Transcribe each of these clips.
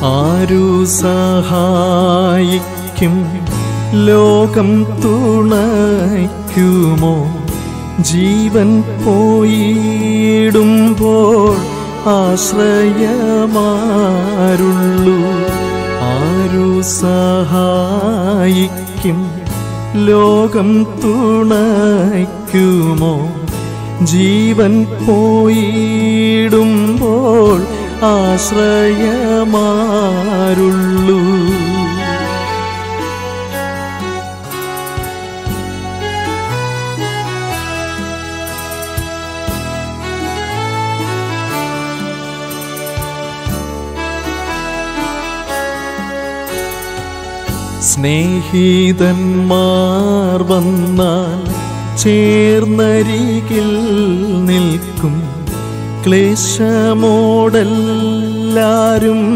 ആരു സഹായിക്കും ലോകം തുണയ്ക്കുമോ ജീവൻ പോയിടുമ്പോൾ ആശ്രയമാരുള്ളൂ ആരു സഹായിക്കും ലോകം തുണയ്ക്കുമോ ജീവൻ പോയിടുമ്പോൾ ആശ്രയമാരുള്ളൂ സ്നേഹിതന്മാർ വന്നാൽ ചേർന്നരികിൽ നിൽക്കും ക്ലേശമോടെല്ലാരും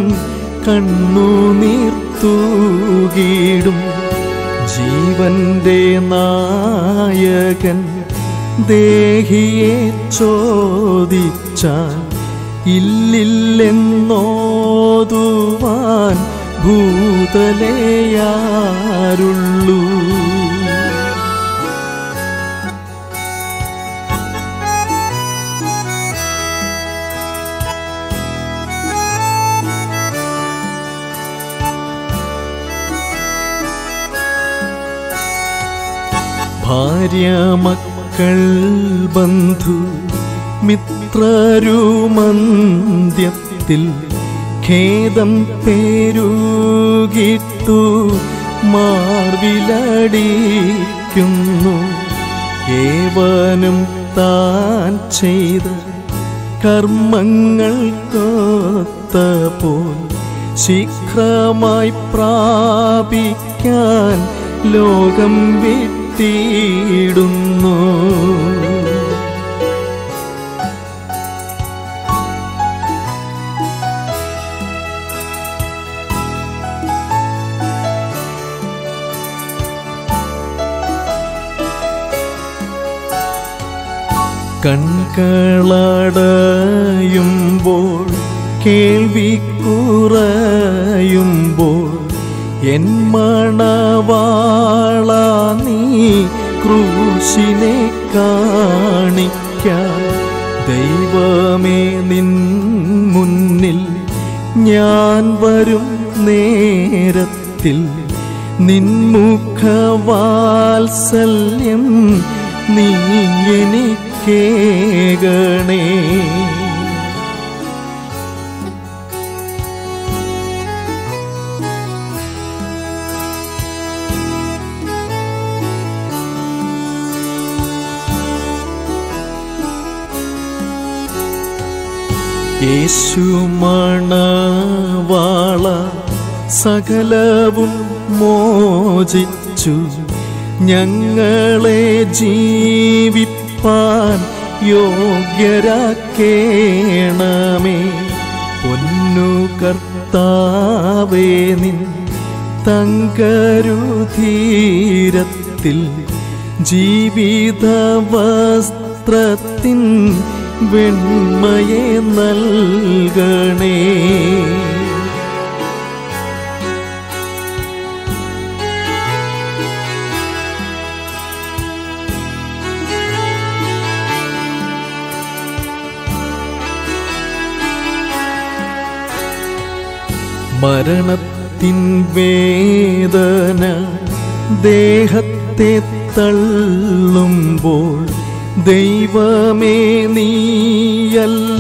കണ്ണുനീർത്തൂകിടും ജീവന്റെ നായകൻ ദേഹിയെ ചോദിച്ചാൽ ഇല്ലില്ലെന്നോതുവാൻ ഭൂതലയാരുള്ളൂ ഭാര്യ മക്കൾ ബന്ധു മിത്രരുമന്ത്യത്തിൽ ഖേദം പേരുകിട്ടു മാർവിലടിക്കുന്നു ഏവനും താൻ ചെയ്ത കർമ്മങ്ങൾക്കൊത്തപോൽ ശീഘ്രമായി പ്രാപിക്കാൻ ലോകം വിട്ടിടുന്നു കൺകളടയുമ്പോൾ കേൾവി കുറയുമ്പോൾ എൻ മണവാള നീ ക്രൂശിനെ കാണിക്കാൻ ദൈവമേ നിൻ മുന്നിൽ ഞാൻ വരും നേരത്തിൽ നിൻമുഖവാത്സല്യം നീ എനിക്കേകണേ യേശു മണവാള സകലവും മോചിച്ചു ഞങ്ങളെ ജീവിപ്പാൻ യോഗ്യരാക്കേണമേ പൊന്നു കർത്താവേ നിൻ തങ്കരുധീരത്തിൽ ജീവിത വസ്ത്രത്തിൻ വെണ്മയെ നൽകണേ മരണത്തിൻ വേദന ദേഹത്തെ തള്ളുമ്പോൾ ദൈവമേ നീയല്ല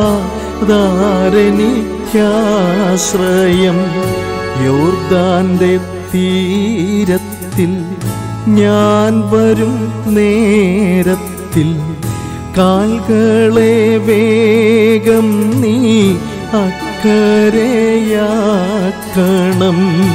ധാരണിക്കാശ്രയം യോർദാന്റെ തീരത്തിൽ ഞാൻ വരും നേരത്തിൽ കാൽകളെ വേഗം നീ അക്കരയാക്കണം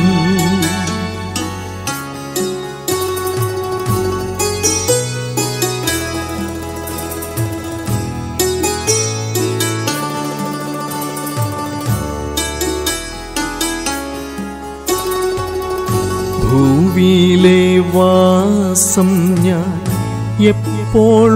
ഭൂവിയിലെ വാസം ഞാൻ എപ്പോൾ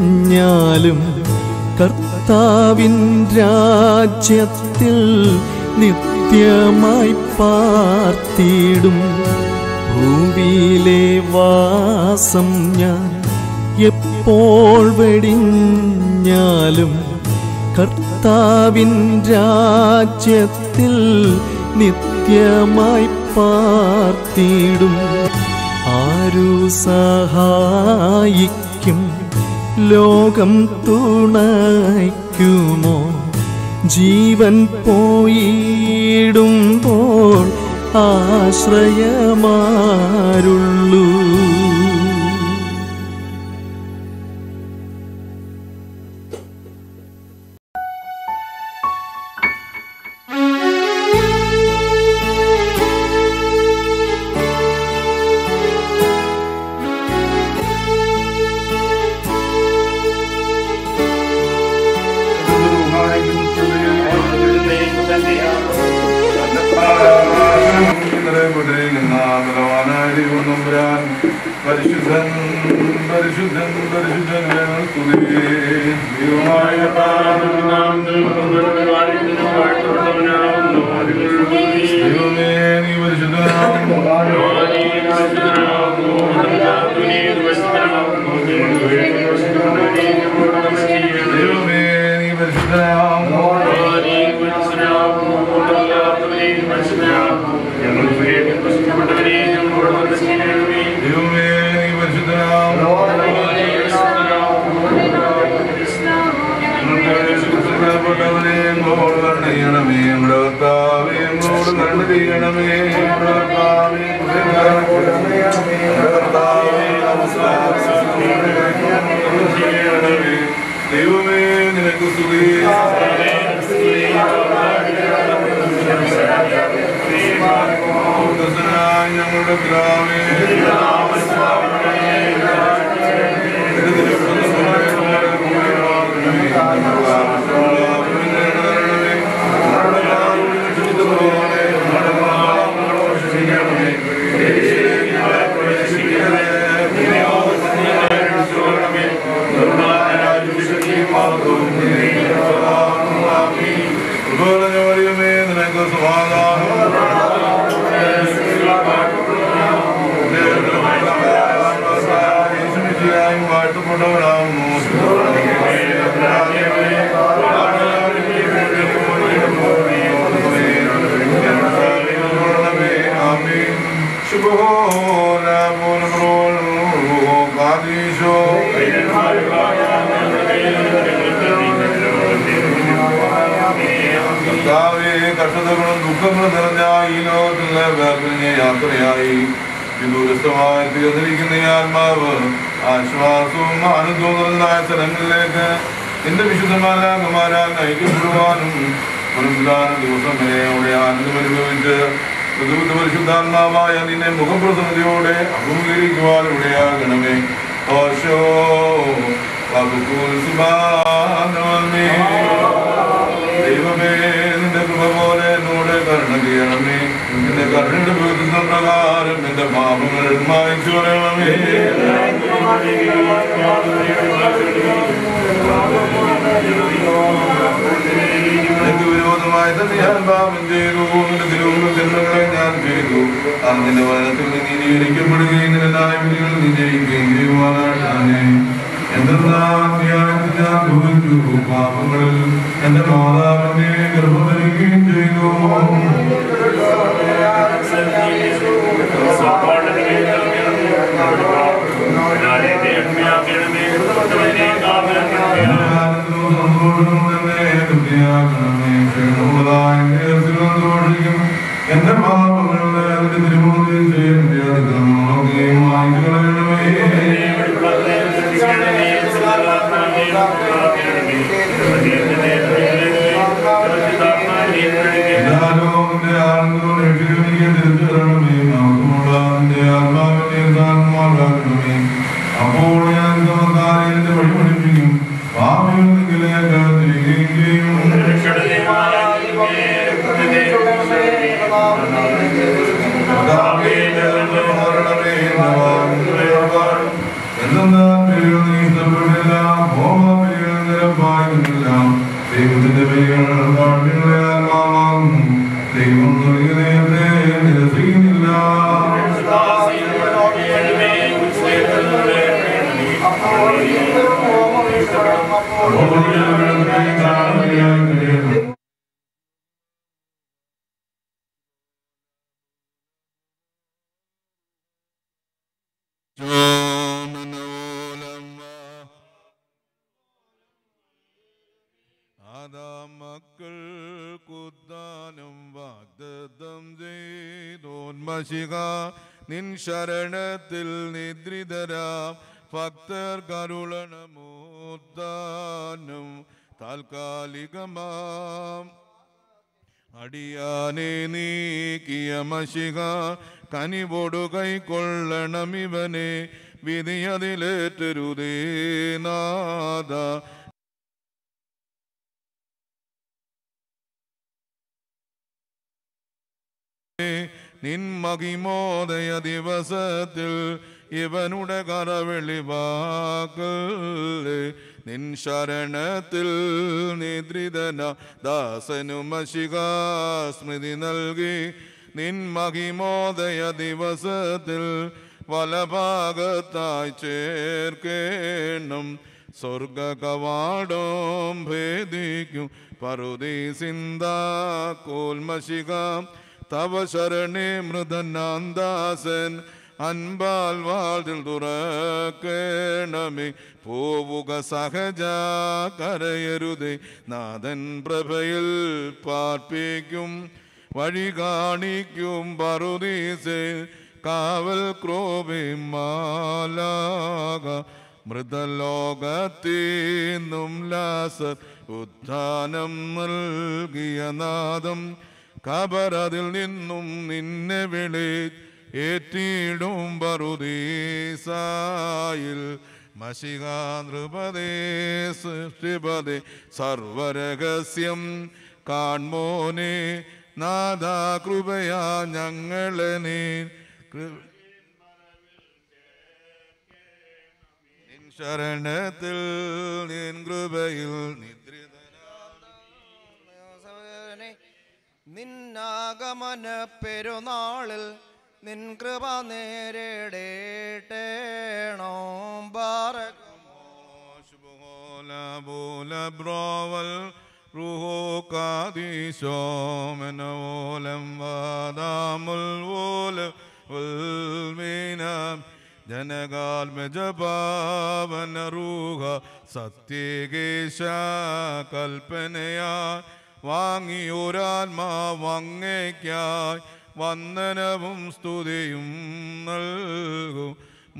വേടിഞ്ഞാലും കർത്താവിൻ രാജ്യത്തിൽ നിത്യമായി പാർത്തിടും ഭൂമിയിലെ വാസം ഞാൻ എപ്പോൾ വെടിഞ്ഞാലും കർത്താവിൻ രാജ്യത്തിൽ നിത്യമായി പാർത്തിടും ആരു സഹായിക്കും ലോകം തുണയ്ക്കുമോ ജീവൻ പോയിടുമ്പോൾ ആശ്രയമാരുള്ളൂ പരിശുദ്ധൻ പരിശുദ്ധൻ പരിശുദ്ധൻ ദൈവമായ ദൈവമേ നീ പരിശുദ്ധനാകുന്നു ദൈവമേ നീ പരിശുദ്ധനാകുന്നു ദൈവമേ നീ പരിശുദ്ധനാകുന്നു ഞങ്ങൾക്കപ്പെട്ടവനെ ഞങ്ങളോട് കരുണ ചെയ്യണമേ ഞങ്ങളുടെ കർത്താവേ ഞങ്ങളോട് കരുണ ചെയ്യണമേ ഞങ്ങളുടെ കർത്താവേ ഞങ്ങളുടെ കർത്താവേ ചെയ്യണമേ ദൈവമേ നിനക്ക് സ്തുതി സ്വർഗ്ഗസ്ഥനായ ഞങ്ങളുടെ പിതാവേ മറിയമേ നിനക്ക് സമാധാനം യേശുമിശിഹായും വാഴ്ത്തപ്പെട്ടവനാകുന്നു ആമീൻ ശുഭോല പോലും കാദീശോ കർത്താവേ കഷ്ടതകളും ദുഃഖങ്ങളും നിറഞ്ഞ ഈ ലോകത്തിലെ വേർപിരിഞ്ഞ യാത്രയായി വിദൂരസ്ഥമായി തീർന്നിരിക്കുന്ന ഈ ആത്മാവ് ആശ്വാസവും ആനന്ദവും നിറഞ്ഞതായ സ്ഥലങ്ങളിലേക്ക് നിന്റെ വിശുദ്ധമാരാകുമാരാൽ നയിക്കപ്പെടുവാനും പുനരുദ്ധാന ദിവസം വരെ അവിടെ ആനന്ദം അനുഭവിച്ച് പുതുബുദ്ധ പരിശുദ്ധാത്മാവായ നിന്നെ മുഖപ്രസന്നതയോടെ അഭിമുഖീകരിക്കുവാൻ ഇവിടെയാകണമേ ഓശോ വകുപ്പുൽ സുബാനോമേ ദൈവമേ നിന്റെ കൃപ പോലെ എന്നോട് കരുണ ചെയ്യണമേ നിന്റെ കരുണയുടെ ബോധിച്ച പ്രകാരം നിന്റെ പാപങ്ങൾ മായിച്ചു പറയണമേ നിനക്ക് വിരോധമായി തന്നെ ഞാൻ പാപം ചെയ്തു നിന്റെ തിരുവുള്ള ജന്മങ്ങളെ ഞാൻ ചെയ്തു അതിന്റെ വനത്തിൽ നീ നീതീകരിക്കപ്പെടുകയും നിന്റെ ന്യായവിധികൾ നീ ജയിക്കുകയും ചെയ്യുവാനായിട്ടാണ് എന്തെന്നാൽ ധ്യാനത്തിൽ ഞാൻ ഭവിച്ചു പാപങ്ങളിൽ എന്റെ മാതാവിന്റെ ഗർഭധരിക്കുകയും ചെയ്തു ആനന്ദവും സന്തോഷവും എന്നെ തൃപ്തിയാക്കണമേ. ക്ഷീണമുള്ളതായ എന്റെ ഹൃദയം സന്തോഷിക്കും. എന്റെ പാപങ്ങളുടെ അതിന്റെ തിരുമുഖത്തിൽ ചെയ്യേണ്ട അതിക്രമങ്ങളൊക്കെയും മായ്ച്ചു കളയണമേ പിതാലോകത്തിന്റെ ആനന്ദവും രക്ഷകനിക്ക് തിരിച്ചു തരണമേ. നമുക്കുമുള്ള നിന്റെ ആത്മാവിന്റെ സാന്മാർക്കാക്കണമേ. അപ്പോൾ ഞാൻ സമക്കാരെ എന്റെ വഴി പഠിപ്പിക്കും പാപികൾ നിങ്കിലേക്ക് തിരികെയും ചെയ്യും കർത്താവേ, ഞങ്ങളുടെ മരണമേ, എന്റെ വാങ്ങിന്റെ വ്യാപാരം. എന്തെന്നാൽ ബലികൾ നീ ഇഷ്ടപ്പെട്ടില്ല, ഹോമബലികൾ നിരപ്പായിരുന്നില്ല. ദൈവത്തിന്റെ ബലികൾ കാട്ടികളെ ആത്മാവാകുന്നു. ആദാം മക്കൾ കുദ്ദാനം വാഗ്ദത്തം ചെയ്തോന്മശിക നിൻ ശരണത്തിൽ നിദ്രിതരാം ഭക്തർ കരുളണമോദ്ദാനം താൽക്കാലികമാം അടിയാനെ നീക്കിയ മഷിക കനിവോടു കൈക്കൊള്ളണമിവനെ വിധിയതിലേറ്റരുതേ നാദ നിൻ മകിമോദയ ദിവസത്തിൽ ഇവനുടെ കറവെളിവാക്കല് നിൻ ശരണത്തിൽ നിദ്രിതന ദാസനു മഷിക സ്മൃതി നൽകി നിൻ മഹിമോദയ ദിവസത്തിൽ വലഭാഗത്തായി ചേർക്കേണം സ്വർഗ കവാടം ഭേദിക്കും പറുതി സിന്ദാക്കോൽമശിക തവ ശരണേ മൃദനാന്ദാസൻ അൻപാൽ വാതിൽ തുറക്കേണമേ പോവുക സഹജ കരയരുതേ നാഥൻ പ്രഭയിൽ പാർപ്പിക്കും വഴി കാണിക്കും പറുദീസേ കാവൽ ക്രോപേ മാലാക മൃതലോകത്തീന്നും ലാസർ ഉത്ഥാനം നൽകിയ നാദം കബറതിൽ നിന്നും നിന്നെ വിളി ഏറ്റിടും പറുദീസായിൽ മഷികാനൃപതേ സൃഷ്ടിപതേ സർവരഹസ്യം കാൺമോനെ നാദാ കൃപയാ ഞങ്ങളെ നീ കൃ- നിൻ ശരണത്തിൽ നിൻ കൃപയിൽ നിദ്രിതനാ സഹോദരനെ, നിന്നാഗമന പെരുന്നാളിൽ നിൻ കൃപ നേരിടേട്ടേണോ ബാറക് Bola bola broval ruho kadisho menolem vadamul vol ulminam ജനകാൽ മെജപാവന റൂഹ സത്യേകേശ കൽപ്പനയാ വാങ്ങിയൊരാത്മാവങ്ങയ്ക്കായി വന്ദനവും സ്തുതിയും നൽകും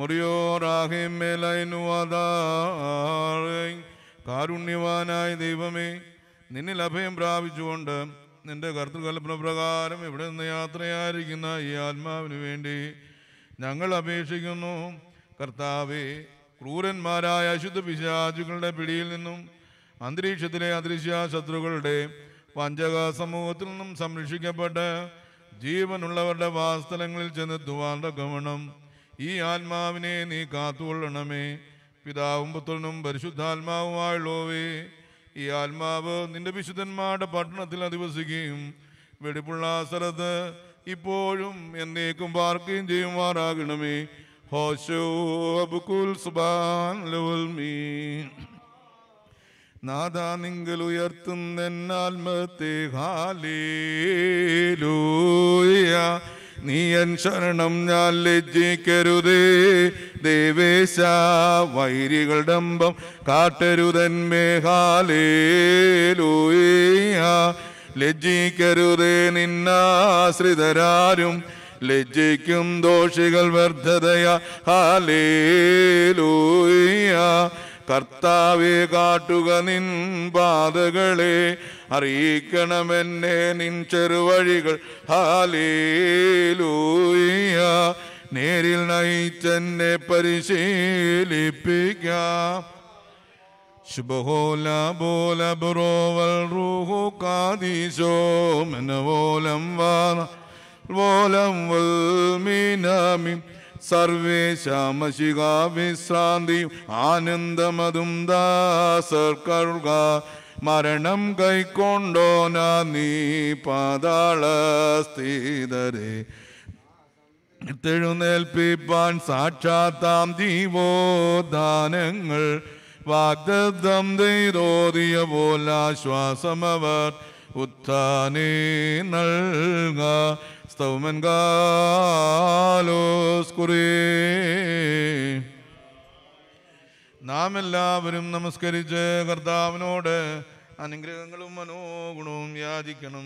മുറിയോറാഹിമേലൈനുവതാറേ കാരുണ്യവാനായ ദൈവമേ നിന്നിൽ അഭയം പ്രാപിച്ചുകൊണ്ട് നിന്റെ കർത്തൃകൽപ്പന പ്രകാരം ഇവിടെ നിന്ന് യാത്രയായിരിക്കുന്ന ഈ ആത്മാവിന് വേണ്ടി ഞങ്ങൾ അപേക്ഷിക്കുന്നു കർത്താവെ ക്രൂരന്മാരായ അശുദ്ധ പിശാചുകളുടെ പിടിയിൽ നിന്നും അന്തരീക്ഷത്തിലെ അദൃശ്യ ശത്രുക്കളുടെ വഞ്ചക സമൂഹത്തിൽ നിന്നും സംരക്ഷിക്കപ്പെട്ട് ജീവനുള്ളവരുടെ വാസ്തലങ്ങളിൽ ചെന്നെത്തുവാൻ തക്കവണ്ണം ഈ ആത്മാവിനെ നീ കാത്തുകൊള്ളണമേ പിതാവും പുത്രനും പരിശുദ്ധാത്മാവുമായുള്ളവേ ഈ ആത്മാവ് നിന്റെ വിശുദ്ധന്മാരുടെ പട്ടണത്തിൽ അധിവസിക്കുകയും വെടിപ്പുള്ള സ്ഥലത്ത് ഇപ്പോഴും എന്നേക്കും പാർക്കുകയും ചെയ്യുമാറാകണമേ ഹോശോ അബുക്കുൽ സുബാൻ ലവുൽ മീൻ നാദാ നിങ്ങൾ ഉയർത്തുന്നെന്നാത്മത്തെ ഹാലേലൂയ നീയൻ ശരണം ഞാൻ ലജ്ജിക്കരുതേ ദേവേശ വൈരികൾ ഡംബം കാട്ടരുതന്മേ ഹാലേലൂയ ലജ്ജിക്കരുതേ നിന്നാശ്രിതരാരും ലജ്ജിക്കും ദോഷികൾ വ്യർത്ഥതയ ഹാലേലൂയ കർത്താവെ കാട്ടുക നിൻ പാതകളെ അറിയിക്കണമെന്നെ നിൻ ചെറുവഴികൾ ഹാലേലൂയ നേരിൽ നയിച്ചെന്നെ പരിശീലിപ്പിക്കാം ശുഭഹോല ബോല ബുറോവൽ റൂഹു കാദീശോ മനവോലം വാന വോലം വൽ മീനാമി സർവേശാമശിക വിശ്രാന്തിയും ആനന്ദമതും ദാസർ കരുക മരണം കൈക്കൊണ്ടോന നീ പാതാള സ്ഥിതരെ എഴുന്നേൽപ്പിപ്പാൻ സാക്ഷാത്താം ജീവോദാനങ്ങൾ വാഗ്ദത്തം ചെയ്തോതിയ പോലാശ്വാസമവർ ഉത്ഥാനേ നൽക സ്തൗമൻ കാലോസ് കുറേ നാം എല്ലാവരും നമസ്കരിച്ച് കർത്താവിനോട് അനുഗ്രഹങ്ങളും മനോഗുണവും യാചിക്കണം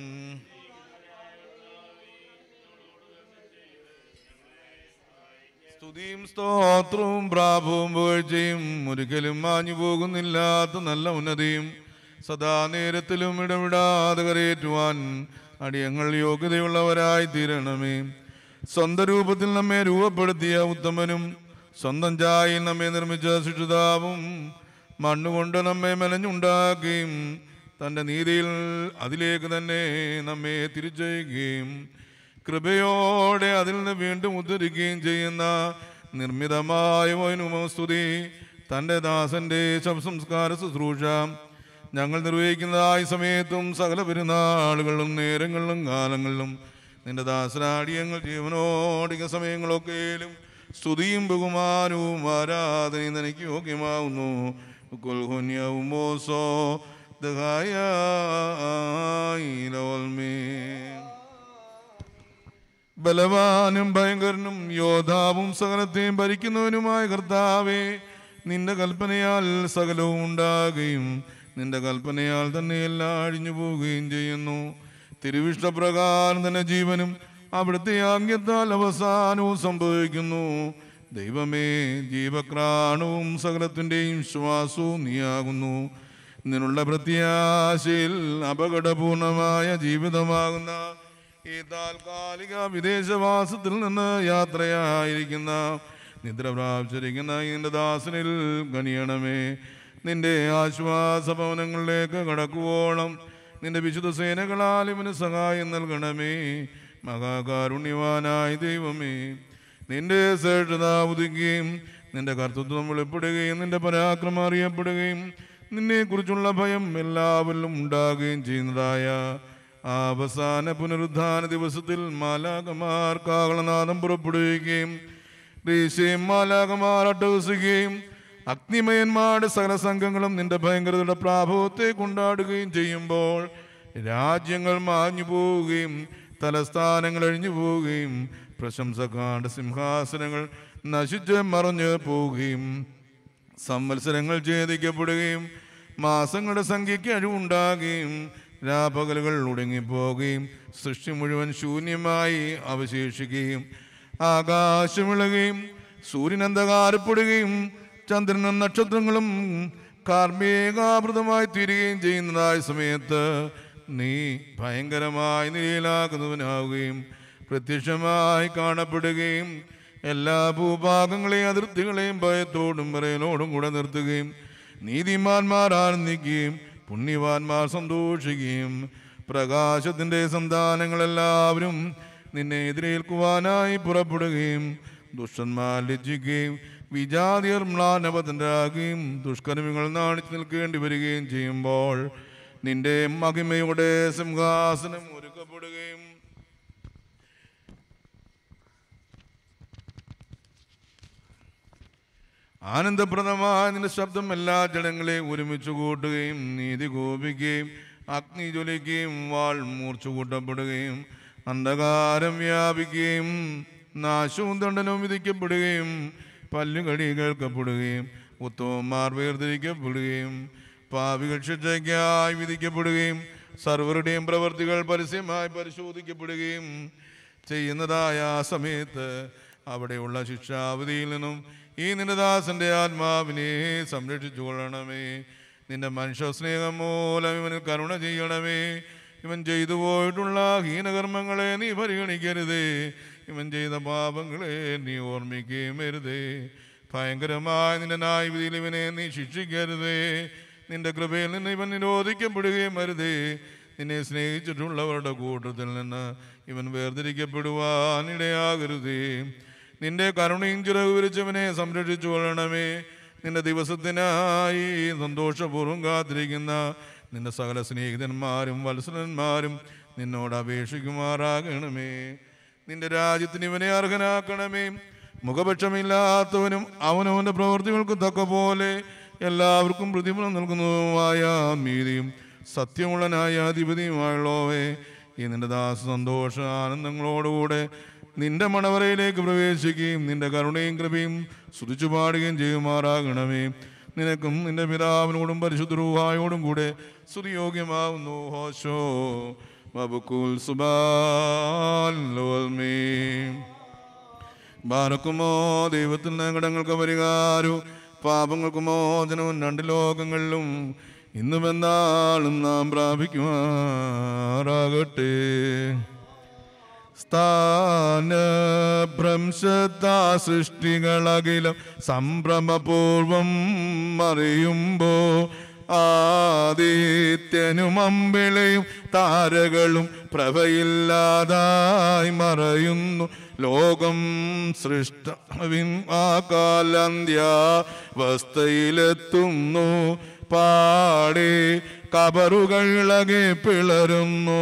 സ്തുതിയും സ്തോത്രവും പ്രാപവും പുകഴ്ചയും ഒരിക്കലും മാഞ്ഞു പോകുന്നില്ലാത്ത നല്ല ഉന്നതിയും സദാ നേരത്തിലും ഇടവിടാതെ കരയേറ്റുവാൻ അടിയങ്ങൾ യോഗ്യതയുള്ളവരായി തീരണമേ സ്വന്തം രൂപത്തിൽ നമ്മെ രൂപപ്പെടുത്തിയ ഉത്തമനും സ്വന്തം ചായയിൽ നമ്മെ നിർമ്മിച്ച ശിക്ഷിതാവും മണ്ണുകൊണ്ട് നമ്മെ മെനഞ്ഞുണ്ടാക്കുകയും തൻ്റെ നീതിയിൽ അതിലേക്ക് തന്നെ നമ്മെ തിരിച്ചയക്കുകയും കൃപയോടെ അതിൽ നിന്ന് വീണ്ടും ഉദ്ധരിക്കുകയും ചെയ്യുന്ന നിർമ്മിതമായ വൈനുമസ്തുതി തൻ്റെ ദാസന്റെ ശവസംസ്കാര ശുശ്രൂഷ ഞങ്ങൾ നിർവഹിക്കുന്നതായ സമയത്തും സകല പെരുന്നാളുകളിലും നേരങ്ങളിലും കാലങ്ങളിലും നിന്റെ ദാസനാടിയങ്ങൾ ജീവനോടിക സമയങ്ങളൊക്കെയും സ്തുതിയും ബഹുമാനവും ആരാധനയും എനിക്ക് യോഗ്യമാവുന്നു കൊൽഹുന്യവും മോസോ ദഹായോൽമേ ബലവാനും ഭയങ്കരനും യോദ്ധാവും സകലത്തെയും ഭരിക്കുന്നവനുമായ കർത്താവേ നിന്റെ കൽപ്പനയാൽ സകലവും ഉണ്ടാകുകയും നിന്റെ കൽപ്പനയാൽ തന്നെ എല്ലാം അഴിഞ്ഞു പോവുകയും ചെയ്യുന്നു തിരുവിഷ്ടപ്രകാരം തന്നെ ജീവനും അവിടുത്തെ ആംഗ്യത്താൽ അവസാനവും സംഭവിക്കുന്നു ദൈവമേ ജീവക്രാണവും സകലത്തിൻ്റെയും ശ്വാസവും നീയാകുന്നു നിന്നുള്ള പ്രത്യാശയിൽ അപകടപൂർണമായ ജീവിതമാകുന്ന ഈ താൽക്കാലിക വിദേശവാസത്തിൽ നിന്ന് യാത്രയായിരിക്കുന്ന നിദ്ര പ്രാപിച്ചിരിക്കുന്ന നിന്റെ ദാസനിൽ ഗണിയണമേ നിന്റെ ആശ്വാസ ഭവനങ്ങളിലേക്ക് കടക്കുവോളം നിന്റെ വിശുദ്ധ സേനകളാൽ ഇവന് സഹായം നൽകണമേ മഹാകാരുണ്യവാനായ ദൈവമേ നിന്റെ ശ്രേഷ്ഠത ഉദിക്കുകയും നിന്റെ കർത്തൃത്വം വെളിപ്പെടുകയും നിന്റെ പരാക്രമം അറിയപ്പെടുകയും നിന്നെക്കുറിച്ചുള്ള ഭയം എല്ലാവരിലും ഉണ്ടാകുകയും ചെയ്യുന്നതായ ആ അവസാന പുനരുദ്ധാന ദിവസത്തിൽ മാലാകമാർ കാകളനാദം പുറപ്പെടുവിക്കുകയും ദേശീയം മാലാകമാർ അട്ടഹസിക്കുകയും അഗ്നിമയന്മാരുടെ സകല സംഘങ്ങളും നിന്റെ ഭയങ്കരതയുടെ പ്രാഭവത്തെ കൊണ്ടാടുകയും ചെയ്യുമ്പോൾ രാജ്യങ്ങൾ മാഞ്ഞു പോവുകയും തലസ്ഥാനങ്ങൾ അഴിഞ്ഞു പോവുകയും പ്രശംസക്കാരുടെ സിംഹാസനങ്ങൾ നശിച്ച് മറഞ്ഞു പോവുകയും സംവത്സരങ്ങൾ ഛേദിക്കപ്പെടുകയും മാസങ്ങളുടെ സംഖ്യയ്ക്ക് അഴിവുണ്ടാകുകയും രാപകലുകൾ ഒടുങ്ങിപ്പോകുകയും സൃഷ്ടി മുഴുവൻ ശൂന്യമായി അവശേഷിക്കുകയും ആകാശമിളകുകയും സൂര്യൻ അന്ധകാരപ്പെടുകയും ചന്ദ്രനും നക്ഷത്രങ്ങളും കാർമേകാവൃതമായി തീരുകയും ചെയ്യുന്നതായ സമയത്ത് നീ ഭയങ്കരമായ നിലയിലാക്കുന്നവനാവുകയും പ്രത്യക്ഷമായി കാണപ്പെടുകയും എല്ലാ ഭൂഭാഗങ്ങളെയും അതിർത്തികളെയും ഭയത്തോടും പറയലോടും കൂടെ നിർത്തുകയും നീതിമാന്മാർ ആനന്ദിക്കുകയും പുണ്യവാന്മാർ സന്തോഷിക്കുകയും പ്രകാശത്തിൻ്റെ സന്താനങ്ങളെല്ലാവരും നിന്നെ എതിരേൽക്കുവാനായി പുറപ്പെടുകയും ദുഷ്ടന്മാർ ലജ്ജിക്കുകയും വിജാതിയർ മ്ലാനപതരാകുകയും ദുഷ്കർമ്മികൾ നാണിച്ചു നിൽക്കേണ്ടി വരികയും ചെയ്യുമ്പോൾ നിന്റെ മഹിമയുടെ സിംഹാസനം ഒരുക്കപ്പെടുകയും ആനന്ദപ്രദമായ നിന്റെ ശബ്ദം എല്ലാ ജനങ്ങളെയും ഒരുമിച്ച് കൂട്ടുകയും നീതി കോപിക്കുകയും അഗ്നി ജ്വലിക്കുകയും വാൾ മൂർച്ച കൂട്ടപ്പെടുകയും അന്ധകാരം വ്യാപിക്കുകയും നാശവും ദണ്ഡനവും വിധിക്കപ്പെടുകയും പല്ലുകടി കേൾക്കപ്പെടുകയും ഉത്തമന്മാർ വേർതിരിക്കപ്പെടുകയും പാപികൾ ശിക്ഷയ്ക്കായി വിധിക്കപ്പെടുകയും സർവരുടെയും പ്രവർത്തികൾ പരസ്യമായി പരിശോധിക്കപ്പെടുകയും ചെയ്യുന്നതായ ആ സമയത്ത് അവിടെയുള്ള ശിക്ഷാവധിയിൽ നിന്നും ഈ നിന്റെ ദാസന്റെ ആത്മാവിനെ സംരക്ഷിച്ചു കൊള്ളണമേ നിന്റെ മനുഷ്യ സ്നേഹം മൂലം ഇവന് കരുണ ചെയ്യണമേ ഇവൻ ചെയ്തു പോയിട്ടുള്ള ഹീനകർമ്മങ്ങളെ നീ പരിഗണിക്കരുതേ ഇവൻ ചെയ്ത പാപങ്ങളെ നീ ഓർമ്മിക്കുകയും വരുതേ ഭയങ്കരമായ നിന്റെ ന്യായവിധിയിൽ ഇവനെ നീ ശിക്ഷിക്കരുതേ നിന്റെ കൃപയിൽ നിന്ന് ഇവൻ നിരോധിക്കപ്പെടുകയും വരുതേ നിന്നെ സ്നേഹിച്ചിട്ടുള്ളവരുടെ കൂട്ടത്തിൽ നിന്ന് ഇവൻ വേർതിരിക്കപ്പെടുവാൻ ഇടയാകരുതേ നിന്റെ കരുണയും ചിറക് വിരിച്ചവനെ സംരക്ഷിച്ചു കൊള്ളണമേ നിന്റെ ദിവസത്തിനായി സന്തോഷപൂർവ്വം കാത്തിരിക്കുന്ന നിന്റെ സകല സ്നേഹിതന്മാരും വത്സരന്മാരും നിന്നോട് അപേക്ഷിക്കുമാറാകണമേ നിന്റെ രാജ്യത്തിന് ഇവനെ അർഹനാക്കണമേ മുഖപക്ഷമില്ലാത്തവനും അവനവൻ്റെ പ്രവൃത്തികൾക്ക് തക്ക പോലെ എല്ലാവർക്കും പ്രതിഫലം നൽകുന്നതുമായ നീതിയും സത്യമുള്ള ന്യായാധിപതിയുമായുള്ളവേ ഈ നിന്റെ ദാസ സന്തോഷ ആനന്ദങ്ങളോടുകൂടെ നിന്റെ മണവറയിലേക്ക് പ്രവേശിക്കുകയും നിന്റെ കരുണയും കൃപയും സ്തുതിച്ചു പാടുകയും ചെയ്യുമാറാകണമേ നിനക്കും നിന്റെ പിതാവിനോടും പരിശുദ്ധരൂഹായോടും കൂടെ സ്തുതിയോഗ്യമാവുന്നു ഹോശോ വബുക്കുൽ സുബാൽമീ ബാറക്കുമോ ദൈവത്തിൻ്റെ കടങ്ങൾക്ക് പരിഹാരവും പാപങ്ങൾക്ക് മോചനവും രണ്ട് ലോകങ്ങളിലും ഇന്നും എന്നാളും നാം പ്രാപിക്കുമാറാകട്ടെ സ്ഥാനഭ്രംശത്താ സൃഷ്ടികളകിലും സംഭ്രമപൂർവം മറിയുമ്പോ ആദിത്യനും അമ്പിളയും താരകളും പ്രഭയില്ലാതായി മറയുന്നു ലോകം സൃഷ്ടവിൻ ആ കാലന്ത്യാവസ്ഥയിലെത്തുന്നു പാടി കബറുകളകെ പിളരുന്നു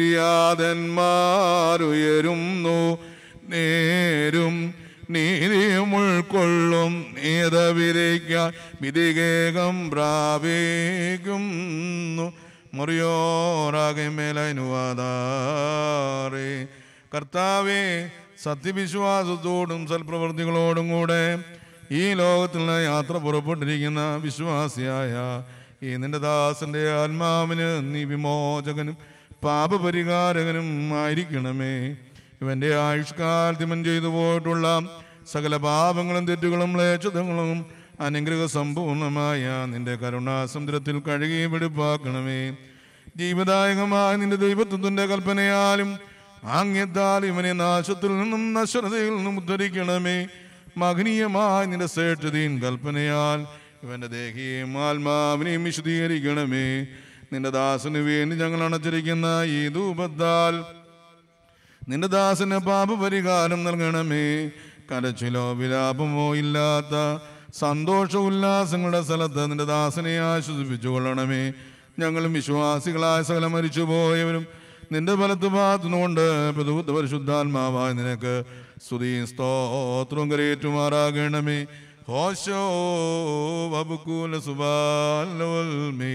നിര്യാതന്മാരുയരുന്നു നേരും നീതിയും ഉൾക്കൊള്ളും നീതവിരയ്ക്കാൻ വിധികേകം പ്രാപിക്കുന്നു മുറിയോറാകെ മേലനുവാദാറേ കർത്താവേ സത്യവിശ്വാസത്തോടും സൽപ്രവൃത്തികളോടും കൂടെ ഈ ലോകത്തിൽ നിന്ന് യാത്ര പുറപ്പെട്ടിരിക്കുന്ന വിശ്വാസിയായ ഈ നിന്റെ ദാസന്റെ ആത്മാവിന് നീ വിമോചകനും പാപപരിഹാരകനും ആയിരിക്കണമേ ഇവന്റെ ആയുഷ്കാലത്തിമൻ ചെയ്തു പോയിട്ടുള്ള സകല പാപങ്ങളും തെറ്റുകളും ലേച്ഛതകളും അനുഗ്രഹ സമ്പൂർണമായ നിന്റെ കരുണാസമുദ്രത്തിൽ കഴുകി വെടുപ്പാക്കണമേ ജീവദായകമായ നിന്റെ ദൈവത്വത്തിന്റെ കൽപ്പനയാലും ആംഗ്യത്താൽ ഇവനെ നാശത്തിൽ നിന്നും നശ്വരതയിൽ നിന്നും ഉദ്ധരിക്കണമേ മഹനീയമായ നിന്റെ ശ്രേഷ്ഠതയും കൽപ്പനയാൽ ഇവന്റെ ദേഹിയെയും ആത്മാവിനെയും വിശദീകരിക്കണമേ നിന്റെ ദാസന് വേണ്ടി ഞങ്ങൾ അണച്ചിരിക്കുന്ന ഈ ധൂപത്താൽ നിന്റെ ദാസന് പാപപരിഹാരം നൽകണമേ കരച്ചിലോ വിലാപമോ ഇല്ലാത്ത സന്തോഷ ഉല്ലാസങ്ങളുടെ സ്ഥലത്ത് നിന്റെ ദാസനെ ആശ്വസിപ്പിച്ചു കൊള്ളണമേ ഞങ്ങളും വിശ്വാസികളായ സകല മരിച്ചുപോയവരും നിന്റെ ബലത്ത് പാത്തുന്നുകൊണ്ട് പ്രതുബുദ്ധ പരിശുദ്ധാത്മാവായ നിനക്ക് സ്തുതിയും സ്തോത്രവും കരയേറ്റുമാറാകണമേ ഹോശോ വബുക്കൂല സുബാലോൽമേ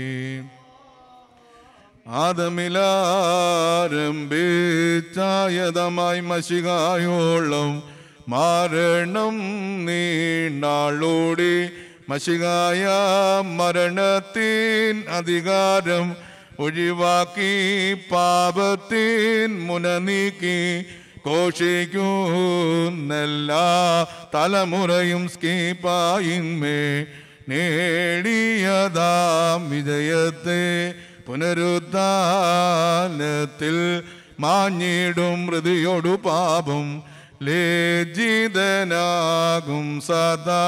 ആദമിലാരംഭിച്ചായതമായി മഷികായോളം മരണം നീണ്ടാളോടി മഷികായ മരണത്തിൻ അധികാരം ഒഴിവാക്കി പാപത്തിൻ മുന നീക്കി ഘോഷിക്കുന്നെല്ലാ തലമുറയും സ്കീപ്പായിന്മേ നേടിയതാം വിജയത്തെ പുനരുദ്ധാനത്തിൽ മാഞ്ഞിടും ഹൃദയോടു പാപം ലേജിതനാകും സദാ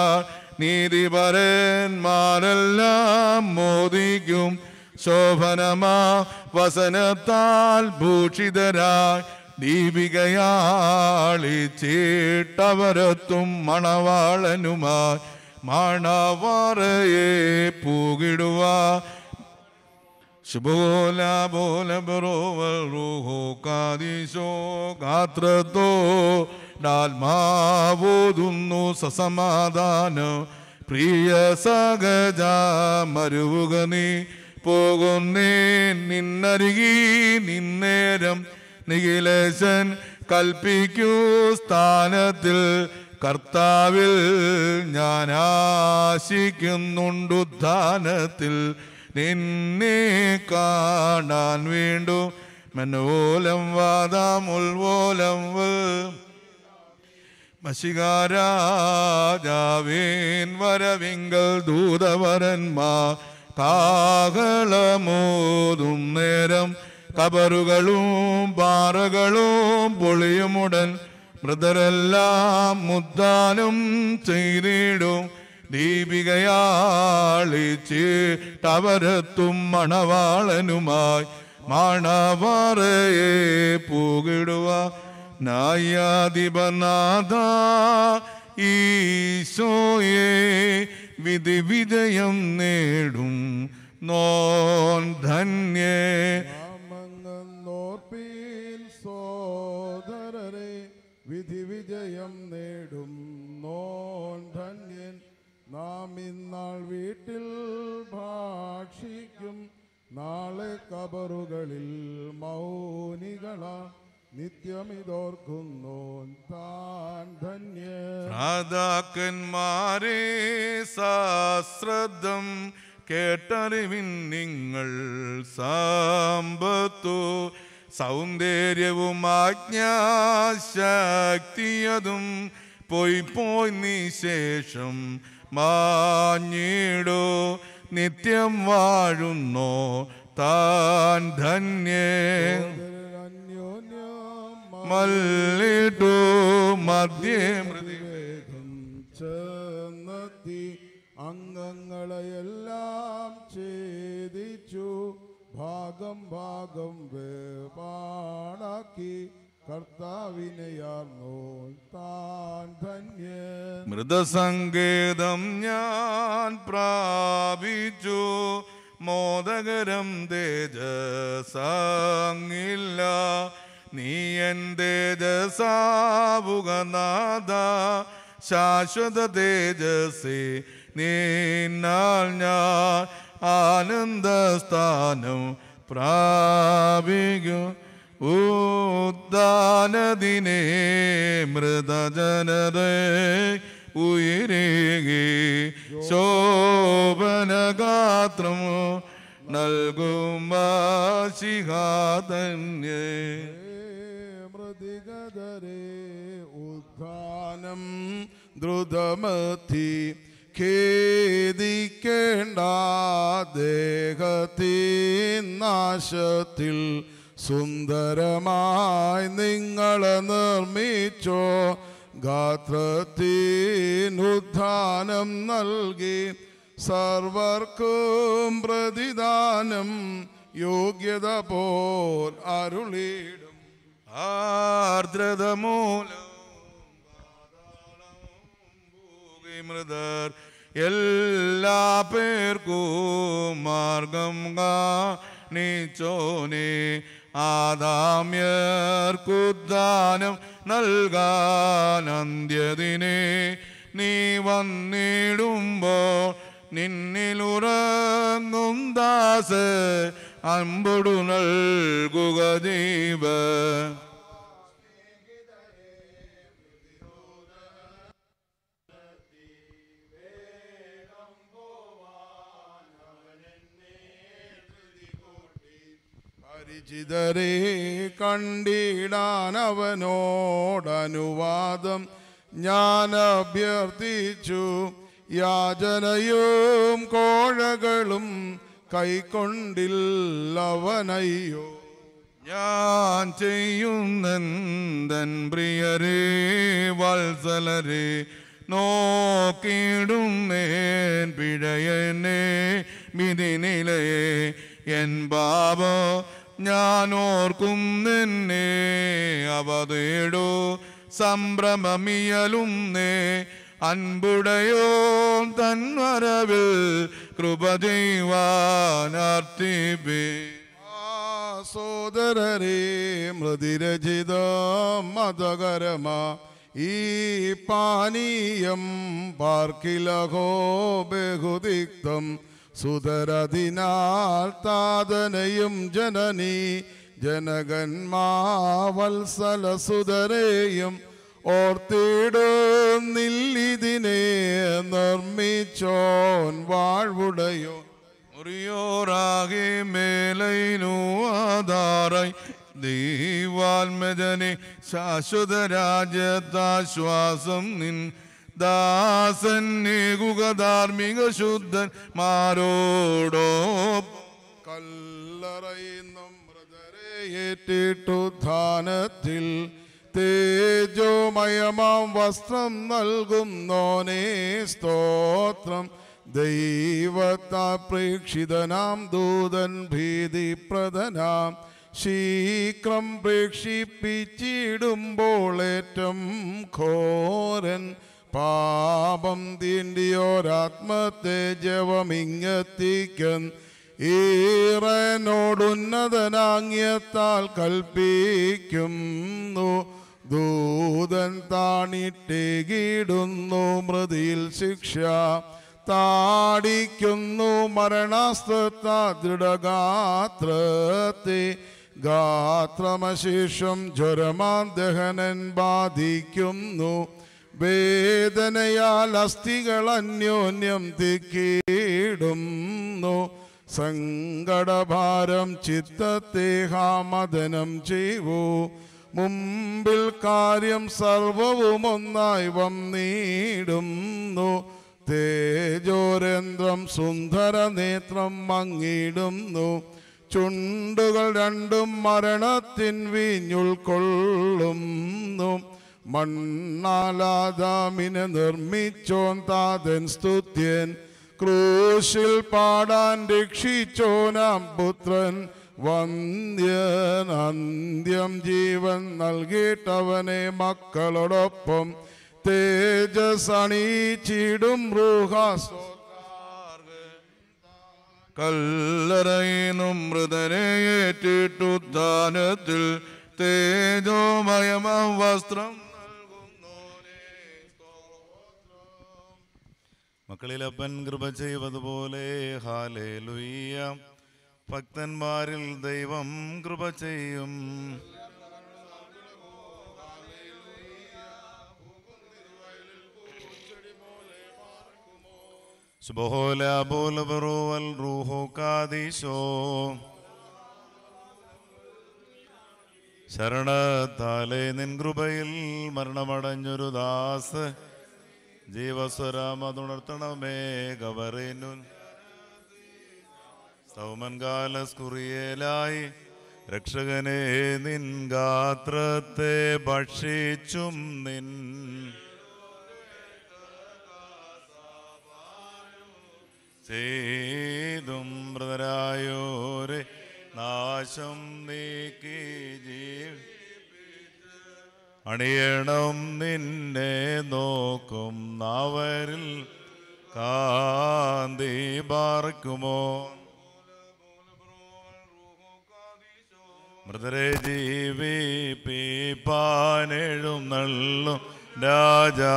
നീതിപരന്മാരെല്ലാം മോദിക്കും ശോഭനമാ വസനത്താൽ ഭൂഷിതരായി ദീപികയാളിച്ചീട്ടവരത്തും മണവാളനുമായി മണവറയെ പൂകിടുവാ ശുഭോല ബോല ബറോവൽ റൂഹോ കാദിശോ ഗാത്രത്തോ ഡാൽമാവോതുന്നു സസമാധാനം പ്രിയ സഹജ മരുവുക നീ പോകുന്നേ നിന്നരുകി നിന്നേരം നിഖിലേശൻ കൽപ്പിക്കൂ സ്ഥാനത്തിൽ കർത്താവിൽ ഞാൻ ആശിക്കുന്നുണ്ടുദ്ധാനത്തിൽ നിന്നെ കാണാൻ വീണ്ടും മനോലം വാദാം ഉൾവോലം മഷികാരാജാവേൻ വരവിങ്കൽ ദൂതവരന്മാർ കാകളമോതും നേരം കബറുകളും പാറകളും പൊളിയുമുടൻ മൃതരെല്ലാം മുദ്ദാനം ചെയ്തിടും ദീപികയാളിച്ചിട്ടവരെത്തും മണവാളനുമായി മണവാറയെ പൂകിടുക നായാധിപനാഥ ഈശോയെ വിധി വിജയം നേടും നോൻ ധന്യേ നാമങ്ങോർപ്പീൻ സോദരരെ വിധി വിജയം നേടും നോൻ ധന്യൻ നാം ഇന്നാൾ വീട്ടിൽ ഭാഷിക്കും നാളെ കബറുകളിൽ മൗനികള നിത്യമിതോർക്കുന്നു താൻ ധന്യൻ ഭ്രാതാക്കന്മാരെ സാശ്രദ്ധം കേട്ടറിവിൻ നിങ്ങൾ സമ്പത്തു സൗന്ദര്യവും ആജ്ഞാശക്തിയതും പോയി പോയി നിശേഷം മാഞ്ഞിടോ നിത്യം വാഴുന്നോ താൻ ധന്യേ അന്യോന്യം മല്ലിട്ടു മധ്യേ മൃതി വേഗം ചെന്നെത്തി അംഗങ്ങളെയെല്ലാം ഛേദിച്ചു ഭാഗം ഭാഗം വേപാടാക്കി കർത്താവിനെയാർന്നോ താൻ ധന്യൻ മൃതസങ്കേതം ഞാൻ പ്രാപിച്ചു മോദകരം തേജസാങ്ങില്ല നീ എൻ തേജസാവുകനാഥ ശാശ്വത തേജസേ നീന്നാൽ ഞാൻ ആനന്ദസ്ഥാനം പ്രാപിക്കും ഉദ്ദാനദിനെ മൃതജനരെ ഉയരേകി ശോഭനഗാത്രം നൽകും ശിഹാതന്യേ മൃതികതരേ ഉദ്ധാനം ദ്രുതമത്തി ഖേദിക്കേണ്ട ദേഹത്തിൻ നാശത്തിൽ സുന്ദരമായി നിങ്ങളെ നിർമ്മിച്ചോ ഗാത്രത്തിനുദ്ധാനം നൽകി സർവർക്കും പ്രതിദാനം യോഗ്യത പോൽ അരുളിടും ആർദ്രത മൂലം മൃതർ എല്ലാ പേർക്കും മാർഗം കാണിച്ചോനെ ആദാമ്യർക്കുദ്ദാനം നൽകാൻ അന്ത്യതിനെ നീ വന്നിടുമ്പോൾ നിന്നിലുറങ്ങും ദാസ് അമ്പൊടു നൽകുക ജീവ പരിചിതരെ കണ്ടിടാൻ അവനോടനുവാദം ഞാൻ അഭ്യർത്ഥിച്ചു യാചനയും കോഴകളും കൈക്കൊണ്ടില്ലവനയ്യോ ഞാൻ ചെയ്യുന്നെന്തൻ പ്രിയരേ വത്സലരെ നോക്കിയിടും നേൻ പിഴയനെ മിതിനിലയെ എൻ പാപ ഞാൻ ഓർക്കും നിന്നെ അവതേടോ സംഭ്രമമിയലും നേ അൻപുടയോ തൻവരവിൽ കൃപ ചെയ്യുവാനർത്ഥിപ്പേ ആ സോദരരെ മൃതിരചിത മതകരമാ ഈ പാനീയം പാർക്കിലഹോ ബഹുദിക്തം സുതരതിനാൽ താതനയും ജനനി ജനകന്മാവത്സല സുതരെയും ഓർത്തിടുന്നില്ലിതിനെ നിർമ്മിച്ചോൻ വാഴ്വുടയോ മുറിയോറാകെ മേലൈനു ആധാറായി ദൈവാത്മജനെ ശാശ്വത രാജ്യത്താശ്വാസം നിൻ ദാസൻ നേകുക ധാർമ്മിക ശുദ്ധൻ മാരോടോ കല്ലറയുന്നും മൃതരെ ഏറ്റിട്ടു ധാനത്തിൽ തേജോമയമാം വസ്ത്രം നൽകുന്നോനേ സ്തോത്രം ദൈവത്താ പ്രേക്ഷിതനാം ദൂതൻ ഭീതിപ്രദനാം ശീക്രം പ്രേക്ഷിപ്പിച്ചിടുമ്പോൾ ഏറ്റം ഘോരൻ പാപം തീണ്ടിയോരാത്മത്തെ ജവമിങ്ങത്തിക്കൻ ഈറനോടുന്നതനാങ്ങിയത്താൽ കൽപ്പിക്കുന്നു ദൂതൻ താണിട്ടേകിടുന്നു മൃതിയിൽ ശിക്ഷ താടിക്കുന്നു മരണാസ്ത്രത്താ ദൃഢഗാത്രത്തെ ഗാത്രമശേഷം ജ്വരമാദഹനൻ ബാധിക്കുന്നു വേദനയാൽ അസ്ഥികൾ അന്യോന്യം തിക്കിടുന്നു സങ്കടഭാരം ചിത്തത്തെ ഹാമദനം ചെയ്വൂ മുമ്പിൽ കാര്യം സർവവും ഒന്നായി വന്നിടുന്നു തേജോരേന്ദ്രം സുന്ദര നേത്രം മങ്ങിടുന്നു ചുണ്ടുകൾ രണ്ടും മരണത്തിൻ വീഞ്ഞുൾക്കൊള്ളുന്നു മണ്ണാലാദാമിനെ നിർമ്മിച്ചോൻ താതൻ സ്തുത്യൻ ക്രൂശിൽ പാടാൻ രക്ഷിച്ചോനാം പുത്രൻ വന്ധ്യൻ അന്ത്യം ജീവൻ നൽകിയിട്ടവനെ മക്കളോടൊപ്പം തേജസ് അണീച്ചിടും റൂഹാസോ കല്ലറയിനും മൃതനെ ഏറ്റിട്ടു ദാനത്തിൽ തേജോമയമം വസ്ത്രം മക്കളിലപ്പൻ കൃപ ചെയ്വതുപോലെ ഹാലേ ലുയ്യ ഭക്തന്മാരിൽ ദൈവം കൃപ ചെയ്യും ശുഭഹോല പോല ബറോവൽ റൂഹോ കാദീശോ ശരണത്താലെ നിൻ കൃപയിൽ മരണമടഞ്ഞൊരു ദാസ് ജീവസ്വരാമതുണർത്തണമേ ഗവറേനു സൗമൻ കാലസ്കുറിയേലായി രക്ഷകനെ നിൻ ഗാത്രത്തെ ഭക്ഷിച്ചും നിൻ ചെയ്തും മൃതരായോരെ നാശം നീക്കി ജീവ അണിയണം നിന്നെ നോക്കും നാവരിൽ കാന്തി പാർക്കുമോ മൃതരെ ജീവിപ്പിപ്പാനെഴും നള്ളും രാജാ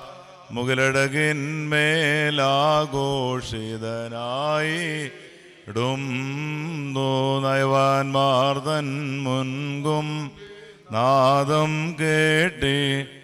മുകിലടകിന്മേലാഘോഷിതനായി ഇടുന്നു നയവാൻമാർ തൻ മുൻകും നാദം കേട്ടി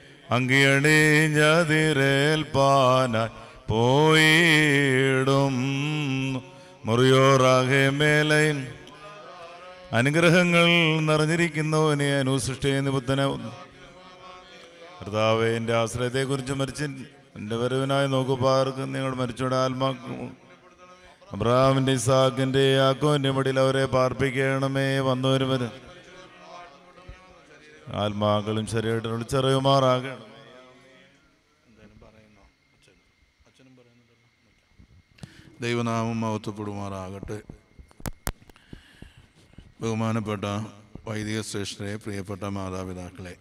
അങ്കിയണിഞ്ഞതിരേൽപ്പാനായി പോയിടും മുറിയോറാകെ മേലൈൻ അനുഗ്രഹങ്ങൾ നിറഞ്ഞിരിക്കുന്നവനെ അനുസൃഷ്ടിയെ നിബുദ്ധന കർത്താവെ എൻ്റെ ആശ്രയത്തെക്കുറിച്ച് മരിച്ച എൻ്റെ വരവിനായി നോക്കുപാർക്ക് നിങ്ങൾ മരിച്ചോടെ ആത്മാക്കും അബ്രഹാമിൻ്റെ ഇസാക്കിൻ്റെ യാക്കോൻ്റെ മടിയിൽ അവരെ പാർപ്പിക്കണമേ വന്നവരും വരും ആത്മാക്കളും ശരീരത്തിനോട് ചെറിയുമാറാകണം ദൈവനാമം മഹത്വപ്പെടുമാറാകട്ടെ ബഹുമാനപ്പെട്ട വൈദിക ശ്രേഷ്ഠരെ പ്രിയപ്പെട്ട മാതാപിതാക്കളെ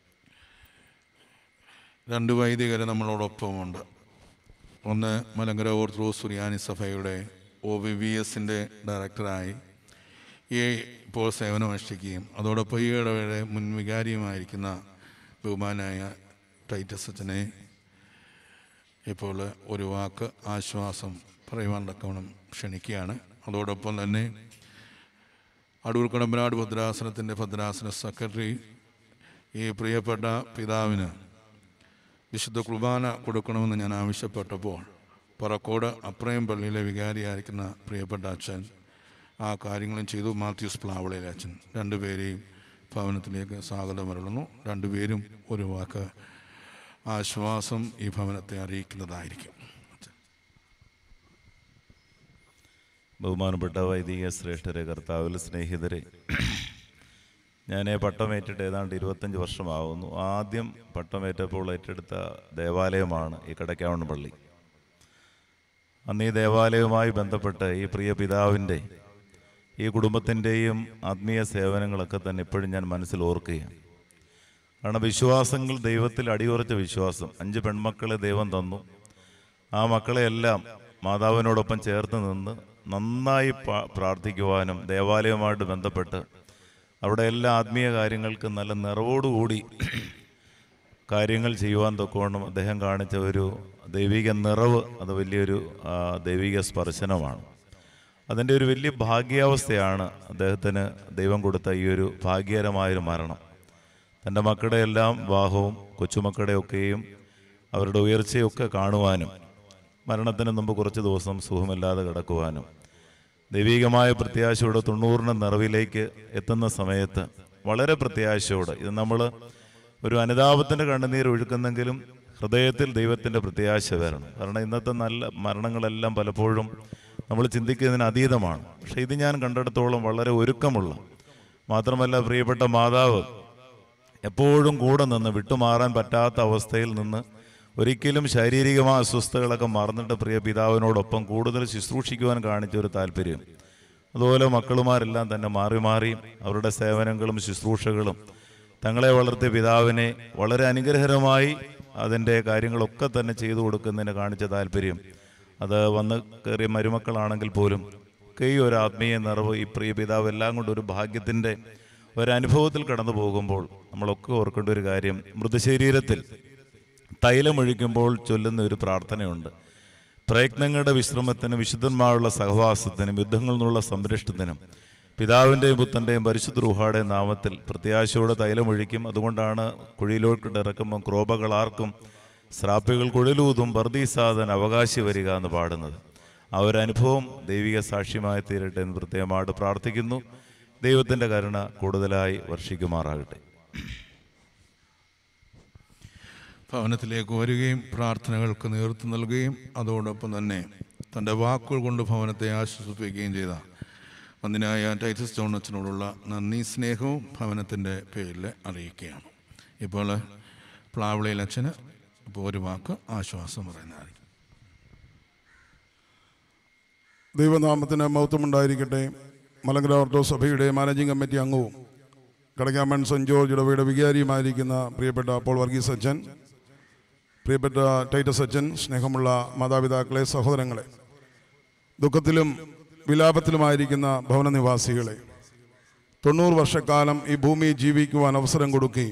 രണ്ട് വൈദികരെ നമ്മളോടൊപ്പമുണ്ട് ഒന്ന് മലങ്കര ഓർത്തഡോക്സ് സുറിയാനി സഭയുടെ ഒ വി വി എസിൻ്റെ ഡയറക്ടറായി ഈ ഇപ്പോൾ സേവനമനുഷ്ഠിക്കുകയും അതോടൊപ്പം ഈ ഇടവേള മുൻ വികാരിയുമായിരിക്കുന്ന ബഹുമാനായ ടൈറ്റസ് അച്ഛനെ ഇപ്പോൾ ഒരു വാക്ക് ആശ്വാസം പറയുവാൻ തക്കവണ്ണം ക്ഷണിക്കുകയാണ് അതോടൊപ്പം തന്നെ അടൂർ കടമ്പനാട് ഭദ്രാസനത്തിൻ്റെ ഭദ്രാസന സെക്രട്ടറി ഈ പ്രിയപ്പെട്ട പിതാവിന് വിശുദ്ധ കുർബാന കൊടുക്കണമെന്ന് ഞാൻ ആവശ്യപ്പെട്ടപ്പോൾ പറക്കോട് അപ്രയം പള്ളിയിലെ വികാരിയായിരിക്കുന്ന പ്രിയപ്പെട്ട അച്ഛൻ ആ കാര്യങ്ങളും ചെയ്തു മാത്യൂസ് പ്ലാവളയിലെ അച്ഛൻ രണ്ടുപേരെയും ഭവനത്തിലേക്ക് സ്വാഗതം അരുളുന്നു രണ്ടുപേരും ഒരു വാക്ക് ആശ്വാസം ഈ ഭവനത്തെ അറിയിക്കുന്നതായിരിക്കും ബഹുമാനപ്പെട്ട വൈദിക ശ്രേഷ്ഠരെ കർത്താവിൽ സ്നേഹിതരെ ഞാൻ പട്ടമേറ്റിട്ട് ഏതാണ്ട് ഇരുപത്തഞ്ച് വർഷമാവുന്നു ആദ്യം പട്ടമേറ്റപ്പോൾ ഏറ്റെടുത്ത ദേവാലയമാണ് ഈ കടക്കാവൺ പള്ളി അന്ന് ഈ ദേവാലയവുമായി ബന്ധപ്പെട്ട് ഈ പ്രിയ പിതാവിൻ്റെ ഈ കുടുംബത്തിൻ്റെയും ആത്മീയ സേവനങ്ങളൊക്കെ തന്നെ ഇപ്പോഴും ഞാൻ മനസ്സിൽ ഓർക്കുകയാണ് കാരണം വിശ്വാസങ്ങൾ ദൈവത്തിൽ അടിയുറച്ച വിശ്വാസം അഞ്ച് പെൺമക്കളെ ദൈവം തന്നു ആ മക്കളെയെല്ലാം മാതാവിനോടൊപ്പം ചേർത്ത് നിന്ന് നന്നായി പാ- പ്രാർത്ഥിക്കുവാനും ദേവാലയവുമായിട്ട് ബന്ധപ്പെട്ട് അവിടെ എല്ലാ ആത്മീയ കാര്യങ്ങൾക്കും നല്ല നിറവോടുകൂടി കാര്യങ്ങൾ ചെയ്യുവാൻ തൊക്കോണം അദ്ദേഹം കാണിച്ച ഒരു ദൈവിക നിറവ് അത് വലിയൊരു ആ, ദൈവിക സ്പർശനമാണ് അതിൻ്റെ ഒരു വലിയ ഭാഗ്യാവസ്ഥയാണ് അദ്ദേഹത്തിന് ദൈവം കൊടുത്ത ഈ ഒരു ഭാഗ്യകരമായൊരു മരണം തൻ്റെ മക്കളുടെ എല്ലാം വിവാഹവും കൊച്ചുമക്കളുടെ ഒക്കെയും അവരുടെ ഉയർച്ചയൊക്കെ കാണുവാനും മരണത്തിന് മുമ്പ് കുറച്ച് ദിവസം സുഖമില്ലാതെ കിടക്കുവാനും ദൈവികമായ പ്രത്യാശയോടെ തൊണ്ണൂറിന് നിറവിലേക്ക് എത്തുന്ന സമയത്ത് വളരെ പ്രത്യാശയോടെ ഇത് നമ്മൾ ഒരു അനുതാപത്തിൻ്റെ കണ്ണുനീർ ഒഴുക്കുന്നെങ്കിലും ഹൃദയത്തിൽ ദൈവത്തിൻ്റെ പ്രത്യാശ വരണം കാരണം ഇന്നത്തെ നല്ല മരണങ്ങളെല്ലാം പലപ്പോഴും നമ്മൾ ചിന്തിക്കുന്നതിന് അതീതമാണ് പക്ഷേ ഇത് ഞാൻ കണ്ടിടത്തോളം വളരെ ഒരുക്കമുള്ള മാത്രമല്ല പ്രിയപ്പെട്ട മാതാവ് എപ്പോഴും കൂടെ നിന്ന് വിട്ടുമാറാൻ പറ്റാത്ത അവസ്ഥയിൽ നിന്ന് ഒരിക്കലും ശാരീരികമായ അസ്വസ്ഥതകളൊക്കെ മറന്നിട്ട് പ്രിയ പിതാവിനോടൊപ്പം കൂടുതൽ ശുശ്രൂഷിക്കുവാൻ കാണിച്ച ഒരു താല്പര്യം അതുപോലെ മക്കളുമാരെല്ലാം തന്നെ മാറി മാറി അവരുടെ സേവനങ്ങളും ശുശ്രൂഷകളും തങ്ങളെ വളർത്തിയ പിതാവിനെ വളരെ അനുഗ്രഹരമായി അതിൻ്റെ കാര്യങ്ങളൊക്കെ തന്നെ ചെയ്തു കൊടുക്കുന്നതിന് കാണിച്ച താല്പര്യം അത് വന്ന് കയറിയ മരുമക്കളാണെങ്കിൽ പോലും ഒക്കെ ഈ ഒരു ആത്മീയ നിറവ് ഈ പ്രിയ പിതാവ് എല്ലാം കൊണ്ട് ഒരു ഭാഗ്യത്തിൻ്റെ ഒരനുഭവത്തിൽ കടന്നു പോകുമ്പോൾ നമ്മളൊക്കെ ഓർക്കേണ്ട ഒരു കാര്യം മൃതശരീരത്തിൽ തൈലമൊഴിക്കുമ്പോൾ ചൊല്ലുന്ന ഒരു പ്രാർത്ഥനയുണ്ട് പ്രയത്നങ്ങളുടെ വിശ്രമത്തിനും വിശുദ്ധന്മാരുള്ള സഹവാസത്തിനും യുദ്ധങ്ങളിൽ നിന്നുള്ള സംരക്ഷണത്തിനും പിതാവിൻ്റെയും പുത്തൻ്റെയും പരിശുദ്ധ റുഹാടെ നാമത്തിൽ പ്രത്യാശയോടെ തൈലമൊഴിക്കും അതുകൊണ്ടാണ് കുഴിയിലോട്ട് ഇറക്കുമ്പോൾ ക്രോപകളാർക്കും ശ്രാപ്പികൾ കുഴലൂതും ബർദീസാദൻ അവകാശി വരിക എന്ന് പാടുന്നത് ആ ഒരു അനുഭവം ദൈവിക സാക്ഷ്യമായി തീരട്ടെ എന്ന് പ്രത്യേകമായിട്ട് പ്രാർത്ഥിക്കുന്നു ദൈവത്തിൻ്റെ കരുണ കൂടുതലായി വർഷിക്കുമാറാകട്ടെ ഭവനത്തിലേക്ക് വരികയും പ്രാർത്ഥനകൾക്ക് നേതൃത്വം നൽകുകയും അതോടൊപ്പം തന്നെ തൻ്റെ വാക്കുകൾ കൊണ്ട് ഭവനത്തെ ആശ്വസിപ്പിക്കുകയും ചെയ്ത വന്ദിനായ ടൈറ്റസ് ജോണച്ചനോടുള്ള നന്ദി സ്നേഹവും ഭവനത്തിൻ്റെ പേരിൽ അറിയിക്കുകയാണ് ഇപ്പോൾ പ്ലാവിളയിൽ അച്ഛന് ഇപ്പോൾ ഒരു വാക്ക് ആശ്വാസം പറയുന്നതായിരിക്കും ദൈവനാമത്തിന് മഹത്വമുണ്ടായിരിക്കട്ടെ മലങ്കര ഓർത്തഡോക്സ് സഭയുടെ മാനേജിംഗ് കമ്മിറ്റി അംഗവും കടക്കാമൻ സെൻറ് ജോർജ് ഇടവയുടെ വികാരിയുമായിരിക്കുന്ന പ്രിയപ്പെട്ട പോൾ വർഗീസ് അച്ഛൻ പ്രിയപ്പെട്ട ടൈറ്റസ് അച്ഛൻ സ്നേഹമുള്ള മാതാപിതാക്കളെ സഹോദരങ്ങളെ ദുഃഖത്തിലും വിലാപത്തിലുമായിരിക്കുന്ന ഭവന നിവാസികളെ തൊണ്ണൂറ് വർഷക്കാലം ഈ ഭൂമിയിൽ ജീവിക്കുവാൻ അവസരം കൊടുക്കുകയും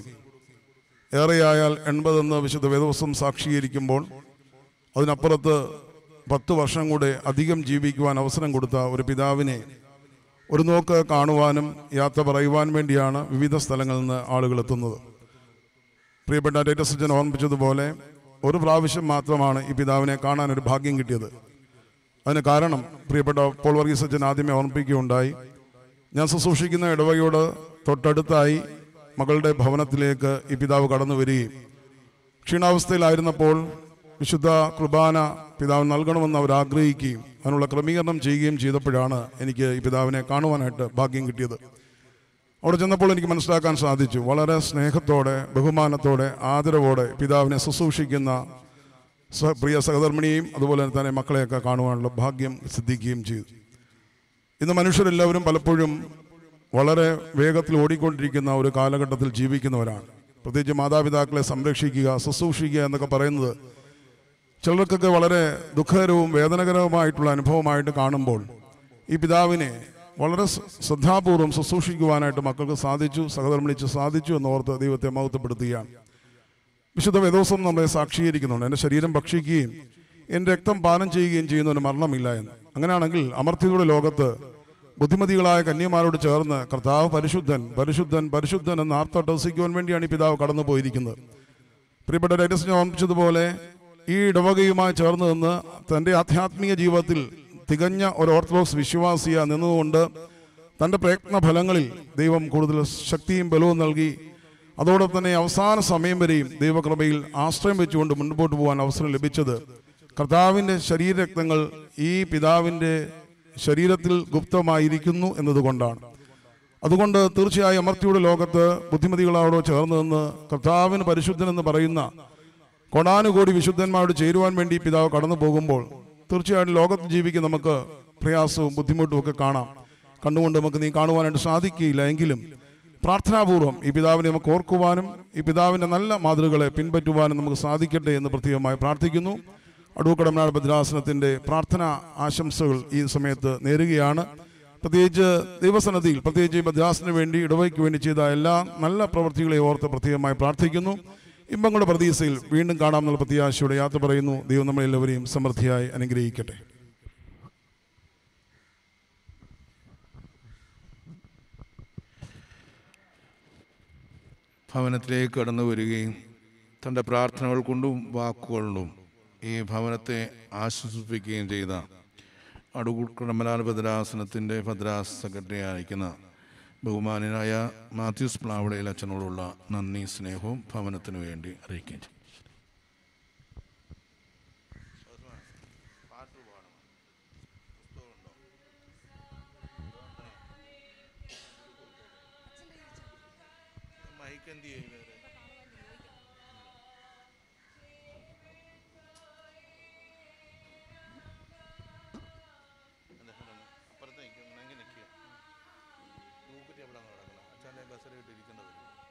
ഏറെയായാൽ എൺപതെന്ന് വിശുദ്ധ വേദവസം സാക്ഷീകരിക്കുമ്പോൾ അതിനപ്പുറത്ത് പത്ത് വർഷം കൂടെ അധികം ജീവിക്കുവാൻ അവസരം കൊടുത്ത ഒരു പിതാവിനെ ഒരു നോക്ക് കാണുവാനും യാത്ര പറയുവാൻ വേണ്ടിയാണ് വിവിധ സ്ഥലങ്ങളിൽ നിന്ന് ആളുകൾ എത്തുന്നത് പ്രിയപ്പെട്ട ടൈറ്റസ് അച്ഛൻ ഓർമ്മിച്ചതുപോലെ ഒരു പ്രാവശ്യം മാത്രമാണ് ഈ പിതാവിനെ കാണാൻ ഒരു ഭാഗ്യം കിട്ടിയത് അതിന് കാരണം പ്രിയപ്പെട്ട പോൾ വർഗീസ് അച്ഛൻ ആദ്യമേ ഓർമ്മിപ്പിക്കുകയുണ്ടായി ഞാൻ ശുശ്രൂഷിക്കുന്ന ഇടവകയോട് തൊട്ടടുത്തായി മകളുടെ ഭവനത്തിലേക്ക് ഈ പിതാവ് കടന്നു വരികയും ക്ഷീണാവസ്ഥയിലായിരുന്നപ്പോൾ വിശുദ്ധ കുർബാന പിതാവ് നൽകണമെന്ന് അവർ ആഗ്രഹിക്കുകയും അതിനുള്ള ക്രമീകരണം ചെയ്യുകയും ചെയ്തപ്പോഴാണ് എനിക്ക് ഈ പിതാവിനെ കാണുവാനായിട്ട് ഭാഗ്യം കിട്ടിയത് അവിടെ ചെന്നപ്പോൾ എനിക്ക് മനസ്സിലാക്കാൻ സാധിച്ചു വളരെ സ്നേഹത്തോടെ ബഹുമാനത്തോടെ ആദരവോടെ പിതാവിനെ ശുശ്രൂഷിക്കുന്ന സ- പ്രിയ സഹധർമ്മിണിയെയും അതുപോലെ തന്നെ മക്കളെയൊക്കെ കാണുവാനുള്ള ഭാഗ്യം സിദ്ധിക്കുകയും ചെയ്തു ഇന്ന് മനുഷ്യരെല്ലാവരും പലപ്പോഴും വളരെ വേഗത്തിൽ ഓടിക്കൊണ്ടിരിക്കുന്ന ഒരു കാലഘട്ടത്തിൽ ജീവിക്കുന്നവരാണ് പ്രത്യേകിച്ച് മാതാപിതാക്കളെ സംരക്ഷിക്കുക ശുശ്രൂഷിക്കുക എന്നൊക്കെ പറയുന്നത് ചിലർക്കൊക്കെ വളരെ ദുഃഖകരവും വേദനകരവുമായിട്ടുള്ള അനുഭവമായിട്ട് കാണുമ്പോൾ ഈ പിതാവിനെ വളരെ സ- ശ്രദ്ധാപൂർവം ശുശ്രൂഷിക്കുവാനായിട്ട് മക്കൾക്ക് സാധിച്ചു സഹധർമ്മിണിച്ച് സാധിച്ചു എന്നോർത്ത് ദൈവത്തെ മഹത്വപ്പെടുത്തുകയാണ് വിശുദ്ധ വേദോസം നമ്മളെ സാക്ഷീകരിക്കുന്നുണ്ട് എൻ്റെ ശരീരം ഭക്ഷിക്കുകയും എൻ്റെ രക്തം പാനം ചെയ്യുകയും ചെയ്യുന്നവന് മരണമില്ല എന്ന് അങ്ങനെയാണെങ്കിൽ അമർത്യതയുടെ ലോകത്ത് ബുദ്ധിമതികളായ കന്യമാരോട് ചേർന്ന് കർത്താവ് പരിശുദ്ധൻ പരിശുദ്ധൻ പരിശുദ്ധൻ എന്ന് ആർത്തട്ടസിക്കുവാൻ വേണ്ടിയാണ് ഈ പിതാവ് കടന്നു പോയിരിക്കുന്നത് പ്രിയപ്പെട്ട ഡൈറ്റസിനെ ഓർമ്മിച്ചതുപോലെ ഈ ഇടവകയുമായി ചേർന്ന് നിന്ന് തൻ്റെ ആധ്യാത്മിക ജീവിതത്തിൽ തികഞ്ഞ ഒരു ഓർത്തഡോക്സ് വിശ്വാസിയ നിന്നുകൊണ്ട് തൻ്റെ പ്രയത്ന ഫലങ്ങളിൽ ദൈവം കൂടുതൽ ശക്തിയും ബലവും നൽകി അതോടൊപ്പം തന്നെ അവസാന സമയം വരെയും ദൈവകൃപയിൽ ആശ്രയം വെച്ചുകൊണ്ട് മുൻപോട്ട് പോകാൻ അവസരം ലഭിച്ചത് കർത്താവിൻ്റെ ശരീരരക്തങ്ങൾ ഈ പിതാവിൻ്റെ ശരീരത്തിൽ ഗുപ്തമായിരിക്കുന്നു എന്നതുകൊണ്ടാണ് അതുകൊണ്ട് തീർച്ചയായും അമർത്തിയുടെ ലോകത്ത് ബുദ്ധിമതികളോട് ചേർന്ന് നിന്ന് കർത്താവിന് പരിശുദ്ധനെന്ന് പറയുന്ന കൊടാനുകോടി വിശുദ്ധന്മാരോട് ചേരുവാൻ വേണ്ടി പിതാവ് കടന്നു പോകുമ്പോൾ തീർച്ചയായിട്ടും ലോകത്ത് ജീവിക്കാൻ നമുക്ക് പ്രയാസവും ബുദ്ധിമുട്ടും ഒക്കെ കാണാം കണ്ടുകൊണ്ട് നമുക്ക് നീ കാണുവാനായിട്ട് സാധിക്കുകയില്ല എങ്കിലും പ്രാർത്ഥനാപൂർവം ഈ പിതാവിനെ നമുക്ക് ഓർക്കുവാനും ഈ പിതാവിൻ്റെ നല്ല മാതൃകളെ പിൻപറ്റുവാനും നമുക്ക് സാധിക്കട്ടെ എന്ന് പ്രത്യേകമായി പ്രാർത്ഥിക്കുന്നു അടൂക്കടമനാട് ഭദ്രാസനത്തിൻ്റെ പ്രാർത്ഥന ആശംസകൾ ഈ സമയത്ത് നേരുകയാണ് പ്രത്യേകിച്ച് ദൈവസന്നദ്ധിയിൽ പ്രത്യേകിച്ച് ഈ ഭദ്രാസനത്തിന് വേണ്ടി ഇടവയ്ക്ക് വേണ്ടി ചെയ്ത എല്ലാ നല്ല പ്രവൃത്തികളെ ഓർത്ത് പ്രത്യേകമായി പ്രാർത്ഥിക്കുന്നു ഇമ്പങ്ങളുടെ പ്രതീക്ഷയിൽ വീണ്ടും കാണാമെന്നുള്ള പ്രത്യാശയോടെ യാത്ര പറയുന്നു ദൈവം നമ്മളെല്ലാവരെയും സമൃദ്ധിയായി അനുഗ്രഹിക്കട്ടെ ഭവനത്തിലേക്ക് കടന്നു വരികയും തൻ്റെ പ്രാർത്ഥനകൾ കൊണ്ടും വാക്കുകൊണ്ടും ഈ ഭവനത്തെ ആശ്വസിപ്പിക്കുകയും ചെയ്ത അടൂർ കടമലാൽ ഭദ്രാസനത്തിൻ്റെ ഭദ്രാസ സെക്രട്ടറി ആയിരിക്കുന്ന ബഹുമാനായ മാത്യൂസ് പ്ലാവടയിൽ അച്ഛനോടുള്ള നന്ദി സ്നേഹവും ഭവനത്തിനു വേണ്ടി അറിയിക്കുകയും ചെയ്യും മൈക്ക് എന്ത് ചെയ്യുന്നത് അപ്പുറത്ത് നിൽക്കും എങ്ങനെ നിൽക്കുക മൂക്കുറ്റി എവിടെ കിടക്കണം അച്ഛൻ്റെ ബസ്സിലിട്ട് ഇരിക്കേണ്ടത്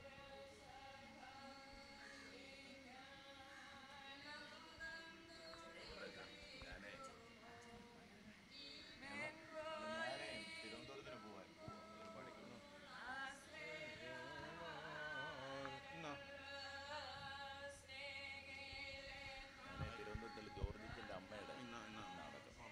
തിരുവനന്തപുരത്തിൽ ജോർജിന്റെ അമ്മയുടെ നാടകം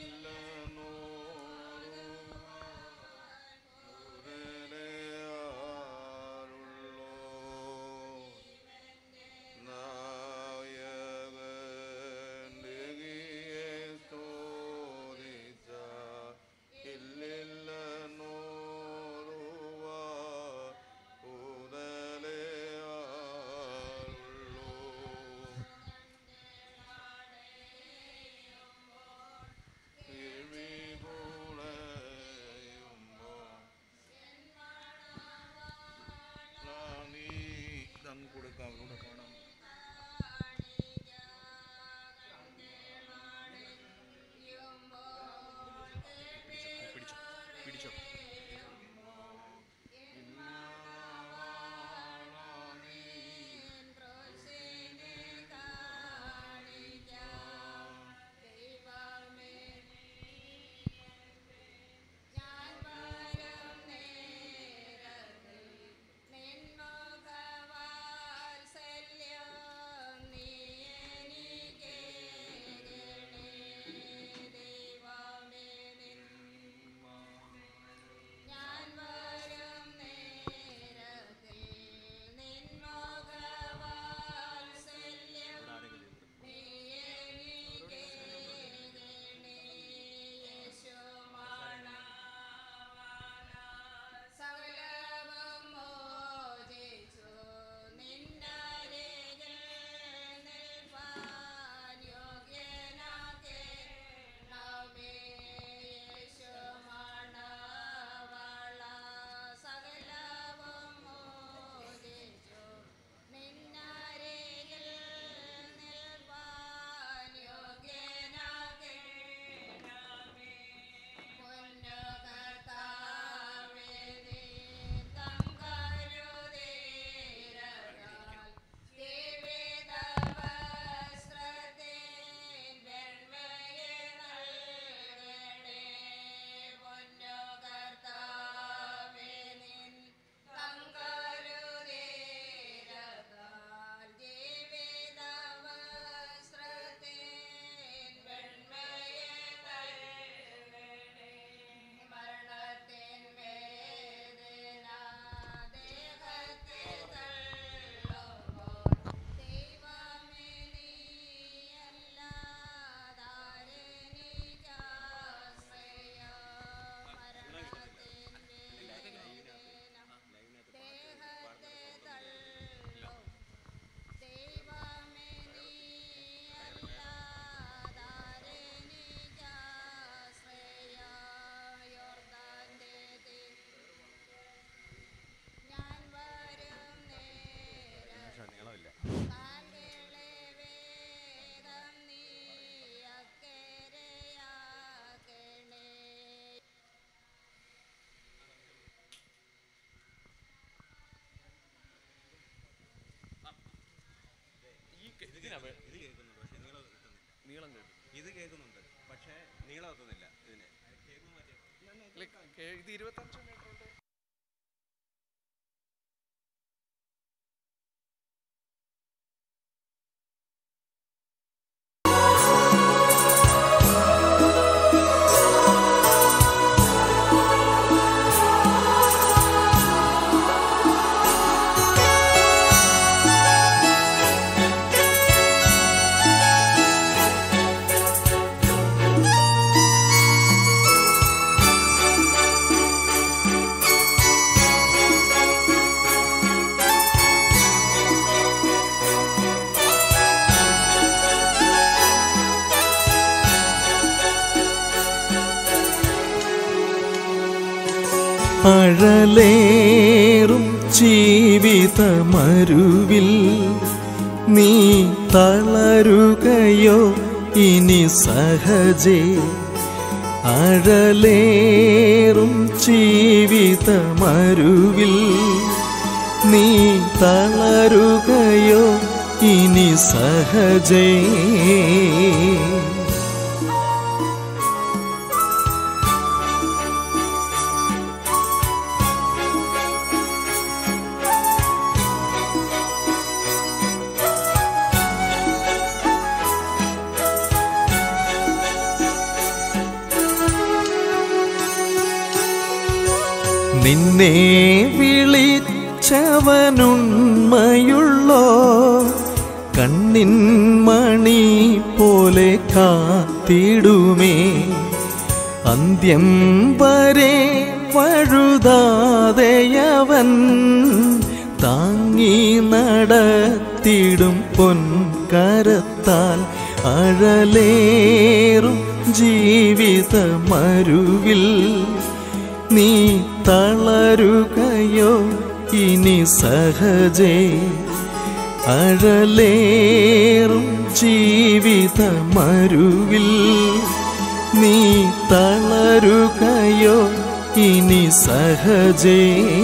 ോ ഇത് കേൾക്കുന്നുണ്ട് പക്ഷേ നീളം എത്തുന്നില്ല ഇതിന് ഇത് ഇരുപത്തഞ്ച് മീറ്റർ ഉണ്ട് അഴലേറും ജീവിതമരുവിൽ നീ തളരുകയോ ഇനി സഹജേ അഴലേറും ജീവിതമരുവിൽ നീ തളരുകയോ ഇനി സഹജേ നിന്നെ വിളിച്ചവനുണ്മയുള്ളോ കണ്ണിൻ മണി പോലെ കാത്തിടുമേ അന്ത്യം വരെ വഴുതാതെയവൻ താങ്ങി നടത്തിടും പൊൻകരത്താൽ അഴലേറും ജീവിതമരുവിൽ നീ തളരുകയോ ഇനി സഹജേ അഴലേറും ജീവിതമരുവിൽ നീ തളരുകയോ ഇനി സഹജേ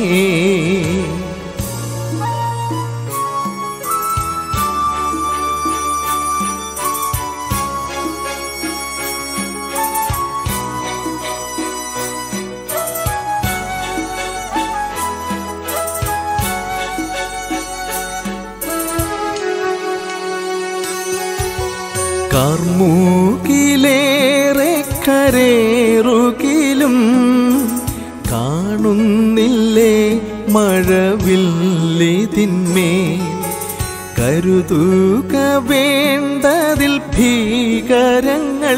കാർമൂക്കിലേറെ കരേറുകിലും കാണുന്നില്ലേ മഴവില്ലിതിന്മേ കരുതുക വേണ്ടതിൽ ഭീകരങ്ങൾ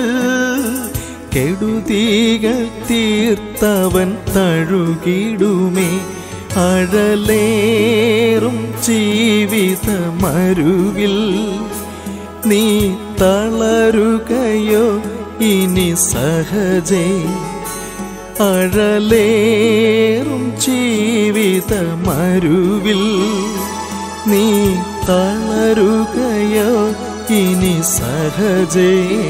കെടുതികൾ തീർത്തവൻ തഴുകിടുമേ അഴലേറും ജീവിതമരുവിൽ നീ തളരുകയോ ഇനി സഹജേ അഴലേറും ജീവിതമരുവിൽ നീ തളരുകയോ ഇനി സഹജേ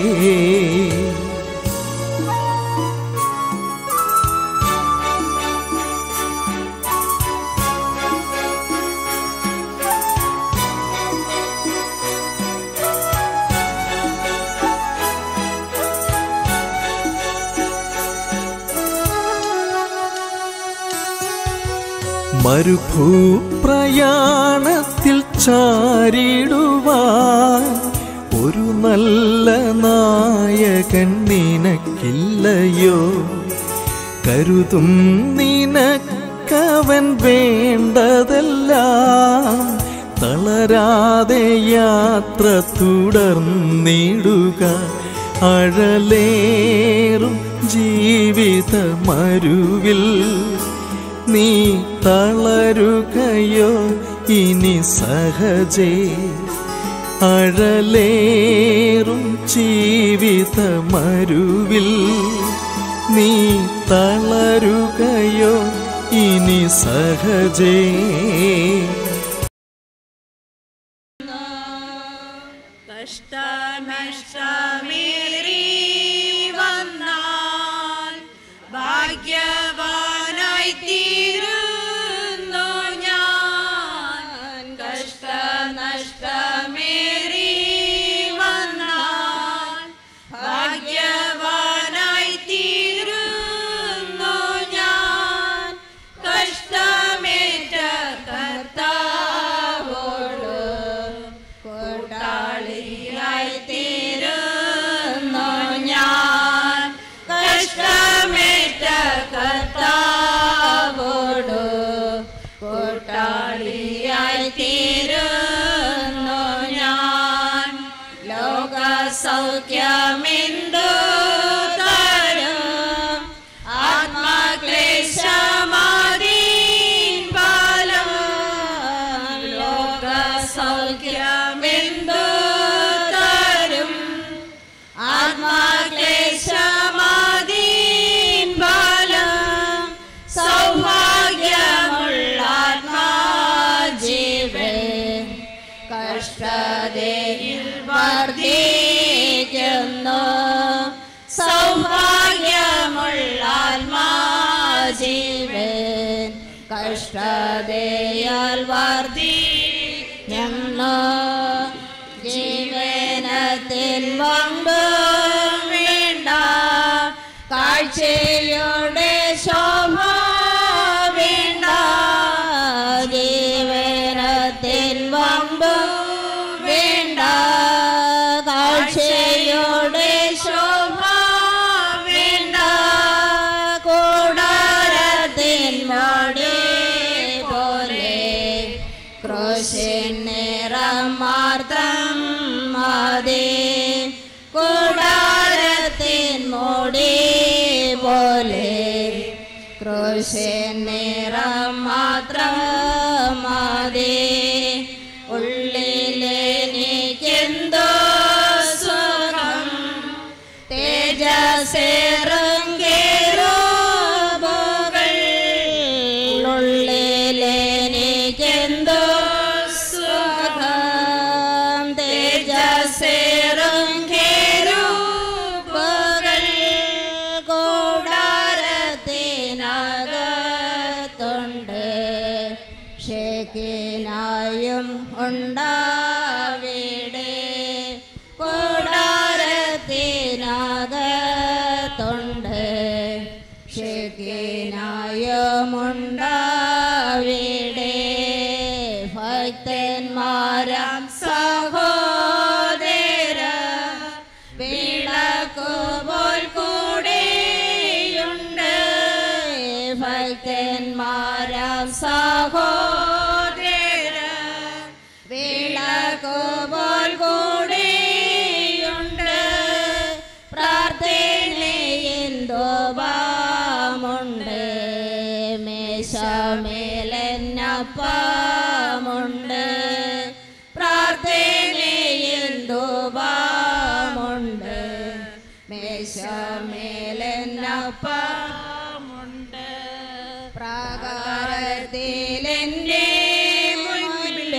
മരുഭൂപ്രയാണത്തിൽ ചാരിടുവാൻ ഒരു നല്ല നായകൻ നിനക്കില്ലയോ കരുതും നിനക്കവൻ വേണ്ടതെല്ലാം തളരാതെ യാത്ര തുടർന്നിടുക അഴലേറും ജീവിതമരുവിൽ നീ തളരുകയോ ഇനി സഹജേ അഴലേറും ജീവിതമരുവിൽ നീ തളരുകയോ ഇനി സഹജേ കഷ്ടനഷ്ടമേറി വന്നാൽ ഭാഗ്യവാനായി തീരുന്നു ഞാൻ കഷ്ടനഷ്ടമേറി സൗഖ്യമെന്തു തരും ആത്മക്ലേശമാതീൻ ഫലം ലോക സൗഖ്യമെന്തു തരും ആത്മക്ലേശമാതീൻ ഫലം സൗഭാഗ്യമുള്ള ആത്മാജീവൻ കഷ്ടതയിൽ വർദ്ധിക്കുന്നു സൗഭാഗ്യമുള്ള ആത്മാജീവൻ കഷ്ടതയാൽ വർദ്ധിക്കുന്നു ജീവനത്തിൻ വമ്പ് വേണ്ട കാഴ്ചയുടെ ശോഭ വേണ്ട ജീവനത്തിൻ വമ്പ് വേണ്ട കാഴ്ചയുടെ ശോഭ വേണ്ട കൂടാരത്തിൻ മോടി പോലെ ക്രോശൻ നിറം മാർത്തം മതി കൂടാരത്തിൻ മോടി പോലെ ക്രോശൻ നിറം മാത്രം മതി ഉള്ളിലെനിക്കെന്തോ സുഖം തേജസേറങ്കേറുകൾ ഉള്ളിലെനിക്കെന്തോ സുഖം തേജസേറങ്കേറുകൾ കൂടാരത്തിനകത്തുണ്ട് ഷേക്കിനായും ഉണ്ടാവിടെ കൂടാരത്തിനകത്തുണ്ട് ഷേക്കിനായും ഉണ്ടാവിടെ ഭക്തന്മാരാം സഹോദര വിളക്കുപോൽ കൂടെയുണ്ട് ഭക്തന്മാരാം സഹോദര വിളക്കുപോൽ കൂടെയുണ്ട് പ്രാർത്ഥനയെന്തോപാമുണ്ട് മേശമേലന്നപ്പമുണ്ട് പ്രാർത്ഥനയെന്തോപാമുണ്ട് മേശമേലന്നപ്പമുണ്ട് പ്രാകാരത്തിലെന്നെ മുൻപിൽ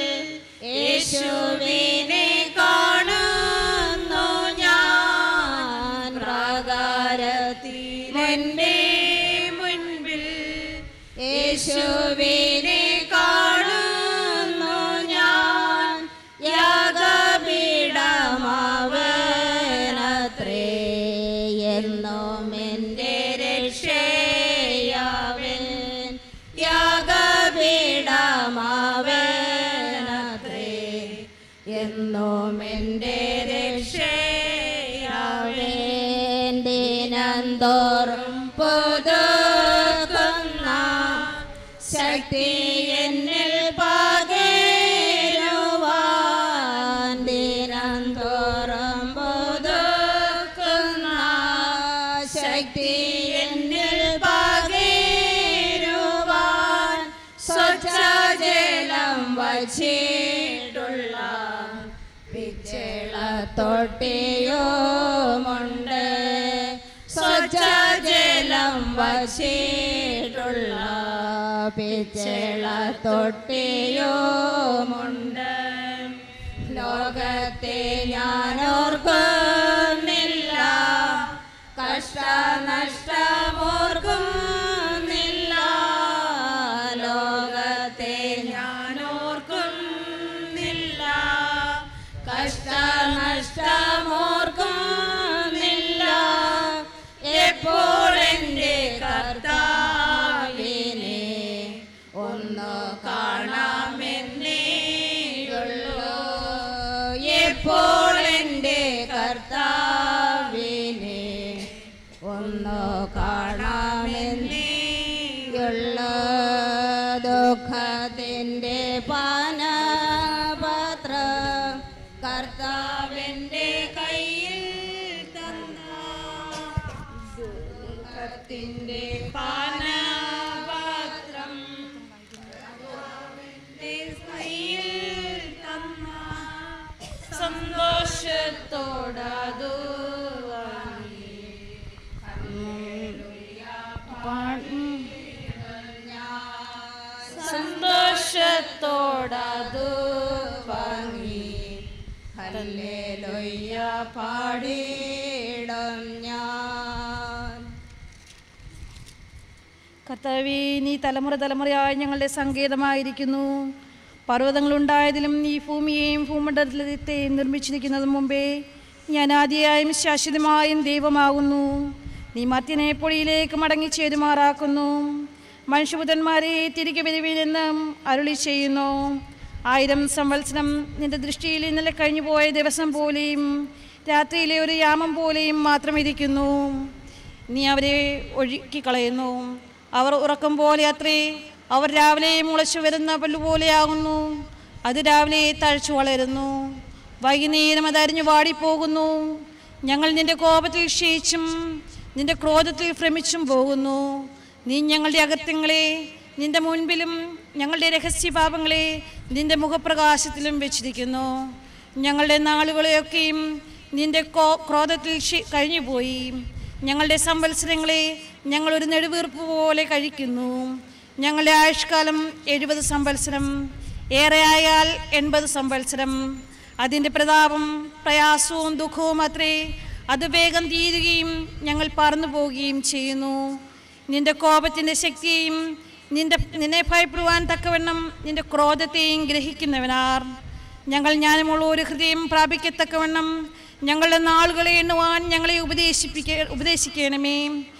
യേശുവിനെ കാണുന്നു ഞാൻ പ്രാകാരത്തിലെന്നെ മുൻപിൽ യേശുവിനെ കാണുന്നു ഞാൻ യാഗപീഠമാവനത്രേ എന്നും എൻ്റെ രക്ഷയാവൻ യാഗപീഠമാവനത്രേ എന്നും എൻ്റെ രക്ഷയാവൻ ദിനന്തോറും പുതുക്കുന്ന ശക്തി എന്നിൽ പകരുവാൻ ദിനന്തോറും പുതുക്കുന്ന ശക്തി എന്നിൽ പകരുവാൻ സ്വച്ഛജലം വച്ചിട്ടുള്ള പിച്ചള തൊട്ടിയുമുണ്ട് സ്വച്ഛജലം വച്ചിട്ടുള്ള പിച്ചള തൊട്ടിയുമുണ്ട് ലോകത്തെ ഞാൻ ഓർക്കുന്നില്ല കഷ്ടനഷ്ടമോർക്കുന്നില്ല ലോകത്തെ ഞാൻ ഓർക്കുന്നില്ല കഷ്ടനഷ്ടമോർക്കുന്നില്ല എപ്പോൾ എൻ്റെ കർത്താവിനെ ഒന്ന് കാണാമെന്നേ ഉള്ളൂ എപ്പോൾ എൻ്റെ കർത്താവിനെ ഒന്ന് കാണാമെന്നേയുള്ള ദുഃഖത്തിൻ്റെ പാനപാത്ര കർത്താവിൻ്റെ കൈ ദൈവത്തിൻ്റെ പാനപാത്രം കയ്യിൽ തന്ന സന്തോഷത്തോടതു വാങ്ങി സന്തോഷത്തോടതു വാങ്ങി ഹല്ലേലൂയ പാടിയിടം ഞാൻ കർത്താവേ നീ തലമുറ തലമുറയായി ഞങ്ങളുടെ സങ്കേതമായിരിക്കുന്നു പർവ്വതങ്ങളുണ്ടായതിലും ഈ ഭൂമിയെയും ഭൂമണ്ഡലത്തെയും നിർമ്മിച്ചിരിക്കുന്നതിന് മുമ്പേ ഞാൻ ആദ്യമായും ശാശ്വതമായും ദൈവമാകുന്നു നീ മത്യനെ പൊടിയിലേക്ക് മടങ്ങി ചേരുമാറാക്കുന്നു മനുഷ്യപുത്രന്മാരെ തിരികെ വരുവിനെന്നും അരുളി ചെയ്യുന്നു ആയിരം സംവത്സരം നിന്റെ ദൃഷ്ടിയിൽ ഇന്നലെ കഴിഞ്ഞു പോയ ദിവസം പോലെയും രാത്രിയിലെ ഒരു യാമം പോലെയും മാത്രം ഇരിക്കുന്നു നീ അവരെ ഒഴുക്കിക്കളയുന്നു അവർ ഉറക്കം പോലെ അത്രേ അവർ രാവിലെ മുളച്ചു വരുന്ന പല്ലുപോലെയാകുന്നു അത് രാവിലെ തഴച്ചു വളരുന്നു വൈകുന്നേരം അത് അരിഞ്ഞു വാടിപ്പോകുന്നു ഞങ്ങൾ നിന്റെ കോപത്തിൽ ക്ഷയിച്ചും നിന്റെ ക്രോധത്തിൽ ഭ്രമിച്ചും പോകുന്നു നീ ഞങ്ങളുടെ അകത്യങ്ങളെ നിന്റെ മുൻപിലും ഞങ്ങളുടെ രഹസ്യപാപങ്ങളെ നിന്റെ മുഖപ്രകാശത്തിലും വെച്ചിരിക്കുന്നു ഞങ്ങളുടെ നാളുകളെയൊക്കെയും നിന്റെ കോ- ക്രോധത്തിൽ ക്ഷി- കഴിഞ്ഞുപോയി ഞങ്ങളുടെ സംവത്സരങ്ങളെ ഞങ്ങൾ ഒരു നെടുവീർപ്പ് പോലെ കഴിക്കുന്നു ഞങ്ങളുടെ ആയുഷ്കാലം എഴുപത് സംവത്സരം ഏറെ ആയാൽ എൺപത് സംവത്സരം അതിൻ്റെ പ്രതാപം പ്രയാസവും ദുഃഖവും അത്രേ അത് വേഗം തീരുകയും ഞങ്ങൾ പറന്നു പോവുകയും ചെയ്യുന്നു നിന്റെ കോപത്തിൻ്റെ ശക്തിയെയും നിന്റെ നിന്നെ ഭയപ്പെടുവാൻ തക്കവണ്ണം നിന്റെ ക്രോധത്തെയും ഗ്രഹിക്കുന്നവനാർ ഞങ്ങൾ ജ്ഞാനമുള്ള ഒരു ഹൃദയം പ്രാപിക്കത്തക്കവണ്ണം ഞങ്ങളുടെ നാളുകളെ എണ്ണുവാൻ ഞങ്ങളെ ഉപദേശിപ്പിക്ക ഉപദേശിക്കണമേ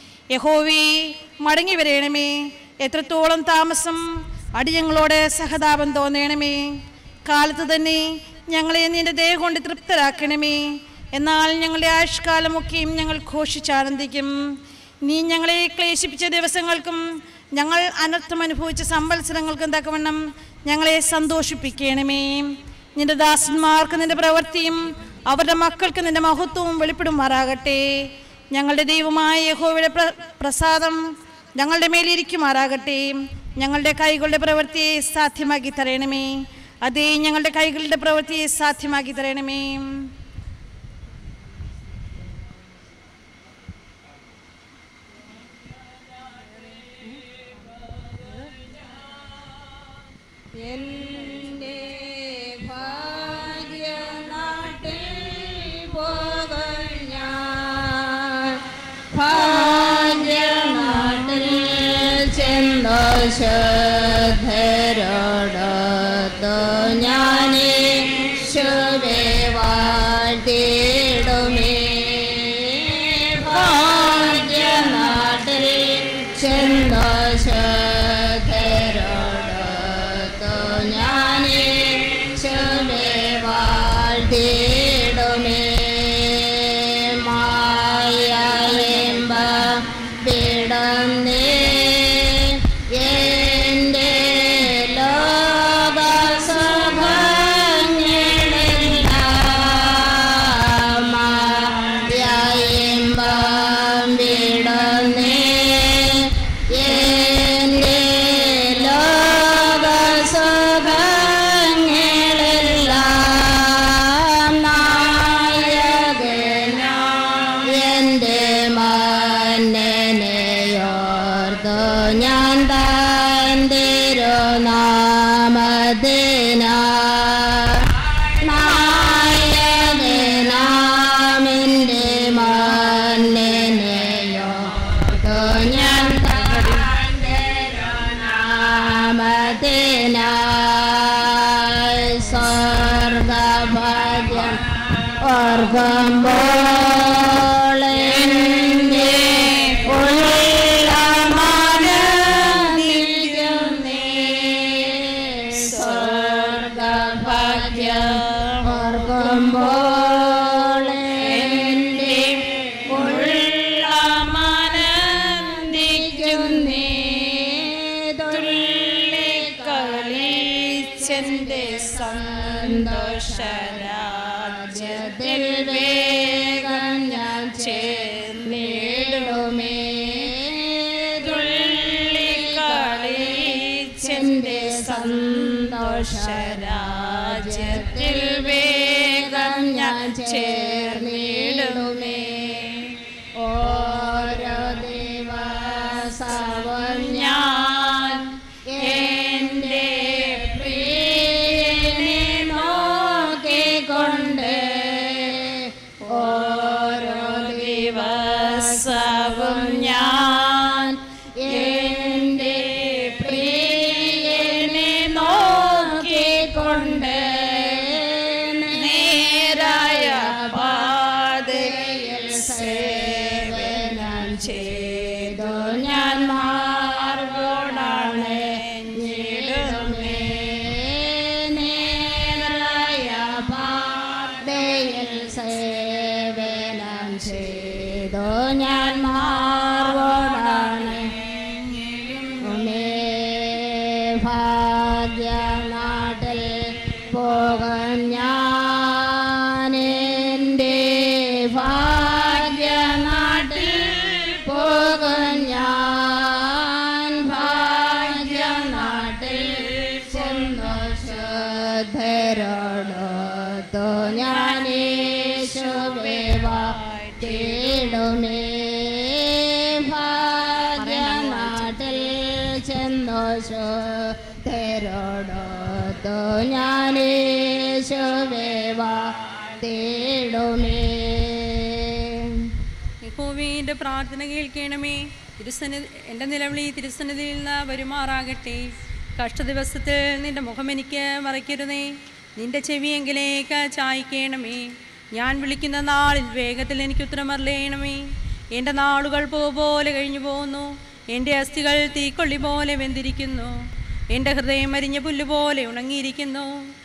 യഹോവേ മടങ്ങി വരയണമേ എത്രത്തോളം താമസം അടിയങ്ങളോട് സഹതാപം തോന്നണമേ കാലത്ത് തന്നെ ഞങ്ങളെ നിന്റെ ദേഹം കൊണ്ട് തൃപ്തരാക്കണമേ എന്നാൽ ഞങ്ങളുടെ ആയുഷ്കാലമൊക്കെയും ഞങ്ങൾ ഘോഷിച്ചാനന്ദിക്കും നീ ഞങ്ങളെ ക്ലേശിപ്പിച്ച ദിവസങ്ങൾക്കും ഞങ്ങൾ അനർത്ഥം അനുഭവിച്ച സംവത്സരങ്ങൾക്കും തക്കവണ്ണം ഞങ്ങളെ സന്തോഷിപ്പിക്കണമേ നിന്റെ ദാസന്മാർക്ക് നിന്റെ പ്രവൃത്തിയും അവരുടെ മക്കൾക്ക് നിന്റെ മഹത്വവും വെളിപ്പെടുമാറാകട്ടെ ഞങ്ങളുടെ ദൈവമായ യഹോവയുടെ പ്ര പ്രസാദം ഞങ്ങളുടെ മേലിരിക്കുമാറാകട്ടെ ഞങ്ങളുടെ കൈകളുടെ പ്രവൃത്തിയെ സാധ്യമാക്കി തരണമേ അതേ ഞങ്ങളുടെ കൈകളുടെ പ്രവൃത്തിയെ സാധ്യമാക്കി തരണമേ എൻ്റെ ഭാഗ്യനാട്ടിൽ പോകൽ ഞാൻ ഭാഗ്യനാട്ടിൽ ചെന്നോ ശ്രദ്ധരോടൊത്തു ഞാനേ ശുഭേ വാഴ്ത്തിടുമേ ഭാഗ്യനാട്ടിൽ ചെന്നോ ശ്രദ്ധരോടൊത്തു ഞാനേ ശുഭേ വാഴ്ത്തിടുമേ മായയെമ്പ വിടന്നേ എൻ്റെ ലോകസഭങ്ങളെല്ലാം മായയെമ്പം വിടന്നേ എൻ്റെ ലോകസഭങ്ങളെല്ലാം നായകനാം എൻ്റെ മന്നനെയോർത്തു ഞാൻ തന്തിരുനാമദിന നായകനാമിൻ്റെ മന്നനെയോർത്തു ഞാൻ നാമത്തിനായി സ്വർഗഭാഗ്യം ഓർക്കുമ്പോൾ എൻ്റെ ഉള്ളമാനന്ദിക്കുന്നേ. സ്വർഗഭാഗ്യം ഓർക്കുമ്പോൾ എൻ്റെ ഉള്ളമാനന്ദിക്കുന്നേ. തുള്ളിക്കളിച്ചെന്റെ സന്തോഷരാജ്യത്തിൽ വേഗം ഞാൻ ചേർന്നിടുമേ ചേർന്നിടുമേ ഓരോ ദിവസവും ഞാൻ എൻ്റെ പ്രിയനെ നോക്കിക്കൊണ്ട് ഓരോ ദിവസവും ഞാൻ എൻ്റെ പ്രിയനെ നോക്കിക്കൊണ്ട് നേരായ പാതയിൽ സേവനം ചെയ്തു ഞാൻ മാർഗോടാണ് ഞെടുമേ നേരായ പാതയിൽ സേവനം ചെയ്തു ഞാൻ മാർഗോടാണ് ഞെടുമേ ഭാഗ്യനാട്ടിൽ പോകാൻ ഞാൻ എൻ്റെ ഭാഗ്യനാട്ടിൽ പോകാൻ ഞാൻ ഭാഗ്യനാട്ടിൽ ചെന്നു ശ്രദ്ധരോടൊത്തു ഞാൻ യേശുവേ വാഴ്ത്തിടുമേ ഭാഗ്യനാട്ടിൽ ചെന്നു ശ്രദ്ധരോടൊത്തു ഞാൻ യേശുവേ വാഴ്ത്തിടുമേ യഹോവയുടെ പ്രാർത്ഥന കേൾക്കണമേ തിരുസന്നിധി എൻ്റെ നിലവിളി തിരുസന്നിധിയിൽ നിന്ന് വരുമാറാകട്ടെ കഷ്ടദിവസത്തിൽ നിന്റെ മുഖം എനിക്ക് മറയ്ക്കരുതേ നിന്റെ ചെവിയെങ്കിലേക്ക് ചായ്ക്കണമേ ഞാൻ വിളിക്കുന്ന നാളിൽ വേഗത്തിൽ എനിക്ക് ഉത്തരമറിയണമേ എൻ്റെ നാളുകൾ പോ പോലെ കഴിഞ്ഞു പോകുന്നു എൻ്റെ അസ്ഥികൾ തീക്കൊള്ളി പോലെ വെന്തിരിക്കുന്നു എൻ്റെ ഹൃദയം അരിഞ്ഞ പുല്ല് പോലെ ഉണങ്ങിയിരിക്കുന്നു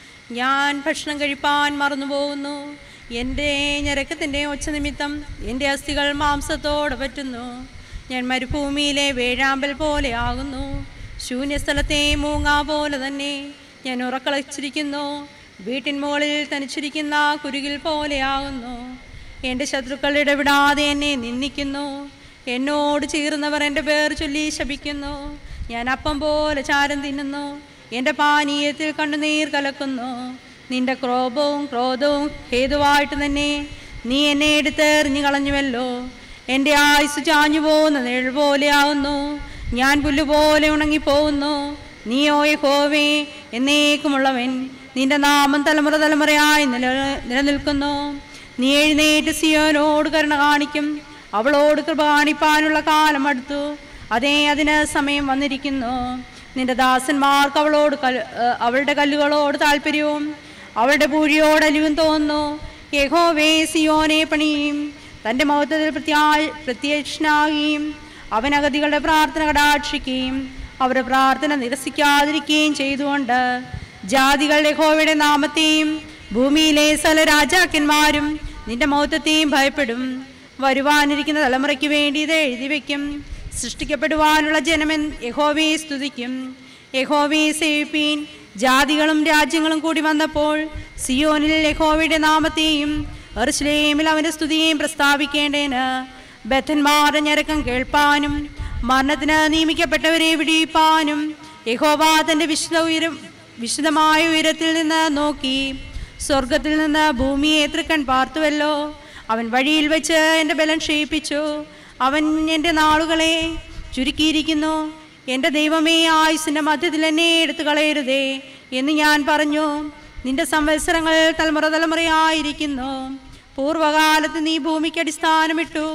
ഞാൻ ഭക്ഷണം കഴിപ്പാൻ മറന്നുപോകുന്നു എൻ്റെ ഞരക്കത്തിൻ്റെ ഒച്ച നിമിത്തം എൻ്റെ അസ്ഥികൾ മാംസത്തോടെ പറ്റുന്നു ഞാൻ മരുഭൂമിയിലെ വേഴാമ്പൽ പോലെ ആകുന്നു ശൂന്യസ്ഥലത്തെ മൂങ്ങ പോലെ തന്നെ ഞാൻ ഉറക്കളച്ചിരിക്കുന്നു വീട്ടിൻ മുകളിൽ തനിച്ചിരിക്കുന്ന കുരുകിൽ പോലെയാകുന്നു എൻ്റെ ശത്രുക്കൾ ഇടപെടാതെ എന്നെ നിന്ദിക്കുന്നു എന്നോട് ചേർന്നവർ എൻ്റെ പേർ ചൊല്ലി ശപിക്കുന്നു ഞാൻ അപ്പം പോലെ ചാരം തിന്നുന്നു എൻ്റെ പാനീയത്തിൽ കണ്ണുനീർ കലക്കുന്നു നിന്റെ ക്രോധവും ക്രോധവും ഹേതുവായിട്ട് തന്നെ നീ എന്നെ എടുത്തെറിഞ്ഞു കളഞ്ഞുവല്ലോ എൻ്റെ ആയുസ് ചാഞ്ഞു പോകുന്ന നിഴൽ പോലെയാവുന്നു ഞാൻ പുല്ലുപോലെ ഉണങ്ങിപ്പോകുന്നു നീയോ യഹോവേ എന്നേക്കുമുള്ളവൻ നിന്റെ നാമം തലമുറ തലമുറയായി നില നിലനിൽക്കുന്നു നീ എഴുന്നേറ്റ് സിയോനോട് കരുണ കാണിക്കും അവളോട് കൃപ കാണിപ്പാനുള്ള കാലം അടുത്തു അതേ അതിന് സമയം വന്നിരിക്കുന്നു നിന്റെ ദാസന്മാർക്ക് അവളോട് കൽ ഏഹ് അവളുടെ കല്ലുകളോട് താല്പര്യവും അവളുടെ പൂഴിയോട് അലിവും തോന്നുന്നു യഹോവേ സിയോനെ പണിയും തൻ്റെ മഹത്വത്തിൽ പ്രത്യാ പ്രത്യക്ഷനാകുകയും അവൻ അഗതികളുടെ പ്രാർത്ഥന കടാക്ഷിക്കുകയും അവരുടെ പ്രാർത്ഥന നിരസിക്കാതിരിക്കുകയും ചെയ്തുകൊണ്ട് ജാതികൾ യഹോവയുടെ നാമത്തെയും ഭൂമിയിലെ സകല രാജാക്കന്മാരും നിന്റെ മഹത്വത്തെയും ഭയപ്പെടും വരുവാനിരിക്കുന്ന തലമുറയ്ക്ക് വേണ്ടി ഇത് എഴുതി വയ്ക്കും സൃഷ്ടിക്കപ്പെടുവാനുള്ള ജനമെൻ യഹോവയെ സ്തുതിക്കും യഹോവയെ സേവിപ്പീൻ ജാതികളും രാജ്യങ്ങളും കൂടി വന്നപ്പോൾ സിയോനിൽ യഹോവയുടെ നാമത്തെയും എറുസലേമിൽ അവൻ്റെ സ്തുതിയെയും പ്രസ്താവിക്കേണ്ടേന് ബദ്ധന്മാരുടെ ഞരക്കം കേൾപ്പാനും മരണത്തിന് നിയമിക്കപ്പെട്ടവരെ വിടിയിപ്പാനും യഹോവ തൻ്റെ വിശുദ്ധ ഉയരം വിശുദ്ധമായ ഉയരത്തിൽ നിന്ന് നോക്കി സ്വർഗത്തിൽ നിന്ന് ഭൂമിയെ തൃക്കൺ പാർത്തുവല്ലോ അവൻ വഴിയിൽ വെച്ച് എൻ്റെ ബലം ക്ഷയിപ്പിച്ചു അവൻ എൻ്റെ നാളുകളെ ചുരുക്കിയിരിക്കുന്നു എൻ്റെ ദൈവമേ ആയുസിൻ്റെ മധ്യത്തിൽ എന്നെ എടുത്തു കളയരുതേ എന്ന് ഞാൻ പറഞ്ഞു നിന്റെ സംവത്സരങ്ങൾ തലമുറ തലമുറയായിരിക്കുന്നു പൂർവകാലത്ത് നീ ഭൂമിക്ക് അടിസ്ഥാനമിട്ടു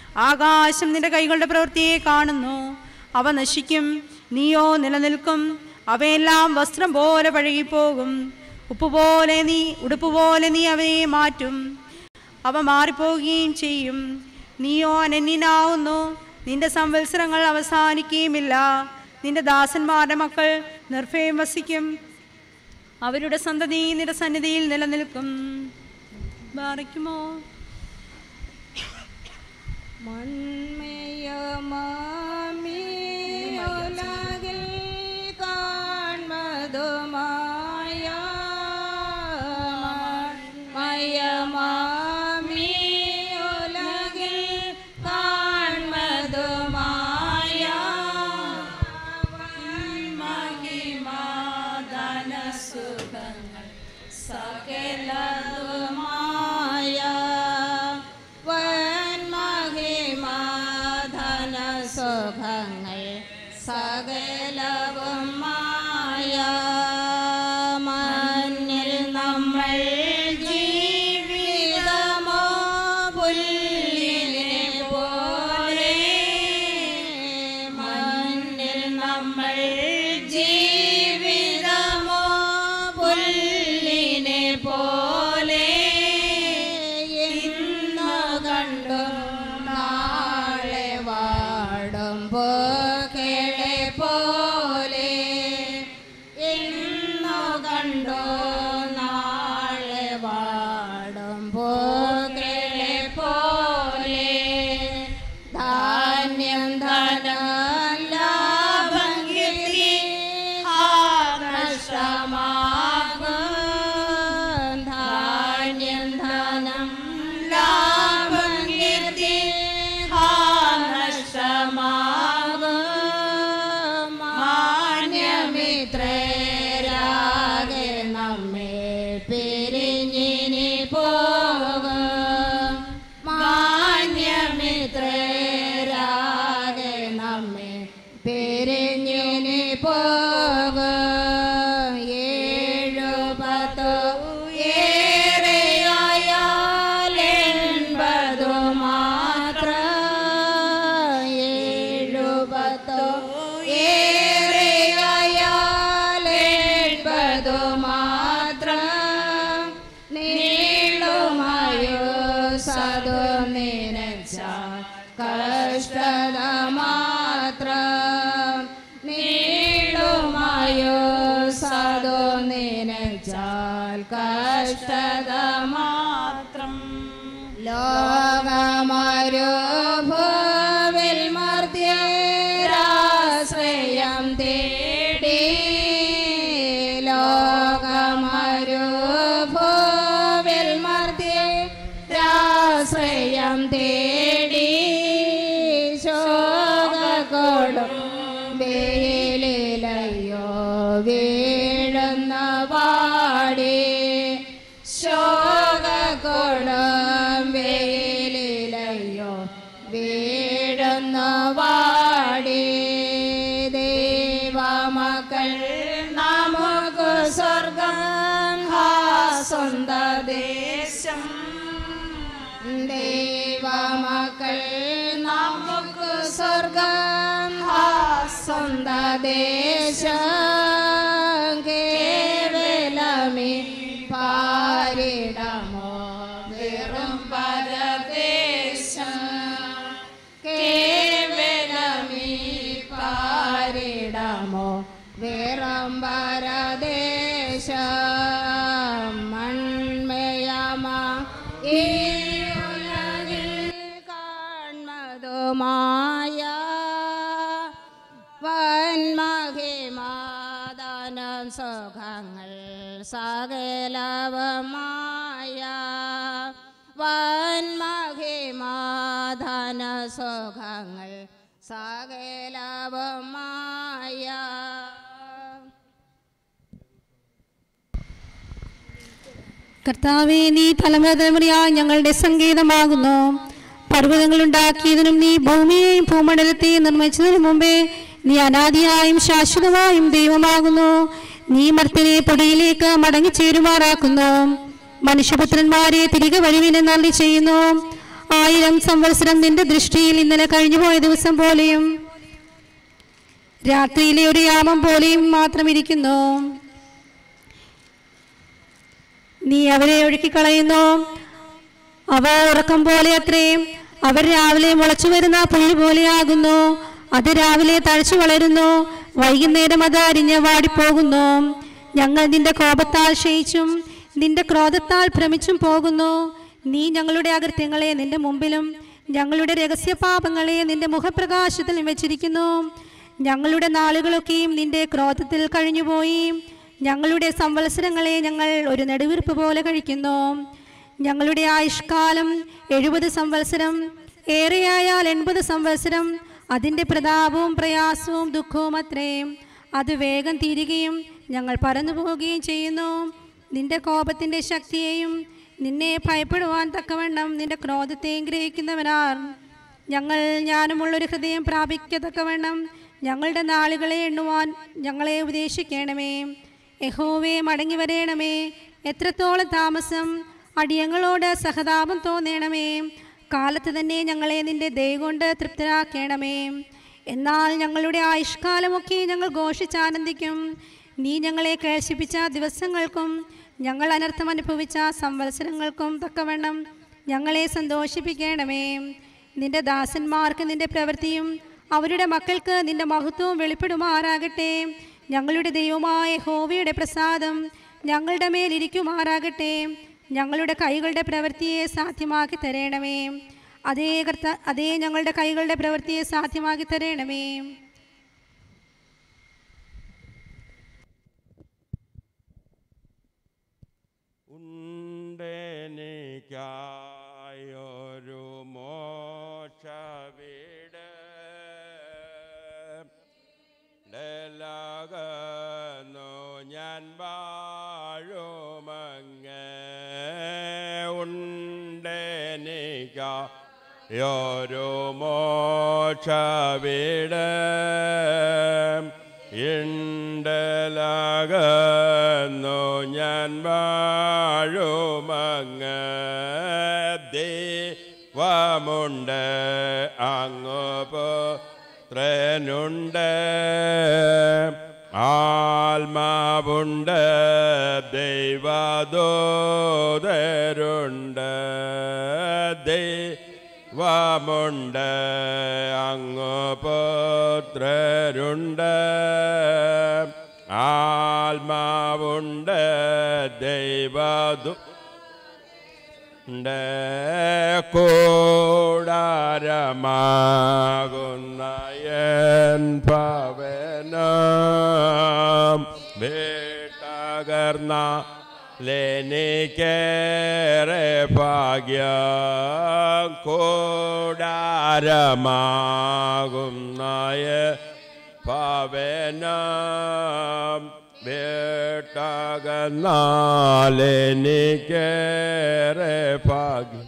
ആകാശം നിന്റെ കൈകളുടെ പ്രവൃത്തിയെ കാണുന്നു അവ നശിക്കും നീയോ നിലനിൽക്കും അവയെല്ലാം വസ്ത്രം പോലെ പഴകിപ്പോകും ഉപ്പ് പോലെ നീ ഉടുപ്പ് പോലെ നീ അവയെ മാറ്റും അവ മാറിപ്പോവുകയും ചെയ്യും നീയോ അനന്യനാവുന്നു നിന്റെ സംവത്സരങ്ങൾ അവസാനിക്കുകയുമില്ല നിന്റെ ദാസന്മാരുടെ മക്കൾ നിർഭയം വസിക്കും അവരുടെ സന്തതി നിന്റെ സന്നിധിയിൽ നിലനിൽക്കും ബാറിക്കുമോ മൺമയമാമിയുലകിൽ കാൺമതുമായ മയമാമിയുലകിൽ കാൺമതുമായ മഹിമാദാനസുഖങ്ങൾ സകലതുമായ സതു നിനച്ച കഷ്ടത മാത്രം നീളുമായോ സതു നിനച്ചാൽ കഷ്ടത മാത്രം ലോകമരുഭൂവിൽ മർദ്യരാശ്രയം തേടി ലോകമരുഭൂവിൽ മർദ്യരാശ്രയം തേടി ശോകകൊടും വേലിലയോ വീഴുന്ന പാടി ശോകകൊടും വേലിലയോ വീഴുന്ന പാടി ദൈവമക്കൾ നമുക്ക് സ്വർഗം ഹാ സ്വന്ത ദേശം ദൈവമക്കൾ നമുക്ക് സ്വർഗം ഹാ സ്വന്ത ദേശം കേവലമേ പാരിടമോ വെറും പരദേശം കേവലമേ പാരിടമോ വെറും പരദേശം മൺമയമാ ഈ ഉലകിൽ കാൺമതുമായ വന്മഹിമാദാനം സുഖങ്ങൾ സകലവമായ വന്മഹിമാദാന സുഖങ്ങൾ സകലവമായ കർത്താവേ നീ തലമുറ തലമുറയായി ഞങ്ങളുടെ സംഗീതമാകുന്നു പർവ്വതങ്ങൾ ഉണ്ടാക്കിയതിനും നീ ഭൂമിയെയും ഭൂമണ്ഡലത്തെയും നിർമ്മിച്ചതിനു മുമ്പേ നീ അനാദിയായും ശാശ്വതമായും ദൈവമാകുന്നു നീ മർത്തിനെ പൊടിയിലേക്ക് മടങ്ങിച്ചേരുമാറാക്കുന്നു മനുഷ്യപുത്രന്മാരെ തിരികെ വരുവിനെ നന്ദി ചെയ്യുന്നു ആയിരം സംവത്സരം നിന്റെ ദൃഷ്ടിയിൽ ഇന്നലെ കഴിഞ്ഞുപോയ ദിവസം പോലെയും രാത്രിയിലെ ഒരു യാമം പോലെയും മാത്രം ഇരിക്കുന്നു നീ അവരെ ഒഴുക്കിക്കളയുന്നു അവ ഉറക്കം പോലെ അത്രയും അവർ രാവിലെ മുളച്ചു വരുന്ന പുല്ല് പോലെയാകുന്നു അത് രാവിലെ തഴച്ചു വളരുന്നു വൈകുന്നേരം അത് അരിഞ്ഞ് വാടിപ്പോകുന്നു ഞങ്ങൾ നിന്റെ കോപത്താൽ ക്ഷയിച്ചും നിന്റെ ക്രോധത്താൽ ഭ്രമിച്ചും പോകുന്നു നീ ഞങ്ങളുടെ അകൃത്യങ്ങളെ നിന്റെ മുമ്പിലും ഞങ്ങളുടെ രഹസ്യപാപങ്ങളെ നിന്റെ മുഖപ്രകാശത്തിലും വെച്ചിരിക്കുന്നു ഞങ്ങളുടെ നാളുകളൊക്കെയും നിന്റെ ക്രോധത്തിൽ കഴിഞ്ഞുപോയി ഞങ്ങളുടെ സംവത്സരങ്ങളെ ഞങ്ങൾ ഒരു നെടുവീർപ്പ് പോലെ കഴിക്കുന്നു ഞങ്ങളുടെ ആയുഷ്കാലം എഴുപത് സംവത്സരം ഏറെയായാൽ എൺപത് സംവത്സരം അതിൻ്റെ പ്രതാപവും പ്രയാസവും ദുഃഖവും അത്രയും അത് വേഗം തീരുകയും ഞങ്ങൾ പറന്നു പോവുകയും ചെയ്യുന്നു നിന്റെ കോപത്തിൻ്റെ ശക്തിയെയും നിന്നെ ഭയപ്പെടുവാൻ തക്കവണ്ണം നിന്റെ ക്രോധത്തെയും ഗ്രഹിക്കുന്നവനാർ ഞങ്ങൾ ജ്ഞാനമുള്ളൊരു ഹൃദയം പ്രാപിക്കത്തക്കവണ്ണം ഞങ്ങളുടെ നാളുകളെ എണ്ണുവാൻ ഞങ്ങളെ ഉപദേശിക്കണമേ യഹോവേ മടങ്ങി വരേണമേ എത്രത്തോളം താമസം അടിയങ്ങളോട് സഹതാപം തോന്നണമേ കാലത്ത് തന്നെ ഞങ്ങളെ നിന്റെ ദയ കൊണ്ട് തൃപ്തരാക്കണമേ എന്നാൽ ഞങ്ങളുടെ ആയുഷ്കാലമൊക്കെ ഞങ്ങൾ ഘോഷിച്ചാനന്ദിക്കും നീ ഞങ്ങളെ ക്ലേശിപ്പിച്ച ദിവസങ്ങൾക്കും ഞങ്ങൾ അനർത്ഥം അനുഭവിച്ച സംവത്സരങ്ങൾക്കും തക്കവണ്ണം ഞങ്ങളെ സന്തോഷിപ്പിക്കണമേ നിന്റെ ദാസന്മാർക്ക് നിന്റെ പ്രവൃത്തിയും അവരുടെ മക്കൾക്ക് നിന്റെ മഹത്വവും വെളിപ്പെടുമാറാകട്ടെ ഞങ്ങളുടെ ദൈവമായ ഹോവയുടെ പ്രസാദം ഞങ്ങളുടെ മേലിരിക്കുമാറാകട്ടെ ഞങ്ങളുടെ കൈകളുടെ പ്രവൃത്തിയെ സാധ്യമാക്കി തരണമേ അതേ കർത്ത അതേ ഞങ്ങളുടെ കൈകളുടെ പ്രവൃത്തിയെ സാധ്യമാക്കി തരണമേ ഉണ്ടെനിക്കായൊരു മോക്ഷ വീട് ഡലകന്നു ഞാൻ വാഴുമങ്ങ് ഉണ്ടെനിക്കായൊരു മോക്ഷ വീട് ഇണ്ടലകന്നു ഞാൻ വാഴുമങ്ങ് ദൈവമുണ്ട് അങ്ങ് പുത്രനുണ്ട് ആത്മാവുണ്ട് ദൈവദൂതരുണ്ട് ദൈവമുണ്ട് അങ്ങ് പുത്രരുണ്ട് ആത്മാവുണ്ട് ദൈവദു കൂടാരമാകുന്ന എൻ ഭവനം വീട്ടകർന്ന ലെനിക്കേറെ ഭാഗ്യം കൂടാരമാകുന്ന എൻ ഭവനം വീട്ടകന്നാലെനിക്കേറെ ഭാഗ്യം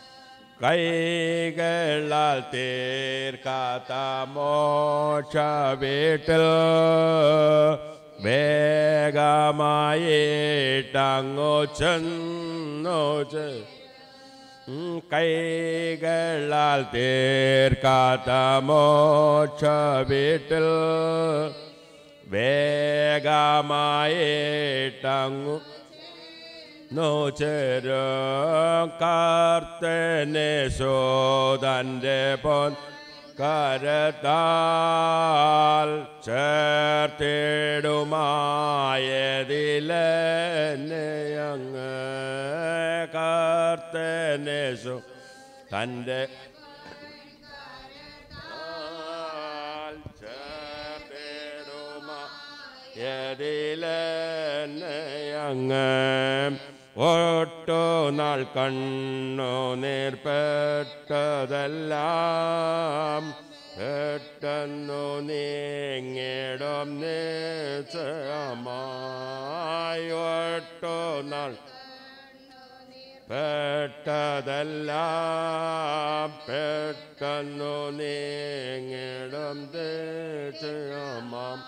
കൈകളാൽ തീർക്കാത്ത മോക്ഷ വീട്ടിൽ വേഗമായിട്ടങ്ങു ചെന്നു ചെ- ഉം, കൈകളാൽ തീർക്കാത്ത മോക്ഷ വീട്ടിൽ വേഗമായിട്ടങ്ങു നോച്ചേരും കാർത്തനെ ശോതന്റെ പൊൻ കരത്താൽ ചേർത്തിടുമായതിലെന്നെ അങ്ങ് കാർത്തനെ ശോ തൻ്റെ അങ്ങ് ഒട്ടു നാൾ കണ്ണു നേർപ്പെട്ടതെല്ലാം പെട്ടെന്നു നീങ്ങിടും നിശ്ചയമായി ഒട്ടു നാൾ പെട്ടതെല്ലാം പെട്ടെന്നു നീങ്ങിടും നിശ്ചയമാം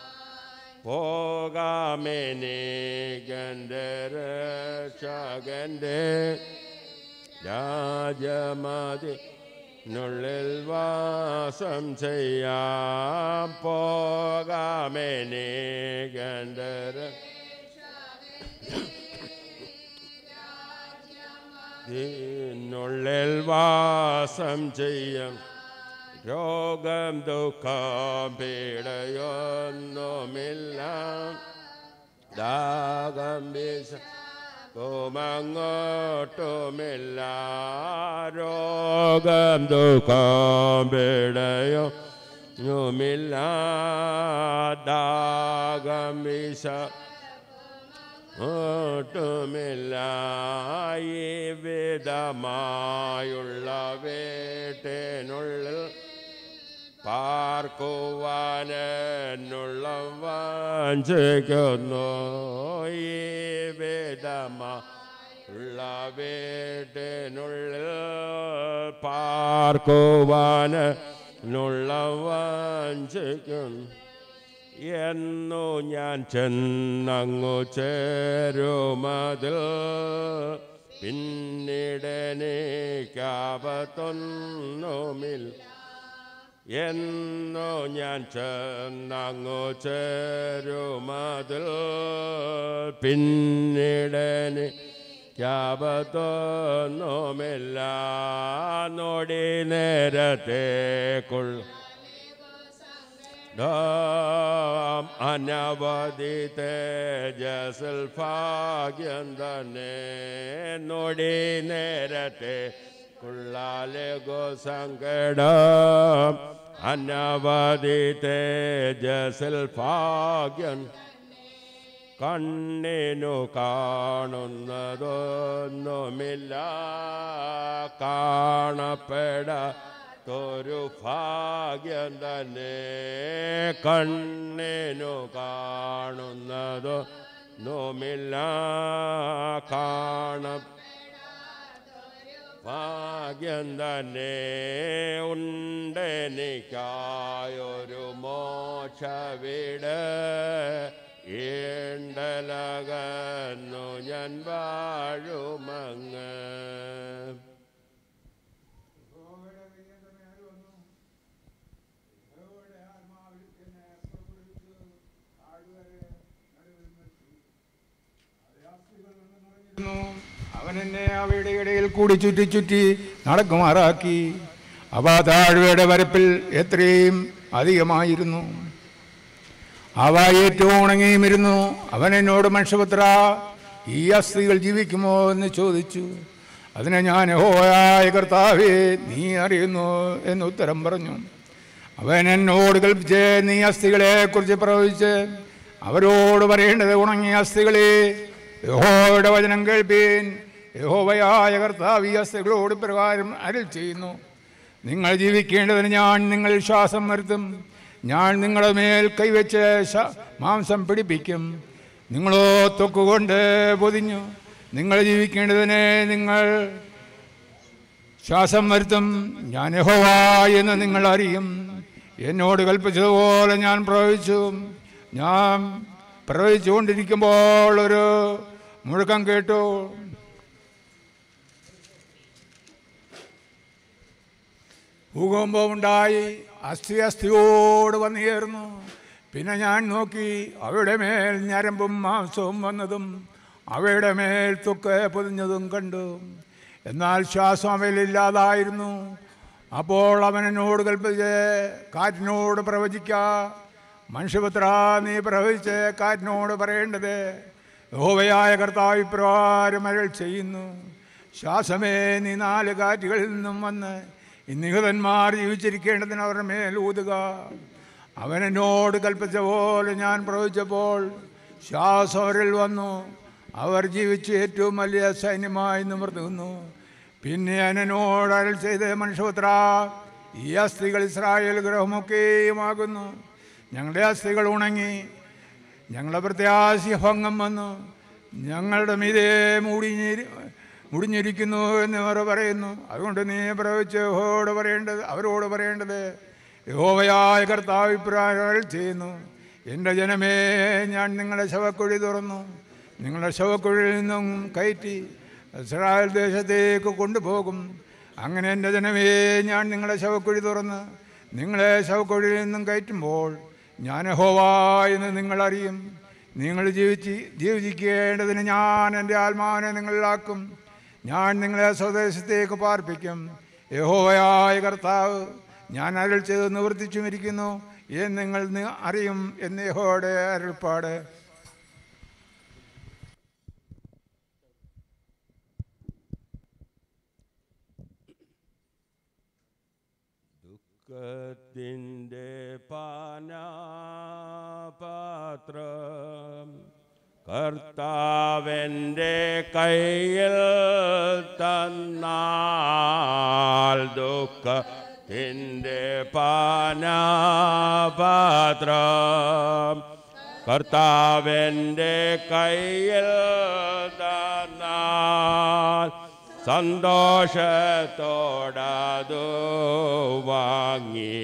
പോകാമെനികൻ്റെ രക്ഷകൻ്റെ രാജമതി നുള്ളിൽ വാസം ചെയ്യാം പോകാമെനികൻ്റെ നുള്ളിൽ വാസം ചെയ്യാം രോഗം ദുഃഖം പീഡയൊന്നുമില്ല ദാഹം വിഷ കോമങ്ങോട്ടുമില്ല രോഗം ദുഃഖം പീഡയൊന്നുമില്ല ദാഹം വിഷ ഒട്ടുമില്ല ഈ വിധമായുള്ള വീട്ടിനുള്ളിൽ പാർക്കുവാനുള്ള വാഞ്ചിക്കുന്നു ഈ വിധമുള്ള വീട്ടിനുള്ളിൽ പാർക്കുവാനുള്ള വാഞ്ചിക്കുന്നു എന്നു ഞാൻ ചെന്നങ്ങു ചേരുമതിൽ പിന്നീടനേക്കാപത്തൊന്നുമിൽ എന്നു ഞാൻ ചെന്നങ്ങു ചേരുമതിൽ പിന്നീടനെ ക്യാപത്തൊന്നുമില്ല നോടി നേരത്തേക്കുള്ള നാം അനവധി തേജസ്സിൽ ഭാഗ്യം തന്നെ നൊടി നേരത്തെ കുള്ളാലഗോ സങ്കടം അനവധി തേജസ്സിൽ ഭാഗ്യം കണ്ണിനു കാണുന്നതൊന്നുമില്ല കാണപ്പെട തൊരു ഭാഗ്യം തന്നെ കണ്ണിനു കാണുന്നതോ നോമില്ല കാണ ഭാഗ്യം തന്നെ ഉണ്ടെനിക്കായൊരു മോക്ഷ വീട് ഈണ്ടലകന്നു ഞാൻ വാഴുമങ്ങ് അവൻ എന്നെ അവയുടെ ഇടയിൽ കൂടി ചുറ്റി ചുറ്റി നടക്കുമാറാക്കി അവ താഴ്വയുടെ വരപ്പിൽ എത്രയും അധികമായിരുന്നു അവ ഏറ്റവും ഉണങ്ങിയുമിരുന്നു അവൻ എന്നോട് മനുഷ്യപുത്ര ഈ അസ്ഥികൾ ജീവിക്കുമോ എന്ന് ചോദിച്ചു അതിനെ ഞാൻ ഹോയായ കർത്താവേ നീ അറിയുന്നു എന്ന് ഉത്തരം പറഞ്ഞു അവൻ എന്നോട് കൽപ്പിച്ച് നീ അസ്ഥികളെ കുറിച്ച് പ്രവചിച്ച് അവരോട് പറയേണ്ടത് ഉണങ്ങിയ അസ്ഥികളെ യഹോയുടെ വചനം കേൾപ്പീൻ യഹോവയായ കർത്താവ് ഈ അസ്ഥികളോട് പ്രകാരം അരുൾ ചെയ്യുന്നു നിങ്ങൾ ജീവിക്കേണ്ടതിന് ഞാൻ നിങ്ങൾ ശ്വാസം വരുത്തും ഞാൻ നിങ്ങളുടെ മേൽ കൈവച്ച് ശ- മാംസം പിടിപ്പിക്കും നിങ്ങളോ തൊക്കുകൊണ്ട് പൊതിഞ്ഞു നിങ്ങൾ ജീവിക്കേണ്ടതിനെ നിങ്ങൾ ശ്വാസം വരുത്തും ഞാൻ യഹോവ എന്ന് നിങ്ങൾ അറിയും എന്നോട് കൽപ്പിച്ചതുപോലെ ഞാൻ പ്രവചിച്ചു ഞാൻ പ്രവചിച്ചുകൊണ്ടിരിക്കുമ്പോൾ ഒരു മുഴക്കം കേട്ടു ഭൂകമ്പമുണ്ടായി അസ്ഥി അസ്ഥിയോട് വന്നുചേർന്നു പിന്നെ ഞാൻ നോക്കി അവയുടെ മേൽ ഞരമ്പും മാംസവും വന്നതും അവയുടെ മേൽ തൊക്ക് പൊതിഞ്ഞതും കണ്ടു എന്നാൽ ശ്വാസം അവയിലില്ലാതായിരുന്നു അപ്പോൾ അവൻ എന്നോട് കൽപ്പിച്ച് കാറ്റിനോട് പ്രവചിക്ക മനുഷ്യപുത്ര നീ പ്രവചിച്ച് കാറ്റിനോട് പറയേണ്ടത് യഹോവയായ കർത്താവ് ഇപ്രകാരം അരുൾ ചെയ്യുന്നു ശ്വാസമേ നീ നാല് കാറ്റുകളിൽ നിന്നും വന്ന് ഈ നിഹതന്മാർ ജീവിച്ചിരിക്കേണ്ടതിന് അവരുടെ മേൽ ഊതുക അവൻ എന്നോട് കൽപ്പിച്ച പോലെ ഞാൻ പ്രവചിച്ചപ്പോൾ ശ്വാസം അവരിൽ വന്നു അവർ ജീവിച്ച് ഏറ്റവും വലിയ സൈന്യമായി നിവർത്തുന്നു പിന്നെ ഞാൻ എന്നോട് അരൾ ചെയ്ത് മനുഷ്യപുത്ര ഈ അസ്ഥികൾ ഇസ്രായേൽ ഗ്രഹമൊക്കെയുമാകുന്നു ഞങ്ങളുടെ അസ്ഥികൾ ഉണങ്ങി ഞങ്ങളുടെ പ്രത്യാശ ഭംഗം വന്നു ഞങ്ങളുടെ മീതെ മൂടിഞ്ഞിരി മുടിഞ്ഞിരിക്കുന്നു എന്ന് അവർ പറയുന്നു അതുകൊണ്ട് നീ പ്രവചിച്ച് യഹോയോട് പറയേണ്ടത് അവരോട് പറയേണ്ടത് യഹോവയായ കർത്താവ് ഇപ്രായം ചെയ്യുന്നു എൻ്റെ ജനമേ ഞാൻ നിങ്ങളുടെ ശവക്കുഴി തുറന്നു നിങ്ങളുടെ ശവക്കുഴിയിൽ നിന്നും കയറ്റി ഇസ്രായേൽ ദേശത്തേക്ക് കൊണ്ടുപോകും അങ്ങനെ എൻ്റെ ജനമേ ഞാൻ നിങ്ങളുടെ ശവക്കുഴി തുറന്ന് നിങ്ങളെ ശവക്കുഴിയിൽ നിന്നും കയറ്റുമ്പോൾ ഞാൻ ഹോവ എന്ന് നിങ്ങൾ അറിയും നിങ്ങൾ ജീവിച്ച് ജീവിക്കേണ്ടതിന് ഞാൻ എൻ്റെ ആത്മാവിനെ നിങ്ങളിലാക്കും ഞാൻ നിങ്ങളെ സ്വദേശത്തേക്ക് പാർപ്പിക്കും യഹോവയായ കർത്താവ് ഞാൻ അരുൾ ചെയ്ത് നിവർത്തിച്ചുമിരിക്കുന്നു എന്ന് നിങ്ങൾ നി- അറിയും എന്ന് യഹോയുടെ അരുൾപ്പാട് ദുഃഖത്തിൻ്റെ പാനാപാത്രം കർത്താവൻ്റെ കയ്യിൽ തന്നാൽ ദുഃഖത്തിൻ്റെ പാനാപാത്രം കർത്താവൻ്റെ കയ്യിൽ തന്നാൽ സന്തോഷത്തോടതു വാങ്ങി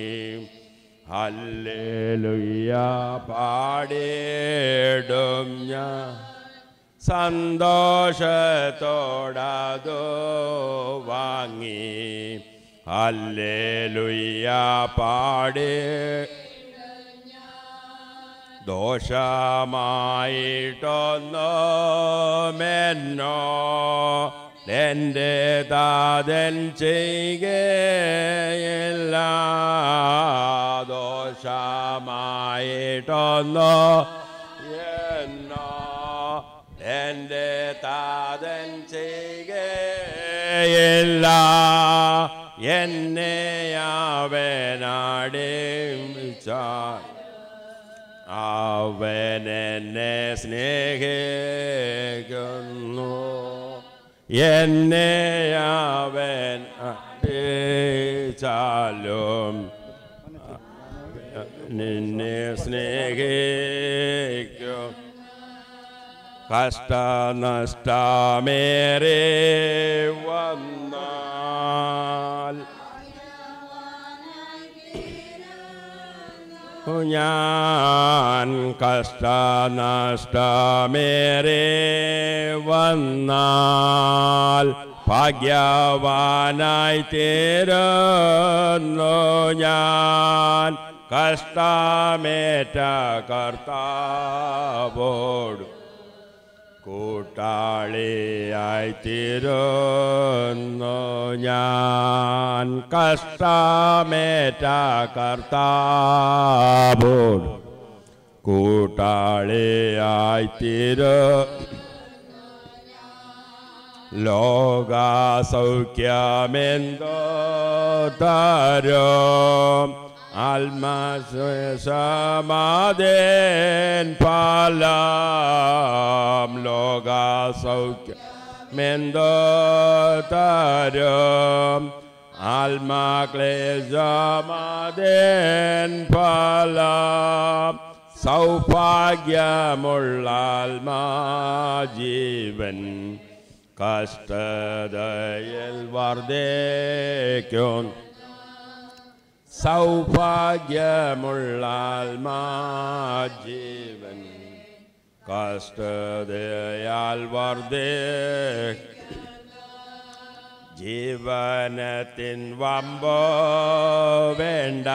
ഹല്ലേലൂയ പാടിടും ഞാൻ സന്തോഷത്തോടതു വാങ്ങി ഹല്ലേലൂയ പാടി ദോഷമായിട്ടൊന്നുമെന്നോ എൻ്റെ താതൻ ചെയ്യുകയില്ല ദോഷമായിട്ടൊന്നോ എന്നോ എൻ്റെ താതൻ ചെയ്യുകയില്ല എന്നെ അവനാടിച്ചാൽ അവൻ എന്നെ സ്നേഹിക്കുന്നു എന്നെ അവൻ അടിച്ചാലും നിന്നെ സ്നേഹിക്കും കഷ്ടനഷ്ടമേറെ വന്നാൽ ഞാൻ കഷ്ടനഷ്ടമേറെ വന്നാൽ ഭാഗ്യവാനായി തീരുന്നു ഞാൻ കഷ്ടമേറ്റ കർത്താവോട് കൂട്ടാളിയായി തീരുന്നു ഞാൻ കഷ്ടമേറ്റ കർത്താവോട് കൂട്ടാളിയായി തീരു ലോക സൗഖ്യമെന്തോ തരും ആത്മസമാധേൻ പാലാം ലോക സൗഖ്യമെന്തോ തരും ആത്മാക്ലേശമാധേൻ പാലാം സൗഭാഗ്യമുള്ള ആത്മാജീവൻ കഷ്ടതയിൽ വർദ്ധേക്കും സൗഭാഗ്യമുള്ള ആത്മാജീവൻ കഷ്ടതയാൽ വർദ്ധേ ജീവനത്തിൻ വമ്പോ വേണ്ട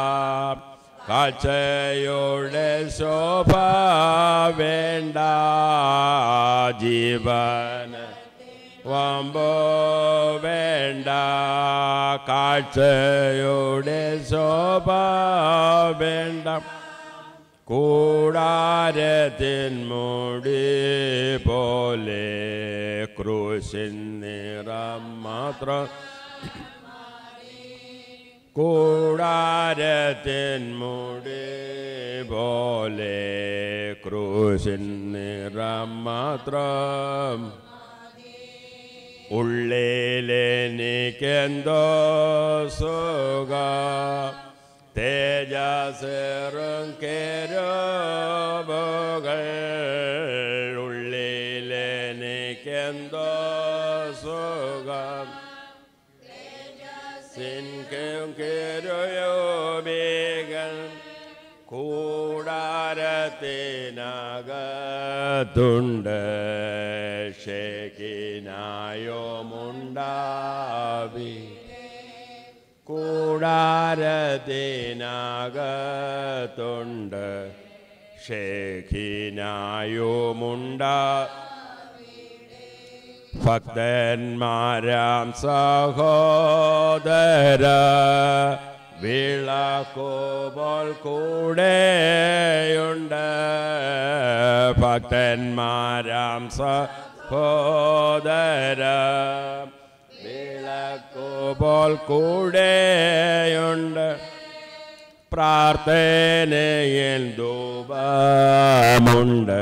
കാഴ്ചയുടെ ശോഭ വേണ്ട ജീവന വമ്പോ വേണ്ട കാഴ്ചയുടെ ശോഭ വേണ്ട കൂടാരത്തിൻ മുടി പോലെ ക്രൂശിൻ നിറം മാത്രം കൂടാരത്തിൻ മുടി പോലെ ക്രൂശിൻ നിറം മാത്രം ഉള്ളിലെനിക്കെന്തോ സുഖ തേജസ്സേറും കേരോബുകൾ ഉള്ളിലെനിക്കെന്തോ സുഖം സിൻകും കേരോയോബികൾ കൂടാരത്തിനകത്തുണ്ട് ഷേക്കിനായോ മുണ്ടാവി കൂടാരത്തിനകത്തുണ്ട് ഷേഖിനായോ മുണ്ട ഭക്തന്മാരാം സഹോദര വിളക്കോപോൽ കൂടെയുണ്ട് ഭക്തന്മാരാം സഹോദര വിളക്കോപോൽ കൂടെയുണ്ട് പ്രാർത്ഥനയിൽ ധൂപമുണ്ട്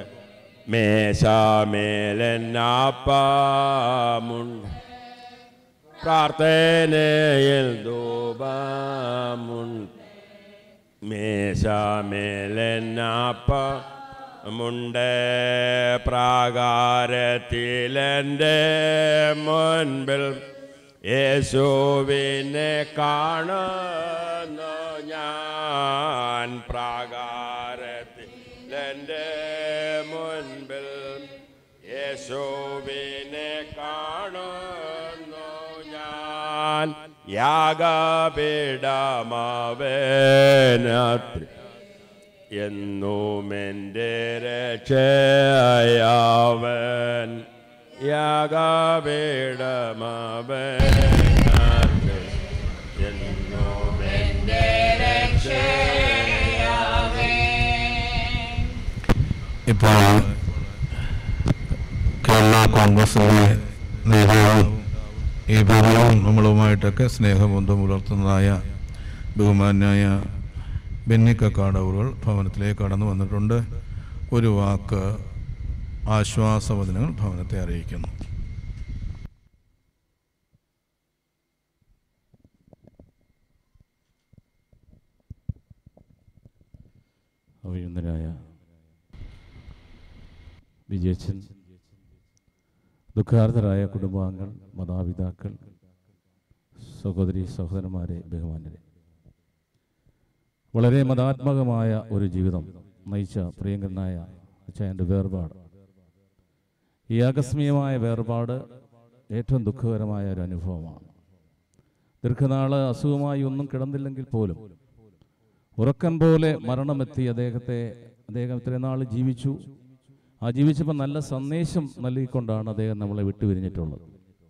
മേശാമേലനാപ്പാമുണ്ട് പ്രാർത്ഥനയിൽ ധൂപമുണ്ട് മേശാമേലനാപ്പമുണ്ട് പ്രാകാരത്തിലെൻ്റെ മുൻപിൽ യേശുവിനെ കാണുന്നു ഞാൻ പ്രാകാരത്തിൽ എൻ്റെ മുൻപിൽ യേശുവിനെ കാണുന്നു ഞാൻ യാഗപീഠമാവേനത്രി എന്നും എൻ്റെ രക്ഷയാവൻ യാഗപീഠമാവേനത്രി എന്നും എൻ്റെ ഇപ്പോൾ കേരള കോൺഗ്രസിൻ്റെ നേതാവും ഈ ഭവനവും നമ്മളുമായിട്ടൊക്കെ സ്നേഹബന്ധം പുലർത്തുന്നതായ ബഹുമാന്യായ ബെന്നിക്കക്കാടവറുകൾ ഭവനത്തിലേക്ക് കടന്നു വന്നിട്ടുണ്ട് ഒരു വാക്ക് ആശ്വാസവചനങ്ങൾ ഭവനത്തെ അറിയിക്കുന്നു അഭിനന്ദനായ വിജയച്ചൻ ദുഃഖാർത്തരായ കുടുംബാംഗങ്ങൾ മാതാപിതാക്കൾ സഹോദരി സഹോദരന്മാരെ ബഹുമാനരെ വളരെ മതാത്മകമായ ഒരു ജീവിതം നയിച്ച പ്രിയങ്കരനായ അച്ഛൻ്റെ വേർപാട് ഈ ആകസ്മികമായ വേർപാട് ഏറ്റവും ദുഃഖകരമായ ഒരു അനുഭവമാണ് ദീർഘനാൾ അസുഖമായി ഒന്നും കിടന്നില്ലെങ്കിൽ പോലും ഉറക്കം പോലെ മരണമെത്തി അദ്ദേഹത്തെ അദ്ദേഹം ഇത്രയും നാൾ ജീവിച്ചു ആ ജീവിച്ചപ്പോൾ നല്ല സന്ദേശം നൽകിക്കൊണ്ടാണ് അദ്ദേഹം നമ്മളെ വിട്ടുപിരിഞ്ഞിട്ടുള്ളത്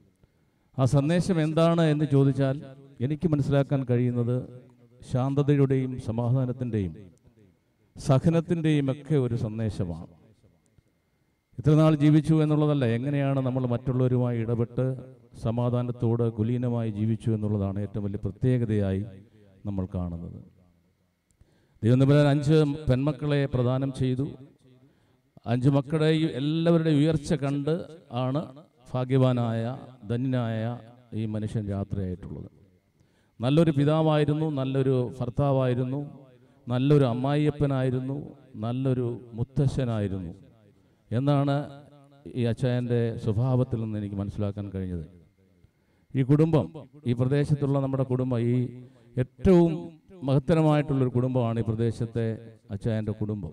ആ സന്ദേശം എന്താണ് എന്ന് ചോദിച്ചാൽ എനിക്ക് മനസ്സിലാക്കാൻ കഴിയുന്നത് ശാന്തതയുടെയും സമാധാനത്തിൻ്റെയും സഹനത്തിൻ്റെയും ഒക്കെ ഒരു സന്ദേശമാണ് ഇത്രനാൾ ജീവിച്ചു എന്നുള്ളതല്ല എങ്ങനെയാണ് നമ്മൾ മറ്റുള്ളവരുമായി ഇടപെട്ട് സമാധാനത്തോട് കുലീനമായി ജീവിച്ചു എന്നുള്ളതാണ് ഏറ്റവും വലിയ പ്രത്യേകതയായി നമ്മൾ കാണുന്നത് ദൈവനിബരാൻ അഞ്ച് പെൺമക്കളെ പ്രദാനം ചെയ്തു അഞ്ച് മക്കളുടെ എല്ലാവരുടെയും ഉയർച്ച കണ്ട് ആണ് ഭാഗ്യവാനായ ധന്യനായ ഈ മനുഷ്യൻ യാത്രയായിട്ടുള്ളത് നല്ലൊരു പിതാവായിരുന്നു നല്ലൊരു ഭർത്താവായിരുന്നു നല്ലൊരു അമ്മായിയപ്പനായിരുന്നു നല്ലൊരു മുത്തശ്ശനായിരുന്നു എന്നാണ് ഈ അച്ചായൻ്റെ സ്വഭാവത്തിൽ നിന്ന് എനിക്ക് മനസ്സിലാക്കാൻ കഴിഞ്ഞത് ഈ കുടുംബം ഈ പ്രദേശത്തുള്ള നമ്മുടെ കുടുംബം ഈ ഏറ്റവും മഹത്തരമായിട്ടുള്ളൊരു കുടുംബമാണ് ഈ പ്രദേശത്തെ അച്ചായൻ്റെ കുടുംബം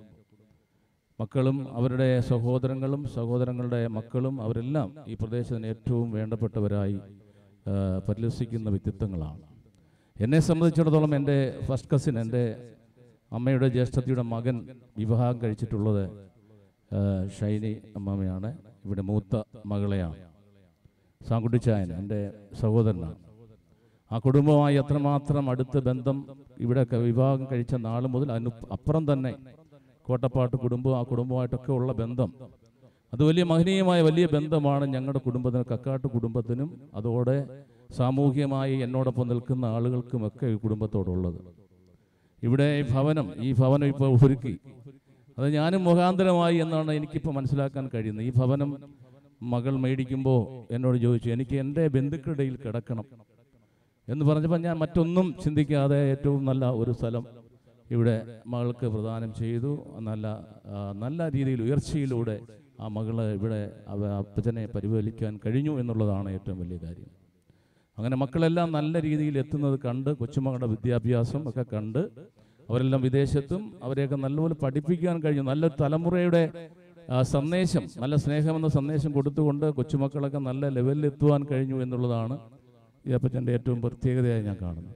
മക്കളും അവരുടെ സഹോദരങ്ങളും സഹോദരങ്ങളുടെ മക്കളും അവരെല്ലാം ഈ പ്രദേശത്തിന് ഏറ്റവും വേണ്ടപ്പെട്ടവരായി ആ, പരിലസിക്കുന്ന വ്യക്തിത്വങ്ങളാണ് എന്നെ സംബന്ധിച്ചിടത്തോളം എൻ്റെ ഫസ്റ്റ് കസിൻ എൻ്റെ അമ്മയുടെ ജ്യേഷ്ഠത്തിയുടെ മകൻ വിവാഹം കഴിച്ചിട്ടുള്ളത് ആ, ഷൈനി അമ്മാമയാണ് ഇവിടെ മൂത്ത മകളെയാണ് സാങ്കുട്ടിച്ചായൻ എൻ്റെ സഹോദരനാണ് ആ കുടുംബവുമായി എത്രമാത്രം അടുത്ത ബന്ധം ഇവിടെ ക- വിവാഹം കഴിച്ച നാൾ മുതൽ അതിന് അപ്പുറം തന്നെ കോട്ടപ്പാട്ട് കുടുംബം ആ കുടുംബമായിട്ടൊക്കെ ഉള്ള ബന്ധം അത് വലിയ മഹനീയമായ വലിയ ബന്ധമാണ് ഞങ്ങളുടെ കുടുംബത്തിന് കക്കാട്ട് കുടുംബത്തിനും അതോടെ സാമൂഹികമായി എന്നോടൊപ്പം നിൽക്കുന്ന ആളുകൾക്കുമൊക്കെ ഈ കുടുംബത്തോടുള്ളത് ഇവിടെ ഈ ഭവനം ഈ ഭവനം ഇപ്പോൾ ഒരുക്കി അത് ഞാനും മുഖാന്തരമായി എന്നാണ് എനിക്കിപ്പോൾ മനസ്സിലാക്കാൻ കഴിയുന്നത് ഈ ഭവനം മകൾ മേടിക്കുമ്പോൾ എന്നോട് ചോദിച്ചു എനിക്ക് എൻ്റെ ബന്ധുക്കളുടെ ഇടയിൽ കിടക്കണം എന്ന് പറഞ്ഞപ്പോൾ ഞാൻ മറ്റൊന്നും ചിന്തിക്കാതെ ഏറ്റവും നല്ല ഒരു സ്ഥലം ഇവിടെ മകൾക്ക് പ്രദാനം ചെയ്തു നല്ല ആ, നല്ല രീതിയിൽ ഉയർച്ചയിലൂടെ ആ മകള് ഇവിടെ അവ അപ്പച്ചനെ പരിപാലിക്കാൻ കഴിഞ്ഞു എന്നുള്ളതാണ് ഏറ്റവും വലിയ കാര്യം അങ്ങനെ മക്കളെല്ലാം നല്ല രീതിയിൽ എത്തുന്നത് കണ്ട് കൊച്ചുമകളുടെ വിദ്യാഭ്യാസം ഒക്കെ കണ്ട് അവരെല്ലാം വിദേശത്തും അവരെയൊക്കെ നല്ലപോലെ പഠിപ്പിക്കാൻ കഴിഞ്ഞു നല്ലൊരു തലമുറയുടെ ആ, സന്ദേശം നല്ല സ്നേഹമെന്ന സന്ദേശം കൊടുത്തുകൊണ്ട് കൊച്ചുമക്കളൊക്കെ നല്ല ലെവലിൽ എത്തുവാൻ കഴിഞ്ഞു എന്നുള്ളതാണ് ഈ അപ്പച്ചൻ്റെ ഏറ്റവും പ്രത്യേകതയായി ഞാൻ കാണുന്നത്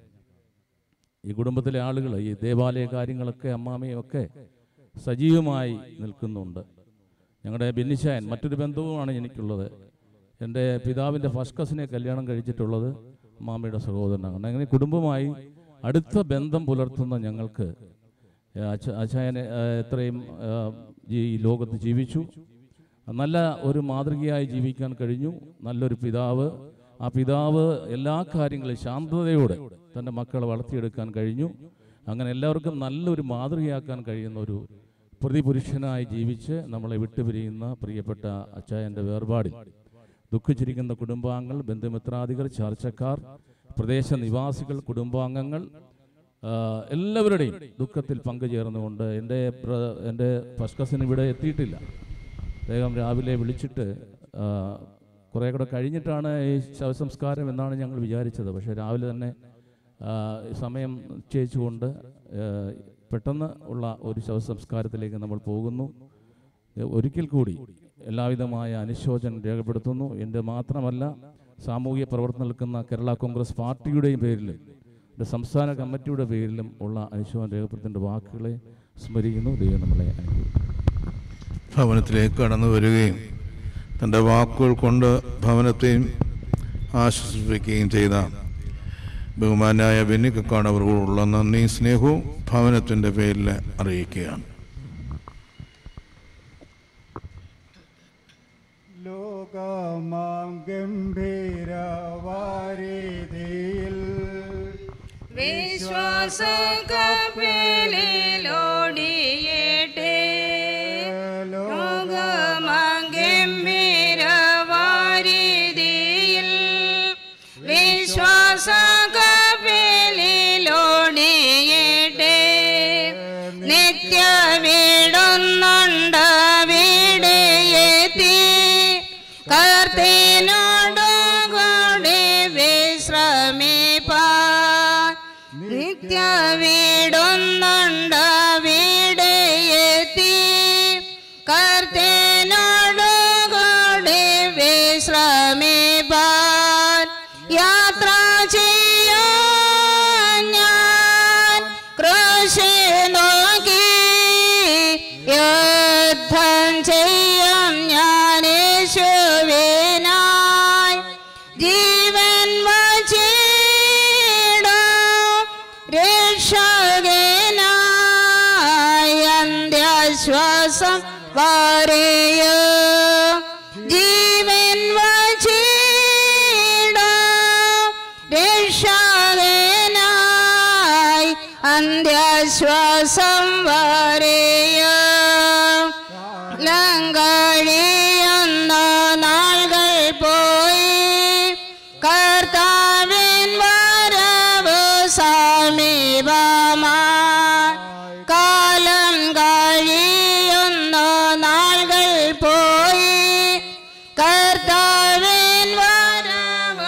ഈ കുടുംബത്തിലെ ആളുകൾ ഈ ദേവാലയ കാര്യങ്ങളൊക്കെ അമ്മാമയും ഒക്കെ സജീവമായി നിൽക്കുന്നുണ്ട് ഞങ്ങളുടെ ബെന്നിച്ചായൻ മറ്റൊരു ബന്ധവുമാണ് എനിക്കുള്ളത് എൻ്റെ പിതാവിൻ്റെ ഫസ്റ്റ് കസിനെ കല്യാണം കഴിച്ചിട്ടുള്ളത് അമ്മാമയുടെ സഹോദരനാണ് അങ്ങനെ കുടുംബമായി അടുത്ത ബന്ധം പുലർത്തുന്ന ഞങ്ങൾക്ക് അച്ഛ അച്ചായനെ ആ, എത്രയും ആ, ഈ ലോകത്ത് ജീവിച്ചു നല്ല ഒരു മാതൃകയായി ജീവിക്കാൻ കഴിഞ്ഞു നല്ലൊരു പിതാവ് ആ പിതാവ് എല്ലാ കാര്യങ്ങളും ശാന്തതയോടെ തൻ്റെ മക്കളെ വളർത്തിയെടുക്കാൻ കഴിഞ്ഞു അങ്ങനെ എല്ലാവർക്കും നല്ലൊരു മാതൃകയാക്കാൻ കഴിയുന്ന ഒരു പ്രതിപുരുഷനായി ജീവിച്ച് നമ്മളെ വിട്ടുപിരിയുന്ന പ്രിയപ്പെട്ട അച്ചായൻ്റെ വേർപാടിൽ ദുഃഖിച്ചിരിക്കുന്ന കുടുംബാംഗങ്ങൾ ബന്ധുമിത്രാദികൾ ചർച്ചക്കാർ പ്രദേശ നിവാസികൾ കുടുംബാംഗങ്ങൾ ആ, എല്ലാവരുടെയും ദുഃഖത്തിൽ പങ്കുചേർന്നുകൊണ്ട് എൻ്റെ ബ്ര- എൻ്റെ ഫസ്റ്റ് കസിൻ ഇവിടെ എത്തിയിട്ടില്ല അദ്ദേഹം രാവിലെ വിളിച്ചിട്ട് ആ, കുറേ കൂടെ കഴിഞ്ഞിട്ടാണ് ഈ ശവസംസ്കാരം എന്നാണ് ഞങ്ങൾ വിചാരിച്ചത് പക്ഷേ രാവിലെ തന്നെ ആ, സമയം നിശ്ചയിച്ചുകൊണ്ട് ആ, പെട്ടെന്ന് ഉള്ള ഒരു ശവസംസ്കാരത്തിലേക്ക് നമ്മൾ പോകുന്നു ഏ, ഒരിക്കൽ കൂടി എല്ലാവിധമായ അനുശോചനം രേഖപ്പെടുത്തുന്നു എൻ്റെ മാത്രമല്ല സാമൂഹിക പ്രവർത്തനം നിൽക്കുന്ന കേരള കോൺഗ്രസ് പാർട്ടിയുടെയും പേരിലും എൻ്റെ സംസ്ഥാന കമ്മിറ്റിയുടെ പേരിലും ഉള്ള അനുശോചനം രേഖപ്പെടുത്തേണ്ട വാക്കുകളെ സ്മരിക്കുന്നു ദൈവം നമ്മളെ അനുഗ്രഹിക്കും ഭവനത്തിലേക്ക് കടന്നു വരികയും തൻ്റെ വാക്കുകൾ കൊണ്ട് ഭവനത്തെയും ആശ്വസിപ്പിക്കുകയും ചെയ്ത ബഹുമാനായ ബെന്നിക്കക്കാട് അവരോടുള്ള നന്ദി സ്നേഹവും ഭവനത്തിൻ്റെ പേരിൽ അറിയിക്കുകയാണ് ലോകമാം ഗംഭീരവാരിധിയിൽ വിശ്വാസ കപ്പലിലോടിയേട്ടെ ലോകമഗംഭീരവാരിധിയിൽ വിശ്വാസ കപ്പലിലോടിയേട്ടെ നിത്യ വീടുന്നുണ്ട് വീടേത്തി കർത്തിനോടു കൂടി വിശ്രമിപ്പാൻ നിത്യ വീടുന്നുണ്ട് വീടേത്തി കർത്തിനോടു കൂടി വിശ്രമിപ്പാൻ യാത്ര ചെയ്യാൻ ഞാൻ കൃഷി നോക്കി യുദ്ധം ചെയ്യ ശ്വാസം വരെയ ജീവൻ വച്ചിടാം രക്ഷകനായി അന്ത്യശ്വാസം വരെയ ലങ്കഴിയുന്ന നാളുകൾ പോയി കർത്താവിൻ വരവ് സമീപമായി കാലം കഴിയുന്ന നാളുകൾ പോയി കർത്താവിൻ വരവ്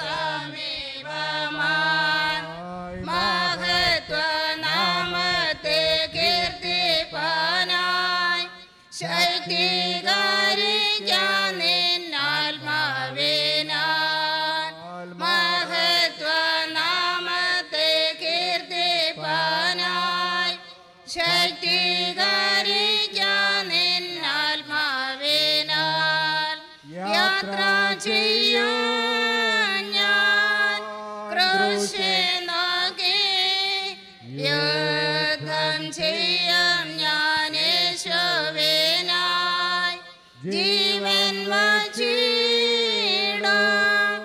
സമീപമായി മഹത്വനാമത്തെ കീർത്തിപ്പാനായി ശക്തികരിക്കാൻ നിന്നാത്മാവിനാൽ മഹത്വനാമത്തെ കീർത്തിപ്പാനായി ശക്തികരിക്കാൻ നിന്നാത്മാവിനാൽ യാത്ര ചെയ്യും ഞാൻ കൃഷി നോക്കി യുദ്ധം ചെയ്യും ഞാൻ യേശുവിനായി ജീവൻ വച്ചിടും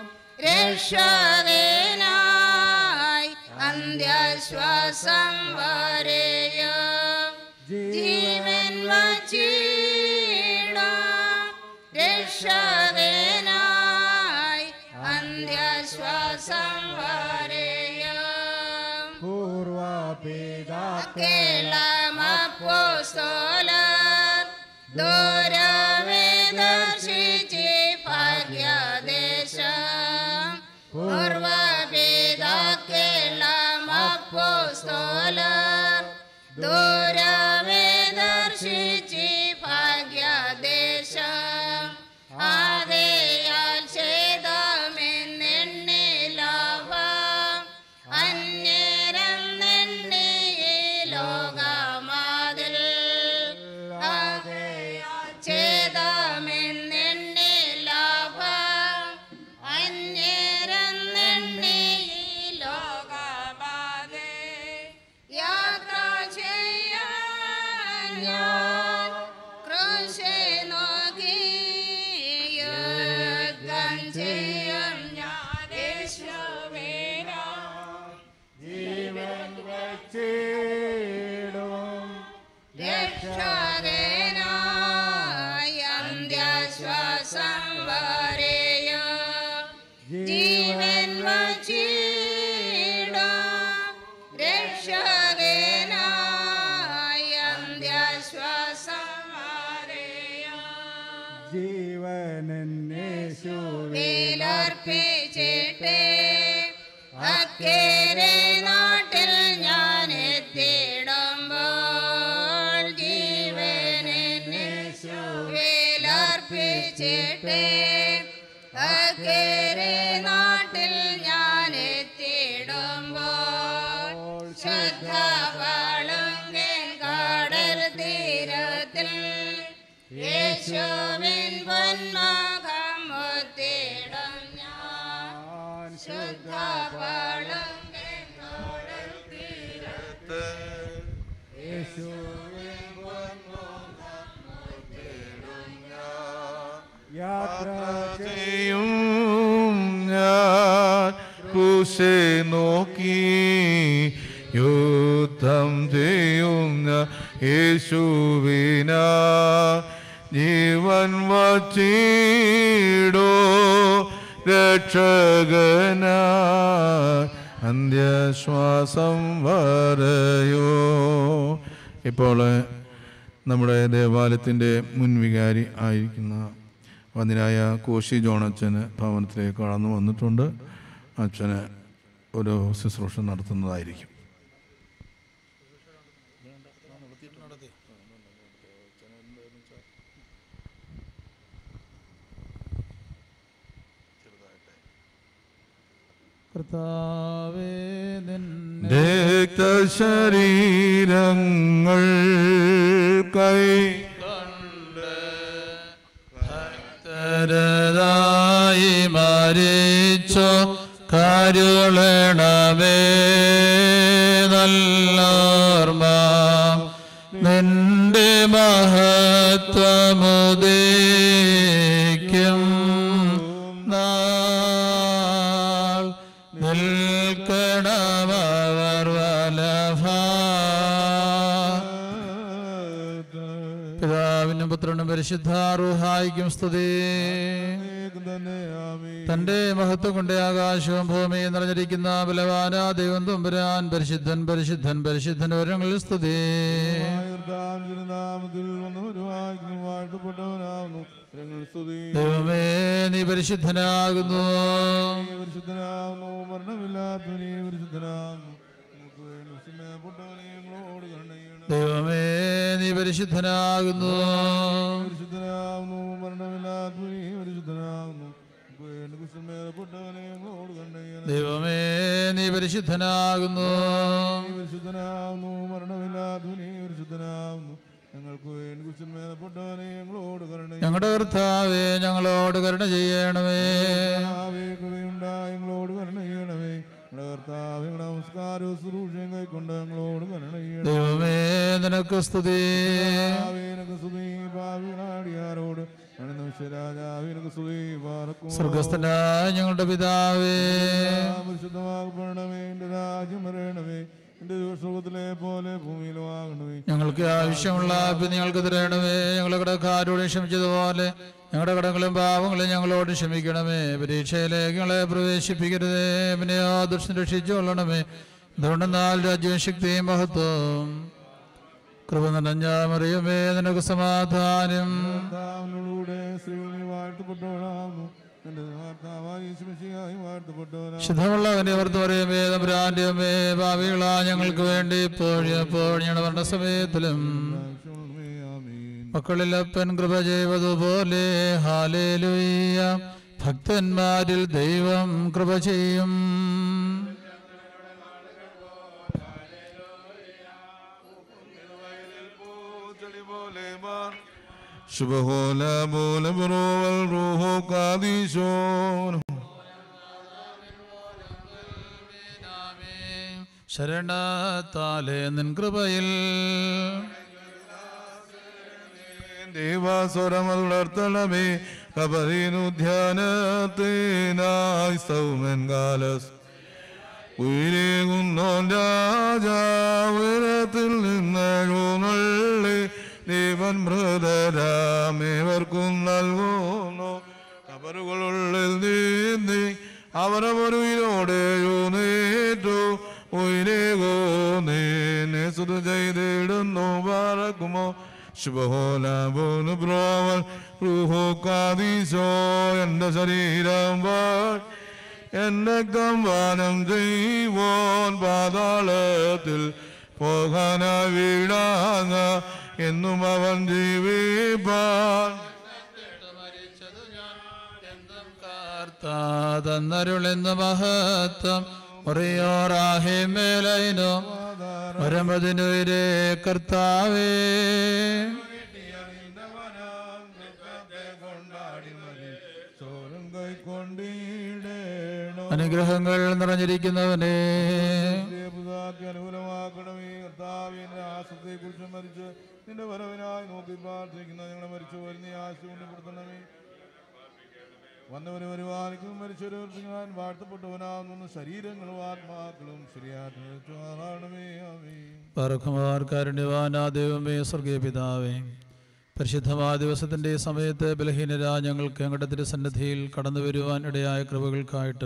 രക്ഷകനായി അന്ത്യശ്വാസം വരെയും ജീവൻ വച്ചിടും രക്ഷകനായി അന്ത്യശ്വാസം വരെയും കേളമപ്പോസ്തോലർ ദൂരവേ ദർശിച്ച് ഭാഗ്യദേശം പൂർവപിതാക്കേളമപ്പോസ്തോലർ ദൂരവേ ദർശിച്ച് ഭാഗ്യദേശം ആകയാൽ ചെയ്തമെന്നെണ്ണിലാവാം അന്യരം നെണ്ണി ലോകമാതിൽ ആകയാൽ ചെയ്തമെന്നെണ്ണിലാവാം അന്യരം നെണ്ണി ലോകമാതിൽ യാത്ര ചെയ്യാൻ ഞാൻ കൃഷി നോക്കി യുദ്ധം ചെയ്യും ഞാൻ യേശുവിനാ ജീവൻ വച്ചിടും രക്ഷകനായി അന്ത്യശ്വാസം വരെയും ജീവൻ വച്ചിടും രക്ഷകനായി അന്ത്യശ്വാസം വരെയും ജീവനേശുവിൽ വേലർപ്പിച്ചിട്ട് അക്കേരെ നാട്ടിൽ ഞാൻ എത്തിടുമ്പോൾ ജീവനെ വേലർപ്പിച്ചിട്ട് അക്കേരെ നാട്ടിൽ ഞാൻ എത്തിടുമ്പോൾ ശുദ്ധ പളുങ്കൻ കടൽ തീരത്തിൽ യേശുവിൻ പൊന്മുഖം മുത്തിടും ഞാൻ ശുദ്ധ പളുങ്കൻ കടൽ തീരത്തിൽ യാത്ര ചെയ്യും ഞാൻ ക്രൂശെ നോക്കി യുദ്ധം ചെയ്യും ഞാൻ യേശുവിന ജീവൻ വച്ചിടോ രക്ഷകന അന്ത്യശ്വാസം വരയോ ഇപ്പോൾ നമ്മുടെ ദേവാലയത്തിൻ്റെ മുൻവികാരി ആയിരിക്കുന്ന വന്നിരായ കോശി ജോണച്ചന് ഭവനത്തിലേക്ക് കടന്നു വന്നിട്ടുണ്ട് അച്ഛന് ഒരു ശുശ്രൂഷ നടത്തുന്നതായിരിക്കും കർത്താവേ നിന്നെ രക്തശരീരങ്ങൾ കൈ ഭക്തരതായി മരിച്ചോ കരുളണമേ നല്ലോർമ്മ നിൻ നിന്റെ മഹത്വമുദേക്കും നാൾ നിൽക്കണമവർ വലഭ പിതാവിനും പുത്രനും പരിശുദ്ധാറുഹായിക്കും സ്തുതി തന്റെ മഹത്വം കൊണ്ട് ആകാശവും ഭൂമിയും നിറഞ്ഞിരിക്കുന്ന ബലവാന ദൈവം തുമ്പുരാൻ പരിശുദ്ധൻ പരിശുദ്ധൻ പരിശുദ്ധൻ വരങ്ങളിൽ സ്തുതി നാമത്തിൽ വന്നവരുമായിരിക്കും വാഴ്ത്തപ്പെട്ടവനാവുന്നു ഞങ്ങൾ സ്തുതി ദൈവമേ നീ പരിശുദ്ധനാകുന്നു പരിശുദ്ധനാവുന്നു മരണമില്ലാത്തവനെ പരിശുദ്ധനാവുന്നു നമുക്ക് വേണ്ടി വിസ്മയപ്പെട്ടവനെ ഞങ്ങളോട് കരുണ ചെയ്യണം ദൈവമേ നീ പരിശുദ്ധനാകുന്നു പരിശുദ്ധനാവുന്നു മരണമില്ലാത്തവനെ പരിശുദ്ധനാവുന്നു നമുക്ക് വേണ്ടി വിസ്മയപ്പെട്ടവനെ ഞങ്ങളോട് കരുണ ചെയ്യണം ദൈവമേ നീ പരിശുദ്ധനാകുന്നു പരിശുദ്ധനാവുന്നു മരണമില്ലാത്തവനെ പരിശുദ്ധനാവുന്നു ഞങ്ങൾക്ക് വേണ്ടി വിസ്മയപ്പെട്ടവനെ ഞങ്ങളോട് കരുണ ചെയ്യണം. ഞങ്ങളുടെ കർത്താവേ ഞങ്ങളോട് കരുണ ചെയ്യണമേ കർത്താവേ, കൃപയുണ്ടായി ഞങ്ങളോട് കരുണ ചെയ്യണമേ ഞങ്ങളുടെ കർത്താവ് ഞങ്ങളുടെ നമസ്കാരവും ശുശ്രൂഷയും കൈക്കൊണ്ട് ഞങ്ങളോട് കരുണ ചെയ്യണം ദൈവമേ നിനക്ക് സ്തുതി കർത്താവേ, നിനക്ക് സ്തുതി ഭാവികളാടിയാരോട് രാജാവിനക്ക് സ്തുതി പാർക്കും സ്വർഗസ്ഥനായ ഞങ്ങളുടെ പിതാവേ പരിശുദ്ധമാകപ്പെടണമേ എന്റെ രാജ്യം വരണമേ എന്റെ സ്വർഗത്തിലെ പോലെ ഭൂമിയിലും ആകണമേ ഞങ്ങൾക്ക് ആവശ്യമുള്ള ആഭ്യം ഞങ്ങൾക്ക് തരണമേ ഞങ്ങളുടെ കടക്കാരോട് ക്ഷമിച്ചതുപോലെ ഞങ്ങളുടെ കടങ്ങളും പാവങ്ങളും ഞങ്ങളോട് ക്ഷമിക്കണമേ പരീക്ഷയിലേക്ക് ഞങ്ങളെ പ്രവേശിപ്പിക്കരുതേ പിന്നെയോ ദുഷ്ടം രക്ഷിച്ചു കൊള്ളണമേ അതുകൊണ്ടെന്നാൽ രാജ്യവും ശക്തിയും മഹത്വം കൃപ നിറഞ്ഞ മറിയമേ നിനക്ക് സമാധാനം കർത്താവിനോടുകൂടെ സ്ത്രീകളിൽ വാഴ്ത്തപ്പെട്ടവളാകുന്നു എന്റെ കർത്താവായി യേശുമിശിഹായി വാഴ്ത്തപ്പെട്ടവനാകുന്നു ശുദ്ധമുള്ള അവന്റെ ഓർത്ത് പറയുമേ തമ്പുരാന്റെ അമ്മേ ഭാവികളാ ഞങ്ങൾക്ക് വേണ്ടി ഇപ്പോഴും എപ്പോഴും ഞങ്ങളുടെ മരണസമയത്തിലും മക്കളിൽ അപ്പൻ കൃപ ചെയ്തതുപോലെ ഹാലേലുയ്യ ഭക്തന്മാരിൽ ദൈവം കൃപ ചെയ്യും ശുഭഹോല ബോല ബറോവൽ റൂഹോ കാദീശോൻ ശരണത്താലെ നിൻ കൃപയിൽ ദേവാസ്വരമരുളർത്തണമേ കബരീനു ധ്യാനത്തിനായി സൗമൻ കാലസ് ഉയരേകുന്നോൻ രാജാവിരത്തിൽ നിന്നെഴുന്നള്ളി ദൈവൻ മൃതരാമേവർക്കും നൽകുന്നു കബറുകളുള്ളിൽ നീന്തി അവരവരുയിലോടെയോ നേറ്റു ഉയരേകോ നീനെ സുത ചെയ്തിടുന്നു പറക്കുമോ ശുഭഹോല പോന്നു ബ്രോവൽ റൂഹോ കാദീശോ എന്റെ ശരീരം വാൾ എന്നെ കമ്പാനം ചെയ്യുവോൻ പാതാളത്തിൽ പോകാന വീടാങ്ങ എന്നും അവൻ ജീവിപ്പാൻ തന്നരുളെന്ന മഹത്വം ഒറിയോറാഹിമേലൈനോ പരമതിനുയരേ കർത്താവേ ചോരം കൈക്കൊണ്ടിടേണോ അനുഗ്രഹങ്ങൾ നിറഞ്ഞിരിക്കുന്നവനെ പുതാക്കി അനുകൂലമാക്കണമേ കർത്താവിന്റെ ആശ്രത്തെ കുറിച്ച് മരിച്ച് നിന്റെ വരവിനായി നോക്കി പ്രാർത്ഥിക്കുന്ന ഞങ്ങളെ മരിച്ചു വരുന്ന ആശുപത്രിപ്പെടുത്തണമേ വന്നവരെ വരുവാനിക്കും മരിച്ചവരെ ഞാൻ വാഴ്ത്തപ്പെട്ടവനാകുന്ന ശരീരങ്ങളും ആത്മാക്കളും ശരിയാക്കണമേ ആമേ പറക്കുമാർ കാരുണ്യവാനാ ദൈവമേ സ്വർഗീയ പിതാവേ പരിശുദ്ധമായ ദിവസത്തിൻ്റെ ഈ സമയത്ത് ബലഹീനരാ ഞങ്ങൾക്ക് ഞങ്ങളുടെ തിരുസന്നിധിയിൽ കടന്നു വരുവാൻ ഇടയായ കൃപകൾക്കായിട്ട്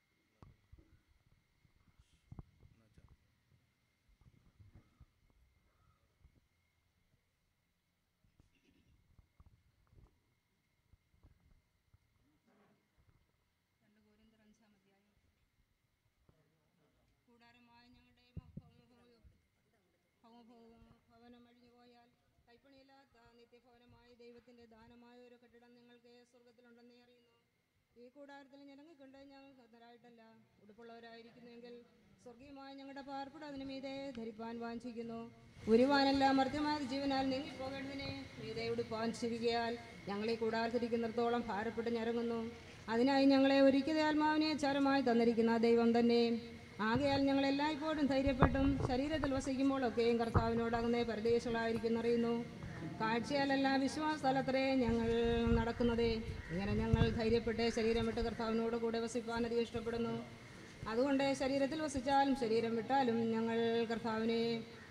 ഭവനം അഴിഞ്ഞുപോയാൽ കൈപ്പണിയില്ലാത്ത നിത്യഭവനമായി ദൈവത്തിന്റെ ദാനമായ ഒരു കെട്ടിടം നിങ്ങൾക്ക് സ്വർഗത്തിലുണ്ടെന്ന് അറിയുന്നു ഈ കൂടാരത്തിൽ ഞരങ്ങിക്കൊണ്ട് ഞങ്ങൾ ഹതരായിട്ടല്ല ഉടുപ്പുള്ളവരായിരിക്കുന്നുവെങ്കിൽ സ്വർഗീയമായ ഞങ്ങളുടെ പാർപ്പിടം അതിന് മീതെ ധരിപ്പാൻ വാഞ്ചിക്കുന്നു ഉരുവാനല്ല മർദ്യമായ ജീവനാൽ നീങ്ങിപ്പോകേണ്ടതിനെ മീതെ ഉടുപ്പാൻ ചിരികയാൽ ഞങ്ങളെ കൂടാരത്തിരിക്കുന്നിടത്തോളം ഭാരപ്പെട്ട് ഞരങ്ങുന്നു അതിനായി ഞങ്ങളെ ഒരിക്കലും ആത്മാവിനെ ചരമായി തന്നിരിക്കുന്ന ദൈവം തന്നെ ആകയാൽ ഞങ്ങൾ എല്ലായ്പ്പോഴും ധൈര്യപ്പെട്ടും ശരീരത്തിൽ വസിക്കുമ്പോഴൊക്കെയും കർത്താവിനോടകുന്നേ പരദേശങ്ങളായിരിക്കുന്നറിയുന്നു കാഴ്ചയാലല്ല വിശ്വാസതലത്രേ ഞങ്ങൾ നടക്കുന്നത് ഇങ്ങനെ ഞങ്ങൾ ധൈര്യപ്പെട്ട് ശരീരം വിട്ട് കർത്താവിനോട് കൂടെ വസിപ്പാൻ അധികം ഇഷ്ടപ്പെടുന്നു അതുകൊണ്ട് ശരീരത്തിൽ വസിച്ചാലും ശരീരം വിട്ടാലും ഞങ്ങൾ കർത്താവിനെ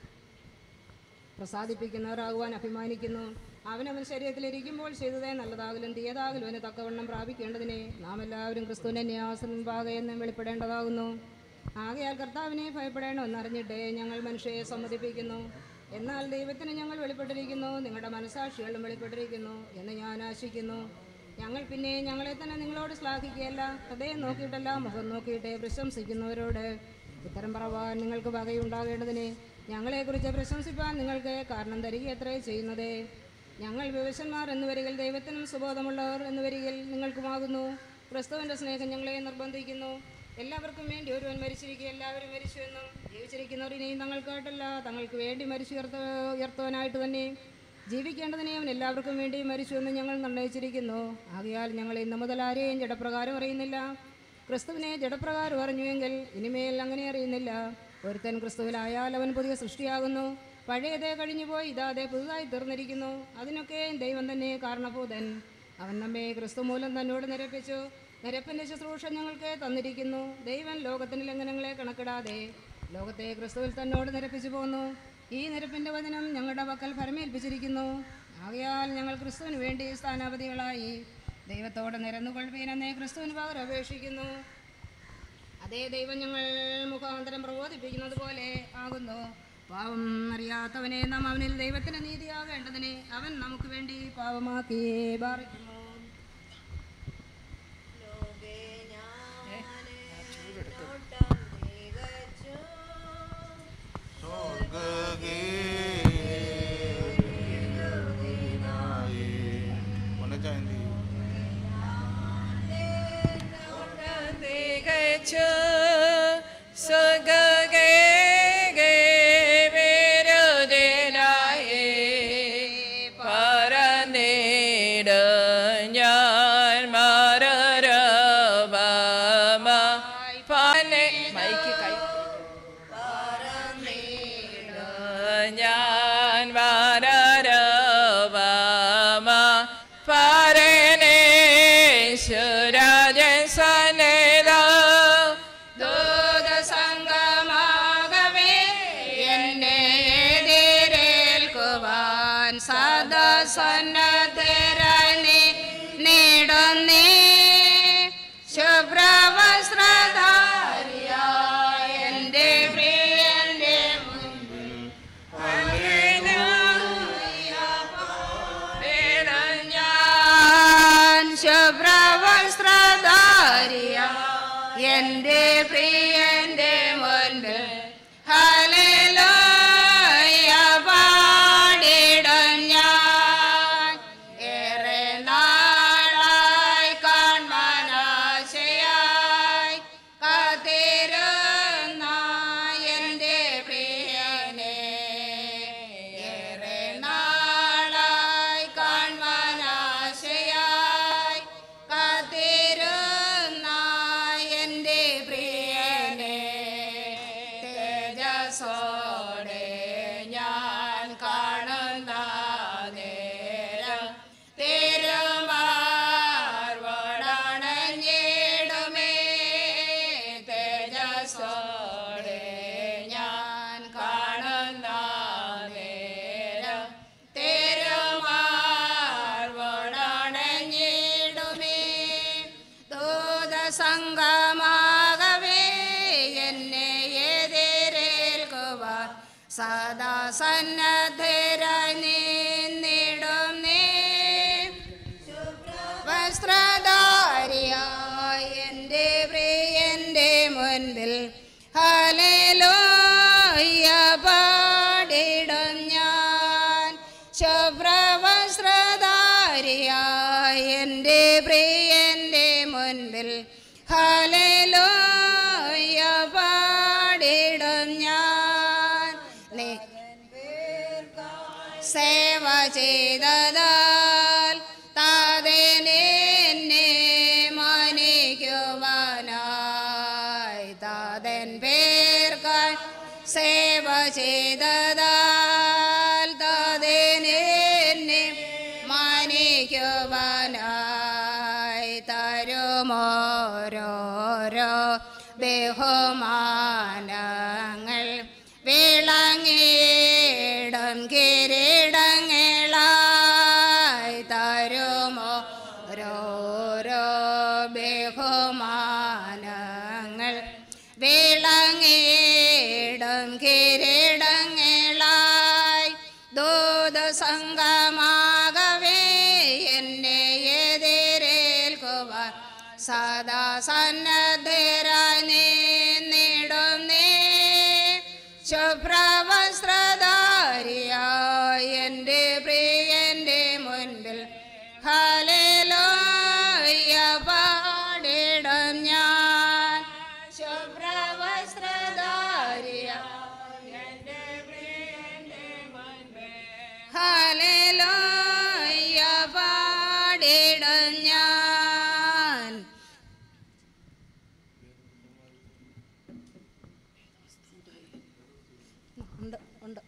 പ്രസാദിപ്പിക്കുന്നവരാകുവാൻ അഭിമാനിക്കുന്നു അവനവൻ ശരീരത്തിലിരിക്കുമ്പോൾ ചെയ്തതേ നല്ലതാകലും തീയതാകലും അവന് തക്കവണ്ണം പ്രാപിക്കേണ്ടതിനെ നാം എല്ലാവരും ക്രിസ്തുവിൻ്റെ ന്യാസം മുൻപാകെ എന്നും വെളിപ്പെടേണ്ടതാകുന്നു ആകയാൽ കർത്താവിനെ ഭയപ്പെടേണമെന്നറിഞ്ഞിട്ട് ഞങ്ങൾ മനുഷ്യരെ സമ്മതിപ്പിക്കുന്നു എന്നാൽ ദൈവത്തിന് ഞങ്ങൾ വെളിപ്പെട്ടിരിക്കുന്നു നിങ്ങളുടെ മനസാക്ഷികളും വെളിപ്പെട്ടിരിക്കുന്നു എന്ന് ഞാൻ ആശിക്കുന്നു ഞങ്ങൾ പിന്നെ ഞങ്ങളെ തന്നെ നിങ്ങളോട് ശ്ലാഘിക്കുകയല്ല ഹൃദയം നോക്കിയിട്ടല്ല മുഖം നോക്കിയിട്ട് പ്രശംസിക്കുന്നവരോട് ഉത്തരം പറവാൻ നിങ്ങൾക്ക് വകയുണ്ടാകേണ്ടതിന് ഞങ്ങളെക്കുറിച്ച് പ്രശംസിപ്പാൻ നിങ്ങൾക്ക് കാരണം തരികയത്രേ ചെയ്യുന്നത് ഞങ്ങൾ വിവശന്മാർ എന്ന് വരികിൽ ദൈവത്തിനും സുബോധമുള്ളവർ എന്ന് വരികിൽ നിങ്ങൾക്കുമാകുന്നു ക്രിസ്തുവിൻ്റെ സ്നേഹം ഞങ്ങളെ നിർബന്ധിക്കുന്നു എല്ലാവർക്കും വേണ്ടി ഒരുവൻ മരിച്ചിരിക്കുക എല്ലാവരും മരിച്ചുവെന്നും ജീവിച്ചിരിക്കുന്നവർ ഇനിയും തങ്ങൾക്കായിട്ടല്ല തങ്ങൾക്ക് വേണ്ടി മരിച്ചു ഉയർത്ത ഉയർത്തുവാനായിട്ട് തന്നെ ജീവിക്കേണ്ടതിനെ അവൻ എല്ലാവർക്കും വേണ്ടി മരിച്ചുവെന്ന് ഞങ്ങൾ നിർണയിച്ചിരിക്കുന്നു ആകയാൽ ഞങ്ങൾ ഇന്ന് മുതൽ ആരെയും ജഡപ്രകാരം അറിയുന്നില്ല ക്രിസ്തുവിനെ ജഡപ്രകാരം അറിഞ്ഞുവെങ്കിൽ ഇനിമേൽ അങ്ങനെ അറിയുന്നില്ല ഒരുത്തൻ ക്രിസ്തുവിലായാൽ അവൻ പുതിയ സൃഷ്ടിയാകുന്നു പഴയതേ കഴിഞ്ഞുപോയി ഇതാതെ പുതുതായി തീർന്നിരിക്കുന്നു അതിനൊക്കെ ദൈവം തന്നെ കാരണഭൂതൻ അവൻ നമ്മെ ക്രിസ്തു മൂലം തന്നോട് നിരപ്പിച്ചു നിരപ്പിൻ്റെ ശുശ്രൂഷ ഞങ്ങൾക്ക് തന്നിരിക്കുന്നു ദൈവം ലോകത്തിൻ്റെ ലംഘനങ്ങളെ കണക്കിടാതെ ലോകത്തെ ക്രിസ്തുവിൽ തന്നോട് നിരപ്പിച്ചു പോന്നു ഈ നിരപ്പിൻ്റെ വചനം ഞങ്ങളുടെ പക്കൽ ഫലമേൽപ്പിച്ചിരിക്കുന്നു ആകയാൽ ഞങ്ങൾ ക്രിസ്തുവിന് വേണ്ടി സ്ഥാനാപതികളായി ദൈവത്തോട് നിരന്നുകൊള്ളുവീനെന്നേ ക്രിസ്തുവിന് പകരം അപേക്ഷിക്കുന്നു അതേ ദൈവം ഞങ്ങൾ മുഖാന്തരം പ്രബോധിപ്പിക്കുന്നത് പോലെ ആകുന്നു പാവം അറിയാത്തവനെ നാം അവനിൽ ദൈവത്തിന് നീതിയാകേണ്ടതിനെ അവൻ നമുക്ക് വേണ്ടി പാവമാക്കി ബാറിക്കുന്നു തികച്ചു സുഖകേ വിരുദിനായി പറന്നിട ഞാൻ മരരവമായി പനെ മൈക്ക് കൈ ഞാൻ വരരവമ പരനേശ്വരാജൻ സന്നിധ ദൂതസംഗമാകവേ എന്നെ എതിരേൽക്കുവാൻ സദാ സന്നദ്ധരായി നീടുന്നേ ശുഭ്രവസ്ത്രധാരിയായ എൻ്റെ പ്രിയൻ്റെ മുൻപിൽ ഞാൻ ശുഭ്രവസ്ത്രധാരിയ എൻ്റെ പ്രിയൻ്റെ മുൻപിൽ ഹല്ലേലൂയ പാടിടും ഞാൻ ഏറെ നാളായി കാൺമാനാശയായി കാത്തിരുന്ന എൻ്റെ പ്രിയനെ ഏറെ നാളായി കാൺമാനാശയായി കാത്തിരുന്ന എൻ്റെ പ്രിയനെ തേജസ്സോടെ ഞാൻ കാണുന്ന നേരം തിരുമാർവണഞ്ഞിടുമേ തേജസ്സോടെ ഞാൻ കാണുന്ന നേരം തിരുമാർവണഞ്ഞിടുമേ ദൂതസംഗമാകവേ എന്നെ എതിരേൽക്കുവാൻ സദാ സന്നദ്ധരായി നിന്നിടും നീ വസ്ത്രധാരിയായ എൻ്റെ പ്രിയൻ്റെ മുൻപിൽ ഹല്ലേലൂയ പാടിടും ഞാൻ ശുഭ്രവസ്ത്രധാരിയായ എൻ്റെ പ്രിയൻ്റെ മുൻപിൽ ഹല്ലേലൂയ പാടിടും ഞാൻ നീ സേവ ചെയ്തതാൽ താതനെ മാനിക്കുവാനായി താത എൻ പേർക്കായി സേവ ചെയ്തതാൽ താതേനെ മാനിക്കുവാനായി തരുമോരോരോ ബഹുമാനങ്ങൾ വിളങ്ങിയിടും കിരീടങ്ങളായി തരുമോ ഓരോരോ ബഹുമാനങ്ങൾ വിളങ്ങിയിടും കിരീടങ്ങളായി ദൂതസംഗമാകവേ എന്നെ എതിരേൽക്കുവാൻ സദാ സന്നദ്ധരായി നിന്നിടുന്നേ ശുഭ്രവസ്ത്രധാരിയായ എൻ്റെ പ്രിയൻ്റെ മുൻപിൽ ഹല്ലേലൂയ പാടിടും ഞാൻ ശുഭ്രവസ്ത്രധാരിയായ എൻ്റെ പ്രിയൻ്റെ മുൻപിൽ ഹല്ലേലൂയ പാടിടും ഞാൻ ഉണ്ട് ഉണ്ട്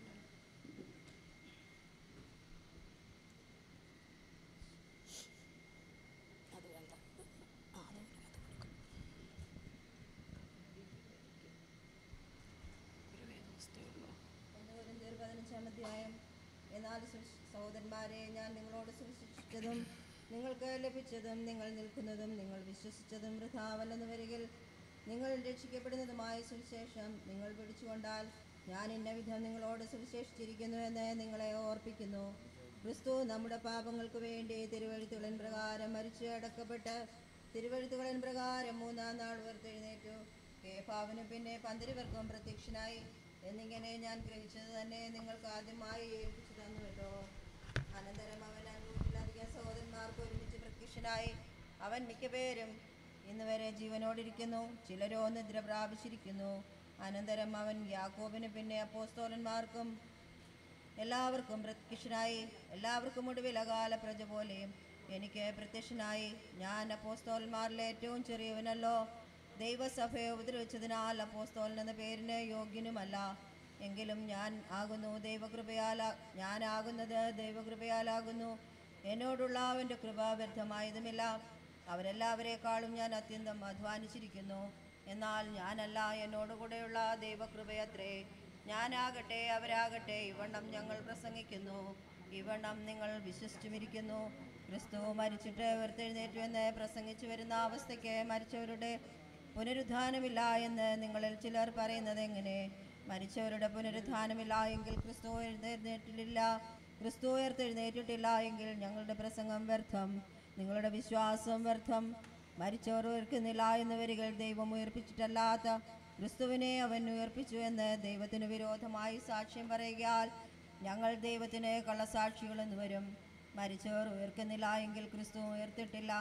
പതിനഞ്ചാം അധ്യായം എന്നാൽ സു- സഹോദരന്മാരെ ഞാൻ നിങ്ങളോട് സുവിശേഷിച്ചതും നിങ്ങൾക്ക് ലഭിച്ചതും നിങ്ങൾ നിൽക്കുന്നതും നിങ്ങൾ വിശ്വസിച്ചതും വൃഥാവല്ലെന്ന് വരികിൽ നിങ്ങൾ രക്ഷിക്കപ്പെടുന്നതുമായ സുവിശേഷം നിങ്ങൾ പിടിച്ചുകൊണ്ടാൽ ഞാൻ ഇന്ന വിധം നിങ്ങളോട് സുവിശേഷിച്ചിരിക്കുന്നു എന്ന് നിങ്ങളെ ഓർപ്പിക്കുന്നു ക്രിസ്തു നമ്മുടെ പാപങ്ങൾക്ക് വേണ്ടി തിരുവഴുത്തുകളിൻ പ്രകാരം മരിച്ചു അടക്കപ്പെട്ട് തിരുവഴുത്തുകളിൻ പ്രകാരം മൂന്നാം നാൾ ഉയർത്തെഴുന്നേറ്റു കേഫാവിനും പിന്നെ പന്തിരുവർക്കും പ്രത്യക്ഷനായി എന്നിങ്ങനെ ഞാൻ ഗ്രഹിച്ചത് തന്നെ നിങ്ങൾക്ക് ആദ്യമായി ഏൽപ്പിച്ചു തന്നുവല്ലോ അനന്തരം അവൻ അഞ്ഞൂറ്റിലധികം സഹോദരന്മാർക്ക് ഒരുമിച്ച് പ്രത്യക്ഷനായി അവൻ മിക്കപേരും ഇന്ന് വരെ ജീവനോടിരിക്കുന്നു ചിലരോ നിദ്ര പ്രാപിച്ചിരിക്കുന്നു അനന്തരം അവൻ യാക്കോബിന് പിന്നെ അപ്പോസ്തോലന്മാർക്കും എല്ലാവർക്കും പ്രത്യക്ഷനായി എല്ലാവർക്കും ഒടുവിൽ അകാല പ്രജ പോലെയും എനിക്ക് പ്രത്യക്ഷനായി ഞാൻ അപ്പോസ്തോലന്മാരിൽ ഏറ്റവും ചെറിയവനല്ലോ ദൈവസഭയെ ഉപദ്രവിച്ചതിനാൽ അപ്പോസ്തോലൻ എന്ന പേരിന് യോഗ്യനുമല്ല എങ്കിലും ഞാൻ ആകുന്നു ദൈവകൃപയാല ഞാനാകുന്നത് ദൈവകൃപയാലാകുന്നു എന്നോടുള്ള അവൻ്റെ കൃപ വ്യർത്ഥമായതുമില്ല അവരെല്ലാവരെക്കാളും ഞാൻ അത്യന്തം അധ്വാനിച്ചിരിക്കുന്നു എന്നാൽ ഞാനല്ല എന്നോടുകൂടെയുള്ള ദൈവകൃപയത്രേ ഞാനാകട്ടെ അവരാകട്ടെ ഇവണ്ണം ഞങ്ങൾ പ്രസംഗിക്കുന്നു ഇവണ്ണം നിങ്ങൾ വിശ്വസിച്ചുമിരിക്കുന്നു ക്രിസ്തു മരിച്ചിട്ട് ഉയർത്തെഴുന്നേറ്റു എന്ന് പ്രസംഗിച്ചു വരുന്ന അവസ്ഥയ്ക്ക് മരിച്ചവരുടെ പുനരുദ്ധാനമില്ല എന്ന് നിങ്ങളിൽ ചിലർ പറയുന്നത് എങ്ങനെ മരിച്ചവരുടെ പുനരുദ്ധാനമില്ല എങ്കിൽ ക്രിസ്തു എഴുന്നേറ്റിട്ടില്ല ക്രിസ്തു ഉയർത്തെഴുന്നേറ്റിട്ടില്ല എങ്കിൽ ഞങ്ങളുടെ പ്രസംഗം വ്യർത്ഥം നിങ്ങളുടെ വിശ്വാസം വ്യർത്ഥം മരിച്ചവർ ഉയർക്കുന്നില്ല എന്ന് വരികൾ ദൈവം ഉയർപ്പിച്ചിട്ടല്ലാത്ത ക്രിസ്തുവിനെ അവൻ ഉയർപ്പിച്ചു എന്ന് ദൈവത്തിന് വിരോധമായി സാക്ഷ്യം പറയുകയാൽ ഞങ്ങൾ ദൈവത്തിന് കള്ളസാക്ഷികളെന്ന് വരും മരിച്ചവർ ഉയർക്കുന്നില്ല എങ്കിൽ ക്രിസ്തു ഉയർത്തിട്ടില്ല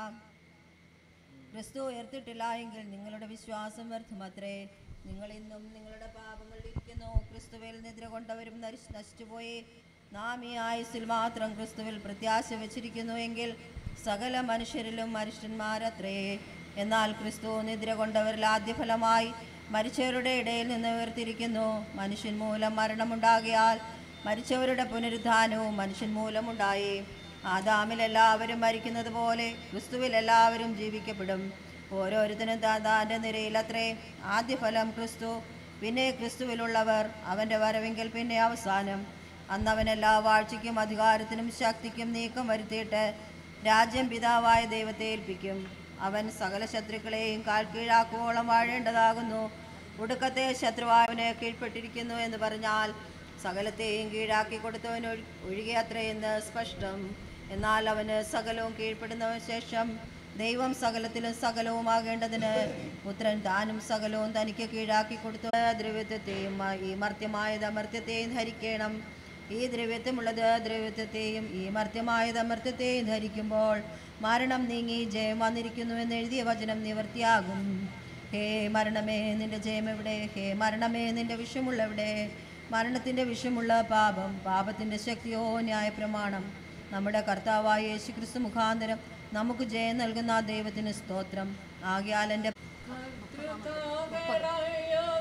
ക്രിസ്തു ഉയർത്തിട്ടില്ല എങ്കിൽ നിങ്ങളുടെ വിശ്വാസം വ്യർത്ഥമത്രേ നിങ്ങൾ ഇന്നും നിങ്ങളുടെ പാപങ്ങളിൽ ഇരിക്കുന്നു ക്രിസ്തുവിൽ നിദ്ര കൊണ്ടവരും നശി- നശിച്ചുപോയി നാം ഈ ആയുസ്സിൽ മാത്രം ക്രിസ്തുവിൽ പ്രത്യാശ വെച്ചിരിക്കുന്നു എങ്കിൽ സകല മനുഷ്യരിലും മനുഷ്യന്മാരത്രേ എന്നാൽ ക്രിസ്തു നിദ്ര കൊണ്ടവരിൽ ആദ്യഫലമായി മരിച്ചവരുടെ ഇടയിൽ നിന്ന് ഉയർത്തിരിക്കുന്നു മനുഷ്യൻ മൂലം മരണമുണ്ടാകിയാൽ മരിച്ചവരുടെ പുനരുദ്ധാനവും മനുഷ്യൻ മൂലമുണ്ടായി ആദാമിൽ എല്ലാവരും മരിക്കുന്നത് പോലെ ക്രിസ്തുവിൽ എല്ലാവരും ജീവിക്കപ്പെടും ഓരോരുത്തരും താതാൻ്റെ നിരയിലത്രേ ആദ്യഫലം ക്രിസ്തു പിന്നെ ക്രിസ്തുവിലുള്ളവർ അവൻ്റെ വരവെങ്കിൽ പിന്നെ അവസാനം അന്ന് അവൻ എല്ലാ വാഴ്ചയ്ക്കും അധികാരത്തിനും ശക്തിക്കും നീക്കം വരുത്തിയിട്ട് രാജ്യം പിതാവായ ദൈവത്തെ ഏൽപ്പിക്കും അവൻ സകല ശത്രുക്കളെയും കാൽ കീഴാക്കുവോളം വാഴേണ്ടതാകുന്നു ഒടുക്കത്തെ ശത്രുവായവന് കീഴ്പ്പെട്ടിരിക്കുന്നു എന്ന് പറഞ്ഞാൽ സകലത്തെയും കീഴാക്കി കൊടുത്തവൻ ഒഴി- ഒഴികെ അത്രയെന്ന് സ്പഷ്ടം എന്നാൽ അവന് സകലവും കീഴ്പ്പെടുന്ന ശേഷം ദൈവം സകലത്തിലും സകലവുമാകേണ്ടതിന് പുത്രൻ താനും സകലവും തനിക്ക് കീഴാക്കി കൊടുത്ത ദ്രവ്യത്വത്തെയും ഈ മർത്യമായത് അമർത്യത്തെയും ധരിക്കണം ഈ ദ്രവ്യത്വമുള്ളത് ദ്രവ്യത്വത്തെയും ഈ മർത്യമായത് അമർത്യത്തെയും ധരിക്കുമ്പോൾ മരണം നീങ്ങി ജയം വന്നിരിക്കുന്നു എന്ന് എഴുതിയ വചനം നിവർത്തിയാകും ഹേ മരണമേ നിന്റെ ജയം എവിടെ ഹേ മരണമേ നിന്റെ വിഷമുള്ള എവിടെ മരണത്തിൻ്റെ വിഷമുള്ള പാപം പാപത്തിൻ്റെ ശക്തിയോ ന്യായപ്രമാണം നമ്മുടെ കർത്താവായ യേശു ക്രിസ്തു മുഖാന്തരം നമുക്ക് ജയം നൽകുന്ന ആ ദൈവത്തിന് സ്തോത്രം ആകിയാൽ എൻ്റെ കർത്തൃതാവരായ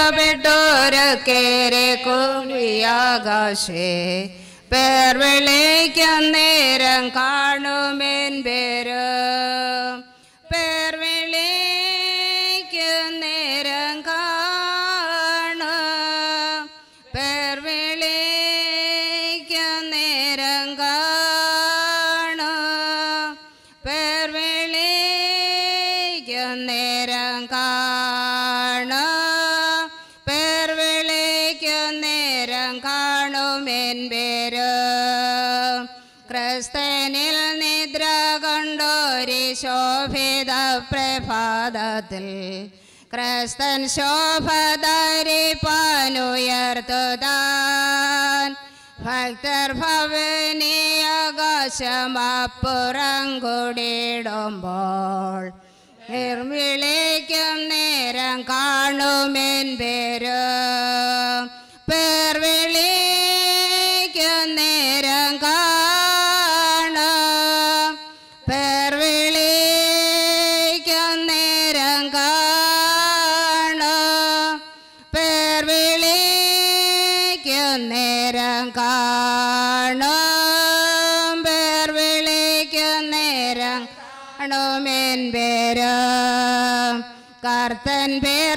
പുറപ്പെട്ടോരക്കേരെ കൂടിയാകാശേ പേർ വിളിക്കും നേരം കാണുമെൻ പേര് പേർ വിളിക്കും നേരം കാണും പേർ വിളിക്കും നേരം കാണും പേർ വിളിക്കും നേരം കാണും പേർ വിളിക്കും നേരം കാണുമെൻ പേര് ക്രിസ്തനിൽ നിദ്ര കൊണ്ടൊരു ശോഭിത പ്രഭാതത്തിൽ ക്രിസ്തൻ ശോഭ ധരിപ്പാനുയർത്തുതാൻ ഭക്തർ ഭവനീയാകാശമപ്പുറം കൂടിയിടുമ്പോൾ നിർവിളിക്കും നേരം കാണുമെൻ പേര് പേർ വിളിക്കും നേരം കാണും പേർ വിളിക്കും നേരം കാണും പേർ വിളിക്കും നേരം കാണും പേർ വിളിക്കും നേരം കാണുമെൻ പേര് കർത്തൻ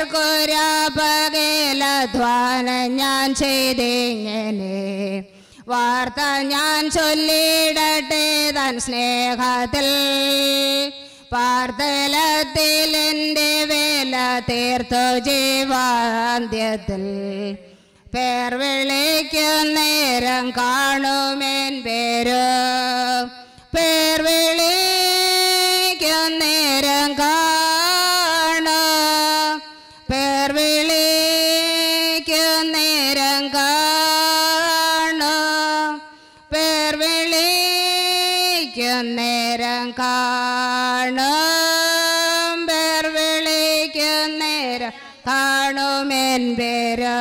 പേർക്കൊരാപകലധ്വാനം ഞാൻ ചെയ്തിങ്ങനെ വാർത്ത ഞാൻ ചൊല്ലിടട്ടെ തൻ സ്നേഹത്തിൽ പാർത്തലത്തിൽ എൻ്റെ വേല തീർത്തു ജീവാന്ത്യത്തിൽ പേർ വിളിക്കും നേരം കാണുമെൻ പേര് പേർ വിളിക്കും നേരം കാണും പേർ വിളിക്കും നേരം കാണും പേർ വിളിക്കും നേരം കാണും പേർ വിളിക്കും നേരം കാണുമെൻ പേര്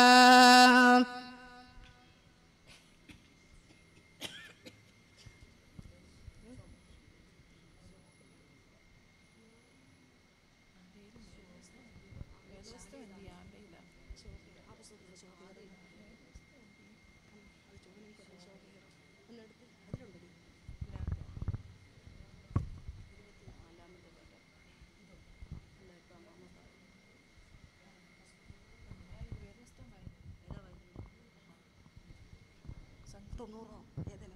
തൊണ്ണൂറോ ഏതെങ്കിലും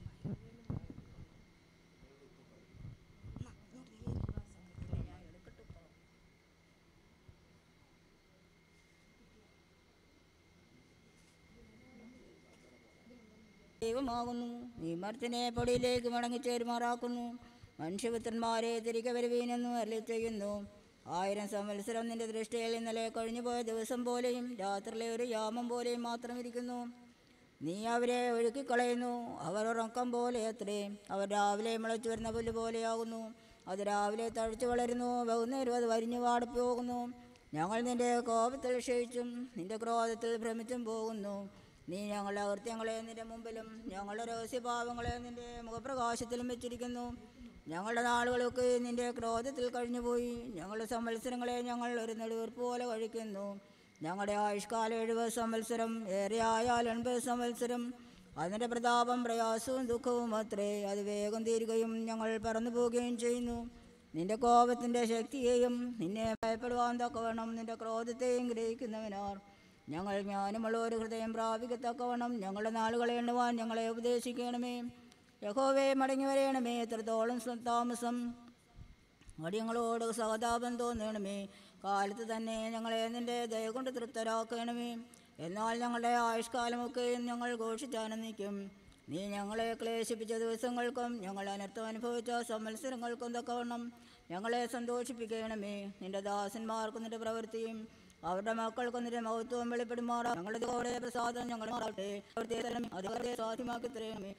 ദൈവമാകുന്നു നീ മരത്തിനെ പൊടിയിലേക്ക് മടങ്ങിച്ചേരുമാറാക്കുന്നു മനുഷ്യപുത്രന്മാരെ തിരികെ വരുവീനെന്നു അരളി ചെയ്യുന്നു ആയിരം സംവത്സരം നിന്റെ ദൃഷ്ടിയിൽ ഇന്നലെ കഴിഞ്ഞുപോയ ദിവസം പോലെയും രാത്രിയിലെ ഒരു യാമം പോലെയും മാത്രം ഇരിക്കുന്നു നീ അവരെ ഒഴുക്കിക്കളയുന്നു അവർ ഉറക്കം പോലെ അത്രേ അവർ രാവിലെ മുളച്ചു വരുന്ന പുല്ല് പോലെയാകുന്നു അത് രാവിലെ തഴച്ചു വളരുന്നു വൈകുന്നേരം അത് വരിഞ്ഞു വാടിപ്പോകുന്നു ഞങ്ങൾ നിന്റെ കോപത്തിൽ ക്ഷയിച്ചും നിന്റെ ക്രോധത്തിൽ ഭ്രമിച്ചും പോകുന്നു നീ ഞങ്ങളുടെ അകൃത്യങ്ങളെ നിന്റെ മുമ്പിലും ഞങ്ങളുടെ രഹസ്യഭാവങ്ങളെ നിന്റെ മുഖപ്രകാശത്തിലും വെച്ചിരിക്കുന്നു ഞങ്ങളുടെ നാളുകളൊക്കെ നിന്റെ ക്രോധത്തിൽ കഴിഞ്ഞുപോയി ഞങ്ങളുടെ സംവത്സരങ്ങളെ ഞങ്ങൾ ഒരു നെടുവീർപ്പ് പോലെ കഴിക്കുന്നു ഞങ്ങളുടെ ആയുഷ്കാലം എഴുപത് സംവത്സരം ഏറെ ആയാൽ എൺപത് സംവത്സരം അതിൻ്റെ പ്രതാപം പ്രയാസവും ദുഃഖവും അത്രേ അത് വേഗം തീരുകയും ഞങ്ങൾ പറന്നു പോവുകയും ചെയ്യുന്നു നിന്റെ കോപത്തിൻ്റെ ശക്തിയെയും നിന്നെ ഭയപ്പെടുവാൻ തക്കവണ്ണം നിന്റെ ക്രോധത്തെയും ഗ്രഹിക്കുന്നവനാർ ഞങ്ങൾ ജ്ഞാനമുള്ള ഒരു ഹൃദയം പ്രാപിക്കത്തക്കവണ്ണം ഞങ്ങളുടെ നാളുകളെ എണ്ണുവാൻ ഞങ്ങളെ ഉപദേശിക്കണമേ യഹോവേ മടങ്ങി വരയണമേ എത്രത്തോളം സ്വ- താമസം അടിയങ്ങളോട് സഹതാപം തോന്നണമേ കാലത്ത് തന്നെ ഞങ്ങളെ നിന്റെ ദയ കൊണ്ട് തൃപ്തരാക്കണമേ എന്നാൽ ഞങ്ങളുടെ ആയുഷ്കാലമൊക്കെ ഞങ്ങൾ ഘോഷിച്ചാനന്ദിക്കും നീ ഞങ്ങളെ ക്ലേശിപ്പിച്ച ദിവസങ്ങൾക്കും ഞങ്ങൾ അനർത്ഥം അനുഭവിച്ച സംവത്സരങ്ങൾക്കും തക്കവണ്ണം ഞങ്ങളെ സന്തോഷിപ്പിക്കണമേ നിന്റെ ദാസന്മാർക്കും നിന്റെ പ്രവൃത്തിയും അവരുടെ മക്കൾക്കും നിന്റെ മഹത്വം വെളിപ്പെടുമാറാ ഞങ്ങളുടെ ദൈവയുടെ പ്രസാദം ഞങ്ങൾ മാറട്ടെ അവിടുത്തെ തരണമേ അധികാരത്തെ സാധ്യമാക്കി തരണമേ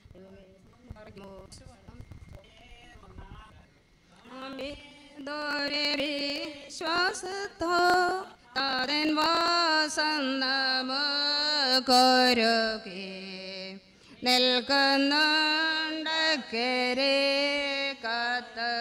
ശ്വാസത്തോ താതൻ വാസന്നമൊരുക്കി നിൽക്കുന്നുണ്ടക്കരെ കത്ത്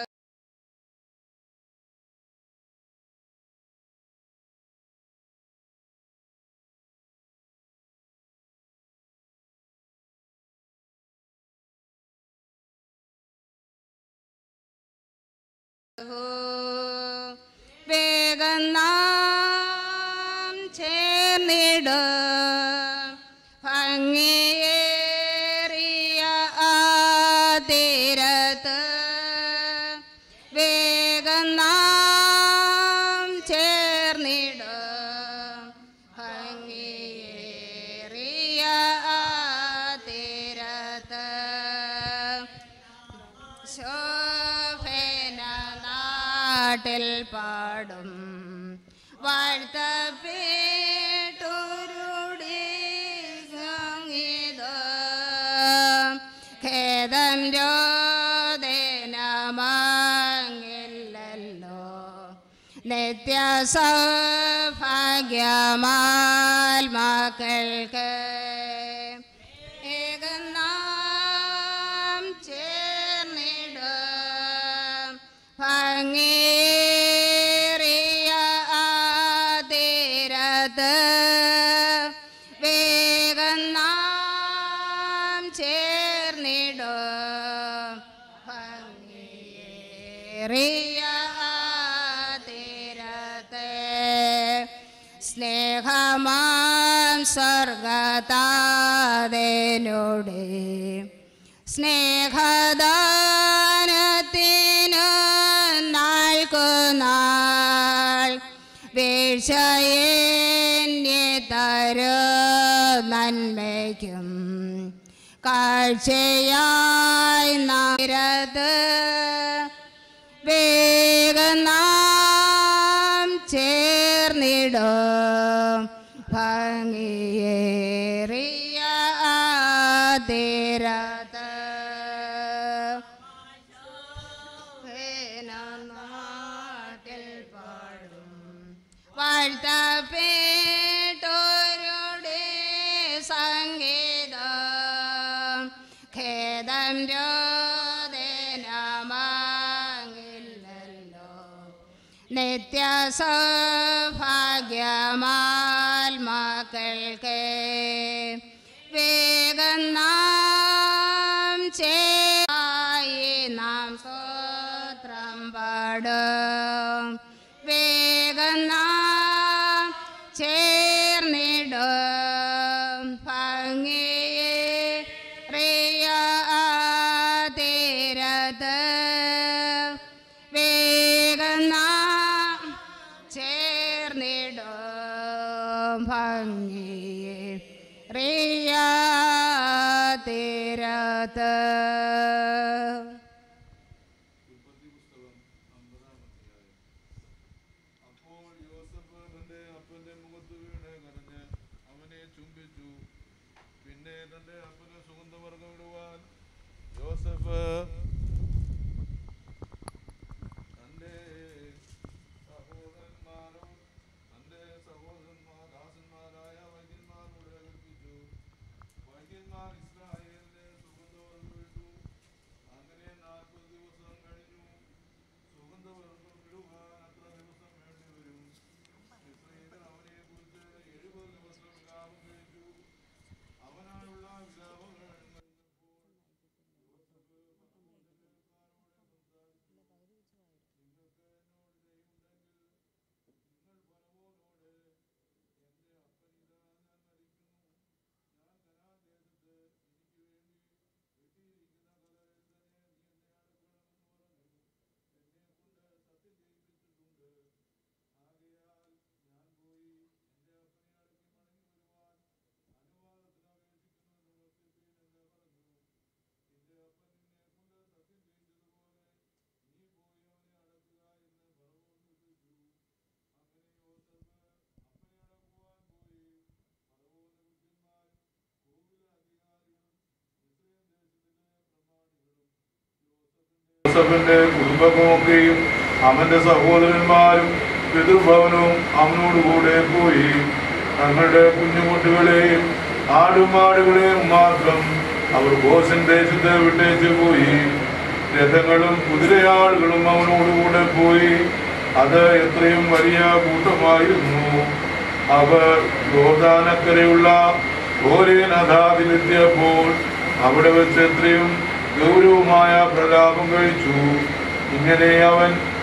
വേഗം നാം ചേർന്നിട ഭംഗിയേറിയ ആ തീരത്ത് വേഗം നാം ചേർന്നിട ഭംഗിയേറിയ ആ തീരത്ത് ശോഭന നാട്ടിൽ പാടും വാഴ്ത്തപ്പേട്ടൊരുടി സംഗീതം ഖേദം രോദനമാങ്ങില്ലല്ലോ നിത്യ സൗഭാഗ്യമാൽ മക്കൾക്ക് ഏകം നാം ചേർന്നിട ഭംഗേറിയ ആതിരത്ത് വേഗം നാം ചേർന്നിട ഭംഗേറിയ ആതിരത്ത് സ്നേഹമാം സ്വർഗതാതനോടെ സ്നേഹദാനത്തിനു നാൾക്കുനാൾ വീഴ്ചയെ തരു നന്മയ്ക്കും കാഴ്ചയായി നാരത് വേഗം നാം ചേർന്നിടും ഭംഗിയേറിയ ആതിരത്ത് നാട്ടിൽ പാടും വാഴ്ത്തപ്പേട്ടോരുടെ സംഗീതം ഖേദം രോദനമാങ്ങില്ലല്ലോ നിത്യ സൗഭാഗ്യമാൽ മക്കൾക്ക് വേഗം നാം ചേയി നാം സ്വത്രം പാടും വേഗം നാം ചേർന്നിടും ഭംഗിയെ തീരത്ത് വേഗം നാം ചേർന്നിടും ഭംഗിയെ തീരത്ത് അവനെ ചുംബിച്ചു പിന്നെ തന്റെ അപ്പന് സുഗന്ധവർഗം ഇടുവാൻ ജോസഫ് തന്റെ സഹോദരന്മാരും തന്റെ സഹോദരന്മാർ ദാസന്മാരായ വൈദ്യന്മാരോട് കൽപ്പിച്ചു വൈദ്യന്മാർ ഇസ്രായേലിന് സുഗന്ധവർഗം ഇട്ടു അങ്ങനെ നാൽപ്പത് ദിവസം കഴിഞ്ഞു സുഗന്ധവർഗം ഇടുവാൻ അത്ര ദിവസം വേണ്ടി വരും ഇസ്രായേൽ അവനെ കുറിച്ച് എഴുപത് ദിവസം വിലാപം കഴിച്ചു അവനായുള്ള വിലാപങ്ങൾ യോസഫിന്റെ കുടുംബമൊക്കെയും അവന്റെ സഹോദരന്മാരും പിതൃഭവനവും അവനോടുകൂടെ പോയി തങ്ങളുടെ കുഞ്ഞുകുട്ടികളെയും ആടുമാടുകളെയും മാത്രം അവർ ഗോസൻ ദേശത്ത് വിട്ടേച്ചു പോയി രഥങ്ങളും കുതിരയാളുകളും അവനോടുകൂടെ പോയി അത് എത്രയും വലിയ കൂട്ടമായിരുന്നു അവർ യോർദാനക്കരയുള്ള ഓരേ നദാതിലെത്തിയപ്പോൾ അവിടെ വെച്ച് എത്രയും ഗൗരവമായ പ്രലാപം കഴിച്ചു ഇങ്ങനെ അവൻ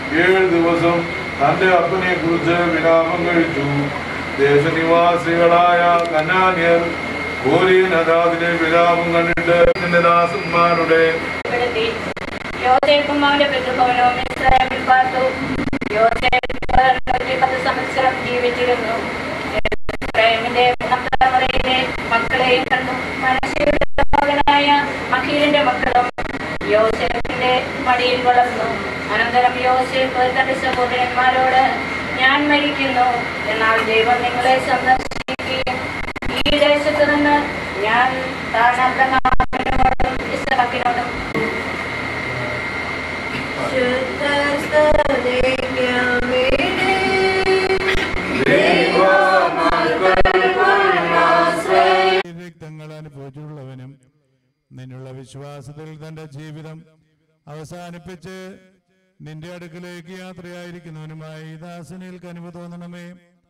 ഏഴ് ദിവസം തന്റെ അപ്പനെ കുറിച്ച് വിരാമം കഴിച്ചു ദേശനിവാസികളായ കനാന്യർ കോരിയനദാദിനെ വിരാമം കണ്ടിട്ട് നിന്റെ ദാസന്മാരുടെ ഉൾപ്പെടുത്തി യോസേഫും അവന്റെ പിതൃഭവനവും ഇസ്രായേലിൽ പാർത്തു യോസേഫ് നൂറ്റി പത്ത് സംവത്സരം ജീവിച്ചിരുന്നു ഇസ്രായേലിന്റെ മൂന്നാം തലമുറയിലെ മക്കളെയും കണ്ടു മനശ്ശയുടെ മകനായ മഹീലിന്റെ മക്കളും യോസേഫിന്റെ മടിയിൽ വളർന്നു അനന്തരം യോസേഫ് തന്റെ സഹോദരന്മാരോട് ഞാൻ മരിക്കുന്നു എന്നാൽ ദൈവം നിങ്ങളെ സന്ദർശിക്കുകയും ഈ ദേശത്ത് നിന്ന് ഞാൻ താൻ അബ്രഹാമിനോടും ഇസ്ഹാക്കിനോടും രക്തങ്ങൾ അനുഭവിച്ചിട്ടുള്ളവനും നിന്നുള്ള വിശ്വാസത്തിൽ തന്റെ ജീവിതം അവസാനിപ്പിച്ച് നിന്റെ അടുക്കലേക്ക് യാത്രയായിരിക്കുന്നവനുമായി ദാസനിൽ കനിവ് തോന്നണമേ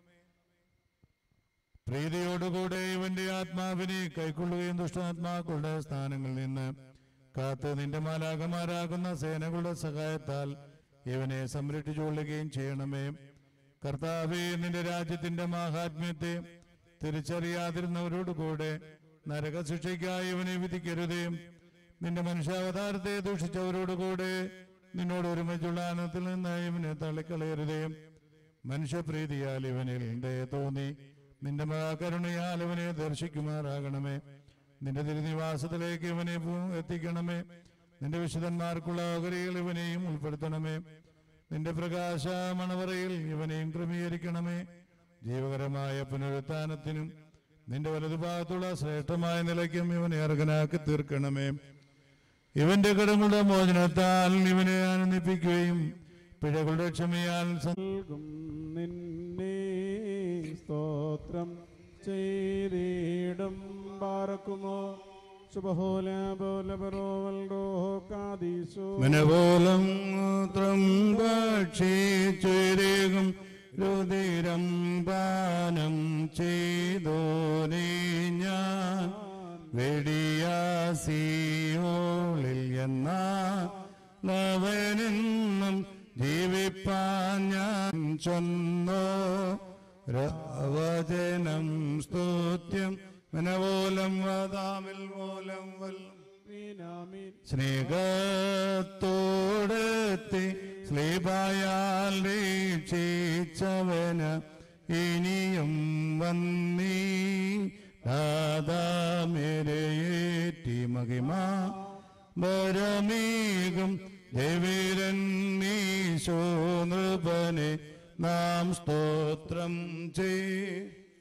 പ്രീതിയോടുകൂടെ ഇവന്റെ ആത്മാവിനെ കൈക്കൊള്ളുകയും ദുഷ്ടാത്മാക്കളുടെ സ്ഥാനങ്ങളിൽ നിന്ന് കാത്ത് നിന്റെ മാലാകമാരാകുന്ന സേനകളുടെ സഹായത്താൽ ഇവനെ സംരക്ഷിച്ചുകൊള്ളുകയും ചെയ്യണമേ കർത്താവേ നിന്റെ രാജ്യത്തിന്റെ മാഹാത്മ്യത്തെ തിരിച്ചറിയാതിരുന്നവരോടുകൂടെ നരകശിക്ഷയ്ക്കായി ഇവനെ വിധിക്കരുതേ നിന്റെ മനുഷ്യാവതാരത്തെ ദൂഷിച്ചവരോടുകൂടെ നിന്നോട് ഒരുമിച്ചുള്ള ആനത്തിൽ നിന്ന് ഇവനെ തള്ളിക്കളയരുതേ മനുഷ്യപ്രീതിയാൽ ഇവനിൽ ദയ തോന്നി നിന്റെ മഹാകരുണയാൽ ഇവനെ ദർശിക്കുമാറാകണമേ നിന്റെ തിരുനിവാസത്തിലേക്ക് ഇവനെ പൂ- എത്തിക്കണമേ നിന്റെ വിശുദ്ധന്മാർക്കുള്ള ഓഹരികൾ ഇവനെയും ഉൾപ്പെടുത്തണമേ നിന്റെ പ്രകാശ മണവറയിൽ ഇവനെയും ക്രമീകരിക്കണമേ ജീവകരമായ പുനരുത്ഥാനത്തിനും നിന്റെ വലതുഭാഗത്തുള്ള ശ്രേഷ്ഠമായ നിലയ്ക്കും ഇവനെ അർഹനാക്കി തീർക്കണമേ ഇവന്റെ കടങ്ങളുടെ മോചനത്താൽ ഇവനെ ആനന്ദിപ്പിക്കുകയും പിഴകളുടെ ക്ഷമയാൽ നൽകും നിന്നെ സ്തോത്രം ചെയ്തിടും പാർക്കുമോ ശുഭഹോല പോല പരോവൽ റോഹോ കാദീശോ മനപോലം മൂത്രം ഭക്ഷിച്ചുരേകും രുതിരം പാനം ചെയ്തോനെ ഞാൻ വെടിയാസിയോളിൽ എന്ന ലവനെന്നും ജീവിപ്പാൻ ഞാൻ ചൊന്നോ വചനം സ്തുത്യം മനപോലം വതാമിൽ മൂലം വൽ സ്നേഹത്തോടെത്തി സ്ലീപായാൽ രക്ഷിച്ചവന് ഇനിയും വന്നീ ദാതാമേരയേറ്റി മഹിമ വരമേകും ദേവീരൻ നീശോ നൃപനെ നാം സ്തോത്രം ചെയ്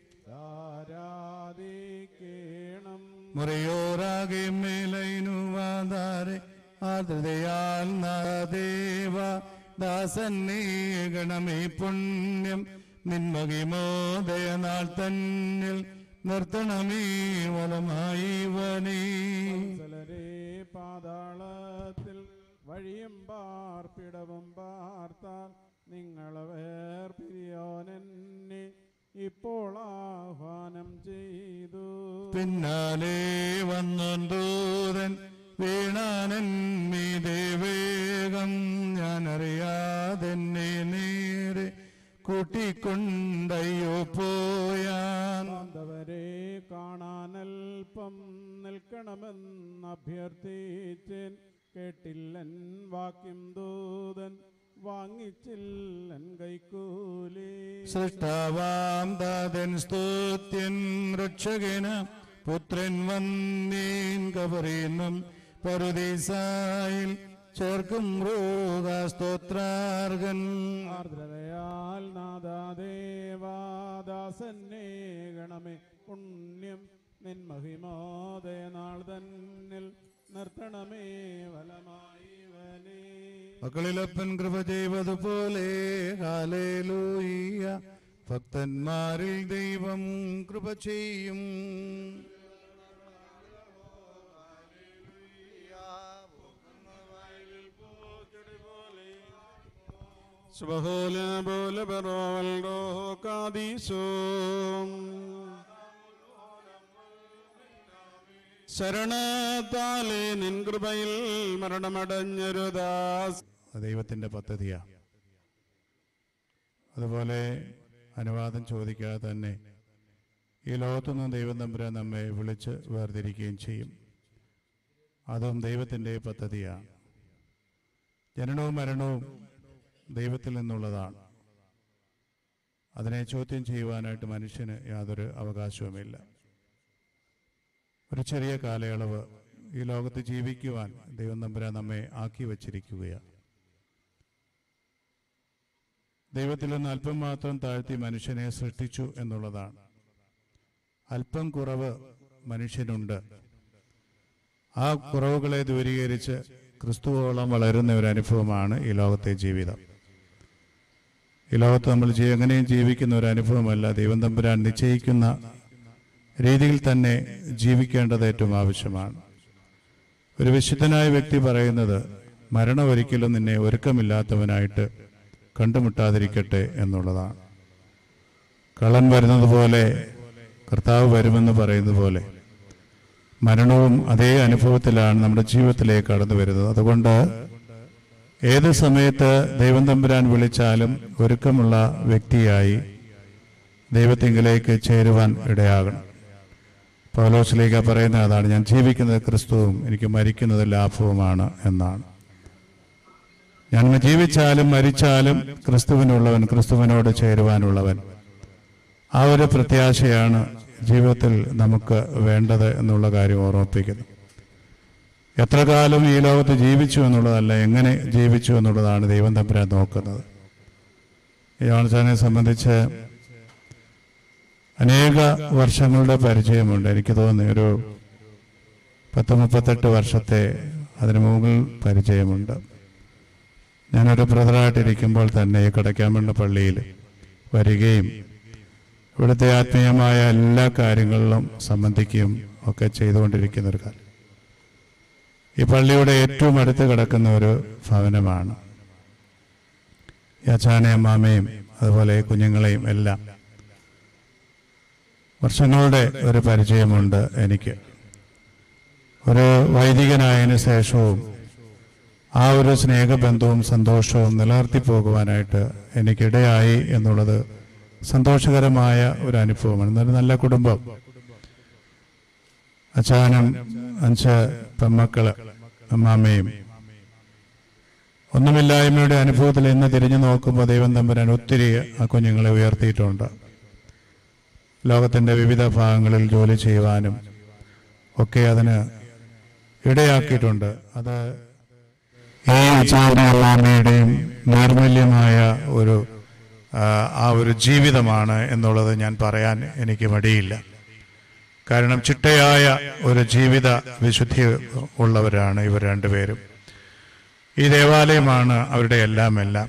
ആരാധിക്കേണം മുറിയോറാകെ മേലൈനുവാതാരെ ആദൃതയാൽ നാദേവ ദാസന്നേ ഗണമേ പുണ്യം നിന്മഹിമോദയനാൾ തന്നിൽ നിർത്തണമേ വലമായി വനേ വത്സലരേ പാതാളത്തിൽ വഴിയും പാർപ്പിടവും പാർത്താൽ നിങ്ങളെ വേർപിരിയോനെന്നെ ഇപ്പോൾ ആഹ്വാനം ചെയ്തു പിന്നാലെ വന്നൂതൻ വീണാനൻ മീതെ വേഗം ഞാൻ അറിയാതെന്നെ നേരെ കൂട്ടിക്കൊണ്ടയ്യോ പോയാൻ ബാന്ധവരെ കാണാനൽപ്പം നിൽക്കണമെന്ന് അഭ്യർത്ഥിച്ചേൻ കേട്ടില്ലൻ വാക്യം ദൂതൻ വാങ്ങിച്ചില്ലൻ കൈക്കൂലി സൃഷ്ടാവാം ദാതൻ സ്തുത്യൻ രക്ഷകന പുത്രൻ വന്നീൻ കബറിന്നും പരുദീസായിൽ ചേർക്കും മൃഗസ്തോത്രാർഗൻ ആർദ്രതയാൽ നാദാദേവാദാസന്നെ ഗണമേ പുണ്യം നിൻ മഹിമോദയനാൾ തന്നിൽ നിർത്തണമേ വലമായി വനേ മക്കളിലപ്പൻ കൃപ ചെയ്തതുപോലെ ഹാലേലൂയ്യ ഭക്തന്മാരിൽ ദൈവം കൃപ ചെയ്യും ശുഭഹോല പോലെ പെറോവൽ റോഹോ കാദീശോ ശരണത്താലെ നിൻ കൃപയിൽ മരണമടഞ്ഞൊരു ദാസ് ദൈവത്തിന്റെ പദ്ധതിയാ അതുപോലെ അനുവാദം ചോദിക്കാതെ തന്നെ ഈ ലോകത്തുനിന്ന് ദൈവം തമ്പുരാൻ നമ്മെ വിളിച്ച് വേർതിരിക്കുകയും ചെയ്യും അതും ദൈവത്തിൻ്റെ പദ്ധതിയാണ് ജനനവും മരണവും ദൈവത്തിൽ നിന്നുള്ളതാണ് അതിനെ ചോദ്യം ചെയ്യുവാനായിട്ട് മനുഷ്യന് യാതൊരു അവകാശവുമില്ല ഒരു ചെറിയ കാലയളവ് ഈ ലോകത്ത് ജീവിക്കുവാൻ ദൈവം തമ്പുരാൻ നമ്മെ ആക്കി വച്ചിരിക്കുകയാണ് ദൈവത്തിൽ നിന്ന് അല്പം മാത്രം താഴ്ത്തി മനുഷ്യനെ സൃഷ്ടിച്ചു എന്നുള്ളതാണ് അല്പം കുറവ് മനുഷ്യനുണ്ട് ആ കുറവുകളെ ദൂരീകരിച്ച് ക്രിസ്തുവോളം വളരുന്ന ഒരു അനുഭവമാണ് ഈ ലോകത്തെ ജീവിതം ഈ ലോകത്ത് നമ്മൾ ജീ- എങ്ങനെയും ജീവിക്കുന്ന ഒരു അനുഭവമല്ല ദൈവം തമ്പുരാൻ നിശ്ചയിക്കുന്ന രീതിയിൽ തന്നെ ജീവിക്കേണ്ടത് ഏറ്റവും ആവശ്യമാണ് ഒരു വിശുദ്ധനായ വ്യക്തി പറയുന്നത് മരണം ഒരിക്കലും നിന്നെ ഒരുക്കമില്ലാത്തവനായിട്ട് കണ്ടുമുട്ടാതിരിക്കട്ടെ എന്നുള്ളതാണ് കള്ളൻ വരുന്നത് പോലെ കർത്താവ് വരുമെന്ന് പറയുന്നത് പോലെ മരണവും അതേ അനുഭവത്തിലാണ് നമ്മുടെ ജീവിതത്തിലേക്ക് കടന്നു വരുന്നത് അതുകൊണ്ട് ഏത് സമയത്ത് ദൈവം തമ്പുരാൻ വിളിച്ചാലും ഒരുക്കമുള്ള വ്യക്തിയായി ദൈവത്തിങ്കിലേക്ക് ചേരുവാൻ ഇടയാകണം പൗലോസിലേക്ക് പറയുന്ന അതാണ് ഞാൻ ജീവിക്കുന്നത് ക്രിസ്തുവും എനിക്ക് മരിക്കുന്നത് ലാഭവുമാണ് എന്നാണ് ഞാൻ ജീവിച്ചാലും മരിച്ചാലും ക്രിസ്തുവിനുള്ളവൻ ക്രിസ്തുവിനോട് ചേരുവാനുള്ളവൻ ആ ഒരു പ്രത്യാശയാണ് ജീവിതത്തിൽ നമുക്ക് വേണ്ടത് എന്നുള്ള കാര്യം ഓർമ്മിപ്പിക്കുന്നു എത്ര കാലം ഈ ലോകത്ത് ജീവിച്ചു എന്നുള്ളതല്ല എങ്ങനെ ജീവിച്ചു എന്നുള്ളതാണ് ദൈവം തമ്പുരാൻ നോക്കുന്നത് യോൺസാനെ സംബന്ധിച്ച് അനേക വർഷങ്ങളുടെ പരിചയമുണ്ട് എനിക്ക് തോന്നുന്നു ഒരു പത്ത് മുപ്പത്തെട്ട് വർഷത്തെ അതിനു മുകളിൽ പരിചയമുണ്ട് ഞാനൊരു ബ്രദറായിട്ടിരിക്കുമ്പോൾ തന്നെ ഈ കടക്കാമണ്ണ പള്ളിയിൽ വരികയും ഇവിടുത്തെ ആത്മീയമായ എല്ലാ കാര്യങ്ങളിലും സംബന്ധിക്കുകയും ഒക്കെ ചെയ്തുകൊണ്ടിരിക്കുന്ന ഒരു കാലം ഈ പള്ളിയുടെ ഏറ്റവും അടുത്ത് കിടക്കുന്ന ഒരു ഭവനമാണ് ഈ അച്ഛാനെയും അമ്മാമയും അതുപോലെ കുഞ്ഞുങ്ങളെയും എല്ലാം വർഷങ്ങളുടെ ഒരു പരിചയമുണ്ട് എനിക്ക് ഒരു വൈദികനായതിനു ശേഷവും ആ ഒരു സ്നേഹബന്ധവും സന്തോഷവും നിലനിർത്തി പോകുവാനായിട്ട് എനിക്കിടയായി എന്നുള്ളത് സന്തോഷകരമായ ഒരു അനുഭവമാണ് എന്നൊരു നല്ല കുടുംബം അച്ഛനും അഞ്ച് പെമ്മക്കള് അമ്മാമ്മയും ഒന്നുമില്ലായ്മയുടെ അനുഭവത്തിൽ ഇന്ന് തിരിഞ്ഞു നോക്കുമ്പോൾ ദൈവം തമ്പുരാൻ ഒത്തിരി ആ കുഞ്ഞുങ്ങളെ ഉയർത്തിയിട്ടുണ്ട് ലോകത്തിൻ്റെ വിവിധ ഭാഗങ്ങളിൽ ജോലി ചെയ്യുവാനും ഒക്കെ അതിന് ഇടയാക്കിയിട്ടുണ്ട് അത് ഈ അച്ഛൻ്റെ അമ്മാമ്മയുടെയും നൈർമല്യമായ ഒരു ആ, ആ ഒരു ജീവിതമാണ് എന്നുള്ളത് ഞാൻ പറയാൻ എനിക്ക് മടിയില്ല കാരണം ചിട്ടയായ ഒരു ജീവിത വിശുദ്ധി ഉള്ളവരാണ് ഇവർ രണ്ടുപേരും ഈ ദേവാലയമാണ് അവരുടെ എല്ലാം എല്ലാം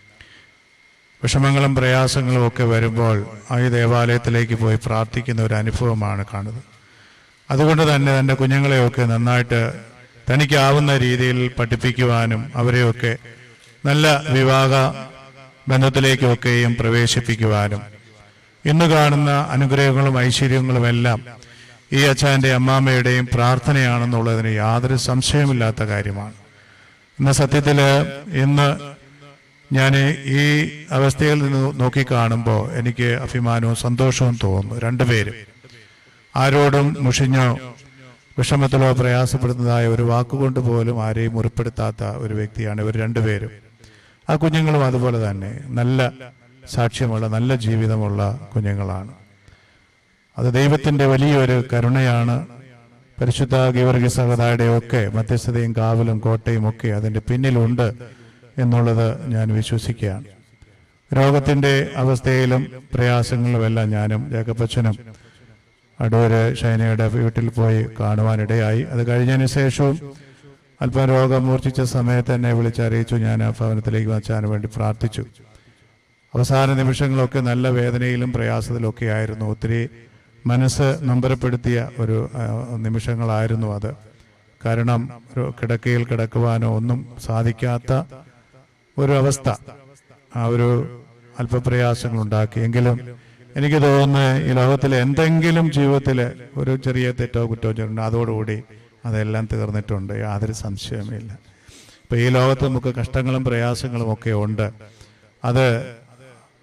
വിഷമങ്ങളും പ്രയാസങ്ങളും ഒക്കെ വരുമ്പോൾ ആ ഈ ദേവാലയത്തിലേക്ക് പോയി പ്രാർത്ഥിക്കുന്ന ഒരു അനുഭവമാണ് കാണുന്നത് അതുകൊണ്ട് തന്നെ തൻ്റെ കുഞ്ഞുങ്ങളെയൊക്കെ നന്നായിട്ട് തനിക്കാവുന്ന രീതിയിൽ പഠിപ്പിക്കുവാനും അവരെയൊക്കെ നല്ല വിവാഹ ബന്ധത്തിലേക്കൊക്കെയും പ്രവേശിപ്പിക്കുവാനും ഇന്ന് കാണുന്ന അനുഗ്രഹങ്ങളും ഐശ്വര്യങ്ങളും എല്ലാം ഈ അച്ഛൻ്റെ അമ്മാമ്മയുടെയും പ്രാർത്ഥനയാണെന്നുള്ളതിന് യാതൊരു സംശയമില്ലാത്ത കാര്യമാണ് ഇന്ന് സത്യത്തിൽ ഇന്ന് ഞാൻ ഈ അവസ്ഥയിൽ നിന്ന് നോക്കിക്കാണുമ്പോൾ എനിക്ക് അഭിമാനവും സന്തോഷവും തോന്നുന്നു രണ്ടുപേരും ആരോടും മുഷിഞ്ഞോ വിഷമത്തിലോ പ്രയാസപ്പെടുന്നതായ ഒരു വാക്കുകൊണ്ട് പോലും ആരെയും മുറിപ്പെടുത്താത്ത ഒരു വ്യക്തിയാണ് ഇവർ രണ്ടുപേരും ആ കുഞ്ഞുങ്ങളും അതുപോലെ തന്നെ നല്ല സാക്ഷ്യമുള്ള നല്ല ജീവിതമുള്ള കുഞ്ഞുങ്ങളാണ് അത് ദൈവത്തിൻ്റെ വലിയൊരു കരുണയാണ് പരിശുദ്ധ ഗീവർഗി സഹതായുടെ ഒക്കെ മധ്യസ്ഥതയും കാവലും കോട്ടയും ഒക്കെ അതിൻ്റെ പിന്നിലുണ്ട് എന്നുള്ളത് ഞാൻ വിശ്വസിക്കുകയാണ് രോഗത്തിൻ്റെ അവസ്ഥയിലും പ്രയാസങ്ങളിലുമെല്ലാം ഞാനും ജേക്കപ്പച്ചനും അടൂര് ഷൈനയുടെ വീട്ടിൽ പോയി കാണുവാനിടയായി അത് കഴിഞ്ഞതിന് ശേഷവും അല്പം രോഗം മൂർച്ഛിച്ച സമയത്ത് എന്നെ വിളിച്ചറിയിച്ചു ഞാൻ ആ ഭവനത്തിലേക്ക് വച്ചാൻ വേണ്ടി പ്രാർത്ഥിച്ചു അവസാന നിമിഷങ്ങളൊക്കെ നല്ല വേദനയിലും പ്രയാസത്തിലൊക്കെ ആയിരുന്നു ഒത്തിരി മനസ്സ് നമ്പരപ്പെടുത്തിയ ഒരു ആ, നിമിഷങ്ങളായിരുന്നു അത് കാരണം ഒരു കിടക്കയിൽ കിടക്കുവാനോ ഒന്നും സാധിക്കാത്ത ഒരു അവസ്ഥ ആ ഒരു അല്പപ്രയാസങ്ങൾ ഉണ്ടാക്കി എങ്കിലും എനിക്ക് തോന്നുന്നു ഈ ലോകത്തിൽ എന്തെങ്കിലും ജീവിതത്തിൽ ഒരു ചെറിയ തെറ്റോ കുറ്റോ ചെറുണ്ടോ അതോടുകൂടി അതെല്ലാം തീർന്നിട്ടുണ്ട് യാതൊരു സംശയവുമില്ല ഇപ്പം ഈ ലോകത്ത് നമുക്ക് കഷ്ടങ്ങളും പ്രയാസങ്ങളും ഒക്കെ ഉണ്ട് അത്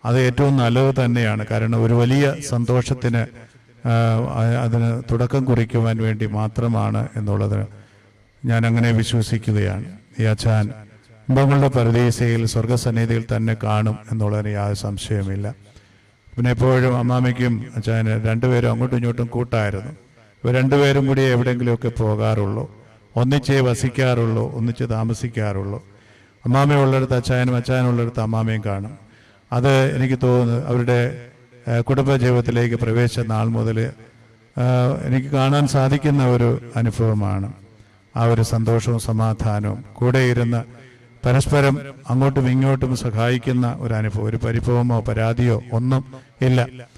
അത് ഏറ്റവും നല്ലത് തന്നെയാണ് കാരണം ഒരു വലിയ സന്തോഷത്തിന് ആ, അ- അതിന് തുടക്കം കുറിക്കുവാൻ വേണ്ടി മാത്രമാണ് എന്നുള്ളത് ഞാൻ അങ്ങനെ വിശ്വസിക്കുകയാണ് ഈ അച്ഛാൻ ഇമ്പങ്ങളുടെ പരദീസയിൽ സ്വർഗസന്നിധിയിൽ തന്നെ കാണും എന്നുള്ളതിന് യാതൊരു സംശയമില്ല പിന്നെ എപ്പോഴും അമ്മാമയ്ക്കും അച്ഛന് രണ്ടുപേരും അങ്ങോട്ടും ഇങ്ങോട്ടും കൂട്ടായിരുന്നു ഇവർ രണ്ടുപേരും കൂടി എവിടെയെങ്കിലുമൊക്കെ പോകാറുള്ളൂ ഒന്നിച്ചേ വസിക്കാറുള്ളൂ ഒന്നിച്ച് താമസിക്കാറുള്ളൂ അമ്മാമയുള്ളിടത്ത് അച്ചായനും അച്ചായനുള്ളിടത്ത് അമ്മാമയും കാണും അത് എനിക്ക് തോന്നുന്നു അവരുടെ ഏഹ്, കുടുംബജീവിതത്തിലേക്ക് പ്രവേശിച്ച നാൾ മുതൽ ഏഹ്, എനിക്ക് കാണാൻ സാധിക്കുന്ന ഒരു അനുഭവമാണ് ആ ഒരു സന്തോഷവും സമാധാനവും കൂടെ ഇരുന്ന് പരസ്പരം അങ്ങോട്ടും ഇങ്ങോട്ടും സഹായിക്കുന്ന ഒരു അനുഭവം ഒരു പരിഭവമോ പരാതിയോ ഒന്നും ഇല്ല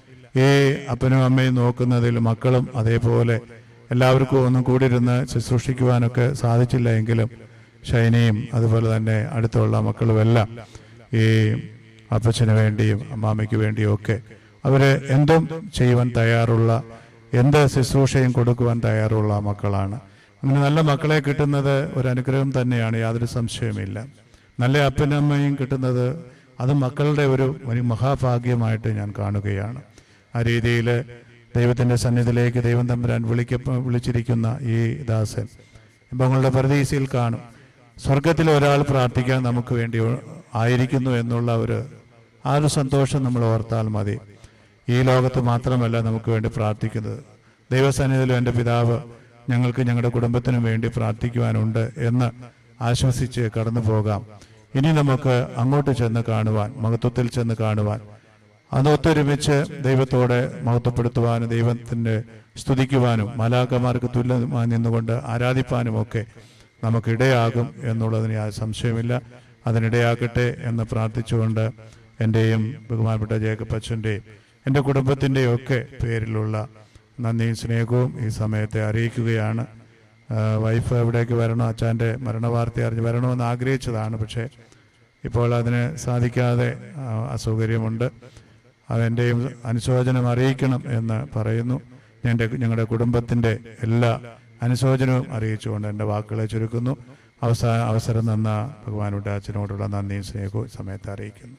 ഈ അപ്പനും അമ്മയും നോക്കുന്നതിൽ മക്കളും അതേപോലെ എല്ലാവർക്കും ഒന്നും കൂടി ഇരുന്ന് ശുശ്രൂഷിക്കുവാനൊക്കെ സാധിച്ചില്ല എങ്കിലും ഷൈനയും അതുപോലെ തന്നെ അടുത്തുള്ള മക്കളുമെല്ലാം ഈ അപ്പച്ചന് വേണ്ടിയും അമ്മാമ്മയ്ക്ക് വേണ്ടിയും ഒക്കെ അവര് എന്തും ചെയ്യുവാൻ തയ്യാറുള്ള എന്ത് ശുശ്രൂഷയും കൊടുക്കുവാൻ തയ്യാറുള്ള മക്കളാണ് അങ്ങനെ നല്ല മക്കളെ കിട്ടുന്നത് ഒരു അനുഗ്രഹം തന്നെയാണ് യാതൊരു സംശയമില്ല നല്ല അപ്പനമ്മയും കിട്ടുന്നത് അത് മക്കളുടെ ഒരു വലിയ മഹാഭാഗ്യമായിട്ട് ഞാൻ കാണുകയാണ് ആ രീതിയിൽ ദൈവത്തിൻ്റെ സന്നിധിയിലേക്ക് ദൈവം തമ്പുരാൻ വിളിക്ക വിളിച്ചിരിക്കുന്ന ഈ ദാസൻ ഇമ്പങ്ങളുടെ പരദീസയിൽ കാണും സ്വർഗത്തിൽ ഒരാൾ പ്രാർത്ഥിക്കാൻ നമുക്ക് വേണ്ടി ആയിരിക്കുന്നു എന്നുള്ള ഒരു ആ ഒരു സന്തോഷം നമ്മൾ ഓർത്താൽ മതി ഈ ലോകത്ത് മാത്രമല്ല നമുക്ക് വേണ്ടി പ്രാർത്ഥിക്കുന്നത് ദൈവസന്നിധിയിലും എൻ്റെ പിതാവ് ഞങ്ങൾക്ക് ഞങ്ങളുടെ കുടുംബത്തിനും വേണ്ടി പ്രാർത്ഥിക്കുവാനുണ്ട് എന്ന് ആശ്വസിച്ച് കടന്നു പോകാം ഇനി നമുക്ക് അങ്ങോട്ട് ചെന്ന് കാണുവാൻ മഹത്വത്തിൽ ചെന്ന് കാണുവാൻ അത് ഒത്തൊരുമിച്ച് ദൈവത്തോടെ മഹത്വപ്പെടുത്തുവാനും ദൈവത്തിൻ്റെ സ്തുതിക്കുവാനും മലാക്കന്മാർക്ക് തുല്യമായി നിന്നുകൊണ്ട് ആരാധിപ്പാനും ഒക്കെ നമുക്കിടയാകും എന്നുള്ളതിന് യാതൊരു സംശയമില്ല അതിനിടയാകട്ടെ എന്ന് പ്രാർത്ഥിച്ചുകൊണ്ട് എൻ്റെയും ബഹുമാനപ്പെട്ട ജേക്കബ് അച്ഛൻ്റെയും എൻ്റെ കുടുംബത്തിൻ്റെയും ഒക്കെ പേരിലുള്ള നന്ദിയും സ്നേഹവും ഈ സമയത്തെ അറിയിക്കുകയാണ് ആ, വൈഫ് എവിടേക്ക് വരണോ അച്ഛൻ്റെ മരണവാർത്ത അറിഞ്ഞ് വരണമെന്ന് ആഗ്രഹിച്ചതാണ് പക്ഷേ ഇപ്പോൾ അതിന് സാധിക്കാതെ ആ, അസൗകര്യമുണ്ട് അതെൻ്റെയും അനുശോചനം അറിയിക്കണം എന്ന് പറയുന്നു എൻ്റെ ഞങ്ങളുടെ കുടുംബത്തിൻ്റെ എല്ലാ അനുശോചനവും അറിയിച്ചുകൊണ്ട് എൻ്റെ വാക്കുകളെ ചുരുക്കുന്നു അവസാന അവസരം തന്ന ഭഗവാനുടെ അച്ഛനോടുള്ള നന്ദിയും സ്നേഹവും ഈ സമയത്ത് അറിയിക്കുന്നു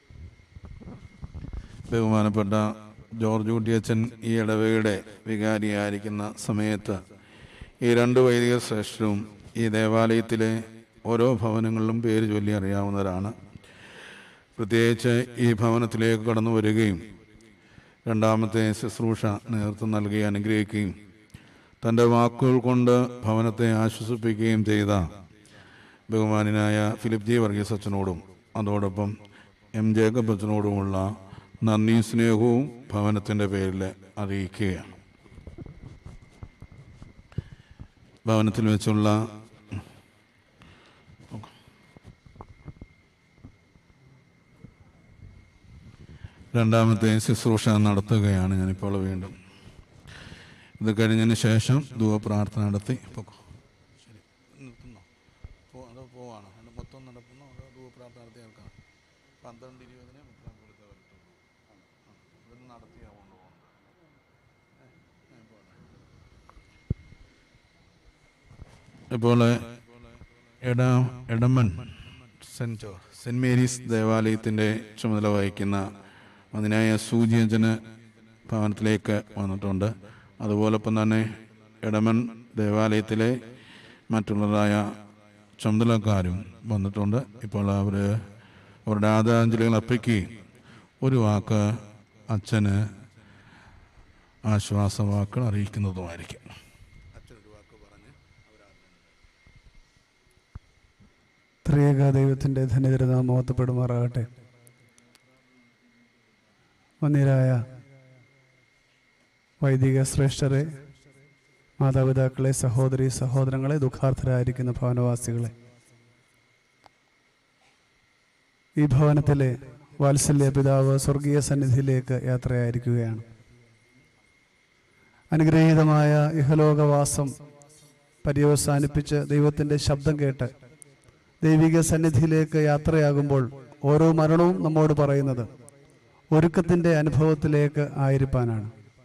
ബഹുമാനപ്പെട്ട ജോർജ് കുട്ടിയച്ചൻ ഈ ഇടവകയുടെ വികാരിയായിരിക്കുന്ന സമയത്ത് ഈ രണ്ട് വൈദിക ശ്രേഷ്ഠരും ഈ ദേവാലയത്തിലെ ഓരോ ഭവനങ്ങളിലും പേര് ചൊല്ലി അറിയാവുന്നവരാണ് പ്രത്യേകിച്ച് ഈ ഭവനത്തിലേക്ക് കടന്നു വരികയും രണ്ടാമത്തെ ശുശ്രൂഷ നേതൃത്വം നൽകി അനുഗ്രഹിക്കുകയും തൻ്റെ വാക്കുകൾ കൊണ്ട് ഭവനത്തെ ആശ്വസിപ്പിക്കുകയും ചെയ്ത ബഹുമാനായ ഫിലിപ്പ് ജി വർഗീസ് അച്ഛനോടും അതോടൊപ്പം എം ജേക്കബ് അച്ഛനോടുമുള്ള നന്ദിയും സ്നേഹവും ഭവനത്തിൻ്റെ പേരിൽ അറിയിക്കുകയാണ് ഭവനത്തിൽ വെച്ചുള്ള രണ്ടാമത്തെ ശുശ്രൂഷ നടത്തുകയാണ് ഞാനിപ്പോൾ വീണ്ടും ഇത് കഴിഞ്ഞതിന് ശേഷം ധൂവ പ്രാർത്ഥന നടത്തി പൊക്കോ ശരി നിർത്തുന്നോ പോ അതോ പോവാണോ അതിൻ്റെ മൊത്തം നടത്തുന്നോ അതോ ധൂവ പ്രാർത്ഥന നടത്തി കേൾക്കാം പന്ത്രണ്ട് ഇരുപതിന് മുപ്പതാം കൊടുത്ത ഇവിടുന്ന് നടത്തിയാ കൊണ്ടുപോകണം ഇപ്പോൾ എട എടമൺ സെൻറ്റ് ജോർ സെൻറ്റ് മേരീസ് ദേവാലയത്തിൻ്റെ ചുമതല വഹിക്കുന്ന അതിനായ സൂചിയജന് ഭവനത്തിലേക്ക് വന്നിട്ടുണ്ട് അതുപോലൊപ്പം തന്നെ എടമൺ ദേവാലയത്തിലെ മറ്റുള്ളതായ ചുമതലക്കാരും വന്നിട്ടുണ്ട് ഇപ്പോൾ അവർ അവരുടെ ആദരാഞ്ജലികൾ അർപ്പിക്കുകയും ഒരു വാക്ക് അച്ഛന് ആശ്വാസവാക്കുകൾ അറിയിക്കുന്നതുമായിരിക്കും ത്രിയേക ദൈവത്തിൻ്റെ ധന്യതരനാം മഹത്വപ്പെടുമാറാകട്ടെ വന്യരായ വൈദിക ശ്രേഷ്ഠരെ മാതാപിതാക്കളെ സഹോദരി സഹോദരങ്ങളെ ദുഃഖാർത്ഥരായിരിക്കുന്ന ഭവനവാസികളെ ഈ ഭവനത്തിലെ വാത്സല്യ പിതാവ് സ്വർഗീയ സന്നിധിയിലേക്ക് യാത്രയായിരിക്കുകയാണ് അനുഗ്രഹീതമായ ഇഹലോകവാസം പര്യവസാനിപ്പിച്ച് ദൈവത്തിൻ്റെ ശബ്ദം കേട്ട് ദൈവിക സന്നിധിയിലേക്ക് യാത്രയാകുമ്പോൾ ഓരോ മരണവും നമ്മോട് പറയുന്നത് ഒരുക്കത്തിൻ്റെ അനുഭവത്തിലേക്ക് ആയിരിക്കാനാണ്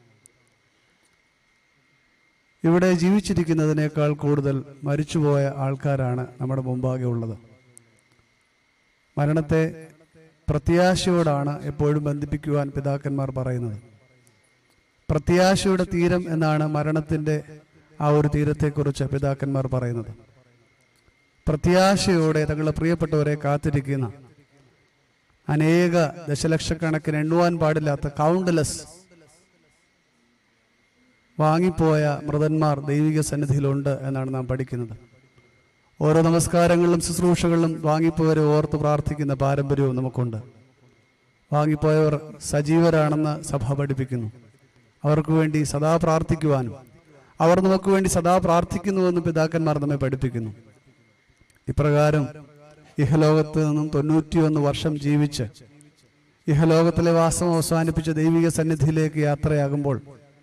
ഇവിടെ ജീവിച്ചിരിക്കുന്നതിനേക്കാൾ കൂടുതൽ മരിച്ചുപോയ ആൾക്കാരാണ് നമ്മുടെ മുമ്പാകെ ഉള്ളത് മരണത്തെ പ്രത്യാശയോടാണ് എപ്പോഴും ബന്ധിപ്പിക്കുവാൻ പിതാക്കന്മാർ പറയുന്നത് പ്രത്യാശയുടെ തീരം എന്നാണ് മരണത്തിൻ്റെ ആ ഒരു തീരത്തെക്കുറിച്ച് പിതാക്കന്മാർ പറയുന്നത് പ്രത്യാശയോടെ തങ്ങളുടെ പ്രിയപ്പെട്ടവരെ കാത്തിരിക്കുന്ന അനേക ദശലക്ഷക്കണക്കിന് എണ്ണുവാൻ പാടില്ലാത്ത കൗണ്ട്ലെസ് വാങ്ങിപ്പോയ മൃതന്മാർ ദൈവിക സന്നിധിയിലുണ്ട് എന്നാണ് നാം പഠിക്കുന്നത് ഓരോ നമസ്കാരങ്ങളിലും ശുശ്രൂഷകളിലും വാങ്ങിപ്പോയവരെ ഓർത്ത് പ്രാർത്ഥിക്കുന്ന പാരമ്പര്യവും നമുക്കുണ്ട് വാങ്ങിപ്പോയവർ സജീവരാണെന്ന് സഭ പഠിപ്പിക്കുന്നു അവർക്ക് വേണ്ടി സദാ പ്രാർത്ഥിക്കുവാനും അവർ നമുക്ക് വേണ്ടി സദാ പ്രാർത്ഥിക്കുന്നുവെന്ന് പിതാക്കന്മാർ നമ്മെ പഠിപ്പിക്കുന്നു ഇപ്രകാരം ഇഹലോകത്ത് നിന്നും തൊണ്ണൂറ്റിയൊന്ന് വർഷം ജീവിച്ച് ഇഹലോകത്തിലെ വാസം അവസാനിപ്പിച്ച ദൈവിക സന്നിധിയിലേക്ക് യാത്രയാകുമ്പോൾ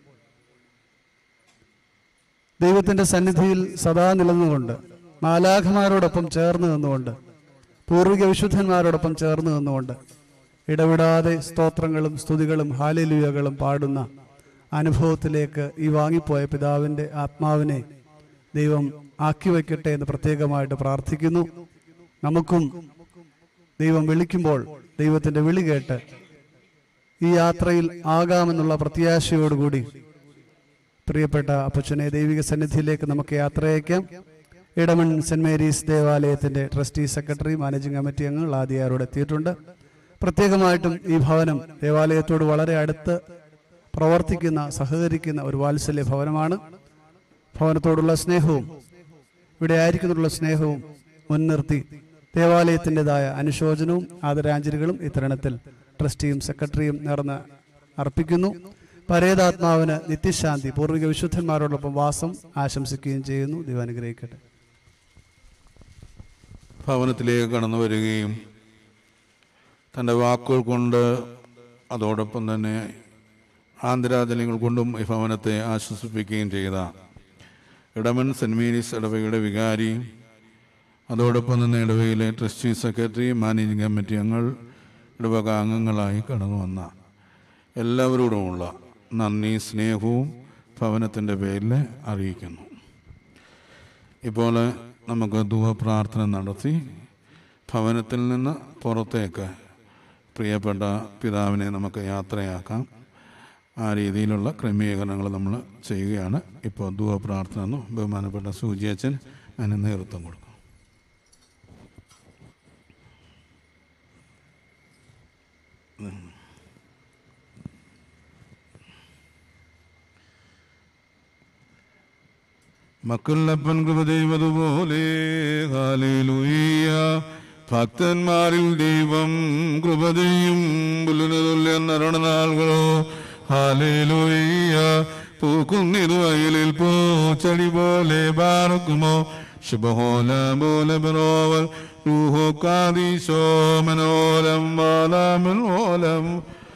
ദൈവത്തിൻ്റെ സന്നിധിയിൽ സദാ നിലനിന്നുകൊണ്ട് മാലാഖമാരോടൊപ്പം ചേർന്ന് നിന്നുകൊണ്ട് പൂർവിക വിശുദ്ധന്മാരോടൊപ്പം ചേർന്ന് നിന്നുകൊണ്ട് ഇടവിടാതെ സ്തോത്രങ്ങളും സ്തുതികളും ഹാലിലുയകളും പാടുന്ന അനുഭവത്തിലേക്ക് ഈ വാങ്ങിപ്പോയ പിതാവിൻ്റെ ആത്മാവിനെ ദൈവം ആക്കി വയ്ക്കട്ടെ എന്ന് പ്രത്യേകമായിട്ട് പ്രാർത്ഥിക്കുന്നു നമുക്കും ദൈവം വിളിക്കുമ്പോൾ ദൈവത്തിൻ്റെ വിളി കേട്ട് ഈ യാത്രയിൽ ആകാമെന്നുള്ള പ്രത്യാശയോടുകൂടി പ്രിയപ്പെട്ട അപ്പച്ചനെ ദൈവിക സന്നിധിയിലേക്ക് നമുക്ക് യാത്രയക്കാം ഇടമൺ സെന്റ് മേരീസ് ദേവാലയത്തിന്റെ ട്രസ്റ്റി സെക്രട്ടറി മാനേജിംഗ് കമ്മിറ്റി അംഗങ്ങൾ ആദ്യയാരോട് എത്തിയിട്ടുണ്ട് പ്രത്യേകമായിട്ടും ഈ ഭവനം ദേവാലയത്തോട് വളരെ അടുത്ത് പ്രവർത്തിക്കുന്ന സഹകരിക്കുന്ന ഒരു വാത്സല്യ ഭവനമാണ് ഭവനത്തോടുള്ള സ്നേഹവും ഇവിടെ ആയിരിക്കുന്നതിനുള്ള സ്നേഹവും മുൻനിർത്തി ദേവാലയത്തിൻ്റെതായ അനുശോചനവും ആദരാഞ്ജലികളും ഇത്തരണത്തിൽ ട്രസ്റ്റിയും സെക്രട്ടറിയും നേർന്ന് അർപ്പിക്കുന്നു പരേതാത്മാവിന് നിത്യശാന്തി പൂർവിക വിശുദ്ധന്മാരോടൊപ്പം വാസം ആശംസിക്കുകയും ചെയ്യുന്നു ദൈവം അനുഗ്രഹിക്കട്ടെ ഭവനത്തിലേക്ക് കടന്നു വരികയും തൻ്റെ വാക്കുകൾ കൊണ്ട് അതോടൊപ്പം തന്നെ ആന്തരാജനങ്ങൾ കൊണ്ടും ഈ ഭവനത്തെ ആശ്വസിപ്പിക്കുകയും ചെയ്ത ഇടമൻ സെൻറ് മേരീസ് ഇടവകയുടെ വികാരി അതോടൊപ്പം തന്നെ ഇടവകയിലെ ട്രസ്റ്റി സെക്രട്ടറി മാനേജിംഗ് കമ്മിറ്റി അംഗങ്ങൾ ഇടവക അംഗങ്ങളായി കടന്നു വന്ന എല്ലാവരോടുമുള്ള നന്ദി സ്നേഹവും ഭവനത്തിൻ്റെ പേരിൽ അറിയിക്കുന്നു ഇപ്പോൾ നമുക്ക് ധുവ പ്രാർത്ഥന നടത്തി ഭവനത്തിൽ നിന്ന് പുറത്തേക്ക് പ്രിയപ്പെട്ട പിതാവിനെ നമുക്ക് യാത്രയാക്കാം ആ രീതിയിലുള്ള ക്രമീകരണങ്ങൾ നമ്മൾ ചെയ്യുകയാണ് ഇപ്പോൾ ധുവ പ്രാർത്ഥന എന്നു ബഹുമാനപ്പെട്ട സൂചിയച്ചൻ അതിന് നേതൃത്വം കൊടുക്കും മക്കളപ്പൻ കൃപ ചെയ്വതുപോലെ ഹാലേലൂയ്യ ഭക്തന്മാരിൽ ദൈവം കൃപ ചെയ്യും പുല്ലിനുതുല്യ നരണനാളുകളോ ഹാലേലൂയ്യ പൂക്കുന്നിതു വയലിൽ പൂച്ചെടി പോലെ പാർക്കുമോ ശുഭഹോല പോലെ ബറോവൽ റൂഹോ കാദീശോ മനോലം വാലാമനോലം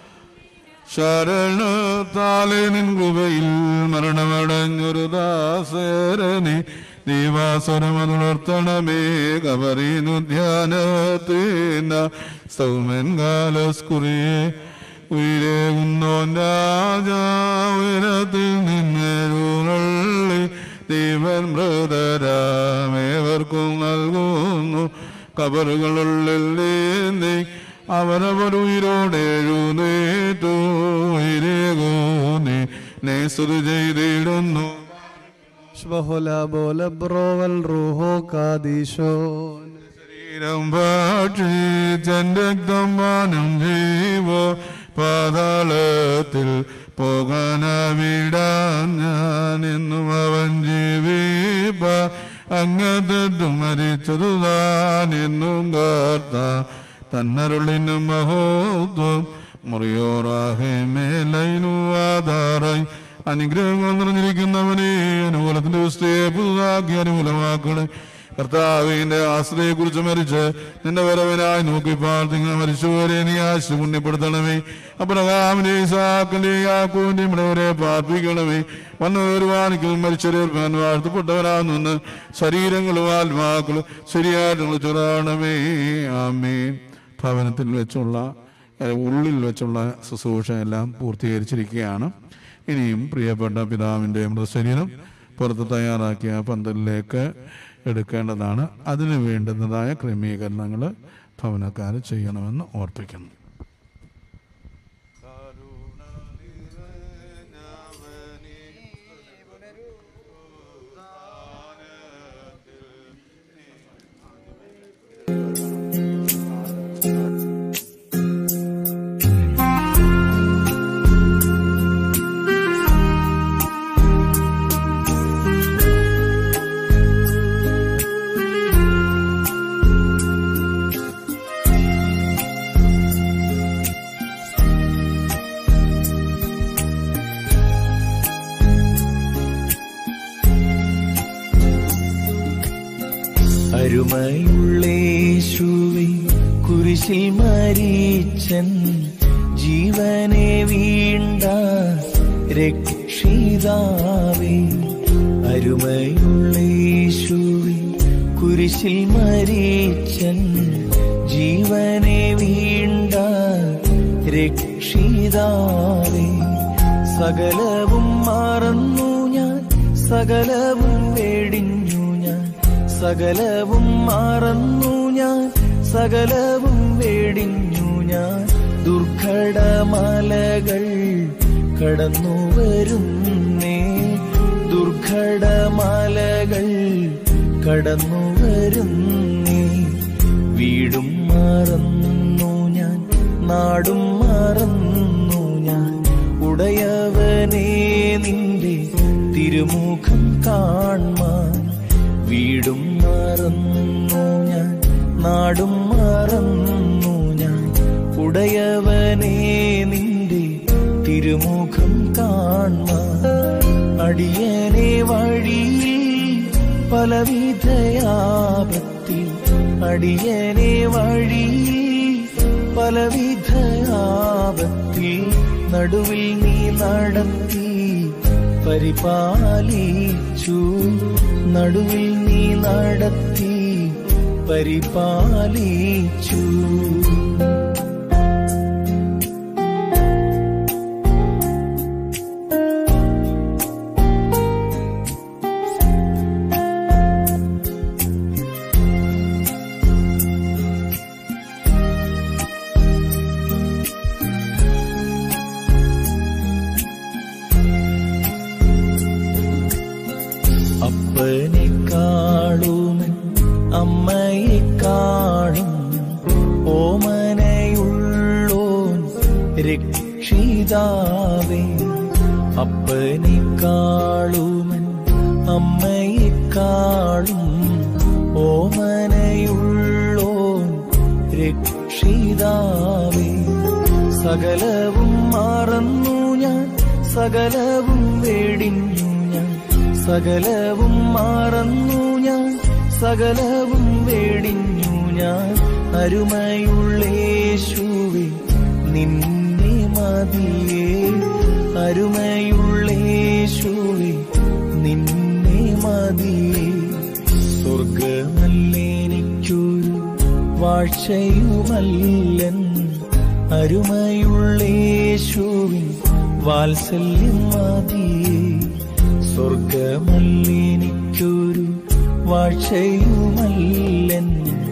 ശരണത്താലെ നിൻ കൃപയിൽ മരണമടഞ്ഞൊരു ദാസരനെ ദീവാസുരമതുണർത്തണമേ കബറിനു ധ്യാനത്തേന സൗമൻ കാലസ്കുറിയെ ഉയരേകുന്നോൻ രാജാ ഉയരത്തിൽ നിന്നരുളി ദൈവൻ മൃതരാമേവർക്കും നൽകുന്നു കബറുകളുള്ളിൽ നീ അവരവർ ഉയരോടെഴുന്നേറ്റു ഉയരേകൂന്നി നേസുത് ചെയ്തിടുന്നു ശുഭഹോല ബോല ബ്രോവൽ റൂഹോ കാദീശോ ശരീരം ഭക്ഷിച്ചൻ രക്തം പാനം ജീവ പാതാളത്തിൽ പോകാനവിടാൻ ഞാൻ എന്നും അവൻ ജീവിപ്പ അങ്ങത്തെട്ടും മരിച്ചതു താൻ എന്നും കാർത്ത തന്നരുളിനും മഹോത്വം മുറിയോറാഹെ മേലൈനു ആധാറായി അനുഗ്രഹങ്ങൾ നിറഞ്ഞിരിക്കുന്നവനെ അനുകൂലത്തിന്റെ പുസ്തകയെ പുതുതാക്കി അനുകൂലമാക്കണേ കർത്താവിന്റെ ആശ്രയെ കുറിച്ച് മരിച്ച് നിന്റെ വരവിനായി നോക്കി പ്രാർത്ഥിക്കുന്ന മരിച്ചുവരെ നീ ആശ പുണ്യപ്പെടുത്തണമേ അബ്രഹാമിന്റെ ഇസാക്കിന്റെ യാക്കൂന്റെ ഇവിടെവരെ പ്രാർത്ഥിക്കണമേ വന്നവർ വാണിക്കൽ മരിച്ചൊരുപ്പാൻ വാഴ്ത്തപ്പെട്ടവരാണെന്ന് ശരീരങ്ങളും ആത്മാക്കളും ശരിയായിട്ട് ചൊല്ലണമേ ആമേൻ ഭവനത്തിൽ വെച്ചുള്ള ഏഹ്, ഉള്ളിൽ വെച്ചുള്ള ശുശ്രൂഷ എല്ലാം പൂർത്തീകരിച്ചിരിക്കുകയാണ് ഇനിയും പ്രിയപ്പെട്ട പിതാവിൻ്റെ മൃതശരീരം പുറത്ത് തയ്യാറാക്കിയ പന്തലിലേക്ക് എടുക്കേണ്ടതാണ് അതിന് വേണ്ടുന്നതായ ക്രമീകരണങ്ങൾ ഭവനക്കാർ ചെയ്യണമെന്ന് ഓർപ്പിക്കുന്നു അരുമയുള്ളേശുവേ കുരിശിൽ മരീച്ചൻ ജീവനെ വീണ്ട രക്ഷിതാവേ അരുമയുള്ളേശുവേ കുരിശിൽ മരീച്ചൻ ജീവനെ വീണ്ട രക്ഷിതാവേ സകലവും മറന്നു ഞാൻ സകലവും വേടിഞ്ഞു ഞാൻ സകലവും മറന്നു ഞാൻ സകലവും വേടിഞ്ഞു ഞാൻ ദുർഘടമലകൾ കടന്നു വരുന്നേ ദുർഘടമലകൾ കടന്നു വരുന്നേ വീടും മറന്നു ഞാൻ നാടും മറന്നു ഞാൻ ഉടയവനെ നിന്റെ തിരുമുഖം കാൺമാൻ വീടും മറന്നു ഞാൻ നാടും മറന്നു ഞാൻ ഉടയവനെ നിന്റെ തിരുമുഖം കാൺമാൻ അടിയനെ വഴിയിൽ പലവിധയാപത്തിൽ അടിയനെ വഴിയിൽ പലവിധയാപത്തിൽ നടുവിൽ നീ നടത്തി പരിപാലിച്ചു നടുവിൽ നീ നടത്തി പരിപാലിച്ചു അപ്പനെക്കാളുമൻ അമ്മയെക്കാളും ഓമനയുള്ളോൻ രക്ഷിതാവേ അപ്പനെക്കാളുമൻ അമ്മയെക്കാളും ഓമനയുള്ളോൻ രക്ഷിതാവേ സകലവും മറന്നു ഞാൻ സകലവും വേടിഞ്ഞു ഞാൻ സകലവും മറന്നു ഞാൻ സകലവും വേടിഞ്ഞു ഞാൻ അരുമയുള്ളേശുവേ നിന്നെ മതിയേ അരുമയുള്ളേശുവേ നിന്നെ മതിയേ സ്വർഗമല്ലേനിക്കൊരു വാഴ്ചയുമല്ലൻ അരുമയുള്ളേശുവിൻ വാത്സല്യം മതിയേ സ്വർഗമല്ലേനിക്കൊരു വാഴ്ചയുമല്ലൻ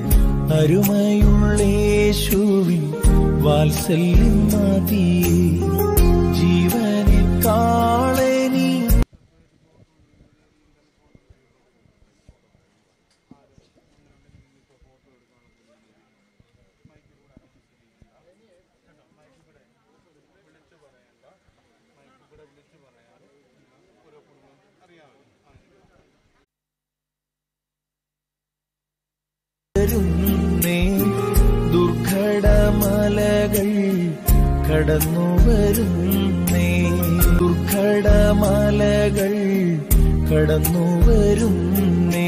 അരുമയുള്ളേശുവിൻ വാത്സല്യം മതിയേ ജീവനെ കാളനി വരുന്നേ ദുർഘടമലകൾ കടന്നു വരുന്നേ ദുർഘടമലകൾ കടന്നു വരുന്നേ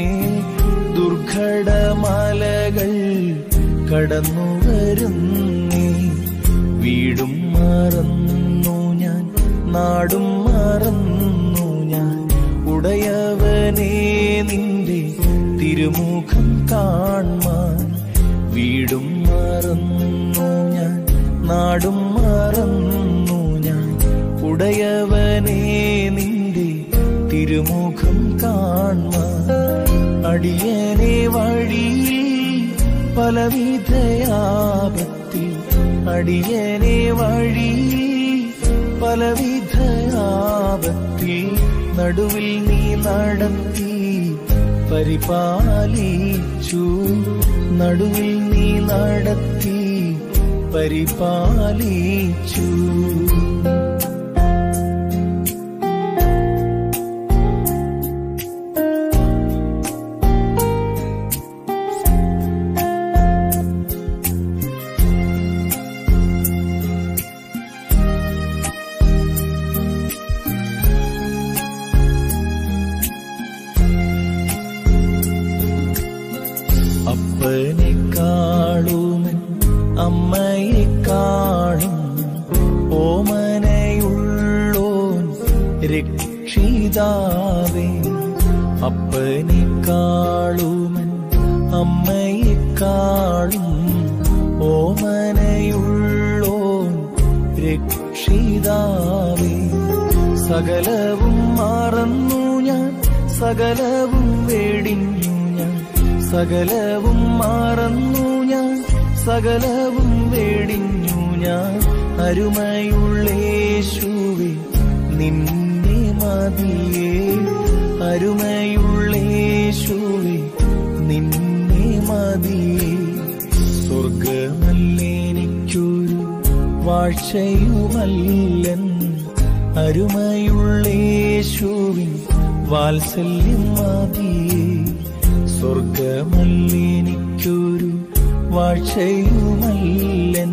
ദുർഘടമലകൾ കടന്നു വരുന്നേ വീടും മറന്നു ഞാൻ നാടും മറന്നു ഞാൻ ഉടയവനെ നിന്റെ തിരുമുഖം കാൺമാൻ വീടും മറന്നു ഞാൻ നാടും മറന്നു ഞാൻ ഉടയവനെ നിന്റെ തിരുമുഖം കാൺമാൻ അടിയനെ വഴിയിൽ പലവിധയാപത്തിൽ അടിയനെ വഴി പലവിധയാപത്തിൽ നടുവിൽ നീ നടത്തി പരിപാലിച്ചു നടുവിൽ നീ നടത്തി പരിപാലിച്ചു അപ്പനെക്കാളും അമ്മയെക്കാളും ഓമനയുള്ളോൻ രക്ഷിതാവേ അപ്പനെക്കാളും അമ്മയെക്കാളും ഓമനയുള്ളോൻ രക്ഷിതാവേ സകലവും മറന്നു ഞാൻ സകലവും വേടിഞ്ഞു ഞാൻ സകലവും മറന്നു ഞാൻ സകലവും വേടിഞ്ഞു ഞാൻ അരുമയുള്ളേശുവേ നിന്നെ മതിയേ അരുമയുള്ളേശുവേ നിന്നെ മതിയേ സ്വർഗമല്ലേനിക്കൊരു വാഴ്ചയുമല്ലൻ അരുമയുള്ളേശുവിൻ വാത്സല്യം മതിയേ സ്വർഗമല്ലേനിക്കൊരു വാഴ്ചയുമല്ലൻ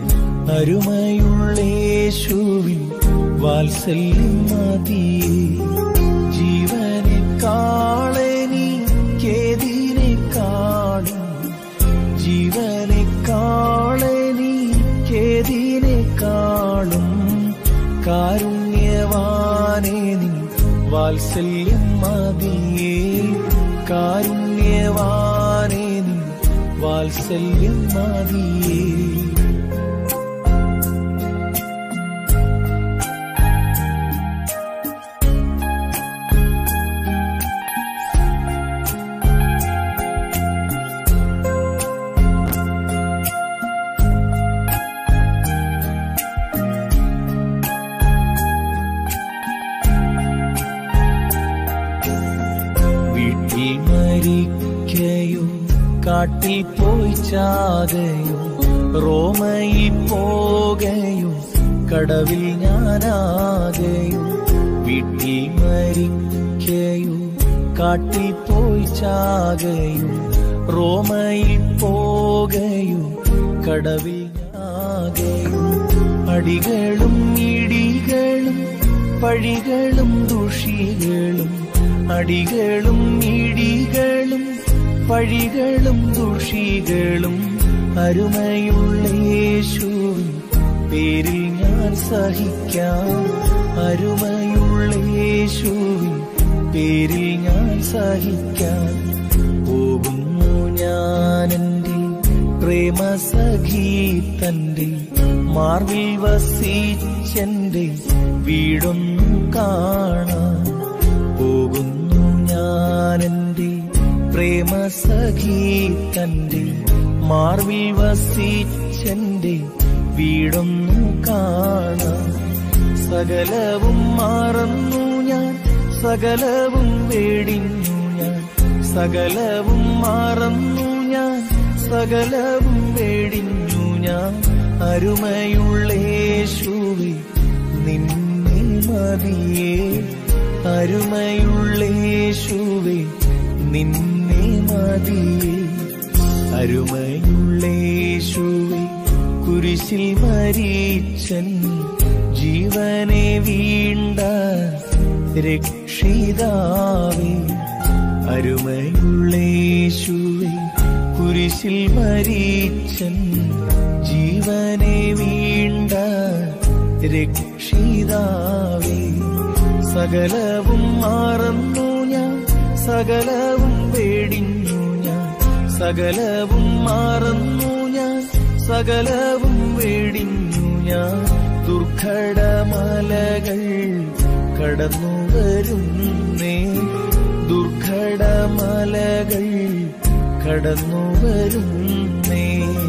അരുമയുള്ളേശുവിൻ വാത്സല്യം മതിയേ ജീവനെ കാളെനിക്കേതിനെ കാളും ജീവനെ കാളെനിക്കേതിനെ കാളും കാരുണ്യവാനേ നീ വാത്സല്യം മതിയേ കാരുണ്യവാനേ നീ വാത്സല്യം മതിയേ വീട്ടിൽ മരിക്കയോ കാട്ടിൽ പോയി ചാകയോ റോമയിൽ പോകയോ കടവിൽ ഞാനാകയോ വീട്ടിൽ മരിക്കയോ കാട്ടിൽ പോയി ചാകയോ റോമയിൽ പോകയോ കടവിൽ ഞാകയോ അടികളും ഇടികളും പഴികളും ദുഷികളും അടികളും ഇടികളും പഴികളും ദുഷികളും അരുമയുള്ള യേശുവിൻ പേരിൽ ഞാൻ സഹിക്കാം അരുമയുള്ള യേശുവിൻ പേരിൽ ഞാൻ സഹിക്കാം പോകുന്നു ഞാൻ എൻ്റെ പ്രേമസഖി തന്റെ മാർവിൽ വസിച്ചെന്റെ വീടൊന്നു കാണാൻ പോകുന്നു ഞാൻ എൻ്റെ പ്രേമസഖി തന്റെ മാർവിൽ വസിച്ചെന്റെ വീടൊന്നു കാണാൻ സകലവും മറന്നു ഞാൻ സകലവും വേടിഞ്ഞു ഞാൻ സകലവും മറന്നു ഞാൻ സകലവും വേടിഞ്ഞു ഞാൻ അരുമയുള്ള യേശുവേ നിന്നെ മതിയേ അരുമയുള്ള യേശുവേ നിന്നെ മതിയേ അരുമയുള്ള യേശുവേ കുരിശിൽ മരിച്ചൻ ജീവനെ വീണ്ട രക്ഷിതാവേ അരുമയുള്ള യേശുവേ കുരിശിൽ മരിച്ചൻ ജീവനെ വീണ്ട രക്ഷിതാവേ സകലവും മറന്നു ഞാൻ സകലവും വേടിഞ്ഞു ഞാൻ സകലവും മറന്നു ഞാൻ സകലവും വേടിഞ്ഞു ഞാൻ ദുർഘടമലകൾ കടന്നു വരുന്നേ ദുർഘടമലകൾ കടന്നു വരുന്നേ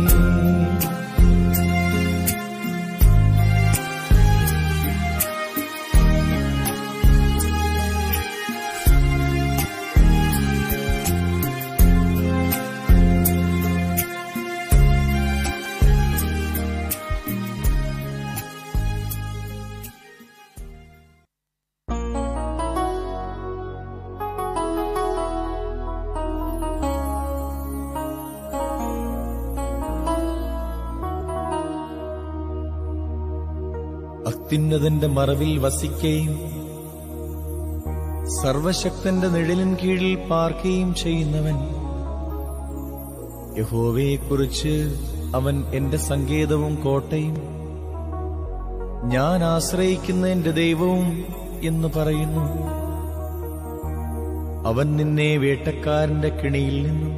അത്യുന്നതന്റെ മറവിൽ വസിക്കുകയും സർവശക്തന്റെ നിഴലിൻ കീഴിൽ പാർക്കുകയും ചെയ്യുന്നവൻ യഹോവയെക്കുറിച്ച് അവൻ എന്റെ സങ്കേതവും കോട്ടയും ഞാൻ ആശ്രയിക്കുന്ന എന്റെ ദൈവവും എന്ന് പറയുന്നു അവൻ നിന്നെ വേട്ടക്കാരന്റെ കിണിയിൽ നിന്നും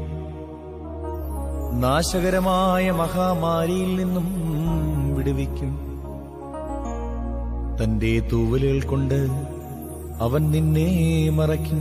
നാശകരമായ മഹാമാരിയിൽ നിന്നും വിടുവിക്കും തന്റെ തൂവലുകൾ കൊണ്ട് അവൻ നിന്നെ മറയ്ക്കും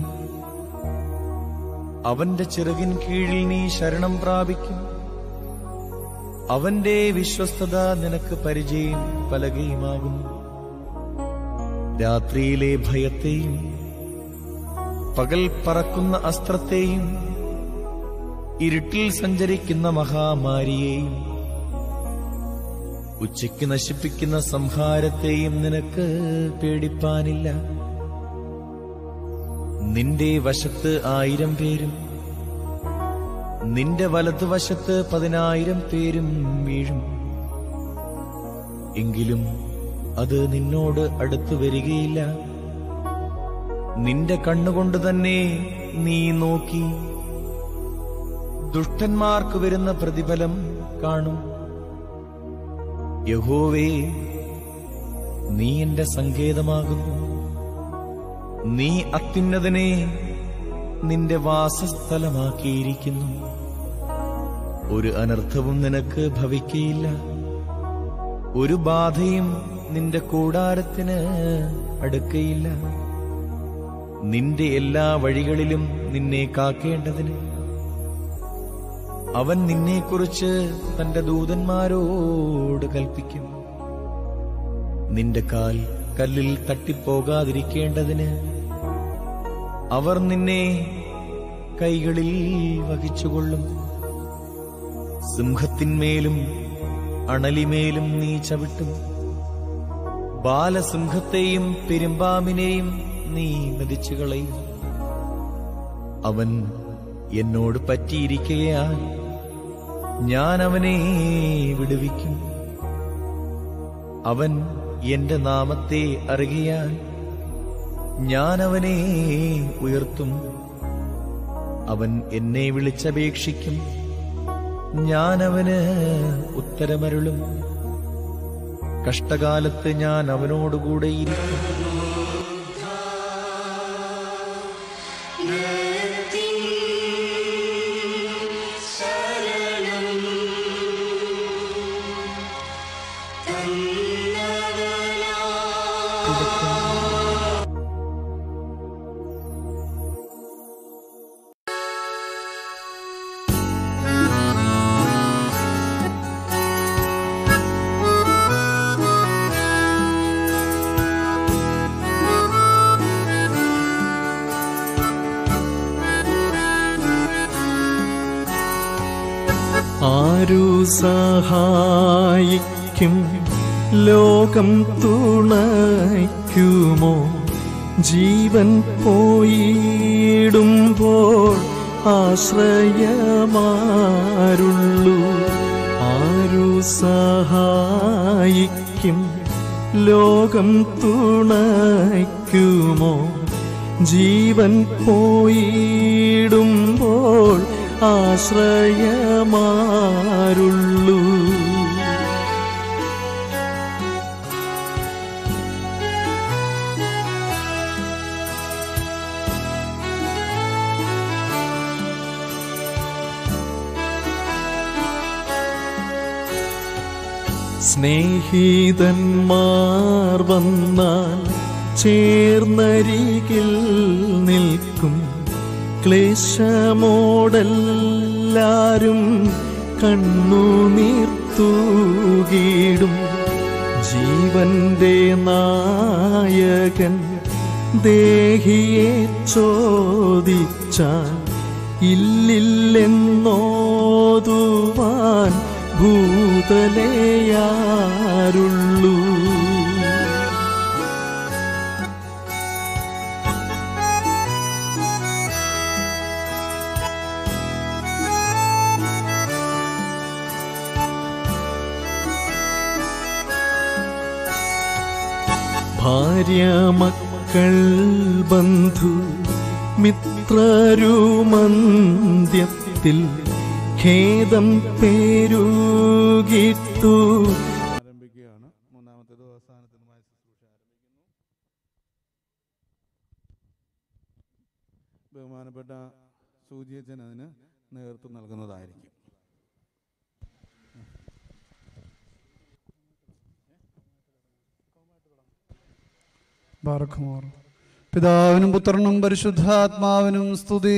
അവന്റെ ചിറകിൻ കീഴിൽ നീ ശരണം പ്രാപിക്കും അവന്റെ വിശ്വസ്തത നിനക്ക് പരിചയം പലകയുമാകുന്നു രാത്രിയിലെ ഭയത്തെയും പകൽ പറക്കുന്ന അസ്ത്രത്തെയും ഇരുട്ടിൽ സഞ്ചരിക്കുന്ന മഹാമാരിയെയും ഉച്ചയ്ക്ക് നശിപ്പിക്കുന്ന സംഹാരത്തെയും നിനക്ക് പേടിപ്പാനില്ല നിന്റെ വശത്ത് ആയിരം പേരും നിന്റെ വലതുവശത്ത് പതിനായിരം പേരും വീഴും എങ്കിലും അത് നിന്നോട് അടുത്തു വരികയില്ല നിന്റെ കണ്ണുകൊണ്ട് തന്നെ നീ നോക്കി ദുഷ്ടന്മാർക്ക് വരുന്ന പ്രതിഫലം കാണും യഹോവേ നീ എന്റെ സങ്കേതമാകുന്നു നീ അത്യുന്നതനെ നിന്റെ വാസസ്ഥലമാക്കിയിരിക്കുന്നു ഒരു അനർത്ഥവും നിനക്ക് ഭവിക്കയില്ല ഒരു ബാധയും നിന്റെ കൂടാരത്തിന് അടുക്കയില്ല നിന്റെ എല്ലാ വഴികളിലും നിന്നെ കാക്കേണ്ടതിന് അവൻ നിന്നെക്കുറിച്ച് തന്റെ ദൂതന്മാരോട് കൽപ്പിക്കും നിന്റെ കാൽ കല്ലിൽ തട്ടിപ്പോകാതിരിക്കേണ്ടതിന് അവർ നിന്നെ കൈകളിൽ വഹിച്ചുകൊള്ളും സിംഹത്തിന്മേലും അണലിമേലും നീ ചവിട്ടും ബാലസിംഹത്തെയും പെരുമ്പാമ്പിനെയും നീ മതിച്ചു കളയും അവൻ എന്നോട് പറ്റിയിരിക്കയാൽ ഞാൻ അവനെ വിടുവിക്കും അവൻ എന്റെ നാമത്തെ അറിയാൻ ഞാൻ അവനെ ഉയർത്തും അവൻ എന്നെ വിളിച്ചപേക്ഷിക്കും ഞാൻ അവന് ഉത്തരമരുളും കഷ്ടകാലത്ത് ഞാൻ അവനോടുകൂടെ ഇരിക്കും ആരു സഹായിക്കും ലോകം തുണയ്ക്കുമോ ജീവൻ പോയിടുമ്പോൾ ആശ്രയമാരുള്ളൂ ആരു സഹായിക്കും ലോകം തുണയ്ക്കുമോ ജീവൻ പോയിടുമ്പോൾ ആശ്രയമാരുള്ളൂ സ്നേഹിതന്മാർ വന്നാൽ ചേർന്നരികിൽ നിൽക്കും ക്ലേശമോടെല്ലാം എല്ലാരും കണ്ണുനീർത്തൂകിടും ജീവന്റെ നായകൻ ദേഹിയെ ചോദിച്ചാൽ ഇല്ലില്ലെന്നോതുവാൻ ഭൂതലയാരുള്ളൂ ഭാര്യ മക്കൾ ബന്ധു മിത്രരുമന്ത്യത്തിൽ ഖേദം പേരുകിട്ടു ആരംഭിക്കുകയാണ് മൂന്നാമത്തേത് അവസാനത്തിനുമായ ശുശ്രൂഷ ആരംഭിക്കുന്നു ബഹുമാനപ്പെട്ട സൂചിയച്ചൻ അതിന് നേതൃത്വം നൽകുന്നതായിരിക്കും ബാറഖുമോർ പിതാവിനും പുത്രനും പരിശുദ്ധാത്മാവിനും സ്തുതി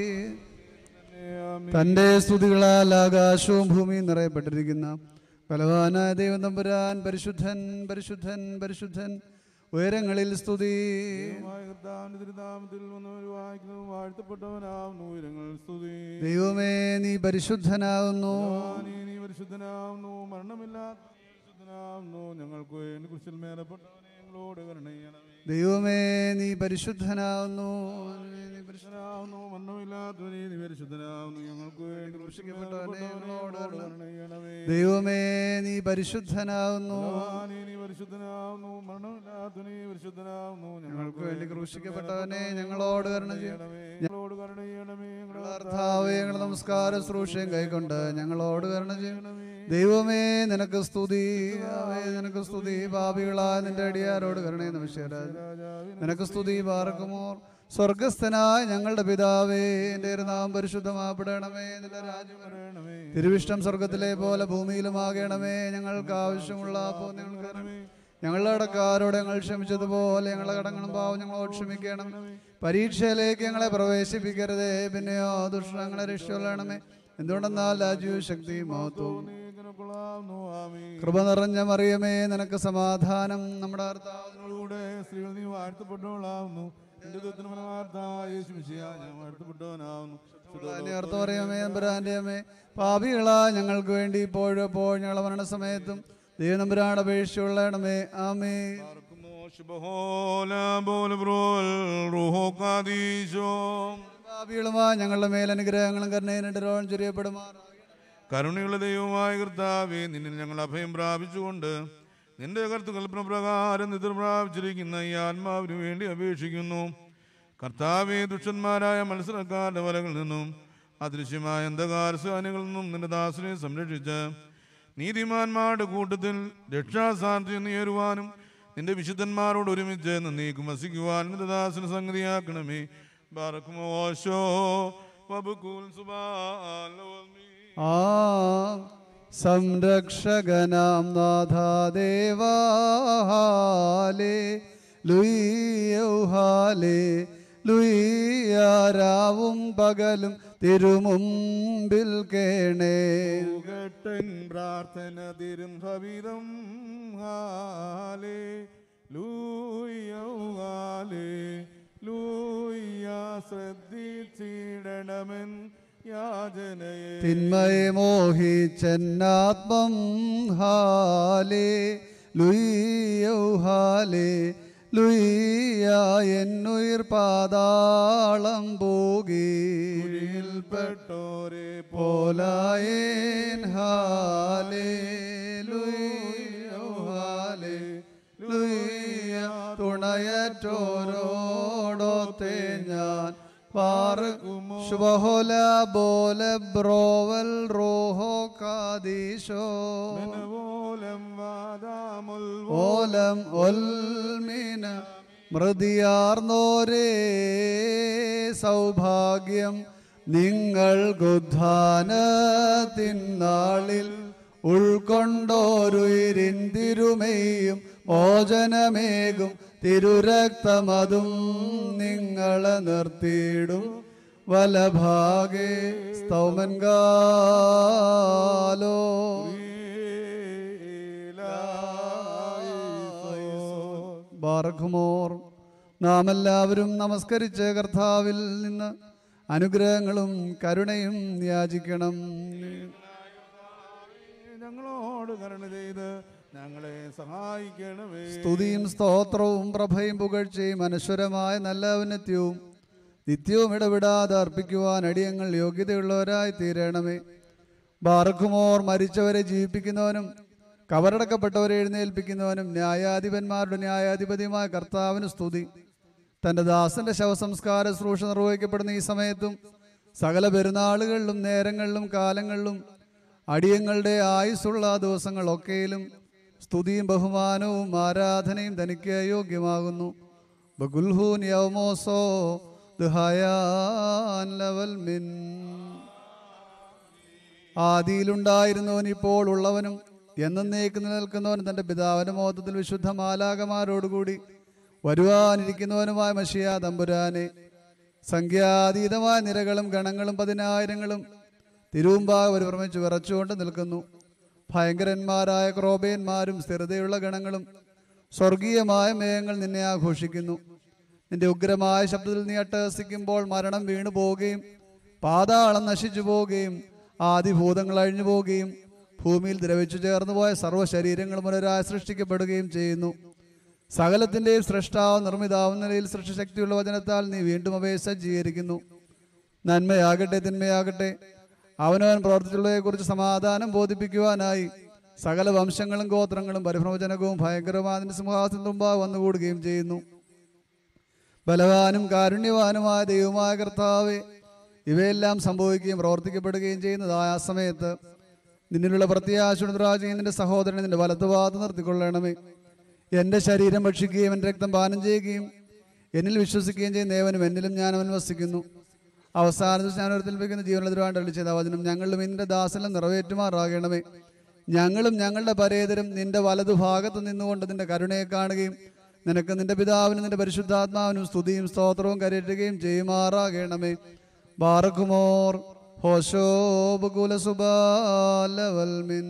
തൻ്റെ സ്തുതികളാൽ ആകാശവും ഭൂമിയും നിറയപ്പെട്ടിരിക്കുന്ന ബലവാനായ ദൈവം തമ്പുരാൻ പരിശുദ്ധൻ പരിശുദ്ധൻ പരിശുദ്ധൻ ഉയരങ്ങളിൽ സ്തുതി കർത്താവിന്റെ തിരുനാമത്തിൽ വന്നവർ വായിക്കുന്നു വാഴ്ത്തപ്പെട്ടവനാവുന്നു ഉയരങ്ങൾ സ്തുതി ദൈവമേ നീ പരിശുദ്ധനാകുന്നു നീ നീ പരിശുദ്ധനാവുന്നു മരണമില്ലാത്ത നീ പരിശുദ്ധനാവുന്നു ഞങ്ങൾക്ക് വേണ്ടി കുരിശിൽ മേലപ്പെട്ടവനെ ഞങ്ങളോട് കരുണ ചെയ്യണമേ ദൈവമേ നീ പരിശുദ്ധനാകുന്നു നീ പരിശുദ്ധനാവുന്നു മരണമില്ലാത്തവനെ നീ പരിശുദ്ധനാവുന്നു ഞങ്ങൾക്ക് വേണ്ടി കുരിശിൽ മേലപ്പെട്ടവനെ ഞങ്ങളോട് കരുണ ചെയ്യണമേ ദൈവമേ നീ പരിശുദ്ധനാകുന്നു നീ നീ പരിശുദ്ധനാവുന്നു മരണമില്ലാത്തവനെ പരിശുദ്ധനാവുന്നു ഞങ്ങൾക്ക് വേണ്ടി ക്രൂശിക്കപ്പെട്ടവനെ ഞങ്ങളോട് കരുണ ചെയ്യണമേ ഞങ്ങളോട് കരുണ ചെയ്യണമേ ഞങ്ങളുടെ കർത്താവേ ഞങ്ങളുടെ നമസ്കാര ശുശ്രൂഷയും കൈക്കൊണ്ട് ഞങ്ങളോട് കരുണ ചെയ്യണമേ ദൈവമേ നിനക്ക് സ്തുതി ആവേ നിനക്ക് സ്തുതി പാപികളായ നിന്റെ അടിയാരോട് കരുണയെന്ന് വിശ്വരാജ നിനക്ക് സ്തുതി പാർക്കുമോർ സ്വർഗസ്ഥനായ ഞങ്ങളുടെ പിതാവേ എൻ്റെ ഒരു നാം പരിശുദ്ധമാപ്പെടണമേ നിന്റെ രാജ്യം വരണമേ തിരുവിഷ്ടം സ്വർഗത്തിലെ പോലെ ഭൂമിയിലുമാകണമേ ഞങ്ങൾക്ക് ആവശ്യമുള്ള അപ്പോൾ ഞങ്ങൾക്ക് തരണമേ. ഞങ്ങളുടെ കടക്കാരോട് ഞങ്ങൾ ക്ഷമിച്ചതുപോലെ ഞങ്ങളുടെ കടങ്ങളും പാവം ഞങ്ങളോട് ക്ഷമിക്കണം പരീക്ഷയിലേക്ക് ഞങ്ങളെ പ്രവേശിപ്പിക്കരുതേ പിന്നെയോ ദുഷ്ടങ്ങളെ രക്ഷകൊള്ളണമേ എന്തുകൊണ്ടെന്നാൽ രാജ്യവും ശക്തി മഹത്വവും കൃപ നിറഞ്ഞ മറിയമേ നിനക്ക് സമാധാനം നമ്മുടെ കർത്താവിനോടുകൂടെ സ്ത്രീകൾ നീ വാഴ്ത്തപ്പെട്ടവളാവുന്നു എന്റെ ദുഃഖത്തിന് ഫലമാർത്തായ യേശു മിശിഹാ, ഞാൻ വാഴ്ത്തപ്പെട്ടവനാവുന്നു അർത്ഥം പറയാമേ നമ്പുരാന്റെ അമ്മേ പാപികളാ ഞങ്ങൾക്ക് വേണ്ടി ഇപ്പോഴും എപ്പോഴും ഞങ്ങളുടെ മരണസമയത്തും ദൈവനമ്പുരാട് അപേക്ഷിച്ചുള്ളണമേ ആമേ പാപികളുമാ ഞങ്ങളുടെ മേൽ അനുഗ്രഹങ്ങളും കരുണേനിടരോളം ചൊരിയപ്പെടുമാർ കരുണയുള്ള ദൈവമായ കർത്താവേ നിന്നിൽ ഞങ്ങൾ അഭയം പ്രാപിച്ചുകൊണ്ട് നിന്റെ കർത്തുകൽപ്പന പ്രകാരം നിദ്ര പ്രാപിച്ചിരിക്കുന്ന ഈ ആത്മാവിന് വേണ്ടി അപേക്ഷിക്കുന്നു കർത്താവെ ദുഷ്ടന്മാരായ മത്സരക്കാരുടെ വലകളിൽ നിന്നും അദൃശ്യമായ അന്ധകാര സേനകളിൽ നിന്നും നിന്റെ ദാസനെ സംരക്ഷിച്ച് നീതിമാന്മാരുടെ കൂട്ടത്തിൽ രക്ഷാസാധ്യം നേരുവാനും നിന്റെ വിശുദ്ധന്മാരോട് ഒരുമിച്ച് നന്ദിക്കും വസിക്കുവാനും നിന്റെ ദാസന് സംഗതിയാക്കണമേ ബാറക്കുമോ ഓശോ വബുക്കുൽ സുബാലോൽമി ആ സംരക്ഷകനാം നാഥാദേവാലേ ലുയ്യൗഹാലേ ലുയ്യാരാവും പകലും തിരുമുമ്പിൽ കേണേ ഘട്ടൻ പ്രാർത്ഥന തിരും ഭവിതം ഹാലേ ലൂയ്യൗഹാലേ ലൂയ്യ ശ്രദ്ധിച്ചിടണമെൻ യാചനയെ തിന്മയെ മോഹിച്ചെന്നാത്മം ഹാലേ ലുയ്യൗഹാലേ ലുയ്യ എന്നുയിർ പാതാളം പോകി കുഴിയിൽപ്പെട്ടോരെ പോലായേൻ ഹാലേ ലുയ്യൗഹാലേ ലുയ്യ തുണയറ്റോരോടൊത്തെ ഞാൻ പാർക്കുമോ ശുഭഹോല ബോല ബ്രോവൽ റോഹോ കാദീശോ ഓലം വാദാമുൽ ഓലം ഒൽമീന മൃതിയാർന്നോരേ സൗഭാഗ്യം നിങ്ങൾക്കുദ്ധാനത്തിനാളിൽ ഉൾക്കൊണ്ടോരുയിരിൻ തിരുമയും മോചനമേകും തിരുരക്തമതും നിങ്ങളെ നിർത്തിയിടും വലഭാഗേ സ്തൗമൻ ഗാലോ ബാറഖുമോർ നാം എല്ലാവരും നമസ്കരിച്ച് കർത്താവിൽ നിന്ന് അനുഗ്രഹങ്ങളും കരുണയും യാചിക്കണം ഞങ്ങളോട് കരുണ ചെയ്ത് ഞങ്ങളെ സഹായിക്കണമേ സ്തുതിയും സ്തോത്രവും പ്രഭയും പുകഴ്ചയും അനശ്വരമായ നല്ല ഔന്നത്യവും നിത്യവും ഇടപെടാതെ അർപ്പിക്കുവാൻ അടിയങ്ങൾ യോഗ്യതയുള്ളവരായി തീരണമേ ബാറക്കുമോർ മരിച്ചവരെ ജീവിപ്പിക്കുന്നവനും കവറടക്കപ്പെട്ടവരെ എഴുന്നേൽപ്പിക്കുന്നവനും ന്യായാധിപന്മാരുടെ ന്യായാധിപതിയുമായ കർത്താവിന് സ്തുതി തൻ്റെ ദാസന്റെ ശവസംസ്കാര ശുശ്രൂഷ നിർവഹിക്കപ്പെടുന്ന ഈ സമയത്തും സകല പെരുന്നാളുകളിലും നേരങ്ങളിലും കാലങ്ങളിലും അടിയങ്ങളുടെ ആയുസ്സുള്ള ദിവസങ്ങളൊക്കെയിലും സ്തുതിയും ബഹുമാനവും ആരാധനയും തനിക്ക് യോഗ്യമാകുന്നു ബഗുൽഹൂൻ യൗമോസോ ദുഹയാൻ ലവൽ മിൻ ആദിയിലുണ്ടായിരുന്നവൻ ഇപ്പോൾ ഉള്ളവനും എന്നേക്ക് നിലനിൽക്കുന്നവനും തൻ്റെ പിതാവിൻ്റെ മോത്തത്തിൽ വിശുദ്ധ മാലാകമാരോടുകൂടി വരുവാനിരിക്കുന്നവനുമായ മഷിയ തമ്പുരാനെ സംഖ്യാതീതമായ നിരകളും ഗണങ്ങളും പതിനായിരങ്ങളും തിരുവുമ്പാകെ പരിഭ്രമിച്ച് വിറച്ചുകൊണ്ട് നിൽക്കുന്നു ഭയങ്കരന്മാരായ ക്രോബേന്മാരും സ്ഥിരതയുള്ള ഗണങ്ങളും സ്വർഗീയമായ മേഘങ്ങൾ നിന്നെ ആഘോഷിക്കുന്നു നിന്റെ ഉഗ്രമായ ശബ്ദത്തിൽ നീ അട്ടഹസിക്കുമ്പോൾ മരണം വീണു പോവുകയും പാതാളം നശിച്ചു പോവുകയും ആദിഭൂതങ്ങൾ അഴിഞ്ഞു പോവുകയും ഭൂമിയിൽ ദ്രവിച്ചു ചേർന്നു പോയ സർവ്വ ശരീരങ്ങളും പുനരായി സൃഷ്ടിക്കപ്പെടുകയും ചെയ്യുന്നു സകലത്തിൻ്റെയും സൃഷ്ടാവ് നിർമ്മിതാവും നിലയിൽ സൃഷ്ടിശക്തിയുള്ള വചനത്താൽ നീ വീണ്ടും അവയെ സജ്ജീകരിക്കുന്നു നന്മയാകട്ടെ തിന്മയാകട്ടെ അവനവൻ പ്രവർത്തിച്ചുള്ളതിനെക്കുറിച്ച് സമാധാനം ബോധിപ്പിക്കുവാനായി സകല വംശങ്ങളും ഗോത്രങ്ങളും പരിഭ്രമജനകവും ഭയങ്കരമായ സിംഹാസനത്തിന് മുമ്പാകെ വന്നുകൂടുകയും ചെയ്യുന്നു ബലവാനും കാരുണ്യവാനുമായ ദൈവമായ കർത്താവെ ഇവയെല്ലാം സംഭവിക്കുകയും പ്രവർത്തിക്കപ്പെടുകയും ചെയ്യുന്നതായ ആ സമയത്ത് നിന്നിലുള്ള പ്രത്യാശുദ്രാജയും നിന്റെ സഹോദരനെ നിന്റെ വലത്തുഭാഗത്ത് നിർത്തിക്കൊള്ളണമേ എൻ്റെ ശരീരം ഭക്ഷിക്കുകയും എൻ്റെ രക്തം പാനം ചെയ്യുകയും എന്നിൽ വിശ്വസിക്കുകയും ചെയ്യുന്ന ഏവനും എന്നിലും ഞാൻ അവൻ വസിക്കുന്നു അവസാന ദിവസം ഞാൻ ഒരുത്തിൽപ്പിക്കുന്ന ജീവനത്തിലുവാണ്ട് അള്ളി ചെയ്ത വചനം ഞങ്ങളിലും നിന്റെ ദാസനം നിറവേറ്റുമാറാകണമേ ഞങ്ങളും ഞങ്ങളുടെ പരേതരും നിന്റെ വലതുഭാഗത്ത് നിന്നുകൊണ്ട് നിന്റെ കരുണയെ കാണുകയും നിനക്ക് നിന്റെ പിതാവിനും നിന്റെ പരിശുദ്ധാത്മാവിനും സ്തുതിയും സ്തോത്രവും കരയറ്റുകയും ചെയ്യുമാറാകണമേ ബാറക്കുമോർ ഹോശോബുകുലസുബാലവൽമിൻ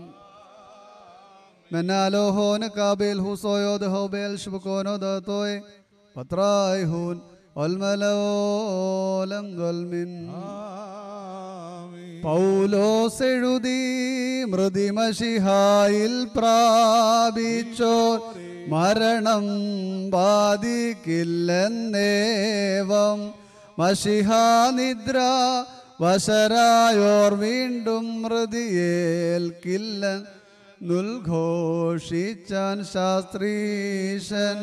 മെന്നാലോ ഹോന കാബേൽ ഹുസോയോ ദഹോബേൽ ശുഭകോനോ ദത്തോയ് പത്രായ് ഹൂൻ ഒൽമലോലം ഗൊൽമിൻ പൗലോസ് എഴുതി മൃതിമഷിഹായിൽ പ്രാപിച്ചോ മരണം ബാധിക്കില്ലെന്നേവം മഷിഹാനിദ്ര വശരായോർ വീണ്ടും മൃതിയേൽക്കില്ല നുൽഘോഷിച്ചാൻ ശാസ്ത്രീശൻ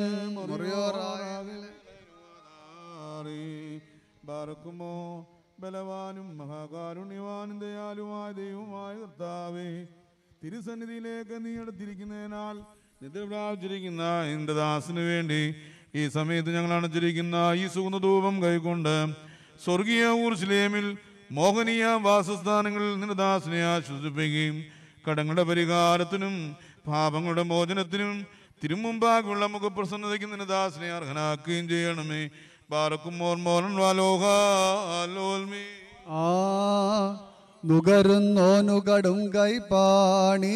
ബാറക്കുമോ ബലവാനും മഹാകാരുണ്യവാനും ദയാലുമായ ദൈവമായ കർത്താവേ തിരുസന്നിധിയിലേക്ക് നീ എടുത്തിരിക്കുന്നതിനാൽ നിദ്ര പ്രാപിച്ചിരിക്കുന്ന എൻ്റെ ദാസിന് വേണ്ടി ഈ സമയത്ത് ഞങ്ങൾ അണച്ചിരിക്കുന്ന ഈ സുഗന്ധധൂപം കൈക്കൊണ്ട് സ്വർഗീയ ഊർസ്ലേമിൽ മോഹനീയ വാസസ്ഥാനങ്ങളിൽ നിന്റെ ദാസിനെ ആശ്വസിപ്പിക്കുകയും കടങ്ങളുടെ പരിഹാരത്തിനും പാപങ്ങളുടെ മോചനത്തിനും തിരുമുമ്പാകുള്ള മുഖപ്രസന്നതയ്ക്ക് നിന്റെ ദാസിനെ അർഹനാക്കുകയും ചെയ്യണമേ ബാറക്കും മോർമോറൻ വാലോഹാലോൽമേ ആ നുകരുന്നോനുകടും കൈപ്പാണി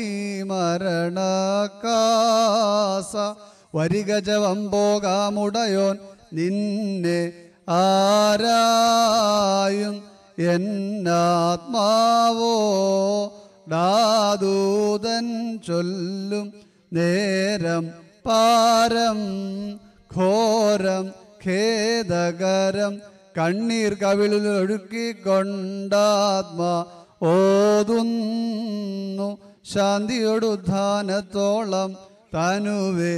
മരണക്കാസ വരികജവം പോകാമുടയോൻ നിന്നെ ആരായും എന്നാത്മാവോ ഡാദൂതൻ ചൊല്ലും നേരം പാരം ഘോരം ഖേദകരം കണ്ണീർ കവിളിൽ ഒഴുക്കിക്കൊണ്ടാത്മ ഓതുന്നു ശാന്തിയൊടുദ്ധാനത്തോളം തനുവെ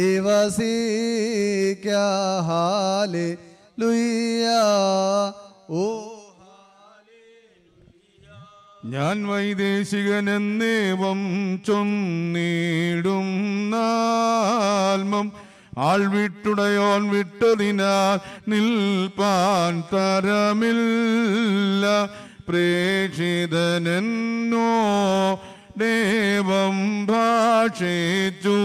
നിവസിക്കാഹാലെ ലുയ്യ ഓ ഞാൻ വൈദേശികനെന്നേവം ചൊന്നീടും നാൽമം ആൾ വിട്ടുടയോൻ വിട്ടതിനാൽ നിൽപ്പാൻ തരമില്ല പ്രേക്ഷിതനെന്നോ ദേവം ഭാഷിച്ചു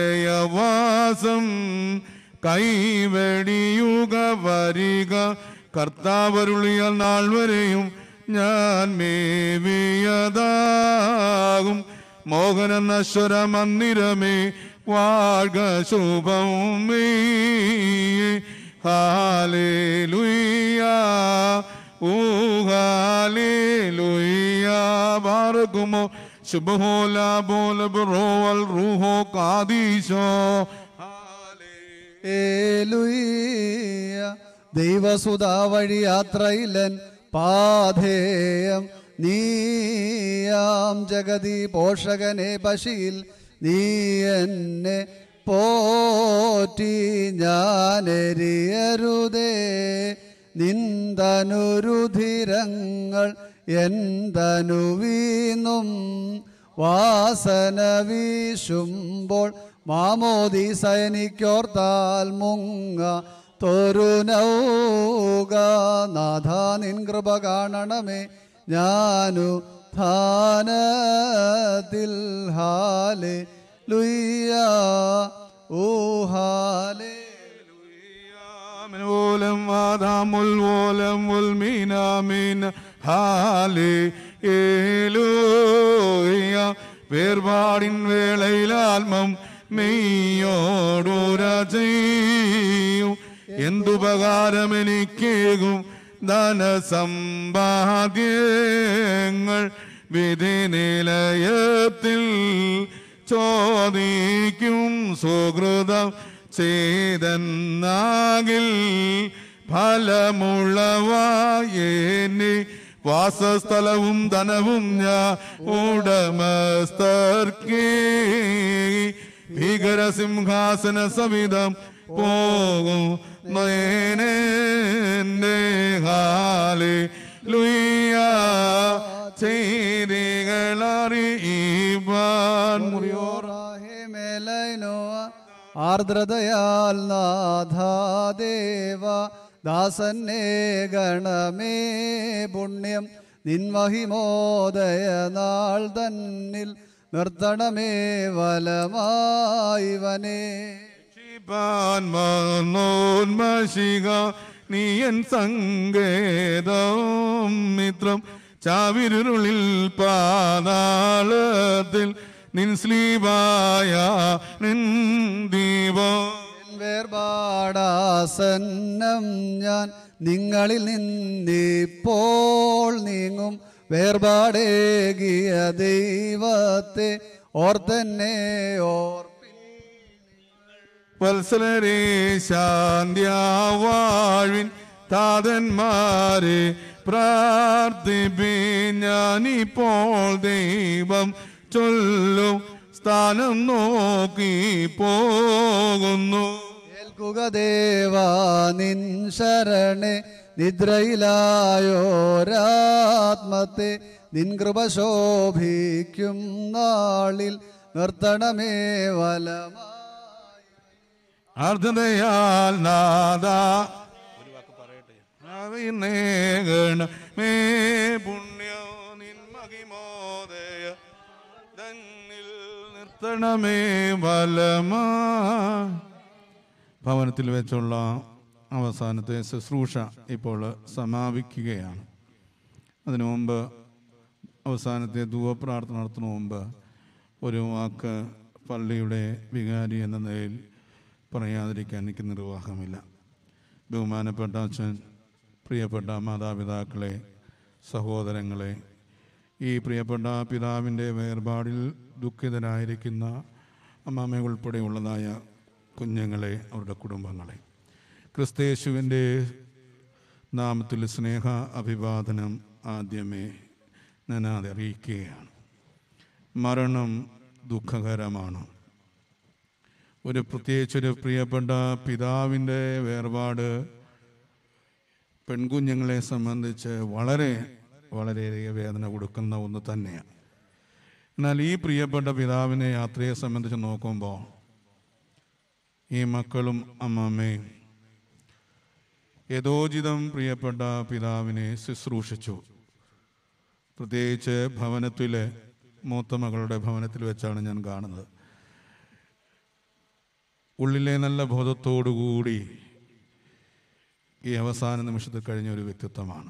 ആലയവാസം കൈവെടിയുക വരിക കർത്താവരുളിയ നാൾ വരെയും ഞാൻ മേവിയതാകും മോഹന നശ്വര മന്ദിരമേ വാഴ്ക ശുഭം ഹാലേലുയ്യ ഊ ഹാലേലുയ്യ ബാറകുമോ ശുഭഹോല ബോല ബറോവൽ റൂഹോ കാദീശോ ഏലുയ്യ ദൈവസുത വഴി യാത്രയിലൻ പാധേയം നീയാം ജഗതി പോഷകനെ പശിയിൽ നീ എന്നെ പോറ്റി ഞാനെരിയരുതേ നിന്തനുരുധിരങ്ങൾ എന്തനു വീന്നും വാസന വീശുമ്പോൾ മാമോദി സൈനിക്കോർത്താൽ മുങ്ങ തോരുനൗക നാഥ നിൻ കൃപ കാണണമേ ഞാനു ധാനത്തിൽ ഹാലെ ലുയ്യ ഓ ഹാലേ ഓലം ആദാമുൽ ഓലം ഉൽ മീനാമീൻ ഹാലേ ഏലൂയ വേർപാടിൻ വേളയിൽ ആത്മം മെയ്യോടൂര ചെയ്യും എന്തുപകാരം എനിക്കേകും ധനസമ്പാദ്യങ്ങൾ വിധി നിലയത്തിൽ ചോദിക്കും സുഹൃതം ചെയ്തെന്നാകിൽ ഫലമുള്ളവായേനെ വാസസ്ഥലവും ധനവും ഞാൻ ഉടമസ്ഥർക്കേ ഭീകരസിംഹാസന സവിധം പോകും നയനെ ഹാലേ ലുയ്യ ചെയ്തികളറിയുവാൻ മുറിയോറ മേലൈനോവ ആർദ്രതയാൽ നാഥാദേവ ദാസന്നെ ഗണമേ പുണ്യം നിൻമഹിമോദയ നാൾ തന്നിൽ നിർത്തണമേ വലമായിവനേ മഷിക നീയൻ സങ്കേതം മിത്രം ചാവിരുളിൽ പാതാളത്തിൽ നിൻ സ്ലീവായ നിൻ ദീപം വേർപാടാസന്നം ഞാൻ നിങ്ങളിൽ നിന്നിപ്പോൾ നീങ്ങും വേർപാടേകിയ ദൈവത്തെ ഓർത്തന്നെ ഓർ വത്സലരേ ശാന്തിയാവാഴ്വിൻ താതന്മാരെ പ്രാർത്ഥിപ്പി ഞാനിപ്പോൾ ദൈവം ചൊല്ലും സ്ഥാനം നോക്കി പോകുന്നു കേൾക്കുക ദേവാ നിൻ ശരണെ നിദ്രയിലായോരാത്മത്തെ നിൻ കൃപ ശോഭിക്കും നാളിൽ നിർത്തണമേ വലമാ അർദ്ധതയാൽ നാദാ നേകണ മേ പുണ്യോ നിൻ മഹിമോദയ തന്നിൽ നിർത്തണമേ വലമാ ഭവനത്തിൽ വെച്ചുള്ള അവസാനത്തെ ശുശ്രൂഷ ഇപ്പോൾ സമാപിക്കുകയാണ് അതിനു മുമ്പ് അവസാനത്തെ ധൂവപ്രാർത്ഥന നടത്തുന്ന മുമ്പ് ഒരു വാക്ക് പള്ളിയുടെ വികാരി എന്ന നിലയിൽ പറയാതിരിക്കാൻ എനിക്ക് നിർവാഹമില്ല ബഹുമാനപ്പെട്ട അച്ഛൻ പ്രിയപ്പെട്ട മാതാപിതാക്കളെ സഹോദരങ്ങളെ ഈ പ്രിയപ്പെട്ട പിതാവിൻ്റെ വേർപാടിൽ ദുഃഖിതരായിരിക്കുന്ന അമ്മാമ ഉൾപ്പെടെയുള്ളതായ കുഞ്ഞുങ്ങളെ അവരുടെ കുടുംബങ്ങളെ ക്രിസ്തേശുവിൻ്റെ നാമത്തിൽ സ്നേഹ അഭിവാദനം ആദ്യമേ ഞാൻ അത് അറിയിക്കുകയാണ് മരണം ദുഃഖകരമാണ് ഒരു പ്രത്യേകിച്ചൊരു പ്രിയപ്പെട്ട പിതാവിൻ്റെ വേർപാട് പെൺകുഞ്ഞുങ്ങളെ സംബന്ധിച്ച് വളരെ വളരെയധികം വേദന കൊടുക്കുന്ന ഒന്ന് തന്നെയാണ് എന്നാൽ ഈ പ്രിയപ്പെട്ട പിതാവിനെ യാത്രയെ സംബന്ധിച്ച് നോക്കുമ്പോൾ ഈ മക്കളും അമ്മമ്മയും യഥോചിതം പ്രിയപ്പെട്ട പിതാവിനെ ശുശ്രൂഷിച്ചു പ്രത്യേകിച്ച് ഭവനത്തിലെ മൂത്ത മകളുടെ ഭവനത്തിൽ വെച്ചാണ് ഞാൻ കാണുന്നത് ഉള്ളിലെ നല്ല ബോധത്തോടുകൂടി ഈ അവസാന നിമിഷത്തിൽ കഴിഞ്ഞ ഒരു വ്യക്തിത്വമാണ്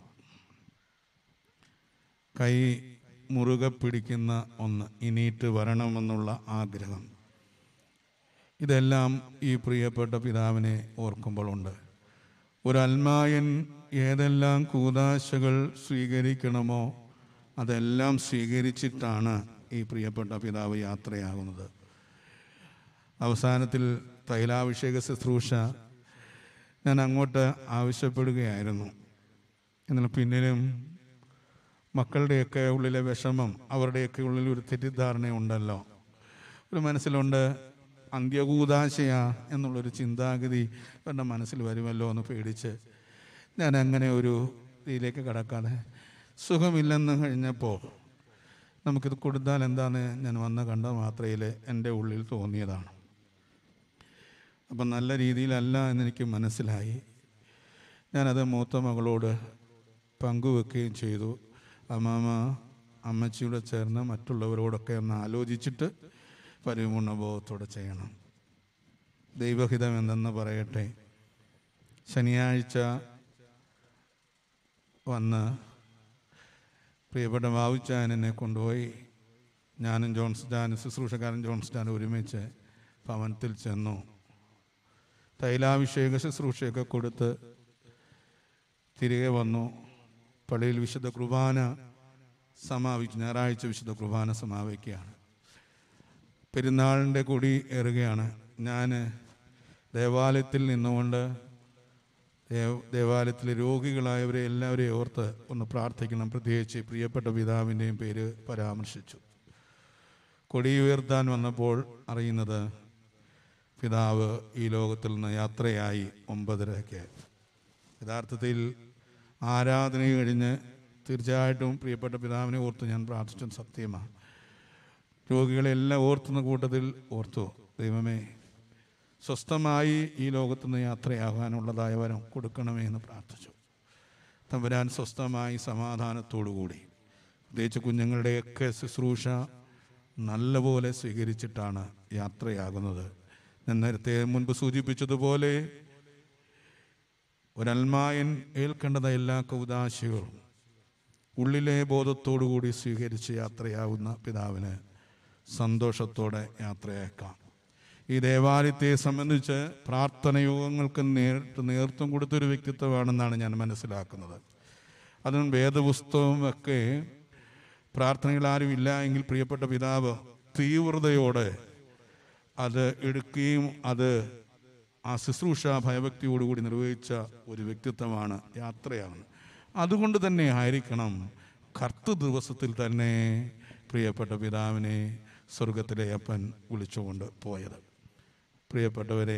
കൈ മുറുകെ പിടിക്കുന്ന ഒന്ന് ഇനീറ്റ് വരണമെന്നുള്ള ആഗ്രഹം ഇതെല്ലാം ഈ പ്രിയപ്പെട്ട പിതാവിനെ ഓർക്കുമ്പോഴുണ്ട് ഒരു അൽമായൻ ഏതെല്ലാം കൂതാശകൾ സ്വീകരിക്കണമോ അതെല്ലാം സ്വീകരിച്ചിട്ടാണ് ഈ പ്രിയപ്പെട്ട പിതാവ് യാത്രയാകുന്നത് അവസാനത്തിൽ തൈലാഭിഷേക ശുശ്രൂഷ ഞാൻ അങ്ങോട്ട് ആവശ്യപ്പെടുകയായിരുന്നു എന്നാൽ പിന്നിലും മക്കളുടെയൊക്കെ ഉള്ളിലെ വിഷമം അവരുടെയൊക്കെ ഉള്ളിൽ ഒരു തെറ്റിദ്ധാരണയുണ്ടല്ലോ ഒരു മനസ്സിലുണ്ട് അന്ത്യകൂതാശയാ എന്നുള്ളൊരു ചിന്താഗതി എൻ്റെ മനസ്സിൽ വരുമല്ലോ എന്ന് പേടിച്ച് ഞാൻ അങ്ങനെ ഒരു ഇതിലേക്ക് കടക്കാതെ സുഖമില്ലെന്ന് കഴിഞ്ഞപ്പോൾ നമുക്കിത് കൊടുത്താൽ എന്താന്ന് ഞാൻ വന്ന കണ്ട മാത്രയിൽ എൻ്റെ ഉള്ളിൽ തോന്നിയതാണ് അപ്പം നല്ല രീതിയിലല്ല എന്നെനിക്ക് മനസ്സിലായി ഞാനത് മൂത്ത മകളോട് പങ്കുവെക്കുകയും ചെയ്തു അമ്മാമ അമ്മച്ചിയോട് ചേർന്ന് മറ്റുള്ളവരോടൊക്കെ ഒന്ന് ആലോചിച്ചിട്ട് പരിപൂർണബോധത്തോടെ ചെയ്യണം ദൈവഹിതം എന്തെന്ന് പറയട്ടെ ശനിയാഴ്ച വന്ന് പ്രിയപ്പെട്ട ബാബുച്ചാൻ എന്നെ കൊണ്ടുപോയി ഞാനും ജോൺസ് ജാനും ശുശ്രൂഷക്കാരൻ ജോൺസ് ജാനും ഒരുമിച്ച് ഭവനത്തിൽ ചെന്നു തൈലാഭിഷേക ശുശ്രൂഷയൊക്കെ കൊടുത്ത് തിരികെ വന്നു പള്ളിയിൽ വിശുദ്ധ കുർബാന സമാപിച്ചു ഞായറാഴ്ച വിശുദ്ധ കുർബാന സമാപിക്കുകയാണ് പെരുന്നാളിൻ്റെ കൂടി ഏറുകയാണ് ഞാൻ ദേവാലയത്തിൽ നിന്നുകൊണ്ട് ദേവ് ദേവാലയത്തിലെ രോഗികളായവരെ എല്ലാവരെയും ഓർത്ത് ഒന്ന് പ്രാർത്ഥിക്കണം പ്രത്യേകിച്ച് പ്രിയപ്പെട്ട പിതാവിൻ്റെയും പേര് പരാമർശിച്ചു കൊടി ഉയർത്താൻ വന്നപ്പോൾ അറിയുന്നത് പിതാവ് ഈ ലോകത്തിൽ നിന്ന് യാത്രയായി ഒമ്പതരയ്ക്ക് യഥാർത്ഥത്തിൽ ആരാധന കഴിഞ്ഞ് തീർച്ചയായിട്ടും പ്രിയപ്പെട്ട പിതാവിനെ ഓർത്ത് ഞാൻ പ്രാർത്ഥിച്ചത് സത്യമാണ് രോഗികളെല്ലാം ഓർത്തുന്ന കൂട്ടത്തിൽ ഓർത്തു ദൈവമേ സ്വസ്ഥമായി ഈ ലോകത്തു നിന്ന് യാത്രയാകാനുള്ളതായ വരം കൊടുക്കണമേ എന്ന് പ്രാർത്ഥിച്ചു തമ്പുരാൻ സ്വസ്ഥമായി സമാധാനത്തോടുകൂടി പ്രത്യേകിച്ച് കുഞ്ഞുങ്ങളുടെയൊക്കെ ശുശ്രൂഷ നല്ലപോലെ സ്വീകരിച്ചിട്ടാണ് യാത്രയാകുന്നത് ഞാൻ നേരത്തെ മുൻപ് സൂചിപ്പിച്ചതുപോലെ ഒരൽമായൻ ഏൽക്കേണ്ടത് എല്ലാ കൗതാശികളും ഉള്ളിലെ ബോധത്തോടുകൂടി സ്വീകരിച്ച് യാത്രയാവുന്ന പിതാവിന് സന്തോഷത്തോടെ യാത്രയേക്കാം ഈ ദേവാലയത്തെ സംബന്ധിച്ച് പ്രാർത്ഥനയോഗങ്ങൾക്ക് നേരിട്ട് നേതൃത്വം കൊടുത്തൊരു വ്യക്തിത്വമാണെന്നാണ് ഞാൻ മനസ്സിലാക്കുന്നത് അതിനും വേദപുസ്തകവും ഒക്കെ പ്രാർത്ഥനകൾ ആരും ഇല്ല എങ്കിൽ പ്രിയപ്പെട്ട പിതാവ് തീവ്രതയോടെ അത് എടുക്കുകയും അത് ആ ശുശ്രൂഷ ഭയഭക്തിയോടുകൂടി നിർവഹിച്ച ഒരു വ്യക്തിത്വമാണ് യാത്രയാണ് അതുകൊണ്ട് തന്നെ ആയിരിക്കണം കർത്തൃ ദിവസത്തിൽ തന്നെ പ്രിയപ്പെട്ട പിതാവിനെ സ്വർഗത്തിലെ അപ്പൻ വിളിച്ചുകൊണ്ട് പോയത് പ്രിയപ്പെട്ടവരെ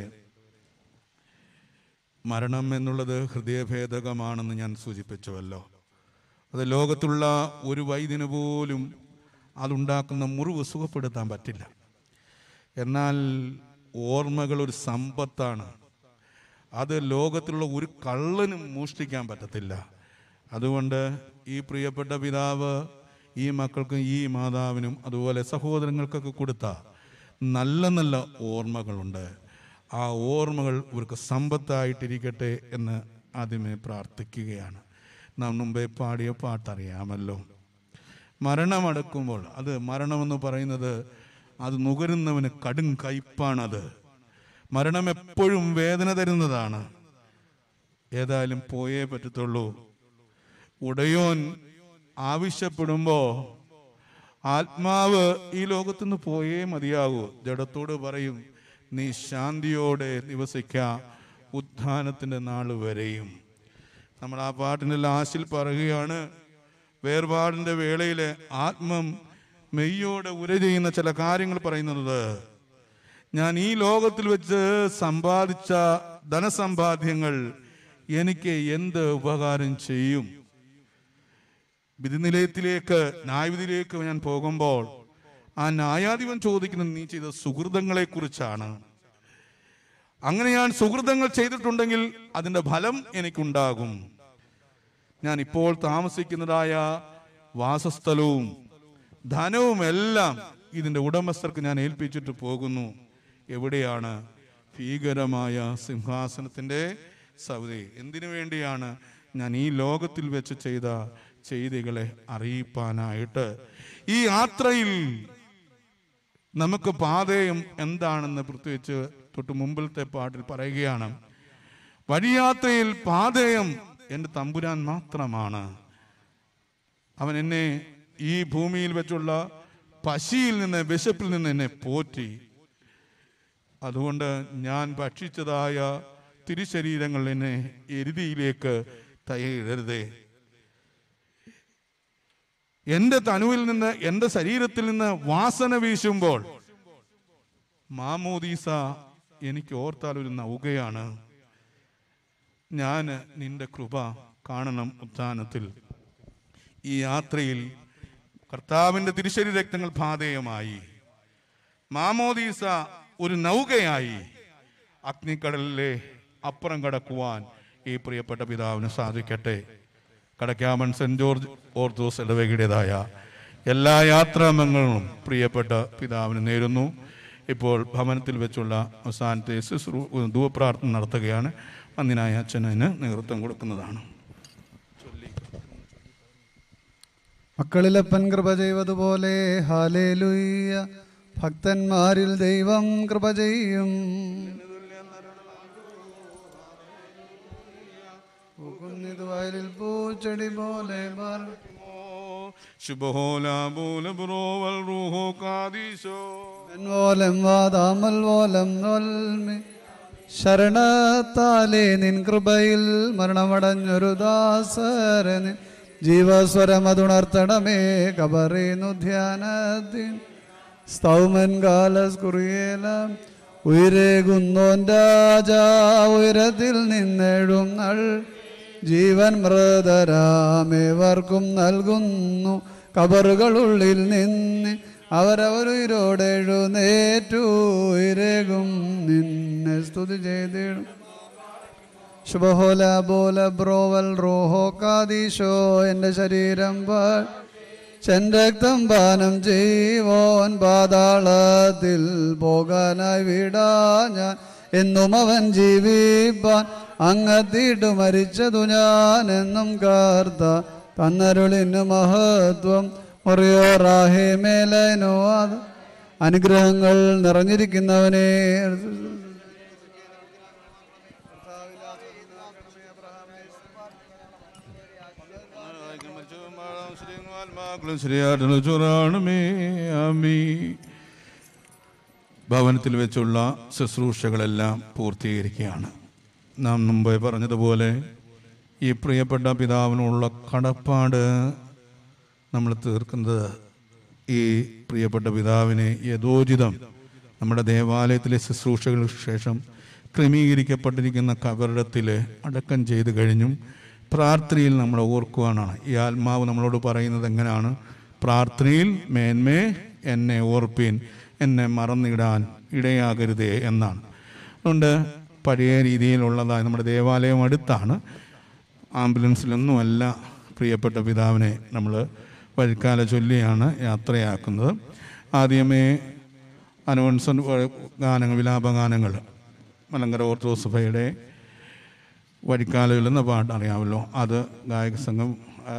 മരണം എന്നുള്ളത് ഹൃദയഭേദകമാണെന്ന് ഞാൻ സൂചിപ്പിച്ചുവല്ലോ അത് ലോകത്തുള്ള ഒരു വൈദ്യന് പോലും അതുണ്ടാക്കുന്ന മുറിവ് സുഖപ്പെടുത്താൻ പറ്റില്ല എന്നാൽ ഓർമ്മകൾ ഒരു സമ്പത്താണ് അത് ലോകത്തിലുള്ള ഒരു കള്ളനും മോഷ്ടിക്കാൻ പറ്റത്തില്ല അതുകൊണ്ട് ഈ പ്രിയപ്പെട്ട പിതാവ് ഈ മക്കൾക്കും ഈ മാതാവിനും അതുപോലെ സഹോദരങ്ങൾക്കൊക്കെ കൊടുത്ത നല്ല നല്ല ഓർമ്മകളുണ്ട് ആ ഓർമ്മകൾ ഇവർക്ക് സമ്പത്തായിട്ടിരിക്കട്ടെ എന്ന് ആദ്യമേ പ്രാർത്ഥിക്കുകയാണ് നാം മുമ്പേ പാടിയ പാട്ടറിയാമല്ലോ മരണമടക്കുമ്പോൾ അത് മരണമെന്ന് പറയുന്നത് അത് നുകരുന്നവന് കടും കയ്പാണത് മരണം എപ്പോഴും വേദന തരുന്നതാണ് ഏതായാലും പോയേ പറ്റത്തുള്ളൂ ഉടയോൻ ആവശ്യപ്പെടുമ്പോ ആത്മാവ് ഈ ലോകത്തുനിന്ന് പോയേ മതിയാകൂ ജഡത്തോട് പറയും നീ ശാന്തിയോടെ നിവസിക്ക ഉത്ഥാനത്തിന്റെ നാൾ വരെയും നമ്മൾ ആ പാട്ടിന്റെ ലാസ്റ്റിൽ പറയുകയാണ് വേർപാടിന്റെ വേളയിലെ ആത്മം മെയ്യോടെ ഉര ചെയ്യുന്ന ചില കാര്യങ്ങൾ പറയുന്നത് ഞാൻ ഈ ലോകത്തിൽ വെച്ച് സമ്പാദിച്ച ധനസമ്പാദ്യങ്ങൾ എനിക്ക് എന്ത് ഉപകാരം ചെയ്യും വിധിനിലയത്തിലേക്ക് ന്യായവിധിയിലേക്ക് ഞാൻ പോകുമ്പോൾ ആ ന്യായാധിപൻ ചോദിക്കുന്നത് നീ ചെയ്ത സുഹൃതങ്ങളെ കുറിച്ചാണ് അങ്ങനെ ഞാൻ സുഹൃതങ്ങൾ ചെയ്തിട്ടുണ്ടെങ്കിൽ അതിന്റെ ഫലം എനിക്കുണ്ടാകും ഞാൻ ഇപ്പോൾ താമസിക്കുന്നതായ വാസസ്ഥലവും ധനവും എല്ലാം ഇതിന്റെ ഉടമസ്ഥർക്ക് ഞാൻ ഏൽപ്പിച്ചിട്ട് പോകുന്നു എവിടെയാണ് ഭീകരമായ സിംഹാസനത്തിന്റെ സൗദി എന്തിനു വേണ്ടിയാണ് ഞാൻ ഈ ലോകത്തിൽ വെച്ച് ചെയ്ത ചെയ്തികളെ അറിയിപ്പാനായിട്ട് ഈ യാത്രയിൽ നമുക്ക് പാതയും എന്താണെന്ന് പ്രത്യേകിച്ച് തൊട്ട് മുമ്പിലത്തെ പാട്ടിൽ പറയുകയാണ് വഴിയാത്രയിൽ പാതയം എൻ്റെ തമ്പുരാൻ മാത്രമാണ് അവൻ എന്നെ ഈ ഭൂമിയിൽ വെച്ചുള്ള പശിയിൽ നിന്ന് വിശപ്പിൽ നിന്ന് എന്നെ പോറ്റി അതുകൊണ്ട് ഞാൻ ഭക്ഷിച്ചതായ തിരുശരീരങ്ങൾ എന്നെ എരുതിയിലേക്ക് തയ്യിടരുതേ എൻ്റെ തനുവിൽ നിന്ന് എൻ്റെ ശരീരത്തിൽ നിന്ന് വാസന വീശുമ്പോൾ മാമോദീസ എനിക്ക് ഓർത്താൽ ഒരു നൗകയാണ് ഞാൻ നിന്റെ കൃപ കാണണം ഉത്ഥാനത്തിൽ ഈ യാത്രയിൽ കർത്താവിൻ്റെ തിരുശരി രക്തങ്ങൾ പാതേയമായി മാമോദീസ ഒരു നൗകയായി അഗ്നിക്കടലിലെ അപ്പുറം കടക്കുവാൻ ഈ പ്രിയപ്പെട്ട പിതാവിന് സാധിക്കട്ടെ കടക്കാമൻ സെന്റ് ജോർജ് ഓർത്തോസ് ഇടവകയുടേതായ എല്ലാ യാത്രാമങ്ങളും പ്രിയപ്പെട്ട പിതാവിന് നേരുന്നു ഇപ്പോൾ ഭവനത്തിൽ വെച്ചുള്ള അവസാനത്തെ ശുശ്രൂ ധൂപ്രാർത്ഥന നടത്തുകയാണ് അന്നിനായ അച്ഛനതിന് നേതൃത്വം കൊടുക്കുന്നതാണ് മക്കളിലപ്പൻ കൃപ ചെയ്വതുപോലെ ഹാലേലുയ്യ ഭക്തന്മാരിൽ ദൈവം കൃപ ചെയ്യും പൂക്കുന്നിത് വയലിൽ പൂച്ചെടി പോലെ ഓലം വാതാമൽ ഓലം നോൽമി ശരണത്താലേ നിൻ കൃപയിൽ മരണമടഞ്ഞൊരു ദാസരന് ജീവസ്വരമതുണർത്തണമേ കബറീന്നു ധ്യാനത്തിൻ സ്തൗമൻ കാലസ് കുറിയേലാം ഉയരേകുന്നോൻ രാജാ ഉയരത്തിൽ നിന്നെഴും നൾ ജീവൻ മൃതരാമേവർക്കും നൽകുന്നു കബറുകളുള്ളിൽ നിന്ന് അവരവരുയിരോടെഴുന്നേറ്റു ഉയരേകും നിന്നെ സ്തുതി ചെയ്തിടും ശുഭഹോല ബോല ബ്രോവൽ റോഹോ കാദീശോ എൻ്റെ ശരീരം ചെൻ രക്തം പാനം ചെയ്യുവോൻ പാതാളത്തിൽ പോകാനായി വിടാ ഞാൻ എന്നും അവൻ ജീവിപ്പാൻ അങ്ങത്തിട്ട് മരിച്ചതു ഞാൻ എന്നും കാർത്ത തന്നരുളിന് മഹത്വം മുറിയോ റാഹേ മേലനോ അത് അനുഗ്രഹങ്ങൾ നിറഞ്ഞിരിക്കുന്നവനെ ഭവനത്തിൽ വെച്ചുള്ള ശുശ്രൂഷകളെല്ലാം പൂർത്തീകരിക്കുകയാണ് നാം മുമ്പേ പറഞ്ഞതുപോലെ ഈ പ്രിയപ്പെട്ട പിതാവിനുള്ള കടപ്പാട് നമ്മൾ തീർക്കുന്നത് ഈ പ്രിയപ്പെട്ട പിതാവിനെ യഥോചിതം നമ്മുടെ ദേവാലയത്തിലെ ശുശ്രൂഷകൾക്ക് ശേഷം ക്രമീകരിക്കപ്പെട്ടിരിക്കുന്ന കബറിടത്തിൽ അടക്കം ചെയ്തു കഴിഞ്ഞും പ്രാർത്ഥനയിൽ നമ്മൾ ഓർക്കുവാനാണ് ഈ ആത്മാവ് നമ്മളോട് പറയുന്നത് എങ്ങനെയാണ് പ്രാർത്ഥനയിൽ മേന്മേ എന്നെ ഓർപ്പീൻ എന്നെ മറന്നിടാൻ ഇടയാകരുതേ എന്നാണ് അതുകൊണ്ട് പഴയ രീതിയിലുള്ളതായ നമ്മുടെ ദേവാലയം അടുത്താണ് ആംബുലൻസിലൊന്നുമല്ല പ്രിയപ്പെട്ട പിതാവിനെ നമ്മൾ വഴിക്കാല ചൊല്ലിയാണ് യാത്രയാക്കുന്നത് ആദ്യമേ അനുവൻസൻ ഗാനങ്ങൾ വിലാപഗാനങ്ങൾ മലങ്കര ഓർത്തഡോക്സ് സഭയുടെ വഴിക്കാലയിൽ എന്ന പാട്ട് അറിയാമല്ലോ അത് ഗായക സംഘം ആ,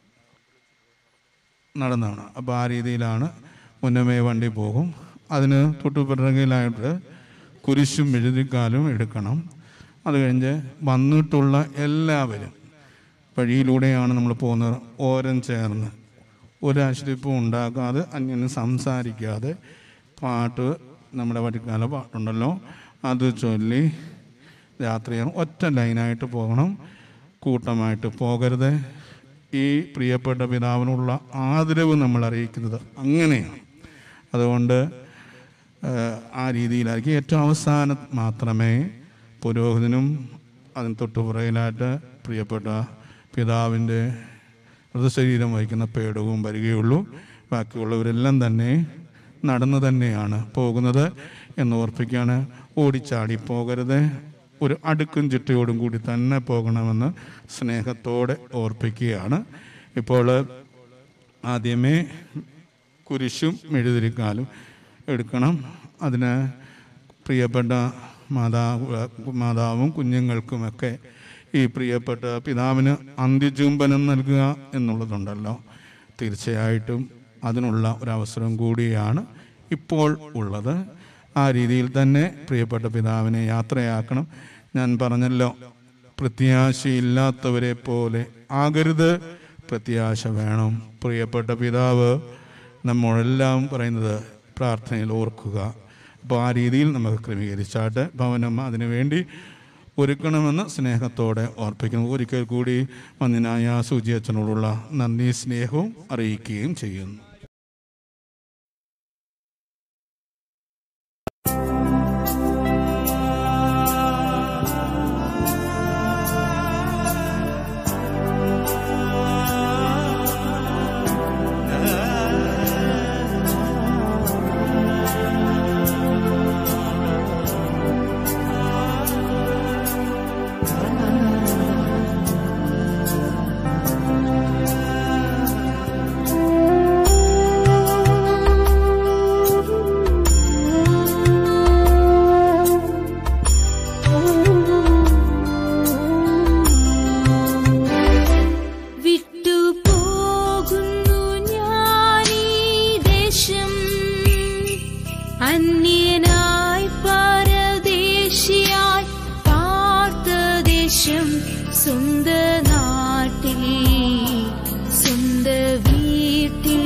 നടന്നതാണ് അപ്പോൾ ആ രീതിയിലാണ് മുന്നമേ വണ്ടി പോകും അതിന് തൊട്ടുപിറകിലായിട്ട് കുരിശും എഴുതിക്കാലും എടുക്കണം അത് കഴിഞ്ഞ് വന്നിട്ടുള്ള എല്ലാവരും വഴിയിലൂടെയാണ് നമ്മൾ പോകുന്നത് ഓരം ചേർന്ന് ഒരാശ്രിപ്പും ഉണ്ടാക്കാതെ അന്യന് സംസാരിക്കാതെ പാട്ട് നമ്മുടെ വഴിക്കാല പാട്ടുണ്ടല്ലോ അത് ചൊല്ലി രാത്രിയാണ് ഒറ്റ ലൈനായിട്ട് പോകണം കൂട്ടമായിട്ട് പോകരുത് ഈ പ്രിയപ്പെട്ട പിതാവിനുള്ള ആദരവ് നമ്മൾ അറിയിക്കുന്നത് അങ്ങനെയാണ് അതുകൊണ്ട് ഏഹ്, ആ രീതിയിലായിരിക്കും ഏറ്റവും അവസാനം മാത്രമേ പുരോഹിതനും അതിന് തൊട്ടുപുറയിലായിട്ട് പ്രിയപ്പെട്ട പിതാവിൻ്റെ മൃതശരീരം വഹിക്കുന്ന പേടകവും വരികയുള്ളൂ ബാക്കിയുള്ളവരെല്ലാം തന്നെ നടന്നു തന്നെയാണ് പോകുന്നത് എന്ന് ഓർപ്പിക്കുകയാണ് ഓടിച്ചാടി പോകരുത് ഒരു അടുക്കും ചിട്ടയോടും കൂടി തന്നെ പോകണമെന്ന് സ്നേഹത്തോടെ ഓർപ്പിക്കുകയാണ് ഇപ്പോൾ ആദ്യമേ കുരിശും മെഴുതിരിക്കാലും എടുക്കണം അതിന് പ്രിയപ്പെട്ട മാതാവ് മാതാവും കുഞ്ഞുങ്ങൾക്കുമൊക്കെ ഈ പ്രിയപ്പെട്ട പിതാവിന് അന്ത്യചുംബനം നൽകുക എന്നുള്ളതുണ്ടല്ലോ തീർച്ചയായിട്ടും അതിനുള്ള ഒരവസരം കൂടിയാണ് ഇപ്പോൾ ഉള്ളത് ആ രീതിയിൽ തന്നെ പ്രിയപ്പെട്ട പിതാവിനെ യാത്രയാക്കണം ഞാൻ പറഞ്ഞല്ലോ പ്രത്യാശയില്ലാത്തവരെ പോലെ ആകരുത് പ്രത്യാശ വേണം പ്രിയപ്പെട്ട പിതാവ് നമ്മളെല്ലാം പറയുന്നത് പ്രാർത്ഥനയിൽ ഓർക്കുക അപ്പോൾ ആ രീതിയിൽ നമുക്ക് ക്രമീകരിച്ചാട്ട് ഭവനം അതിനു വേണ്ടി ഒരുക്കണമെന്ന് സ്നേഹത്തോടെ ഓർപ്പിക്കുന്നു ഒരിക്കൽ കൂടി മന്ദിനായ സൂചി അച്ഛനോടുള്ള നന്ദി സ്നേഹവും അറിയിക്കുകയും ചെയ്യുന്നു വിട്ടുപോകുന്നു ഞാനീ ദേശം അന്യനായി പരദേശിയായി പാർത്ത ദേശം സ്വന്ത നാട്ടിൽ സ്വന്ത വീട്ടിൽ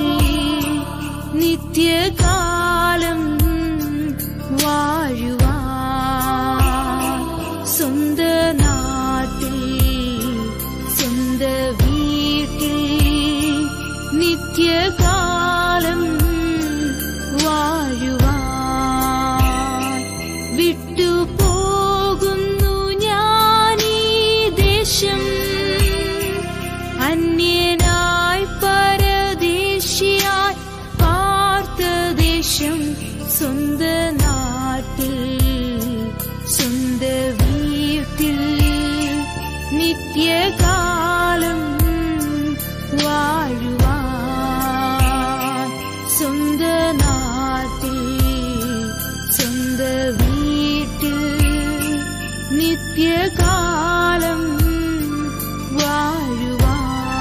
നിത്യകാലം വാഴുവാൻ സ്വന്ത നാട്ടിൽ സ്വന്ത വീട്ടിൽ നിത്യകാലം വാഴുവാൻ വിട്ടുപോകുന്നു ഞാനീ ദേശം അന്യനായി പരദേശിയായി പാർത്ത ദേശം സ്വന്ത നാട്ടിൽ സ്വന്ത വീട്ടിൽ നിത്യകാലം വാഴുവാൻ സ്വന്ത നാട്ടിൽ സ്വന്ത വീട്ടിൽ നിത്യകാലം വാഴുവാൻ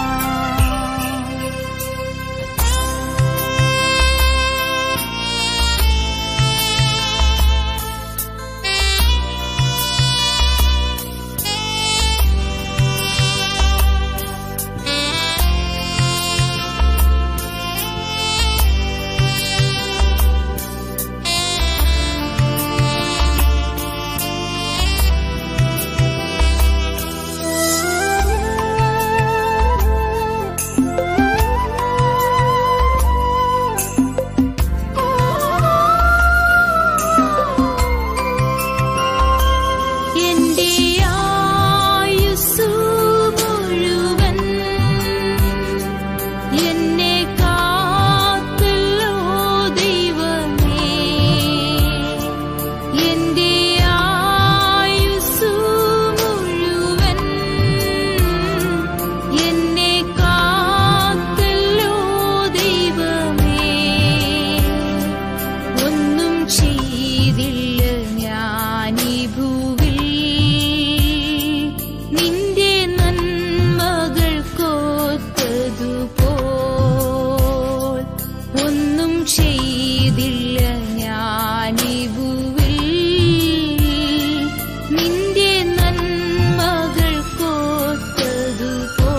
എന്റെ ആയുസ്സു മുഴുവൻ എന്നെ കാത്തല്ലോ ദൈവമേ എന്റെ ആയുസ്സു മുഴുവൻ എന്നെ കാത്തല്ലോ ദൈവമേ ഒന്നും ചെയ്തില്ല ഞാനീ ഭൂവിൽ നിന്റെ നന്മകൾ കോത്തതുപോൽ ഒന്നും ചെയ്തില്ല ഞാനീ ഭൂവിൽ നിന്റെ നന്മകൾ കോത്തതുപോൽ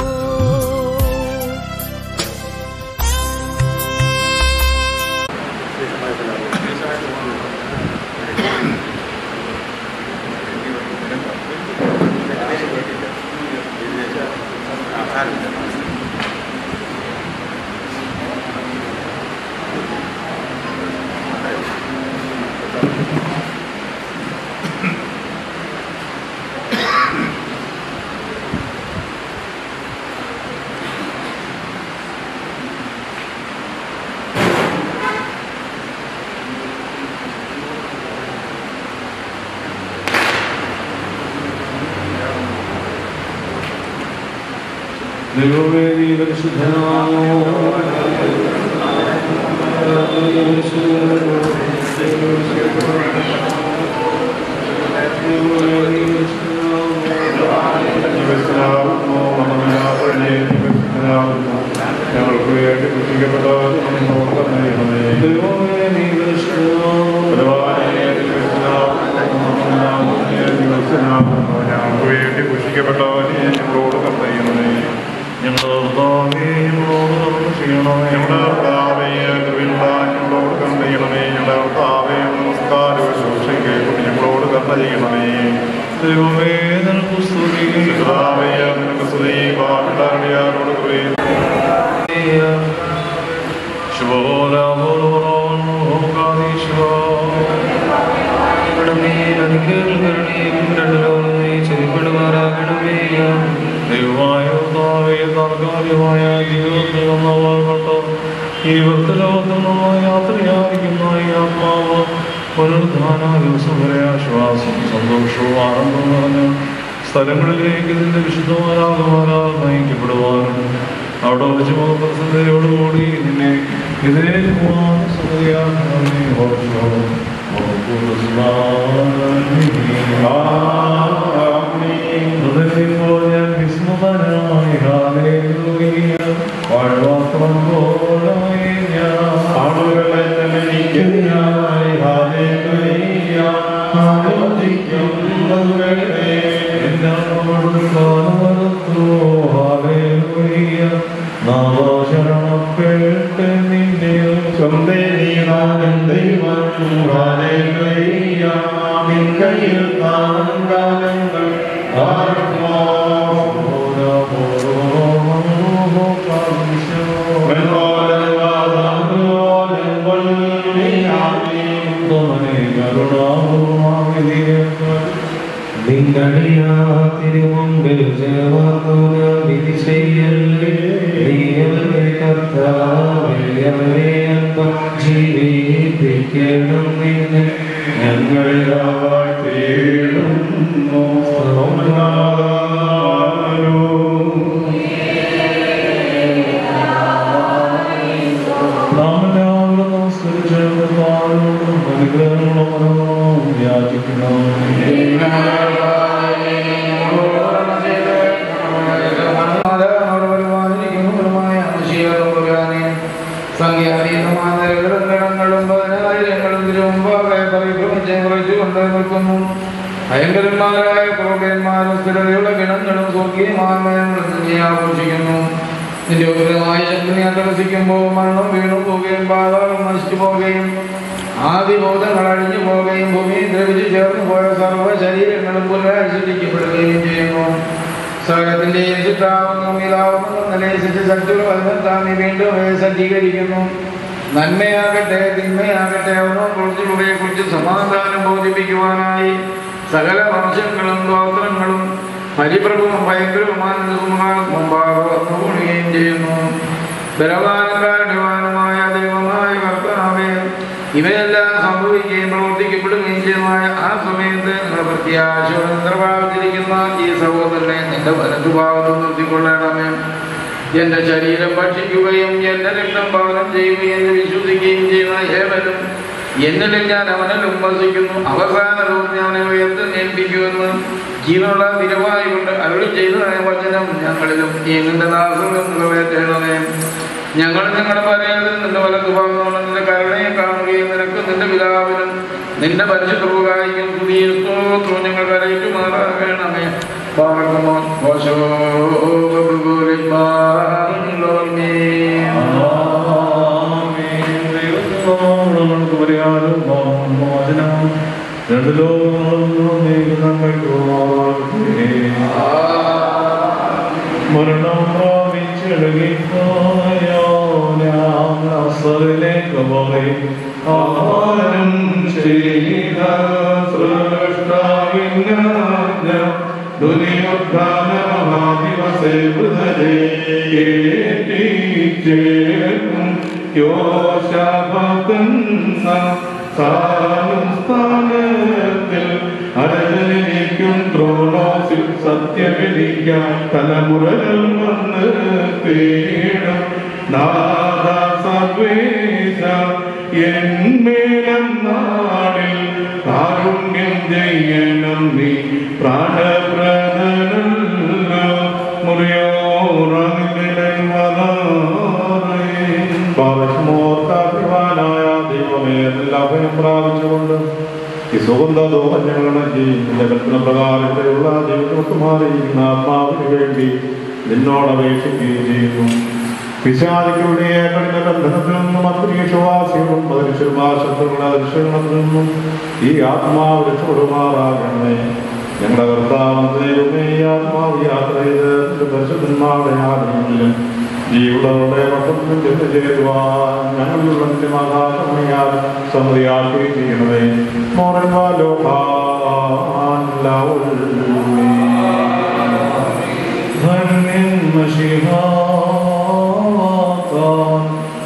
ദൈവമേ നീ പരിശുദ്ധനാമോ കർത്താവേ ഞങ്ങളോട് കർമ്മ ചെയ്യണമേ ഞങ്ങളുടെ കർത്താവേ ഞങ്ങളോട് കർമ്മ ചെയ്യണമേ ഞങ്ങളുടെ കർത്താവേ നമസ്കാരവും ശുശ്രൂഷയ്ക്ക് ഞങ്ങളോട് കർമ്മ ചെയ്യണമേ ദൈവമേ നിനക്ക് സ്തുതി കർത്താവേ നിനക്ക് സ്തുതി പാപിടാറിയാരോട് ദൈവമായ കർത്താവേ താൽക്കാലികമായ ജീവിതത്തിൽ നിന്നുള്ളവർക്ക് ഈ വൃത്തലോകത്തിൽ നിന്ന് യാത്രയായിരിക്കുന്ന ഈ ആത്മാവ് പുനരുദ്ധാന ദിവസം വരെ ആശ്വാസം സന്തോഷവും ആനന്ദവും നിറഞ്ഞ സ്ഥലങ്ങളിലേക്ക് ഇതിന്റെ വിശുദ്ധമാരാകുമാരാൽ നയിക്കപ്പെടുവാനും അവിടെ വെച്ച് മുഖപ്രസന്നതയോടുകൂടി നിന്നെ ഇതേ സംഗതിയാക്കണമേ ഓർമ്മ ഹൃദയത്തിപ്പോൾ ഞാൻ വിസ്മൃതനായി ഹാലേലൂയ വാഴ്വാത്രം പോലെ ഞാൻ ആളുകളെ തന്നെ നിത്യനായി ഹാലേലൂയ ആലോചിക്കുന്നതുകളെ എന്നോട് കാലവരത്തോ ഹാലേലൂയ നാദശരണപ്പെട്ട് നിന്റെ സ്വന്തേ നീനാഥൻ ദൈവം ഹാലേലൂയ നിൻ കയ്യിൽ കാണും കാലങ്ങൾ തിരുമുമ്പിൽ ചേർന്ന വിധി ചെയ്യല്ലേ നീയവരെ കർത്താവരെ അല്പം ജീവിപ്പിക്കണം നിന്നെ ഞങ്ങൾ തേടുന്നു നാമെല്ലാവരും നമസ്കരിച്ച് കർത്താവിനോടും അനുഗ്രഹങ്ങളും മനോഹരവും യാചിക്കണം ഭയങ്കരന്മാരായ ക്രോഡന്മാരും സ്ഥിരതയുള്ള ഗണങ്ങളും സ്വർഗീയമാനങ്ങളും നിന്നെ ആഘോഷിക്കുന്നു നിന്റെ ഉഗ്രമായ ശക്തി ഞാൻ തടസിക്കുമ്പോൾ മരണം വീണു പോവുകയും പാതാളം നശിച്ചു പോവുകയും ആദിബോധങ്ങൾ അഴിഞ്ഞു പോവുകയും ഭൂമിയിൽ ദ്രവിച്ചു ചേർന്നു പോയ സർവ്വ ശരീരങ്ങളും പുനരാശിക്കപ്പെടുകയും ചെയ്യുന്നു സകലത്തിന്റെയും ചിത്രാവുന്നു ഇതാവുന്നു നിലയിച്ചിട്ട് ശക്തിയുള്ള വചനത്താൻ നീ വീണ്ടും അവയെ സജ്ജീകരിക്കുന്നു നന്മയാകട്ടെ തിന്മയാകട്ടെ അവനോ കുറിച്ചുള്ളവയെ കുറിച്ച് സമാധാനം ബോധിപ്പിക്കുവാനായി സകല വംശങ്ങളും ഗോത്രങ്ങളും പരിപ്രഭുവും ഭയങ്കരവുമായ മുമ്പാകെ വന്നുകൂടുകയും ചെയ്യുന്നു ബലവാനും കാരണവാനുമായ ദൈവമായ കർത്താവേ ഇവയെല്ലാം സംഭവിക്കുകയും പ്രവർത്തിക്കപ്പെടുകയും ചെയ്യുന്നതായ ആ സമയത്ത് നിങ്ങളുടെ പ്രത്യാശയോടെ പ്രാപിച്ചിരിക്കുന്ന ഈ സഹോദരനെ നിന്റെ വലതുഭാഗത്ത് നിർത്തിക്കൊള്ളണമേ എന്റെ ശരീരം ഭക്ഷിക്കുകയും എന്റെ രക്തം പാനം ചെയ്യുകയും എന്ന് വിശ്വസിക്കുകയും ചെയ്യുന്ന ഏവനും എന്നിലും ഞാൻ അവനിലും വസിക്കുന്നു അവസാനവും ഞാൻ ഉയർത്ത് ഏൽപ്പിക്കുമെന്ന് ജീവനുള്ള തിരുവായി കൊണ്ട് അരുളി ചെയ്ത വചനം ഞങ്ങളിലും ഈ നിന്റെ ദാസങ്ങളും നിറവേറ്റണമേ ഞങ്ങൾ ഞങ്ങളുടെ പരേതിൽ നിന്റെ വലത്ത് ഭാഗത്തോളം നിന്റെ കരുണയെ കാണുകയും നിനക്ക് നിന്റെ പിതാവിനും നിന്റെ പരിശുദ്ധവുകാരിക്കും പുതിയ സ്തോത്രവും ഞങ്ങൾ കരയിട്ടുമാറാകണമേ പാർക്കുമോ ഓശോ നമ്മൾക്ക് പരിഹാരം മോചനം രണ്ട് ലോകങ്ങളും മരണം പ്രാപിച്ചെടുകിപ്പോയോനാസറിലേക്ക് പോയി ആരും ചെയ്ത സൃഷ്ടാവിജ്ഞാന ദുനിയുദ്ധാന മഹാദിവസേ ഹൃദയേ കേട്ടിച്ചേർക്കും യോശാപത്തുന്ന സാലും സ്ഥാനത്തിൽ അരജനിക്കും ത്രോണോസിൽ സത്യവിധിക്കാൻ തലമുറകൾ വന്ന് തേടും നാദ സർവേശ എന്മേലം നാടിൽ കാരുണ്യം ചെയ്യണം നീ പ്രാണപ്രദനല്ല പാവമോർക്കാഭിമാനായ ദൈവമേ എല്ലാ അഭയം പ്രാപിച്ചുകൊണ്ട് ഈ സുഗന്ധദോഹഞ്ഞങ്ങളുടെ ജീവിതത്തിന്റെ കൽപ്പന പ്രകാരം ഇവിടെയുള്ള ജീവിതമാറിയിരിക്കുന്ന ആത്മാവിന് വേണ്ടി നിന്നോട് അപേക്ഷിക്കുകയും ചെയ്യുന്നു പിശാചികളുടെ കഠിന ബന്ധനത്തിൽ നിന്നും അന്തരീക്ഷവാസികളും പതിനുശുഭാശത്തുകളുടെ ദർശനത്തിൽ നിന്നും ഈ ആത്മാവ് രക്ഷപ്പെടുമാറാകണമേ ഞങ്ങളുടെ കർത്താവ് ദൈവമേ ഈ ആത്മാവ് യാത്ര ചെയ്ത് നിന്റെ പരിശുദ്ധന്മാരുടെ ആദരങ്ങളിലും ജീവളുടെ പട്ടത്തിലും ചെന്ന് ചേരുവാൻ ഞങ്ങളിലുള്ള നിന്റെ ആകാശമയാൽ സമ്മതിയാക്കുകയും ചെയ്യണമേ മോറൻവാലോ ധന്യൻ മഷിഹാക്കാൻ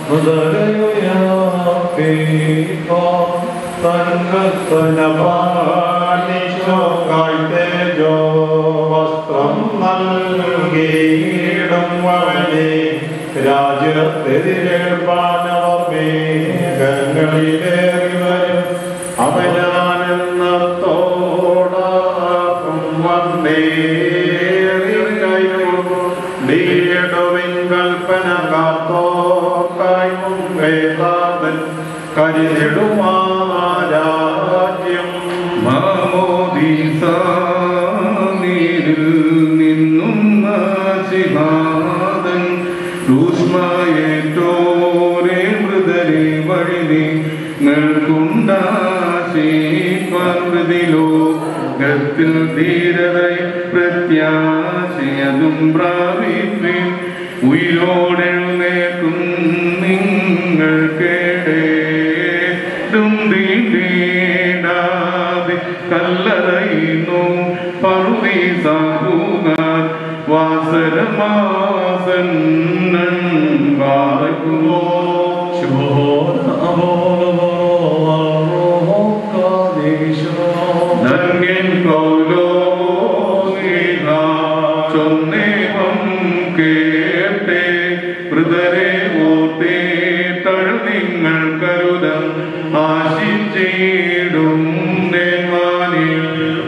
മുതലയുയാക്കിക്കാൻ തൻകത്തന പാലിച്ചോ കാഴ്ത്തേജോ വസ്ത്രം നൽകിയിടും അവനെ രാജ്യത്തെതിരേൽപ്പാനവർ മേഘങ്ങളിലേറി വരും അവനാനെന്നത്തോടാക്കും വന്നേറിയും നീടുവിൻ കൽപ്പന കാത്തോക്കായി മുമ്പേ താതൻ കരിതിടുമാരാജ്യം നീരിൽ നിന്നും നാശിഹാദൻ രൂഷ്മയേറ്റോരേ മൃദരെ വഴി നിങ്ങൾക്കുണ്ടാശീപർവൃതിലോകത്തിൽ ധീരതയെ പ്രത്യാശയതും പ്രാപിപ്പിൻ ഉയരോടെഴുന്നേക്കും നിങ്ങൾ കേടേടും തീണ്ടാതെ കല്ലറയുന്നു പറുതി സാഹുകാർ വാസരമാസന്നൻ പാർക്കുമോ ധന്യൻ കൗലോ ചൊന്നേവം കേട്ടേ മൃതരെ ഓർത്തേ തഴു നിങ്ങൾ കരുതം ആശിച്ചിടും നേമാനിൽ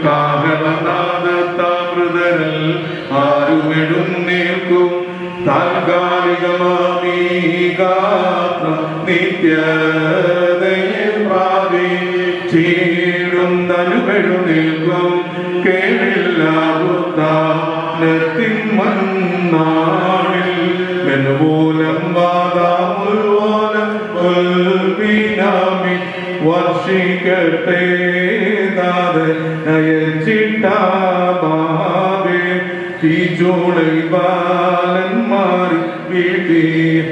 കാഹളനാദത്താമൃതരൽ ആരുമിടും നിൽക്കും താൽക്കാലികമാമീ ഗാത്രം നിത്യതയെ പ്രാപിച്ചിടും തനുപെടു നിൽക്കും കേളില്ലാകുത്താനത്തിൻ മന്നാളിൽ മെനുമൂലം വാദാമുൽവോലം ഉൽപിനാമി വർഷിക്കട്ടെ നാഥൻ നയച്ചിട്ടാമാവേ തീച്ചോളை ബാലന്മാർ വീട്ടി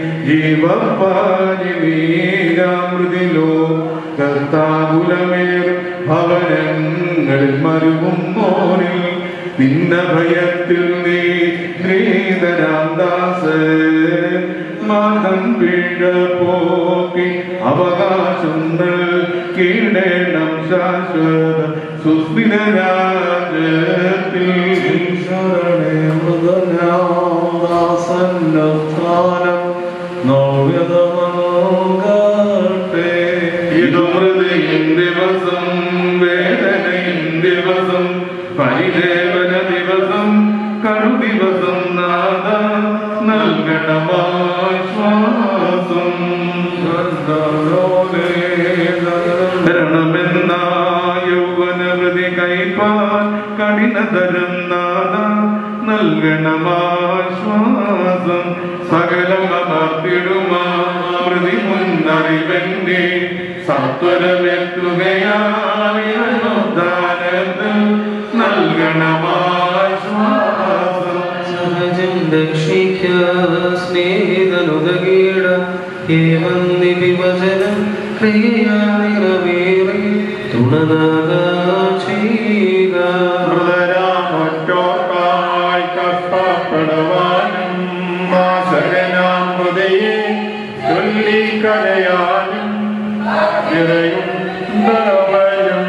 ജീവപ്പാരിമീരാമൃതിലോ കർത്താകുലമേറും ഭവനങ്ങളിൽ മരുവും മോനിൽ നിന്ന ഭയത്തിൽ നീ ശ്രീധരാം ദാസ മാതം പിഴ പോക്കി അവകാശം കീടേണം ശാശ്വത സുസ്ഥിര രാജ്യത്തിൽ ശരണേ മൃദനാദാസന്നസ്ഥാനം നവ്യതമങ്ങട്ടെ ഇതു മൃതിയും ദിവസം വേദനയും ദിവസം പരിദേവന ദിവസം കടു ദിവസം നാദ നൽകണമാശ്വാസം ധരണമെന്ന യൗവനവൃതി കൈപ്പാൻ കഠിനതരം നാദ നൽകണമാശ്വാസം സകലമർത്തിടുമാ മൃതി മുന്നറിവന്റെ സത്വരമെത്തുകയാനത്ത് നൽകണമാശ്വാസം സഹജം രക്ഷിക്ക സ്നേഹിതനുതകീട ഏവം നിവിവചനം ക്രിയയാണിറവേറി തുണനാക ചെയ്യുക മൃതരാമറ്റോർക്കായി കഷ്ടപ്പെടുവാനും മാശകനാം ഹൃദയെ ചൊല്ലിക്കരയാനും നിറയും ബലവരും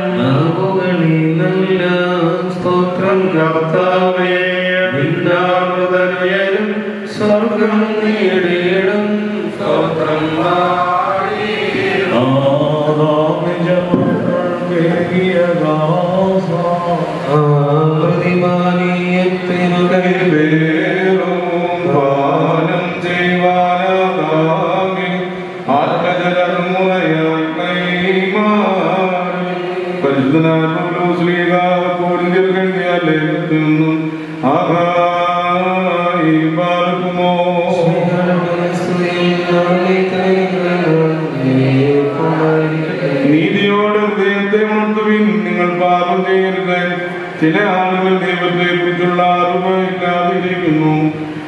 സ്തോത്രം കർത്താവേ നിന്നാമൃതനുയരും സ്വർഗം നേടിയിടും സ്തോത്രം പാനം ചെയ്യുവാനാകാമി ആത്മജലർമുറയായി കൈമാ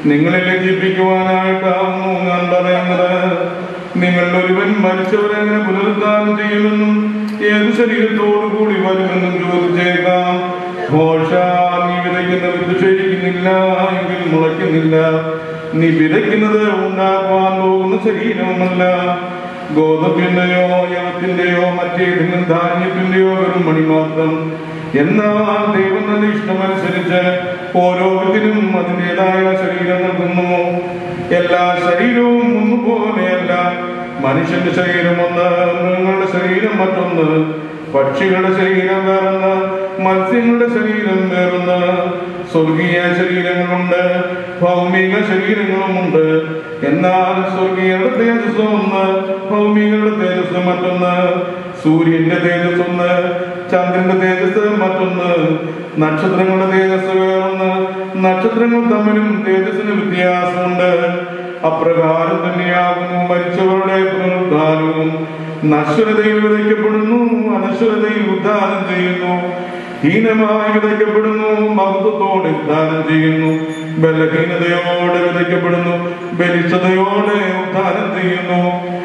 നിങ്ങളെ ലജ്ജിപ്പിക്കുവാനായിട്ടാവുന്നു ഞാൻ പറയുന്നത് നിങ്ങൾ ഒരുവൻ മരിച്ചവരെ എങ്ങനെ പുനരുദ്ധാനം ചെയ്യുമെന്നും ഏത് ശരീരത്തോടു കൂടി വരുമെന്നും ചോദിച്ചേക്കാം ഘോഷ നീ വിതയ്ക്കുന്ന വിത്ത് ക്ഷയിക്കുന്നില്ല എങ്കിൽ മുളയ്ക്കുന്നില്ല നീ വിതയ്ക്കുന്നത് ഉണ്ടാക്കുവാൻ പോകുന്ന ശരീരവുമല്ല ഗോതമ്പിന്റെയോ യവത്തിന്റെയോ മറ്റേതെങ്കിലും ധാന്യത്തിന്റെയോ വെറും മണി മാത്രം എന്നാൽ ദൈവം തന്റെ ഇഷ്ടമനുസരിച്ച് ഓരോരുത്തരും അതിൻ്റെതായ ശരീരം നൽകുന്നു എല്ലാ ശരീരവും ഒന്നുപോലെയല്ല മനുഷ്യന്റെ ശരീരം ഒന്ന് മൃഗങ്ങളുടെ ശരീരം മറ്റൊന്ന് പക്ഷികളുടെ ശരീരം വേറൊന്ന് മത്സ്യങ്ങളുടെ ശരീരം വേറൊന്ന് സ്വർഗീയ ശരീരങ്ങളുണ്ട് ഭൗമിക ശരീരങ്ങളുമുണ്ട് എന്നാൽ സ്വർഗീയരുടെ തേജസ് ഒന്ന് ഭൗമികരുടെ തേജസ് മറ്റൊന്ന് സൂര്യന്റെ തേജസ് ഒന്ന് ചന്ദ്രന്റെ തേജസ് മറ്റൊന്ന് നക്ഷത്രങ്ങളുടെ തേജസ് വേറൊന്ന് നക്ഷത്രങ്ങൾ തമ്മിലും തേജസ്സിന് വ്യത്യാസമുണ്ട് അപ്രകാരം തന്നെയാകുന്നു മരിച്ചവരുടെ പുനരുദ്ധാനവും നശ്വരതയിൽ വിതയ്ക്കപ്പെടുന്നു അനശ്വരതയിൽ ഉദ്ധാനം ചെയ്യുന്നു ഹീനമായി വിതയ്ക്കപ്പെടുന്നു മഹത്വത്തോടെ ഉദ്ധാനം ചെയ്യുന്നു ബലഹീനതയോടെ വിതയ്ക്കപ്പെടുന്നു ബലിഷ്ഠതയോടെ ഉദ്ധാനം ചെയ്യുന്നു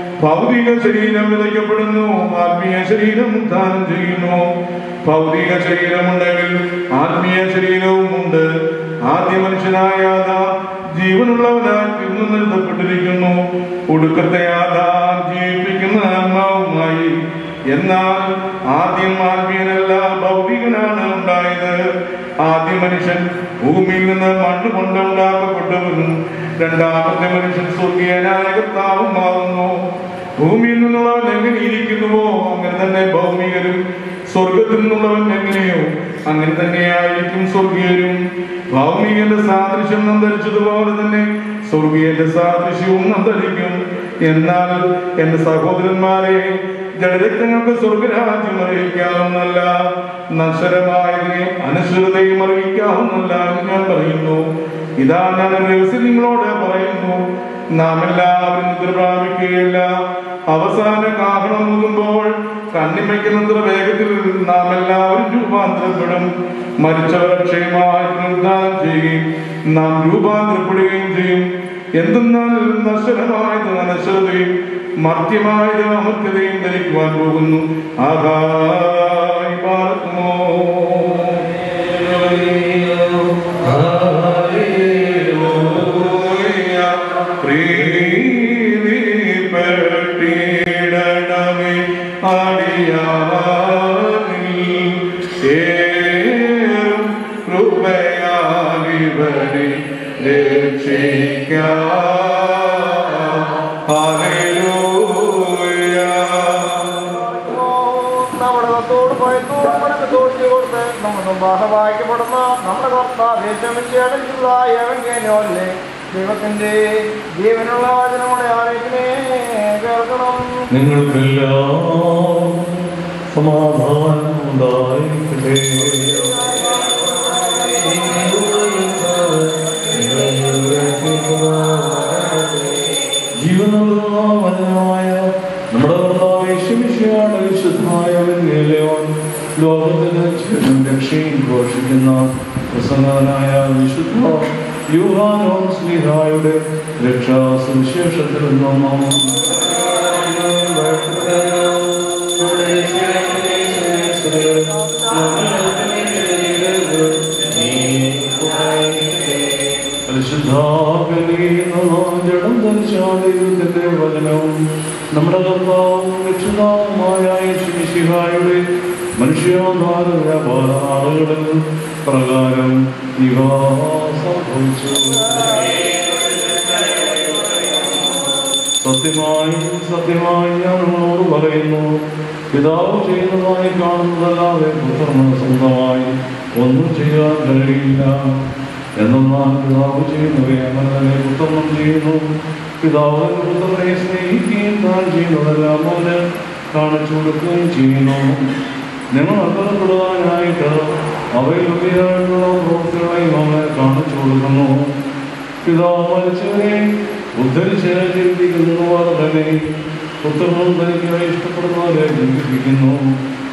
ഭൗതിക ശരീരം വിതയ്ക്കപ്പെടുന്നു ആത്മീയ ശരീരം ഉദ്ധാനം ചെയ്യുന്നു ഭൗതിക ശരീരമുണ്ടെങ്കിൽ ആത്മീയ ശരീരവും ഉണ്ട് ആദ്യ മനുഷ്യനായ ആദാം ജീവനുള്ളവനായി തിന്നു നിർത്തപ്പെട്ടിരിക്കുന്നു ഒടുക്കത്തെ ആദാം ജീവിപ്പിക്കുന്ന ആത്മാവുമായി എന്നാൽ ആദ്യം ആത്മീയനല്ല ഭൗതികനാണ് ഉണ്ടായത് ആദ്യ മനുഷ്യൻ ഭൂമിയിൽ നിന്ന് മണ്ണ് കൊണ്ട് ഉണ്ടാക്കപ്പെട്ടവനും രണ്ടാമത്തെ മനുഷ്യൻ സ്വർഗീയനായ കർത്താവുമാകുന്നു ഭൂമിയിൽ നിന്നുള്ളവൻ എങ്ങനെ ഇരിക്കുന്നുവോ അങ്ങനെ തന്നെ ഭൗമികരും സ്വർഗത്തിൽ നിന്നുള്ളവൻ എങ്ങനെയോ അങ്ങനെ തന്നെയായിരിക്കും സ്വർഗീയരും ഭൗമികന്റെ സാദൃശ്യം നന്തരിച്ചതുപോലെ തന്നെ സ്വർഗീയന്റെ സാദൃശ്യവും നന്തരിക്കും എന്നാൽ എന്റെ സഹോദരന്മാരെ ജഡരക്തങ്ങൾക്ക് സ്വർഗരാജ്യം അറിയിക്കാവുന്നല്ല നശ്വരമായതിനെ അനശ്വരതയും അറിയിക്കാവുന്നല്ല എന്ന് ഞാൻ പറയുന്നു ഇതാ ഞാൻ ഒരു രഹസ്യം നിങ്ങളോട് പറയുന്നു നാം എല്ലാവരും നിദ്ര പ്രാപിക്കുകയില്ല അവസാന കാഹളം മുതുമ്പോൾ കണ്ണിമയ്ക്കുന്നത്ര വേഗത്തിൽ നാം എല്ലാവരും രൂപാന്തരപ്പെടും മരിച്ചവർ ക്ഷേമമായി പുനരുദ്ധാനം ചെയ്യുകയും നാം രൂപാന്തരപ്പെടുകയും ചെയ്യും എന്തെന്നാൽ നശ്വരമായത് അനശ്വരതയും മർത്യമായത് അമർത്യതയും ധരിക്കുവാൻ പോകുന്നു ആകായി പാർക്കുമോ പ്രീതിപ്പെട്ടിടണമേ അടിയാനിൽ ഏറും കൃപയാലിവരെ രക്ഷിക്കാം ഹല്ലേലൂയ നമ്മുടെ കത്തോട് ഭയത്തോട് മനക്കത്തോട് കൊടുത്ത് നമ്മുടെ ഭാഗവായിക്കപ്പെടുന്ന നമ്മുടെ കർത്താവേശമില്ലായിട്ടുള്ള ഏവങ്കേനോല്ലേ ദൈവത്തിന്റെ ജീവനുള്ള വചനോടെ ആരോഗ്യനെ കേൾക്കണം നിങ്ങൾക്കെല്ലാം സമാധാനം ഉണ്ടായിരിക്കട്ടെ ജീവനുള്ള വചനമായ നമ്മുടെ കർത്താവേശമിശയാണ് വിശുദ്ധമായ വെങ്കേലയോൻ ലോകത്തിന് ജീവനും രക്ഷയും ഘോഷിക്കുന്ന പ്രസംഗനായ വിശുദ്ധ യുഹാനോൻ സ്ലിഹായുടെ രക്ഷാ സുവിശേഷത്തിൽ നിന്നും ജഡം ധരിച്ചാടിന്റെ വചനവും നമ്മുടെ കർത്താവും രക്ഷിതാവുമായ ശിശിഹായുടെ മനുഷ്യാധാര വ്യാപാര ആളുകളിൽ പ്രകാരം ഇവ സംഭവിച്ചു സത്യമായി സത്യമായി ഞാൻ നിങ്ങളോട് പറയുന്നു പിതാവ് ചെയ്യുന്നതായി കാണുന്നതല്ലാതെ പുത്രന് സ്വന്തമായി ഒന്നും ചെയ്യാൻ കഴിയില്ല എന്നാൽ പിതാവ് ചെയ്യുന്നത് അങ്ങനെ തന്നെ പുത്രനും ചെയ്യുന്നു പിതാവ് പുത്രനെ സ്നേഹിക്കുകയും താൻ ചെയ്യുന്നതെല്ലാം അവന് കാണിച്ചു കൊടുക്കുകയും ചെയ്യുന്നു നിങ്ങൾ അകലപ്പെടുവാനായിട്ട് അവയിൽ ഉപയോഗമുള്ള പ്രവൃത്തികളെയും അവനെ കാണിച്ചു കൊടുക്കുന്നു പിതാവ് മരിച്ചവരെ ഉദ്ധരിച്ച് ജീവിപ്പിക്കുന്നവർ തന്നെ പുത്രനും തനിക്ക് ഇഷ്ടപ്പെടുന്നവരെ ജീവിപ്പിക്കുന്നു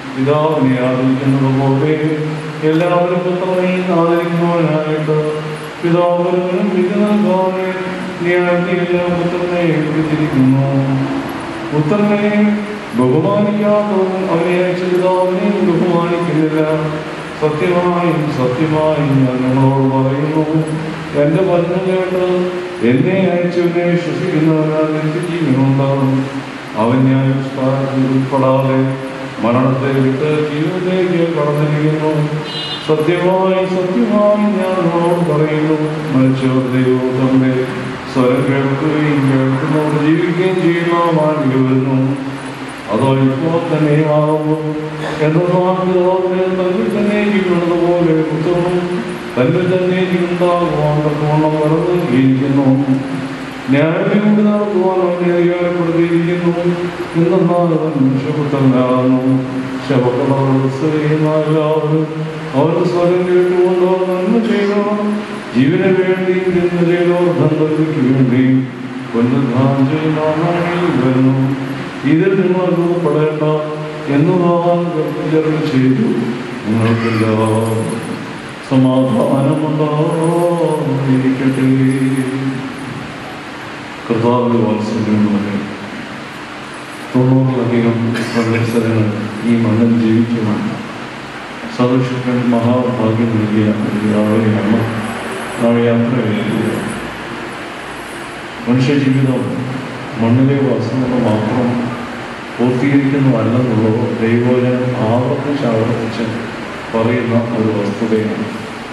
പിതാവിനെ ആദരിക്കുന്നത് പോലെ എല്ലാവരും പുത്രനെ ആദരിക്കുന്നവനായിട്ട് പിതാവിനും പിതാവായ ന്യായത്തിലെല്ലാം പുത്രനെ വിളിച്ചിരിക്കുന്നു പുത്രനെ ബഹുമാനിക്കാത്തവൻ അവനെ അയച്ച പിതാവിനെയും ബഹുമാനിക്കുന്നില്ല സത്യമായും സത്യമായും ഞാൻ നിങ്ങളോട് പറയുന്നു എന്റെ വചനം കേട്ട് എന്നെ അയച്ചവനെ വിശ്വസിക്കുന്നവരാൽ നിത്യജീവനുണ്ടാകും അവൻ ഞാൻ ഉൾപ്പെടാതെ മരണത്തെ വിട്ട് ജീവിതത്തിലേക്ക് കടന്നിരിക്കുന്നു സത്യമായി സത്യമായി ഞാൻ നിങ്ങളോട് പറയുന്നു മരിച്ചവർ ദൈവം തമ്മിൽ സ്വരം കേൾക്കുകയും കേൾക്കുന്നവർ ജീവിക്കുകയും ചെയ്യുന്ന മാറ്റി വരുന്നു അതോ ഇപ്പോൾ തന്നെയാകുന്നു എന്നതിനെ തന്നിൽ തന്നെ ജീവിക്കുന്നത് പോലെ പുത്രനും തന്നിൽ തന്നെ ഉണ്ടാകുവാൻ തക്കവണ്ണം വളർന്ന് ജീവിക്കുന്നു ന്യായവിലൂടെ നടത്തുവാൻ അവനെ അധികാരപ്പെടുത്തിയിരിക്കുന്നു എന്നാൽ അവൻ മനുഷ്യപുത്രനാകുന്നു ശവക്കടവസ്ഥയും അവന്റെ സ്വരം കേട്ടുകൊണ്ട് നന്മ ചെയ്തവർ ജീവന് വേണ്ടി നിന്ന് ചെയ്തവർ ധന്തയ്ക്ക് വേണ്ടി കൊന്നുദാനം ചെയ്യുന്ന വരുന്നു ഇതിൽ നിങ്ങൾ രൂപപ്പെടേണ്ട എന്നതാണ് ഗർഭിതരും ചെയ്തു നിങ്ങൾക്കെല്ലാം സമാധാനമുണ്ടായിരിക്കട്ടെ കർത്താവിന്റെ വാത്സല്യങ്ങളെ തൊണ്ണൂറിലധികം സംവത്സരങ്ങൾ ഈ മണ്ണിൽ ജീവിക്കുവാൻ സദൃശക്കൻ മഹാഭാഗ്യം നൽകിയ ഒരു രാവിലെയാണ് നാളെ യാത്ര ചെയ്യുക മനുഷ്യജീവിതം മണ്ണിലെ വാസനകൾ മാത്രം പൂർത്തീകരിക്കുന്നതല്ലെന്നുള്ളത് ദൈവജനം ആവർത്തിച്ച് ആവർത്തിച്ച് പറയുന്ന ഒരു വസ്തുതയാണ്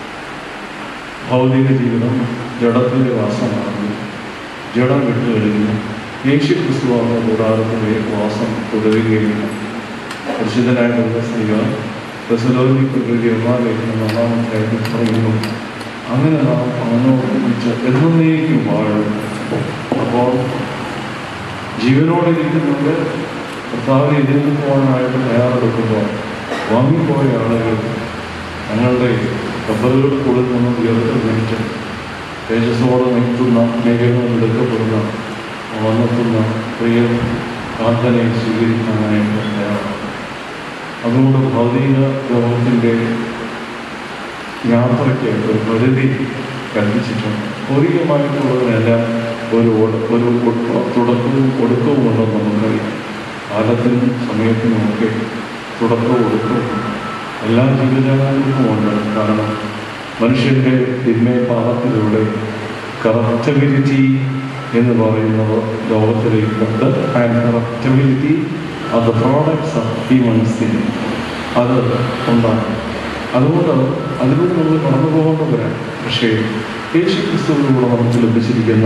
ഭൗതിക ജീവിതം ജഡത്തിൻ്റെ വാസമാണ് ജഡം വിട്ടുകഴിഞ്ഞു യേശു ക്രിസ്തുവാണ് കൂടാരത്തിലെ വാസം തുടരുകയില്ല പരിശുദ്ധനായിട്ടുള്ള സ്ത്രീക പ്രസലോനിക്കുള്ള ഒന്നാം ലേഖനം ഒന്നാമത്തെ പറയുന്നു അങ്ങനെ നാം അവനോടൊന്നിച്ച് എന്നേക്കും വാഴും അപ്പോൾ ജീവനോടിരിക്കുന്നത് കർത്താവിനെ എതിർക്കുവാനായിട്ട് തയ്യാറെടുക്കുമ്പോൾ വാങ്ങിപ്പോയ ആളുകൾ തങ്ങളുടെ കപ്പലുകൾക്കുള്ളിൽ നിന്നും ഉയർത്തുന്നിട്ട് തേജസ്സോടെ നിൽക്കുന്ന മേഘങ്ങളിൽ എടുക്കപ്പെടുന്ന വന്നെത്തുന്ന പ്രിയ പ്രാർത്ഥനയെ സ്വീകരിക്കാനായിട്ട് തയ്യാറാണ് അതുകൊണ്ട് ഭൗതിക ലോകത്തിൻ്റെ യാത്രയ്ക്ക് ഒരു പരിധി കൽപ്പിച്ചിട്ടുണ്ട് ഭൗതികമായിട്ടുള്ളതിനെല്ലാം ഒരു ഒട- ഒരു ഒട- തുടക്കവും ഒടുക്കവും ഉണ്ടെന്ന് നമുക്കറിയാം കാലത്തിനും സമയത്തിനുമൊക്കെ തുടക്കവും ഒടുക്കവും എല്ലാ ജീവിതങ്ങൾക്കും ഉണ്ട് കാരണം മനുഷ്യൻ്റെ തിന്മയ പാപത്തിലൂടെ കറപ്റ്റബിലിറ്റി എന്ന് പറയുന്നത് ലോകത്തിലേക്ക് ആൻഡ് കറപ്റ്റബിലിറ്റി അത് പ്രോഡക്ട്സ് ഓഫ് ഹ്യൂമൻസ് അത് ഉണ്ടാകും അതുകൊണ്ട് അതിലൂടെ നമ്മൾ കടന്നു പോകേണ്ടവരാണ് പക്ഷേ യേശു ക്രിസ്തുവിലൂടെ നമുക്ക് ലഭിച്ചിരിക്കുന്ന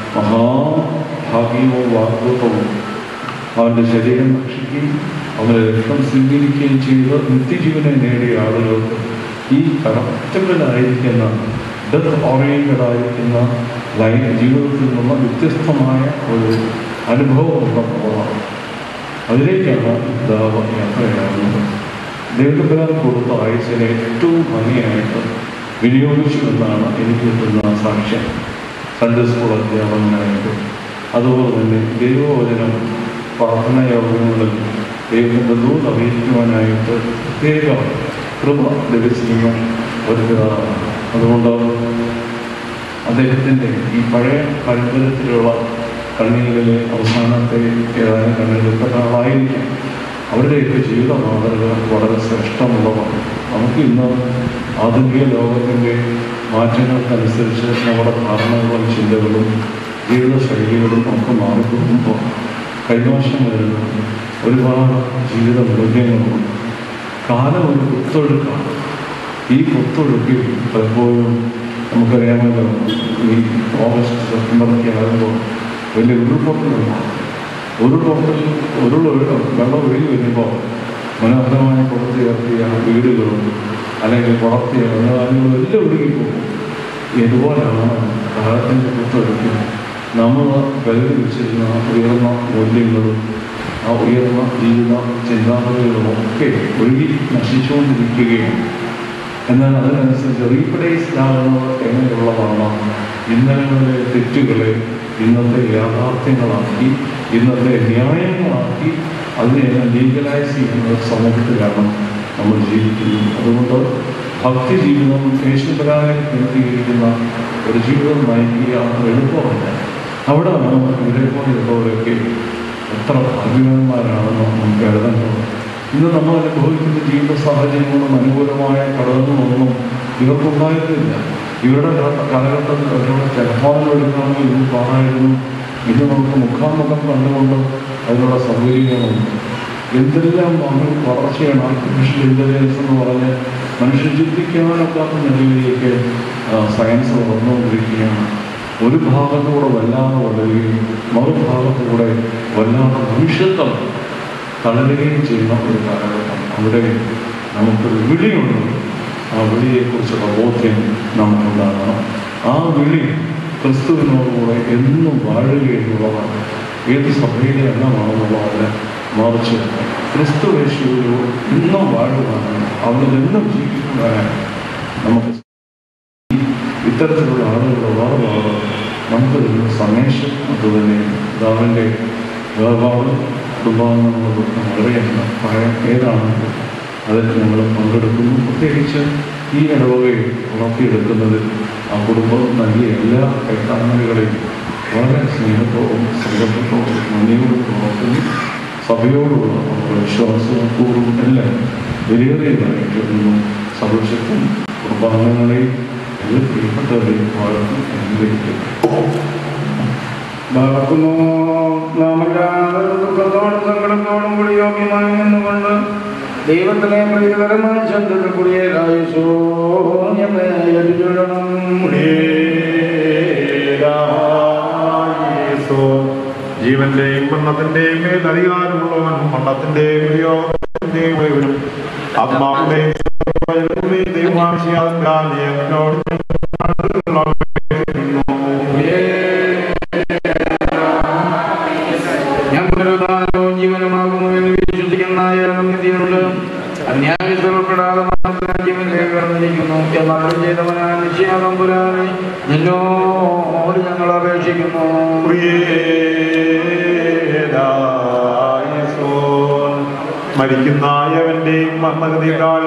മഹാഭാഗ്യവും വാഗ്ദത്വവും അവൻ്റെ ശരീരം ഭക്ഷിക്കുകയും അവൻ്റെ രക്തം സ്വീകരിക്കുകയും ചെയ്ത് നിത്യജീവനെ നേടിയ ആളുകൾക്ക് ഈ കറക്റ്റബിളായിരിക്കുന്ന ഡെത്ത് ഓറിയൻറ്റഡ് ആയിരിക്കുന്ന ലൈഫ് ജീവിതത്തിൽ നിന്ന് വ്യത്യസ്തമായ ഒരു അനുഭവം ഉണ്ടെന്നുള്ളതാണ് അതിലേക്കാണ് പിതാവ് യാത്രയാകുന്നത് ദൈവത്തിനാൽ കൊടുത്ത ആഴ്ചയിലെ ഏറ്റവും ഭംഗിയായിട്ട് വിനിയോഗിച്ചു എന്നാണ് എനിക്ക് കിട്ടുന്ന സാക്ഷ്യം സൺഡേ സ്കൂൾ അധ്യാപകനായിട്ട് അതുപോലെ തന്നെ ദൈവവചനം പ്രാർത്ഥനാ യോഗങ്ങളിൽ ദൈവത്തിൻ്റെ ദൂത് അറിയിക്കുവാനായിട്ട് പ്രത്യേക കൃപ ലഭിച്ചിരുന്ന ഒരു പിതാവാണ് അതുകൊണ്ട് അദ്ദേഹത്തിൻ്റെ ഈ പഴയ പാരമ്പര്യത്തിലുള്ള കണ്ണീരിലെ അവസാനത്തെ ഏതാനും കണ്ണീരിൽപ്പെട്ട ആളായിരിക്കാം അവരുടെയൊക്കെ ജീവിത മാതൃക വളരെ ശ്രേഷ്ഠമുള്ളതാണ് നമുക്ക് ഇന്ന് ആധുനിക ലോകത്തിൻ്റെ മാറ്റങ്ങൾക്കനുസരിച്ച് നമ്മുടെ ധാരണകളും ചിന്തകളും ജീവിതശൈലികളും ഒക്കെ മാറിക്കൊടുക്കുമ്പോൾ കൈമോശം വരുന്ന ഒരുപാട് ജീവിത മൂല്യങ്ങളുണ്ട് കാലം ഒരു കുത്തൊഴുക്കാണ് ഈ കുത്തൊഴുക്കിൽ പലപ്പോഴും നമുക്കറിയാമല്ലോ ഈ ഓഗസ്റ്റ് സെപ്റ്റംബറൊക്കെ ആകുമ്പോൾ വലിയ ഉരുൾപൊട്ടലുണ്ടാകും ഉരുൾപൊട്ടൽ ഉരുൾ വെള്ളം ഒഴുകി വരുമ്പോൾ മനോഹരമായി പുറത്തിറക്കിയ വീടുകളും അല്ലെങ്കിൽ വളർത്തിയ വന്യജീവികളും എല്ലാം ഒഴുകിപ്പോകും ഇതുപോലെയാണ് കാലത്തിൻ്റെ കുത്തൊഴുക്കി നമ്മൾ കരുതി വെച്ചിരുന്ന ഉയർന്ന മൂല്യങ്ങളും ആ ഉയർന്ന ജീവിത ചിന്താഗതികളും ഒക്കെ ഒഴുകി നശിച്ചുകൊണ്ടിരിക്കുകയാണ് എന്നാൽ അതിനനുസരിച്ച് റീപ്ലേസ്ഡ് ആകുന്നത് എങ്ങനെയുള്ളതാണ് ഇന്നലങ്ങളിലെ തെറ്റുകളെ ഇന്നത്തെ യാഥാർത്ഥ്യങ്ങളാക്കി ഇന്നത്തെ ന്യായങ്ങളാക്കി അതിനെല്ലാം ലീഗലൈസ് ചെയ്യുന്ന ഒരു സമൂഹത്തിലാണ് നമ്മൾ ജീവിക്കുന്നത് അതുകൊണ്ട് ഭക്തി ജീവിതം യേശുപരാനെ കേന്ദ്രീകരിക്കുന്ന ഒരു ജീവിതം നയിക്കുക എളുപ്പമല്ല അവിടെ നമ്മൾ ഇവരെ പോലെയുള്ളവരൊക്കെ എത്ര ഭാഗ്യവാന്മാരാണെന്ന് നമുക്ക് കരുതേണ്ടത് ഇന്ന് നമ്മൾ അനുഭവിക്കുന്ന ജീവിത സാഹചര്യങ്ങളും അനുകൂലമായ ഘടകങ്ങളൊന്നും ഇവർക്കുണ്ടായിരുന്നില്ല ഇവരുടെ ക- കാലഘട്ടത്തിൽ അവരുടെ ടെലഫോൺ എടുക്കണമെങ്കിൽ ഇന്ന് കാണായിരുന്നു ഇന്ന് നമുക്ക് മുഖാമുഖം കണ്ടുകൊണ്ട് അതിനുള്ള സൗകര്യങ്ങളുണ്ട് എന്തെല്ലാം നമ്മൾ വളർച്ചയാണ് ആർട്ടിഫിഷ്യൽ ഇൻ്റലിജൻസ് എന്ന് പറഞ്ഞ് മനുഷ്യൻ ചിന്തിക്കാനൊക്കാത്ത നിലയിലേക്ക് ആ, സയൻസ് വളർന്നുകൊണ്ടിരിക്കുകയാണ് ഒരു ഭാഗത്തൂടെ വല്ലാതെ വളരുകയും മറുഭാഗത്തൂടെ വല്ലാതെ ഭവിഷ്യത്തം തളരുകയും ചെയ്യുന്ന ഒരു കാലഘട്ടം അവിടെ നമുക്കൊരു വിളിയുണ്ട് ആ വിളിയെക്കുറിച്ചുള്ള ബോധ്യം നമുക്കുണ്ടാകണം ആ വിളി ക്രിസ്തുവിനോടുകൂടെ എന്നും വാഴുകയെന്നുള്ളതാണ് ഏത് സഭയിലെ എണ്ണമാണെന്നുള്ളതല്ല മറിച്ച് ക്രിസ്തു യേശുവിനോട് ഇന്നും വാഴുവാനാണ് അവിടെ നിന്നും ജീവിക്കുവാനാണ് നമുക്ക് ഇത്തരത്തിലുള്ള ആളുകളുടെ വേർപാട് നമുക്ക് തരുന്ന സന്ദേശം അതുതന്നെ പിതാവിൻ്റെ വേർപാട് കുടുംബാംഗങ്ങളുടെ ദുഃഖം വളരെയല്ല പ്രായം ഏതാണെങ്കിലും അതിൽ ഞങ്ങൾ പങ്കെടുക്കുന്നു പ്രത്യേകിച്ച് ഈ ഇടവകയെ വളർത്തിയെടുക്കുന്നതിൽ ആ കുടുംബം നൽകിയ എല്ലാ കൈത്താങ്ങലുകളെയും വളരെ സ്നേഹത്തോടും സന്തോഷത്തോടും നന്ദിയോടും ഓർക്കുന്നു സഭയോടുള്ള നമ്മുടെ വിശ്വാസവും കൂറും എല്ലാം വിലയേറിയതായിട്ട് നിന്നും സർവശക്തൻ കുടുംബാംഗങ്ങളെയും എല്ലാ പ്രിയപ്പെട്ടവരെയും വളർത്തി അനുഗ്രഹിക്കുന്നു നടക്കുന്നു നാമെല്ലാവരും ദുഃഖത്തോടും സങ്കടത്തോടും കൂടി യോഗ്യമായി നിന്നുകൊണ്ട് ദൈവത്തിലെ പ്രീതികരമായ ശബ്ദത്തിൽ കൂടിയേരായുസോ ഞമ്മെ ഏറ്റുചൊല്ലണം ജീവന്റെയും മരണത്തിന്റെയും മേൽ അധികാരമുള്ളവൻ മരണത്തിന്റെയും ഉപയോഗത്തിന്റെയും ഉള്ളവനും ആത്മാവിന്റെയും ഞാൻ പുനരുദ്ധാനവും ജീവനുമാകുന്നു എന്ന് വിശ്വസിക്കുന്ന ഏവനും നിധിയുണ്ട് അന്യായപ്പെടാതെ മാത്രം ജീവൻ കൈകടന്നിരിക്കുന്നു എന്നാലും ചെയ്തവനായ നിശ്ചയാതമ്പുരാനെ നിന്നോട് ഞങ്ങൾ അപേക്ഷിക്കുന്നു മരിക്കുന്ന യവന്റെയും മരണഗതിയേക്കാൾ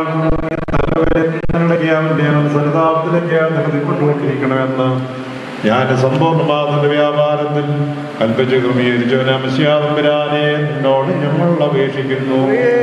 അവന്റെ സരിതാപത്തിലേക്ക് നിലനിൽക്കൊണ്ടിരിക്കണമെന്ന് ഞാൻ സമ്പൂർണ്ണമാകുന്ന വ്യാപാരത്തിൽ കൽപ്പിച്ച് ക്രമീകരിച്ചവനമസ്യാതമ്പരാനെ നിന്നോട് ഞങ്ങൾ അപേക്ഷിക്കുന്നു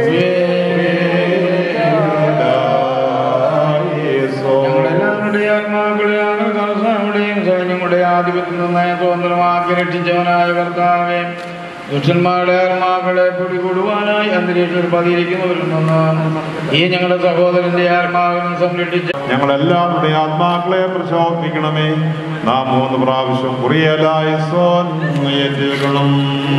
ഞങ്ങളെല്ലാവരുടെ ആത്മാക്കളെയാണ് കർത്താവുടെയും സൈന്യങ്ങളുടെ ആധിപത്യത്തിൽ നിന്ന് സ്വതന്ത്രമാക്കി രക്ഷിച്ചവനായ കർത്താവെ ദുഷ്ടന്മാരുടെ ആത്മാക്കളെ പിടികൂടുവാനായി അന്തരീക്ഷത്തിൽ പതിയിരിക്കുന്നവരിൽ നിന്ന് ഈ ഞങ്ങളുടെ സഹോദരന്റെ ആത്മാവിനും സംരക്ഷിച്ച ഞങ്ങളെല്ലാവരുടെ ആത്മാക്കളെ പ്രശോഭിക്കണമേ നാം മൂന്ന് പ്രാവശ്യം കുറിയലായി സോൻ ഏറ്റെടുക്കണം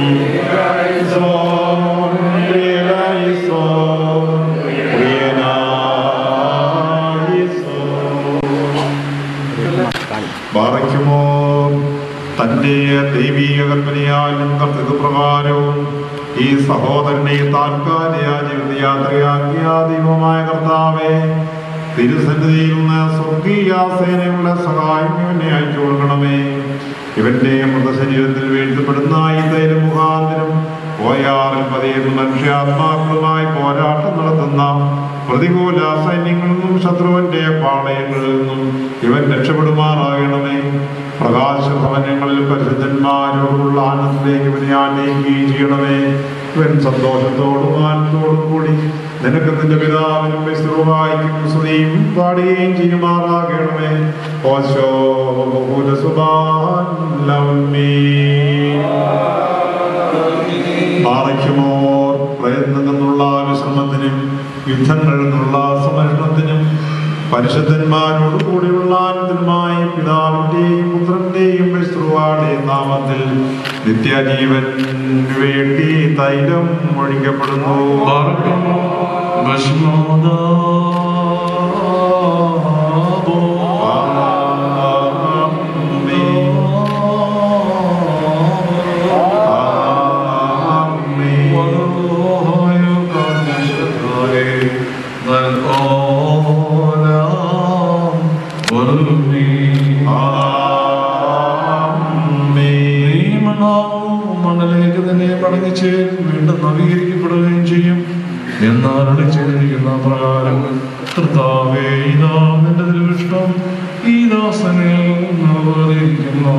ബാറയ്ക്കുമോ തന്റെ ദൈവീക കൽപ്പനയാലും കർത്തൃപ്രകാരവും ഈ സഹോദരനെ താൽക്കാലിക ജീവിതയാത്രയാക്കിയ ദൈവമായ കർത്താവെ തിരുസന്നിധിയിൽ നിന്ന് സ്വർഗീയ സേനയുടെ സഹായം ഇവനെ അയച്ചു കൊടുക്കണമേ ഇവന്റെ മൃതശരീരത്തിൽ വീഴ്ത്തപ്പെടുന്ന ഈ തൈല മുഖാന്തരം ഓയാറിൽ പതിയുന്ന മനുഷ്യാത്മാക്കളുമായി പോരാട്ടം നടത്തുന്ന പ്രതികൂല സൈന്യങ്ങളിൽ നിന്നും ശത്രുവിന്റെ പാളയങ്ങളിൽ നിന്നും ഇവൻ രക്ഷപ്പെടുമാറാകണമേ പ്രകാശഭവനങ്ങളിൽ പരിശുദ്ധന്മാരോടുള്ള ആനന്ദത്തിലേക്ക് ഇവനെ ആനയിക്കുകയും ചെയ്യണമേ ഇവൻ സന്തോഷത്തോടും ആനന്ദത്തോടും കൂടി നിനക്ക് നിന്റെ പിതാവിനും വിശ്രുവായിക്കും സ്തുതിയും പാടുകയും ചെയ്യുമാറാകണമേ ഓശോ പാറയ്ക്കുമോ പ്രയത്നം നിന്നുള്ള വിശ്രമത്തിനും യുദ്ധങ്ങളിൽ നിന്നുള്ള സമരണത്തിനും പരിശുദ്ധന്മാരോട് കൂടിയുള്ള ആനന്ദനുമായി പിതാവിന്റെയും പുത്രന്റെയും വിശ്രുവാടെയും നാമത്തിൽ നിത്യജീവൻ വേണ്ടി തൈലം ഒഴിക്കപ്പെടുന്നു മണ്ണിലേക്ക് തന്നെ മടങ്ങിച്ചേരും വീണ്ടും നവീകരിക്കപ്പെടുകയും ചെയ്യും എന്നാരുടെ ചെയ്തിരിക്കുന്ന പ്രകാരം കർത്താവേ ഇതാ നിന്റെ തിരുവിഷ്ടം ഈ ദാസനെ വേദിക്കുന്നു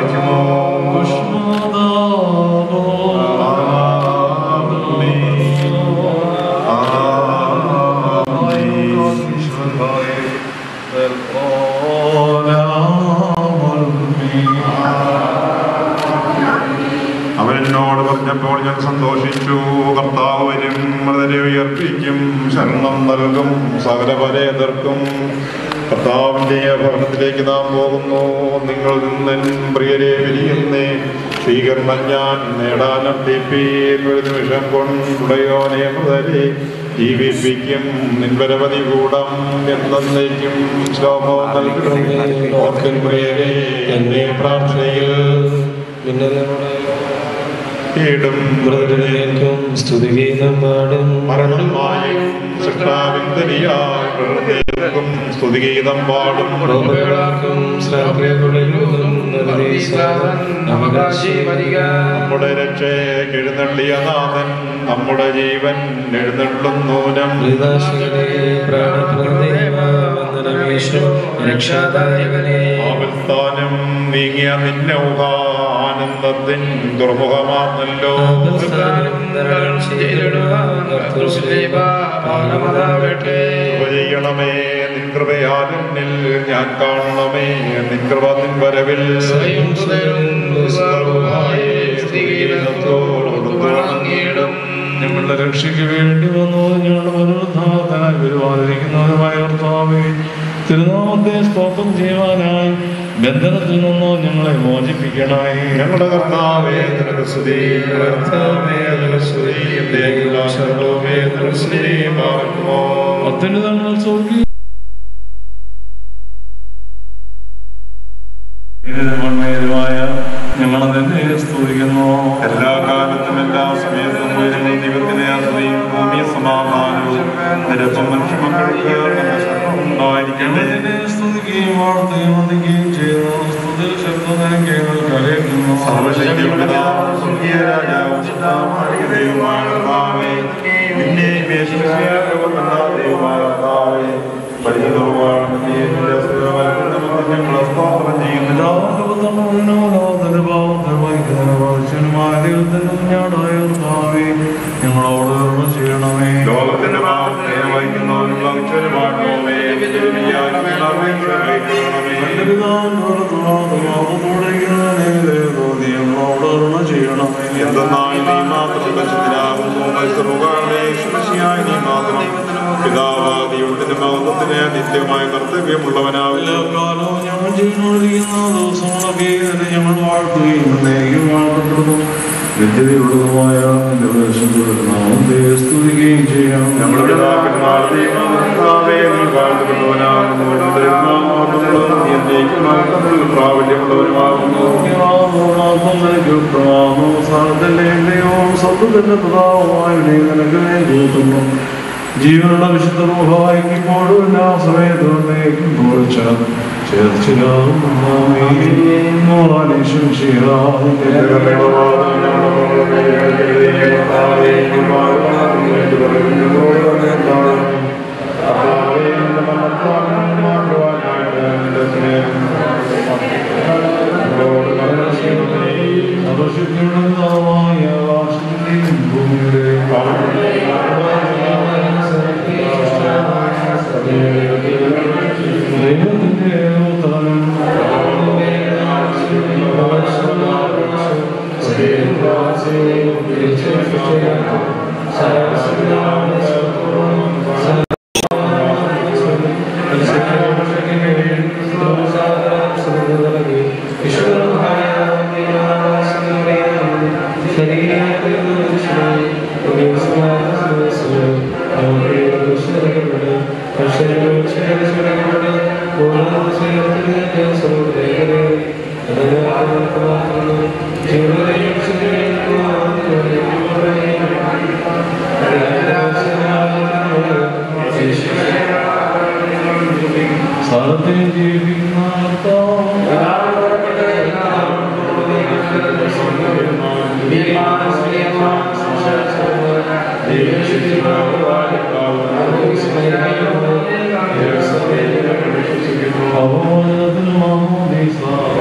അവൻ എന്നോട് പറഞ്ഞപ്പോൾ ഞാൻ സന്തോഷിച്ചു കർത്താവ് വരും മൃതരെ ഉയർപ്പിക്കും ശരണം നൽകും സകലവരെ എതിർക്കും കർത്താവിന്റെ ഭരണത്തിലേക്ക് നാം പോകുന്നു നിങ്ങൾ നിന്നൻ പ്രിയരെ വിരിയുന്നേ സ്വീകരണം ഞാൻ നേടാനർദ്ദിപ്പീൻ ഒരു നിമിഷം കൊണ്ടുടയോനെ മൃതരെ ജീവിപ്പിക്കും നിൻപരവധി കൂടം എന്നേക്കും ശ്ലോമോ നൽകും ഓർക്കൻ പ്രിയരെ എന്റെ പ്രാർത്ഥനയിൽ ഇടും മൃതരേക്കും സ്തുതിഗീതം പാടും മരണമായും സൃഷ്ടാവിന്ദരിയാക്കും സ്തുതിഗീതം പാടും റോമകളാക്കും ശ്രാപ്രിയകുളിരും അവകാശി വരിക നമ്മുടെ രക്ഷയെ എഴുന്നള്ളിയ നാഥൻ നമ്മുടെ ജീവൻ എഴുന്നള്ളുന്നൂനം രക്ഷാദായകനെ ആപൽസ്ഥാനം നീങ്ങിയ നിന്നൗക ആനന്ദത്തിൻ ദുർമുഖമാണല്ലോ ചെയ്യണമേ നിൻ കൃപയാലെന്നിൽ ഞാൻ കാണണമേ നിൻ കൃപ നിൻ വരവിൽ ഞങ്ങളുടെ രക്ഷയ്ക്ക് വേണ്ടി വന്നു ഞങ്ങളുടെ പുനരുദ്ധാരത്തിനായി വരുവാനിരിക്കുന്നവരുമായ കർത്താവേ തിരുനാമത്തെ സ്തോത്രം ചെയ്യുവാനായി ബന്ധനത്തിൽ നിന്നോ ഞങ്ങളെ മോചിപ്പിക്കണമേ ഞങ്ങളുടെ കർത്താവേ നിനക്ക് സ്തുതി കർത്താവേ നിനക്ക് സ്തുതി എന്തെങ്കിലും സർവ്വമേ നിനക്ക് സ്തുതി പാർക്കുമോ അത്യുന്നതങ്ങൾ സ്വർഗീയ മൺമേരുമായ ഞങ്ങൾ നിന്നെ സ്തുതിക്കുന്നു എല്ലാ കാലത്തും എല്ലാ സമയത്തും ഞങ്ങൾ ദൈവത്തിനെ ആശ്രയും ഭൂമി സമാധാനവും നിരപ്പം മനുഷ്യമക്കൾക്ക് നല്ല ശരണം ഉണ്ടായിരിക്കട്ടെ സ്തുതിക്കുകയും വാഴ്ത്തുകയും വന്ദിക്കുകയും ചെയ്യുന്നു സ്തുതിൽ ശബ്ദം നിനക്ക് ഞങ്ങൾ കരയുന്നു സർവശക്തിയുള്ള പിതാവും സ്വർഗീയ രാജാവും ശുദ്ധമായ ദൈവമായ കർത്താവേ, നിന്നെയും യേശുക്രിസ്തുവിനെയും ദൈവമായ കർത്താവേ, പരിശുദ്ധവുമാണ് നീ എന്റെ സ്ഥിരമായ നിമിത്തം ഞങ്ങൾ സ്തോത്രം ചെയ്യുന്നു. ഞങ്ങളോട് കരുണ ചെയ്യണമേ ലോകത്തിന്റെ പാപത്തെ വഹിക്കുന്നവനും വഹിച്ചവനുമാണോമേ എന്തെന്നാൽ നീ മാത്രം പരിശുദ്ധനാകുന്നു മത്സറുകാരുടെ ശുശ്രൂഷയായി നീ മാത്രം പിതാവാദിയുടെ മഹത്വത്തിന് നിത്യമായ കർത്തവ്യമുള്ളവനാവില്ല കാലവും ഞങ്ങൾ ചെയ്തുകൊണ്ടിരിക്കുന്ന ദിവസങ്ങളൊക്കെ തന്നെ ഞങ്ങൾ വാഴ്ത്തുകയും എന്നേക്കും വാഴ്ത്തപ്പെടുന്നു നിത്യതയുള്ളതുമായ നിന്റെ പ്രദേശത്ത് നാമത്തെ സ്തുതിക്കുകയും ചെയ്യാം ഞങ്ങളുടെ പിതാക്കന്മാർ ദൈവമേ നീ വാഴ്ത്തപ്പെട്ടവനാകുന്നു ദൈവനാമമുള്ളവൻ നീ എന്നേക്കും വാഴ്ത്തപ്പെടുന്നു. പ്രാബല്യമുള്ളവനുമാകുന്നു ജീവനുള്ള വിശുദ്ധ റൂഹായി ഇപ്പോഴും എല്ലാ സമയത്തും എന്നേക്കും കുറിച്ച ചേർച്ചിലാകും സ്ഥലത്തെ ജീവിക്കുന്ന അവബോധത്തിനും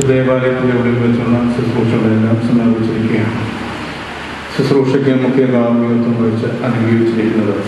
ദേവാലയത്തിൻ്റെ ഉള്ളിൽ വെച്ചുള്ള ശുശ്രൂഷകളെല്ലാം സമാപിച്ചിരിക്കുകയാണ് ശുശ്രൂഷയ്ക്ക് മുഖ്യ കാർമ്മികത്വം വഹിച്ച് അനുഗ്രഹിച്ചിരിക്കുന്നത്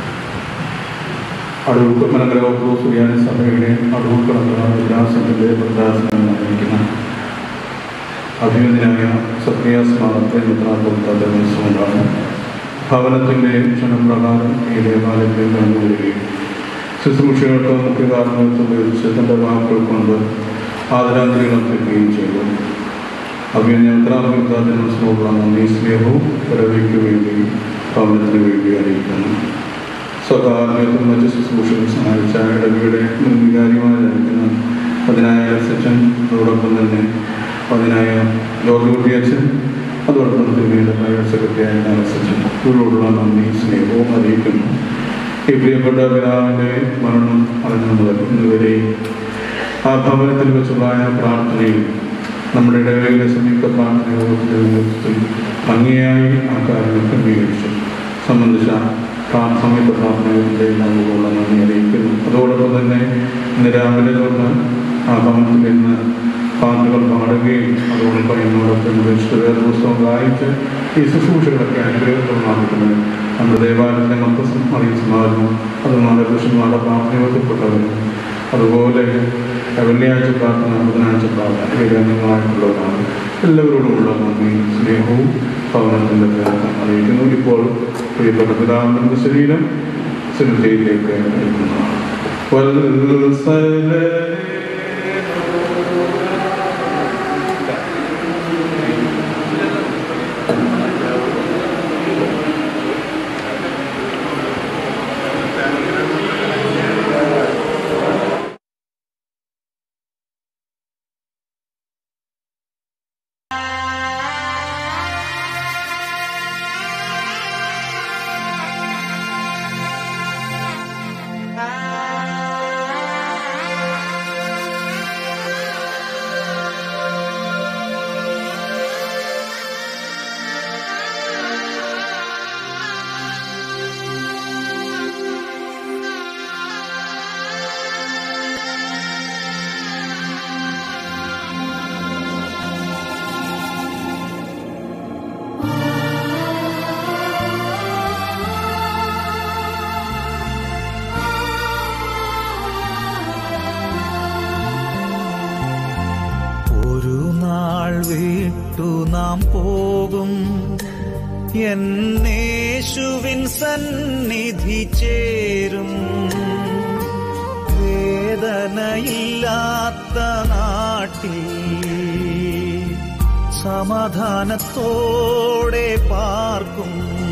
അടൂർ മലങ്കര ഓർത്തഡോക്സ് സുറിയാനി സഭയുടെ അടൂർ കളങ്കര വിലാസത്തിൻ്റെ പ്രദാസനം നിർവഹിക്കുന്ന അഭിനന്ദനായ സത്യാസ്മാനത്തെ മിത്രാപുരത്താതെന്നുകൊണ്ടാണ് ഭവനത്തിൻ്റെ ക്ഷണപ്രകാരം ഈ ദേവാലയത്തിൽ കടന്നു വരികയും ശുശ്രൂഷകൾക്ക് മുഖ്യ കാരണത്വം ഉപയോഗിച്ച് തൻ്റെ വാക്കുകൾ കൊണ്ട് ആദരാഞ്ജലികൾ അർപ്പിക്കുകയും ചെയ്തു അഭിനന്ദ മിത്രാപുരത്താതെന്നുകൊണ്ടുള്ള നന്ദി സ്നേഹവും പിറവിക്ക് വേണ്ടി ഭവനത്തിന് വേണ്ടി അറിയിക്കുന്നു സ്വകാര്യത്തിൽ മറ്റ് ശുശ്രൂഷകൾ സഹായിച്ച ഇടവിയുടെ മുൻവികാരിമാരായിരിക്കുന്ന പതിനായ സച്ചൻ അതോടൊപ്പം തന്നെ പതിനായ ജോർജ് കുട്ടി അച്ഛൻ അതോടൊപ്പം തിരുമേനിയുടെ പ്രൈവറ്റ് സെക്രട്ടറിയായ സച്ചൻ ഇവരോടുള്ള നന്ദി സ്നേഹവും അറിയിക്കുന്നു ഈ പ്രിയപ്പെട്ട പിതാവിൻ്റെ മരണം അറിഞ്ഞു മുതൽ ഇന്നുവരെ ആ ഭവനത്തിൽ വെച്ചുള്ള പ്രാർത്ഥനയിൽ നമ്മുടെ ഇടവേളയിലെ സംയുക്ത പ്രാർത്ഥനയുടെ നേതൃത്വത്തിൽ ഭംഗിയായി ആ കാര്യങ്ങൾ ക്രമീകരിച്ചു സംബന്ധിച്ച പ്രാ- സംയുക്ത പ്രാർത്ഥനകളുടെ നമുക്കുള്ള നന്ദി അറിയിക്കുന്നു അതോടൊപ്പം തന്നെ ഇന്ന് രാവിലെ തൊട്ട് ആ ഭവനത്തിൽ നിന്ന് പാട്ടുകൾ പാടുകയും അതോടൊപ്പം എന്നോടൊപ്പം വിശുദ്ധ വേദപുസ്തകം വായിച്ച് ഈ ശുശ്രൂഷകളൊക്കെ അനുഗ്രഹപ്രദമാക്കുന്നത് നമ്മുടെ ദേവാലയത്തിലെ മക്കസും അറിയിച്ചമാരും അതുമാരുടെ പുരുഷന്മാരുടെ പ്രാർത്ഥനയോടപ്പെട്ടവരും അതുപോലെ വെള്ളിയാഴ്ച പ്രാർത്ഥന ബുധനാഴ്ച പ്രാർത്ഥന ഏകാംഗങ്ങളായിട്ടുള്ളവരാണ് എല്ലാവരോടുമുള്ള നന്ദി സ്നേഹവും ഭവനത്തിൻ്റെ പ്രയത്നം അറിയിക്കുന്നു ഇപ്പോൾ പ്രിയപ്പെട്ട പിതാവിൻ്റെ ശരീരം സിനിമയിലേക്ക് എടുക്കുന്നതാണ് വത്സലേ ഒരു നാൾ വിട്ടു നാം പോകും എന്നേശുവിൻ സന്നിധി ചേരും വേദനയില്ലാത്ത നാട്ടിൽ സമാധാനത്തോടെ പാർക്കും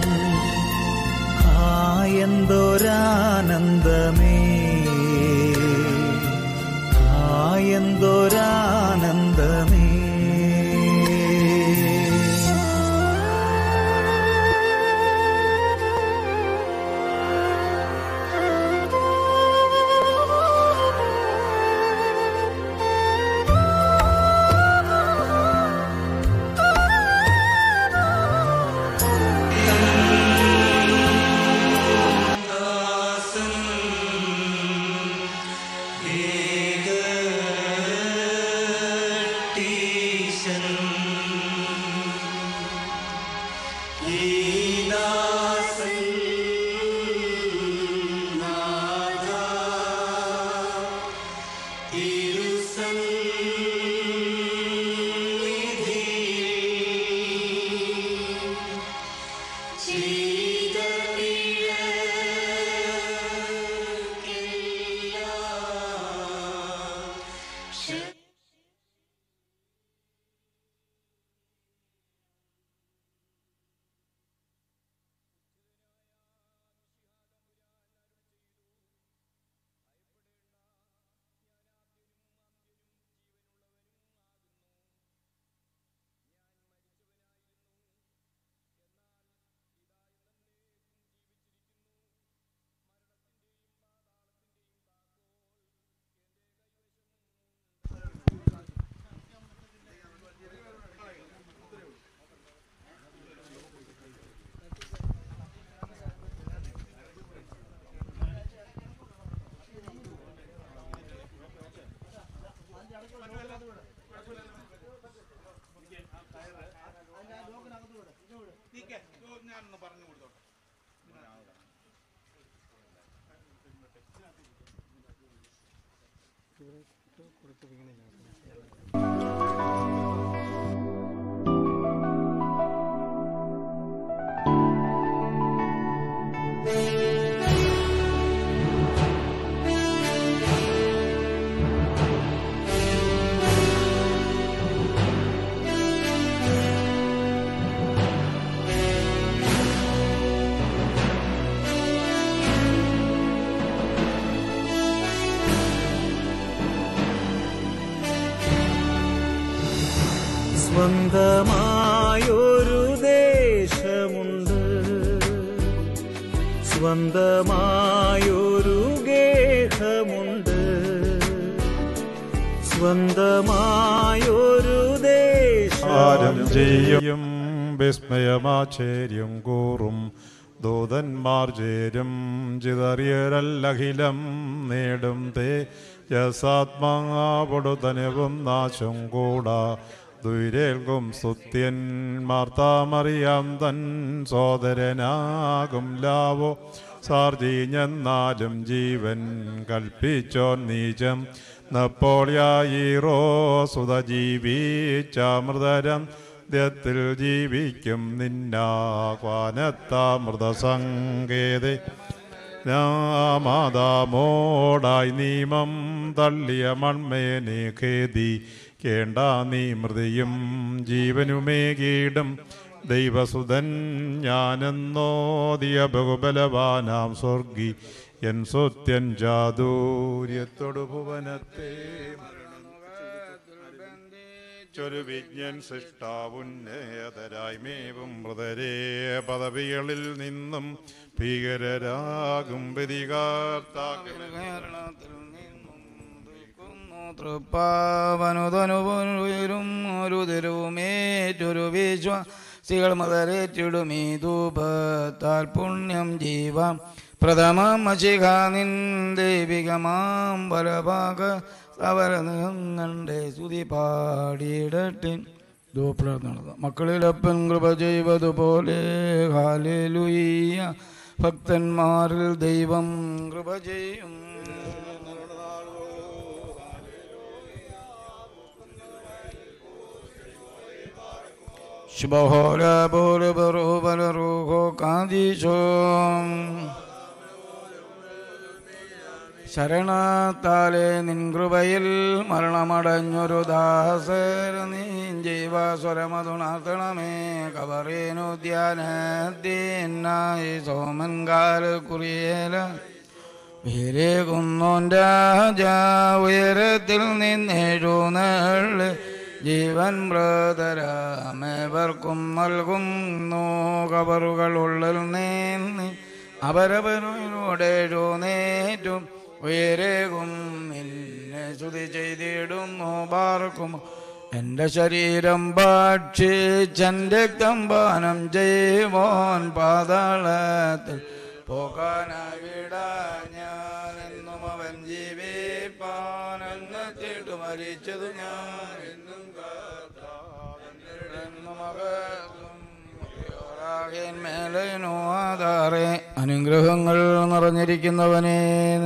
ആയെന്തൊരാനന്ദമേ ആയെന്തൊരാനന്ദമേ ഏക സ്വന്തമായൊരു ദേശമുണ്ട് സ്വന്തമായൊരു ഗേഹമുണ്ട് സ്വന്തമായൊരു ആരം ദേശം ചെയ്യും വിസ്മയമാശ്ചര്യം കൂറും ദൂതന്മാർ ചേരും ചിതറിയരല്ലഖിലം നേടും തേ യസാത്മാപൊടുതനവും നാശം കൂടാ ദുരേൽക്കും സ്തുത്യൻ മാർത്താമറിയാം തൻ സോദരനാകും ലാവോ സാർജീഞ്ഞെന്നാലും ജീവൻ കൽപ്പിച്ചോൻ നീചം നപ്പോളിയായിറോ സുത ജീവിച്ചാമൃതരം ദ്യത്തിൽ ജീവിക്കും നിന്നാഹ്വാനത്താമൃതസങ്കേതേ രാമാതാമോടായി നീമം തള്ളിയ മൺമേനെ ഖേദി കേണ്ട നീ മൃതിയും ജീവനുമേകീടും ദൈവസുതൻ ഞാനെന്നോദിയ ബഹുബലവാനാം സ്വർഗി എൻ സുത്യൻ ചാതൂര്യത്തോടു ഭുവനത്തെ ചൊരു വിജ്ഞൻ സൃഷ്ടാവുന്നേതരായി മേവും മൃതരേ പദവികളിൽ നിന്നും ഭീകരരാകും പ്രതികാർത്താക്കളെ തൃപ്പാവനുതനുവരും ഒരു തെരുവുമേറ്റൊരു വിശ്വാസികൾ മതരേറ്റിടുമീ ധൂപത്താൽ പുണ്യം ജീവാം പ്രഥമം അശിഖ നിൻ ദൈവികമാം ബലഭാഗ സവരങ്ങളുടെ സ്തുതി പാടിയിടട്ടിൻ ധൂപ്രാർത്ഥന മക്കളിലപ്പൻ കൃപ ചെയ്വതുപോലെ ഹാലേലുയ്യ ഭക്തന്മാരിൽ ദൈവം കൃപ ചെയ്യും ശുഭഹോല പോല ബറോബല റൂഹോ കാന്തീശോ ശരണത്താലെ നിൻ കൃപയിൽ മരണമടഞ്ഞൊരു ദാസര നീ ജീവസ്വരമതുണർത്തണമേ കവറേനുദ്യാനത്തിനായി സോമൻ കാല കുറിയേല വീരേ കുന്നോൻ രാജ ഉയരത്തിൽ നിന്നെഴുന്നള്ളി ജീവൻ ബ്രതരാമേവർക്കും നൽകുന്നു കബറുകൾ ഉള്ളിൽ നീന്നി അവരവരോടെ നേറ്റും ഉയരേകും നിന്നെ സ്തുതി ചെയ്തിടുന്നു പാർക്കും എൻ്റെ ശരീരം ഭക്ഷിച്ചെൻ്റെ രക്തം പാനം ചെയ്യുവാൻ പാതാളത്തിൽ പോകാനാവിട ഞാൻ എന്നും അവൻ ജീവിപ്പാൻ എന്നിട്ട് മരിച്ചതു ഞാൻ എന്നും മേലനോ ആധാറെ അനുഗ്രഹങ്ങൾ നിറഞ്ഞിരിക്കുന്നവനെ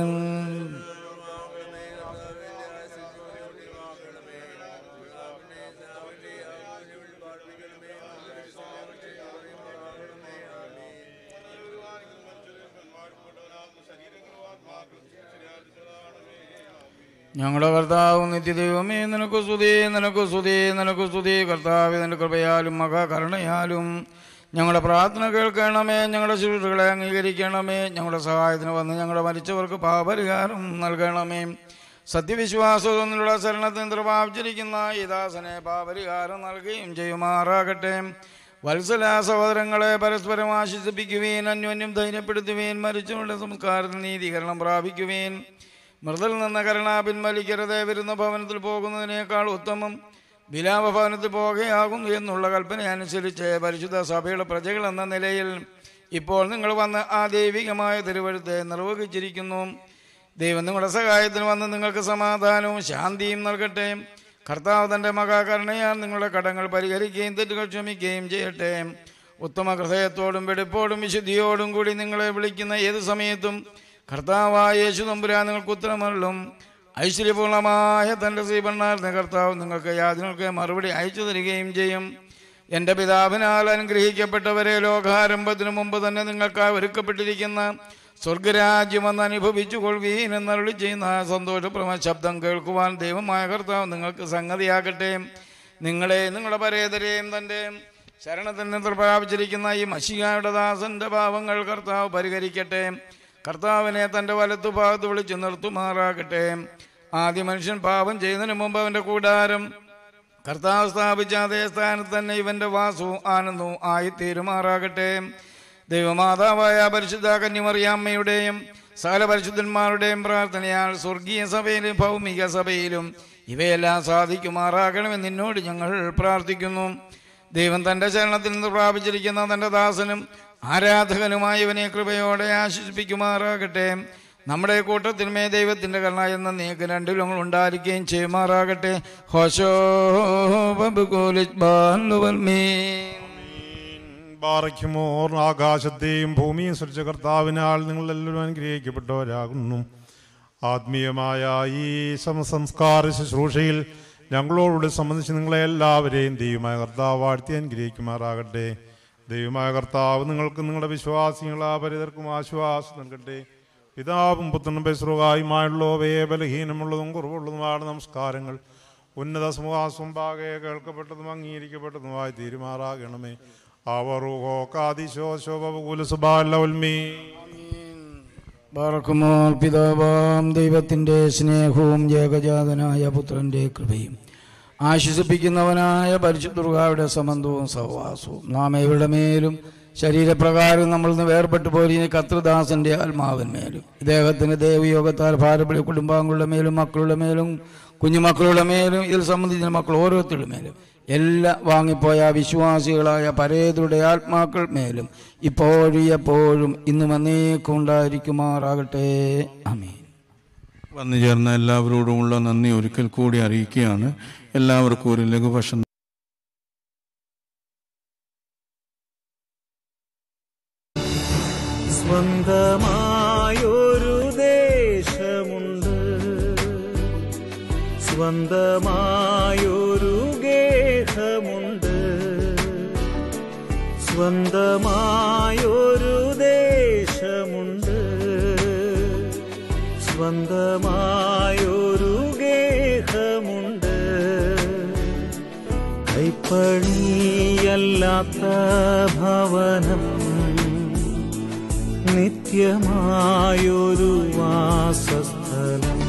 ഞങ്ങളുടെ കർത്താവ് നിത്യദൈവമേ നിനക്ക് സ്തുതി നിനക്ക് സ്തുതി നിനക്ക് സ്തുതി കർത്താവ് നിന്റെ കൃപയാലും മഹാകരുണയാലും ഞങ്ങളുടെ പ്രാർത്ഥന കേൾക്കണമേ ഞങ്ങളുടെ ശുശ്രൂഷകളെ അംഗീകരിക്കണമേ ഞങ്ങളുടെ സഹായത്തിന് വന്ന് ഞങ്ങളുടെ മരിച്ചവർക്ക് പാപരിഹാരം നൽകണമേ സത്യവിശ്വാസത്തിനുള്ള ശരണത്തിന് നിർഭാവിച്ചിരിക്കുന്ന ഈ ദാസനെ പാപരിഹാരം നൽകുകയും ചെയ്യുമാറാകട്ടെ വത്സല സഹോദരങ്ങളെ പരസ്പരം ആശ്വസിപ്പിക്കുവേൻ അന്യോന്യം ധൈര്യപ്പെടുത്തുവേൻ മരിച്ചവരുടെ സംസ്കാരത്തിൽ നീതീകരണം പ്രാപിക്കുവേൻ മൃതിൽ നിന്ന് കരുണ പിൻവലിക്കരുത് വരുന്ന ഭവനത്തിൽ പോകുന്നതിനേക്കാൾ ഉത്തമം വിലാപ ഭവനത്തിൽ പോകുകയാകുന്നു എന്നുള്ള കൽപ്പന അനുസരിച്ച് പരിശുദ്ധ സഭയുടെ പ്രജകൾ എന്ന നിലയിൽ ഇപ്പോൾ നിങ്ങൾ വന്ന് ആ ദൈവികമായ തിരുവഴുത്തെ നിർവഹിച്ചിരിക്കുന്നു ദൈവം നിങ്ങളുടെ സഹായത്തിന് വന്ന് നിങ്ങൾക്ക് സമാധാനവും ശാന്തിയും നൽകട്ടെ കർത്താവ് തൻ്റെ മഹാകരുണയാൽ നിങ്ങളുടെ കടങ്ങൾ പരിഹരിക്കുകയും തെറ്റുകൾ ക്ഷമിക്കുകയും ചെയ്യട്ടെ ഉത്തമ ഹൃദയത്തോടും വെടുപ്പോടും വിശുദ്ധിയോടും കൂടി നിങ്ങളെ വിളിക്കുന്ന ഏത് സമയത്തും കർത്താവായ യേശു തമ്പുരാൻ നിങ്ങൾക്ക് ഉത്തരമരുളും ഐശ്വര്യപൂർണമായ തൻ്റെ ശ്രീപണ്ണാർന്ന കർത്താവ് നിങ്ങൾക്ക് യാതിനൾക്ക് മറുപടി അയച്ചു തരികയും ചെയ്യും എൻ്റെ പിതാവിനാൽ അനുഗ്രഹിക്കപ്പെട്ടവരെ ലോകാരംഭത്തിനു മുമ്പ് തന്നെ നിങ്ങൾക്കായി ഒരുക്കപ്പെട്ടിരിക്കുന്ന സ്വർഗരാജ്യം എന്ന് അനുഭവിച്ചു കൊള്ളുവീൻ എന്നരുളി ചെയ്യുന്ന സന്തോഷപ്രമ ശബ്ദം കേൾക്കുവാൻ ദൈവമായ കർത്താവ് നിങ്ങൾക്ക് സംഗതിയാകട്ടെ നിങ്ങളെ നിങ്ങളുടെ പരേതരെയും തൻ്റെ ശരണത്തിൽ നിന്ന് പ്രാപിച്ചിരിക്കുന്ന ഈ മഷികായുടെ ദാസന്റെ പാവങ്ങൾ കർത്താവ് പരിഹരിക്കട്ടെ കർത്താവിനെ തൻ്റെ വലത്തുഭാഗത്ത് വിളിച്ചു നിർത്തുമാറാകട്ടെ ആദ്യ മനുഷ്യൻ പാപം ചെയ്യുന്നതിന് മുമ്പ് അവൻ്റെ കൂടാരം കർത്താവ് സ്ഥാപിച്ച അതേ സ്ഥാനത്ത് തന്നെ ഇവൻ്റെ വാസവും ആനന്ദവും ആയിത്തീരുമാറാകട്ടെ ദൈവമാതാവായ പരിശുദ്ധ കന്യമറിയാമ്മയുടെയും സകല പരിശുദ്ധന്മാരുടെയും പ്രാർത്ഥനയാൽ സ്വർഗീയ സഭയിലും ഭൗമിക സഭയിലും ഇവയെല്ലാം സാധിക്കുമാറാകണമെന്ന് നിന്നോട് ഞങ്ങൾ പ്രാർത്ഥിക്കുന്നു ദൈവം തൻ്റെ ശരണത്തിൽ നിന്ന് പ്രാപിച്ചിരിക്കുന്ന തൻ്റെ ദാസനും ആരാധകനുമായ ഇവനെ കൃപയോടെ ആശ്വസിപ്പിക്കുമാറാകട്ടെ നമ്മുടെ കൂട്ടത്തിന്മേ ദൈവത്തിൻ്റെ കരുണ എന്ന നീക്ക് രണ്ടിലും ഉണ്ടായിരിക്കുകയും ചെയ്യുമാറാകട്ടെ ഹോശോ ബാറയ്ക്കുമോർ ആകാശത്തെയും ഭൂമിയും സൃഷ്ടിച്ച കർത്താവിനാൽ നിങ്ങളെല്ലാവരും അനുഗ്രഹിക്കപ്പെട്ടവരാകുന്നു ആത്മീയമായ ഈ സമസംസ്കാര ശുശ്രൂഷയിൽ ഞങ്ങളോട് സംബന്ധിച്ച് നിങ്ങളെ എല്ലാവരെയും ദൈവമായ കർത്താവ് വാഴ്ത്തി അനുഗ്രഹിക്കുമാറാകട്ടെ ദൈവമായ കർത്താവ് നിങ്ങൾക്ക് നിങ്ങളുടെ വിശ്വാസികളാ പരിതർക്കും ആശ്വാസം നൽകട്ടെ പിതാവും പുത്രനും ബസ്രുകായുമായുള്ളവയെ ബലഹീനമുള്ളതും കുറവുള്ളതുമായ നമസ്കാരങ്ങൾ ഉന്നത സമൂഹാസ്വംഭാകെ കേൾക്കപ്പെട്ടതും അംഗീകരിക്കപ്പെട്ടതുമായി തീരുമാറാകണമേ അവറുഹോ കാദിശോ ശോഭകുലസുബാലി ബാറക്കുമോൾ പിതാവാം ദൈവത്തിൻ്റെ സ്നേഹവും ഏകജാതനായ പുത്രൻ്റെ കൃപയും ആശ്വസിപ്പിക്കുന്നവനായ പരിശുദ്ധുർഗായുടെ സംബന്ധവും സഹവാസവും നാം ഇവരുടെ മേലും ശരീരപ്രകാരം നമ്മൾ നിന്ന് വേർപെട്ടു പോരുന്ന കത്രദാസന്റെ ആത്മാവിന്മേലും ഇദ്ദേഹത്തിന് ദേവയോഗത്താൽ ഭാരപ്പെടുന്ന കുടുംബാംഗങ്ങളുടെ മേലും മക്കളുടെ മേലും കുഞ്ഞുമക്കളുടെ മേലും ഇതിൽ സംബന്ധിച്ച മക്കൾ ഓരോരുത്തരുടെ മേലും എല്ലാ വാങ്ങിപ്പോയ വിശ്വാസികളായ പരേതരുടെ ആത്മാക്കൾ മേലും ഇപ്പോഴും എപ്പോഴും ഇന്നും എന്നേക്കും ഉണ്ടായിരിക്കുമാറാകട്ടെ അമീൻ വന്നു ചേർന്ന എല്ലാവരോടുമുള്ള നന്ദി ഒരിക്കൽ കൂടി അറിയിക്കുകയാണ് എല്ലാവർക്കും ഒരു ലഘുഭക്ഷണം സ്വന്തമായൊരു ദേശമുണ്ട് സ്വന്തമായൊരു ഗേഹമുണ്ട് സ്വന്തമായൊരു ദേശമുണ്ട് സ്വന്തമായൊരു ഗേഹമുണ്ട് കൈപ്പണിയല്ലാത്ത ഭവനം നിത്യമായൊരു വാസസ്ഥലം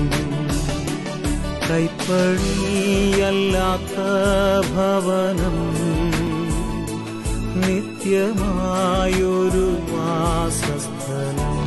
കൈപ്പണിയല്ലാത്ത ഭവനം നിത്യമായൊരു വാസസ്ഥലം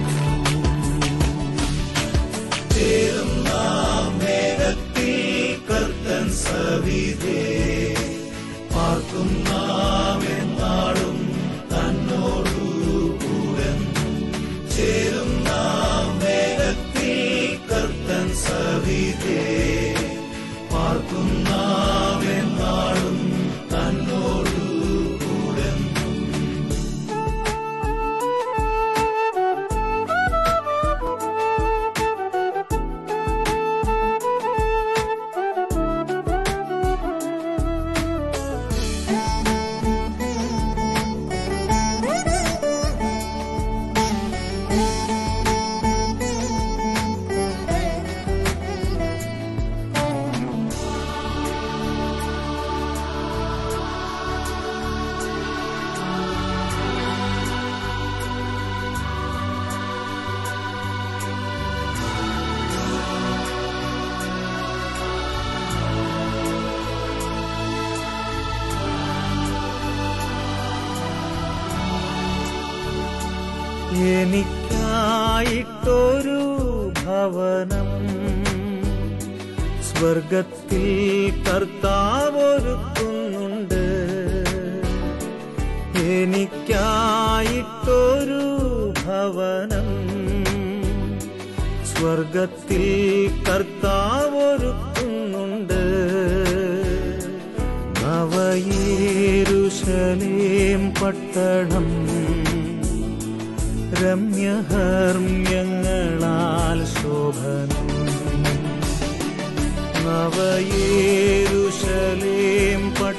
മേഘത്തിൽ കർത്തൻ സവിധേ പാർക്കും നാം എന്നാളും തന്നോടു കൂടെ ചേരും നാം മേഘത്തിൽ കർത്തൻ സവിധേ പാർക്കും നാം എന്നാളും തന്നോടു കൂടെ എനിക്കായിട്ടൊരു ഭവനം സ്വർഗത്തിൽ കർത്താവൊരുക്കുന്നുണ്ട് എനിക്കായിട്ടൊരു ഭവനം സ്വർഗത്തിൽ കർത്താവൊരുക്കുന്നുണ്ട് നവയേരുശ യെരൂശലേം പട്ടണം രമ്യഹർമ്യങ്ങളാൽ ശോഭനം നവയേരുശലേം പട്ടണം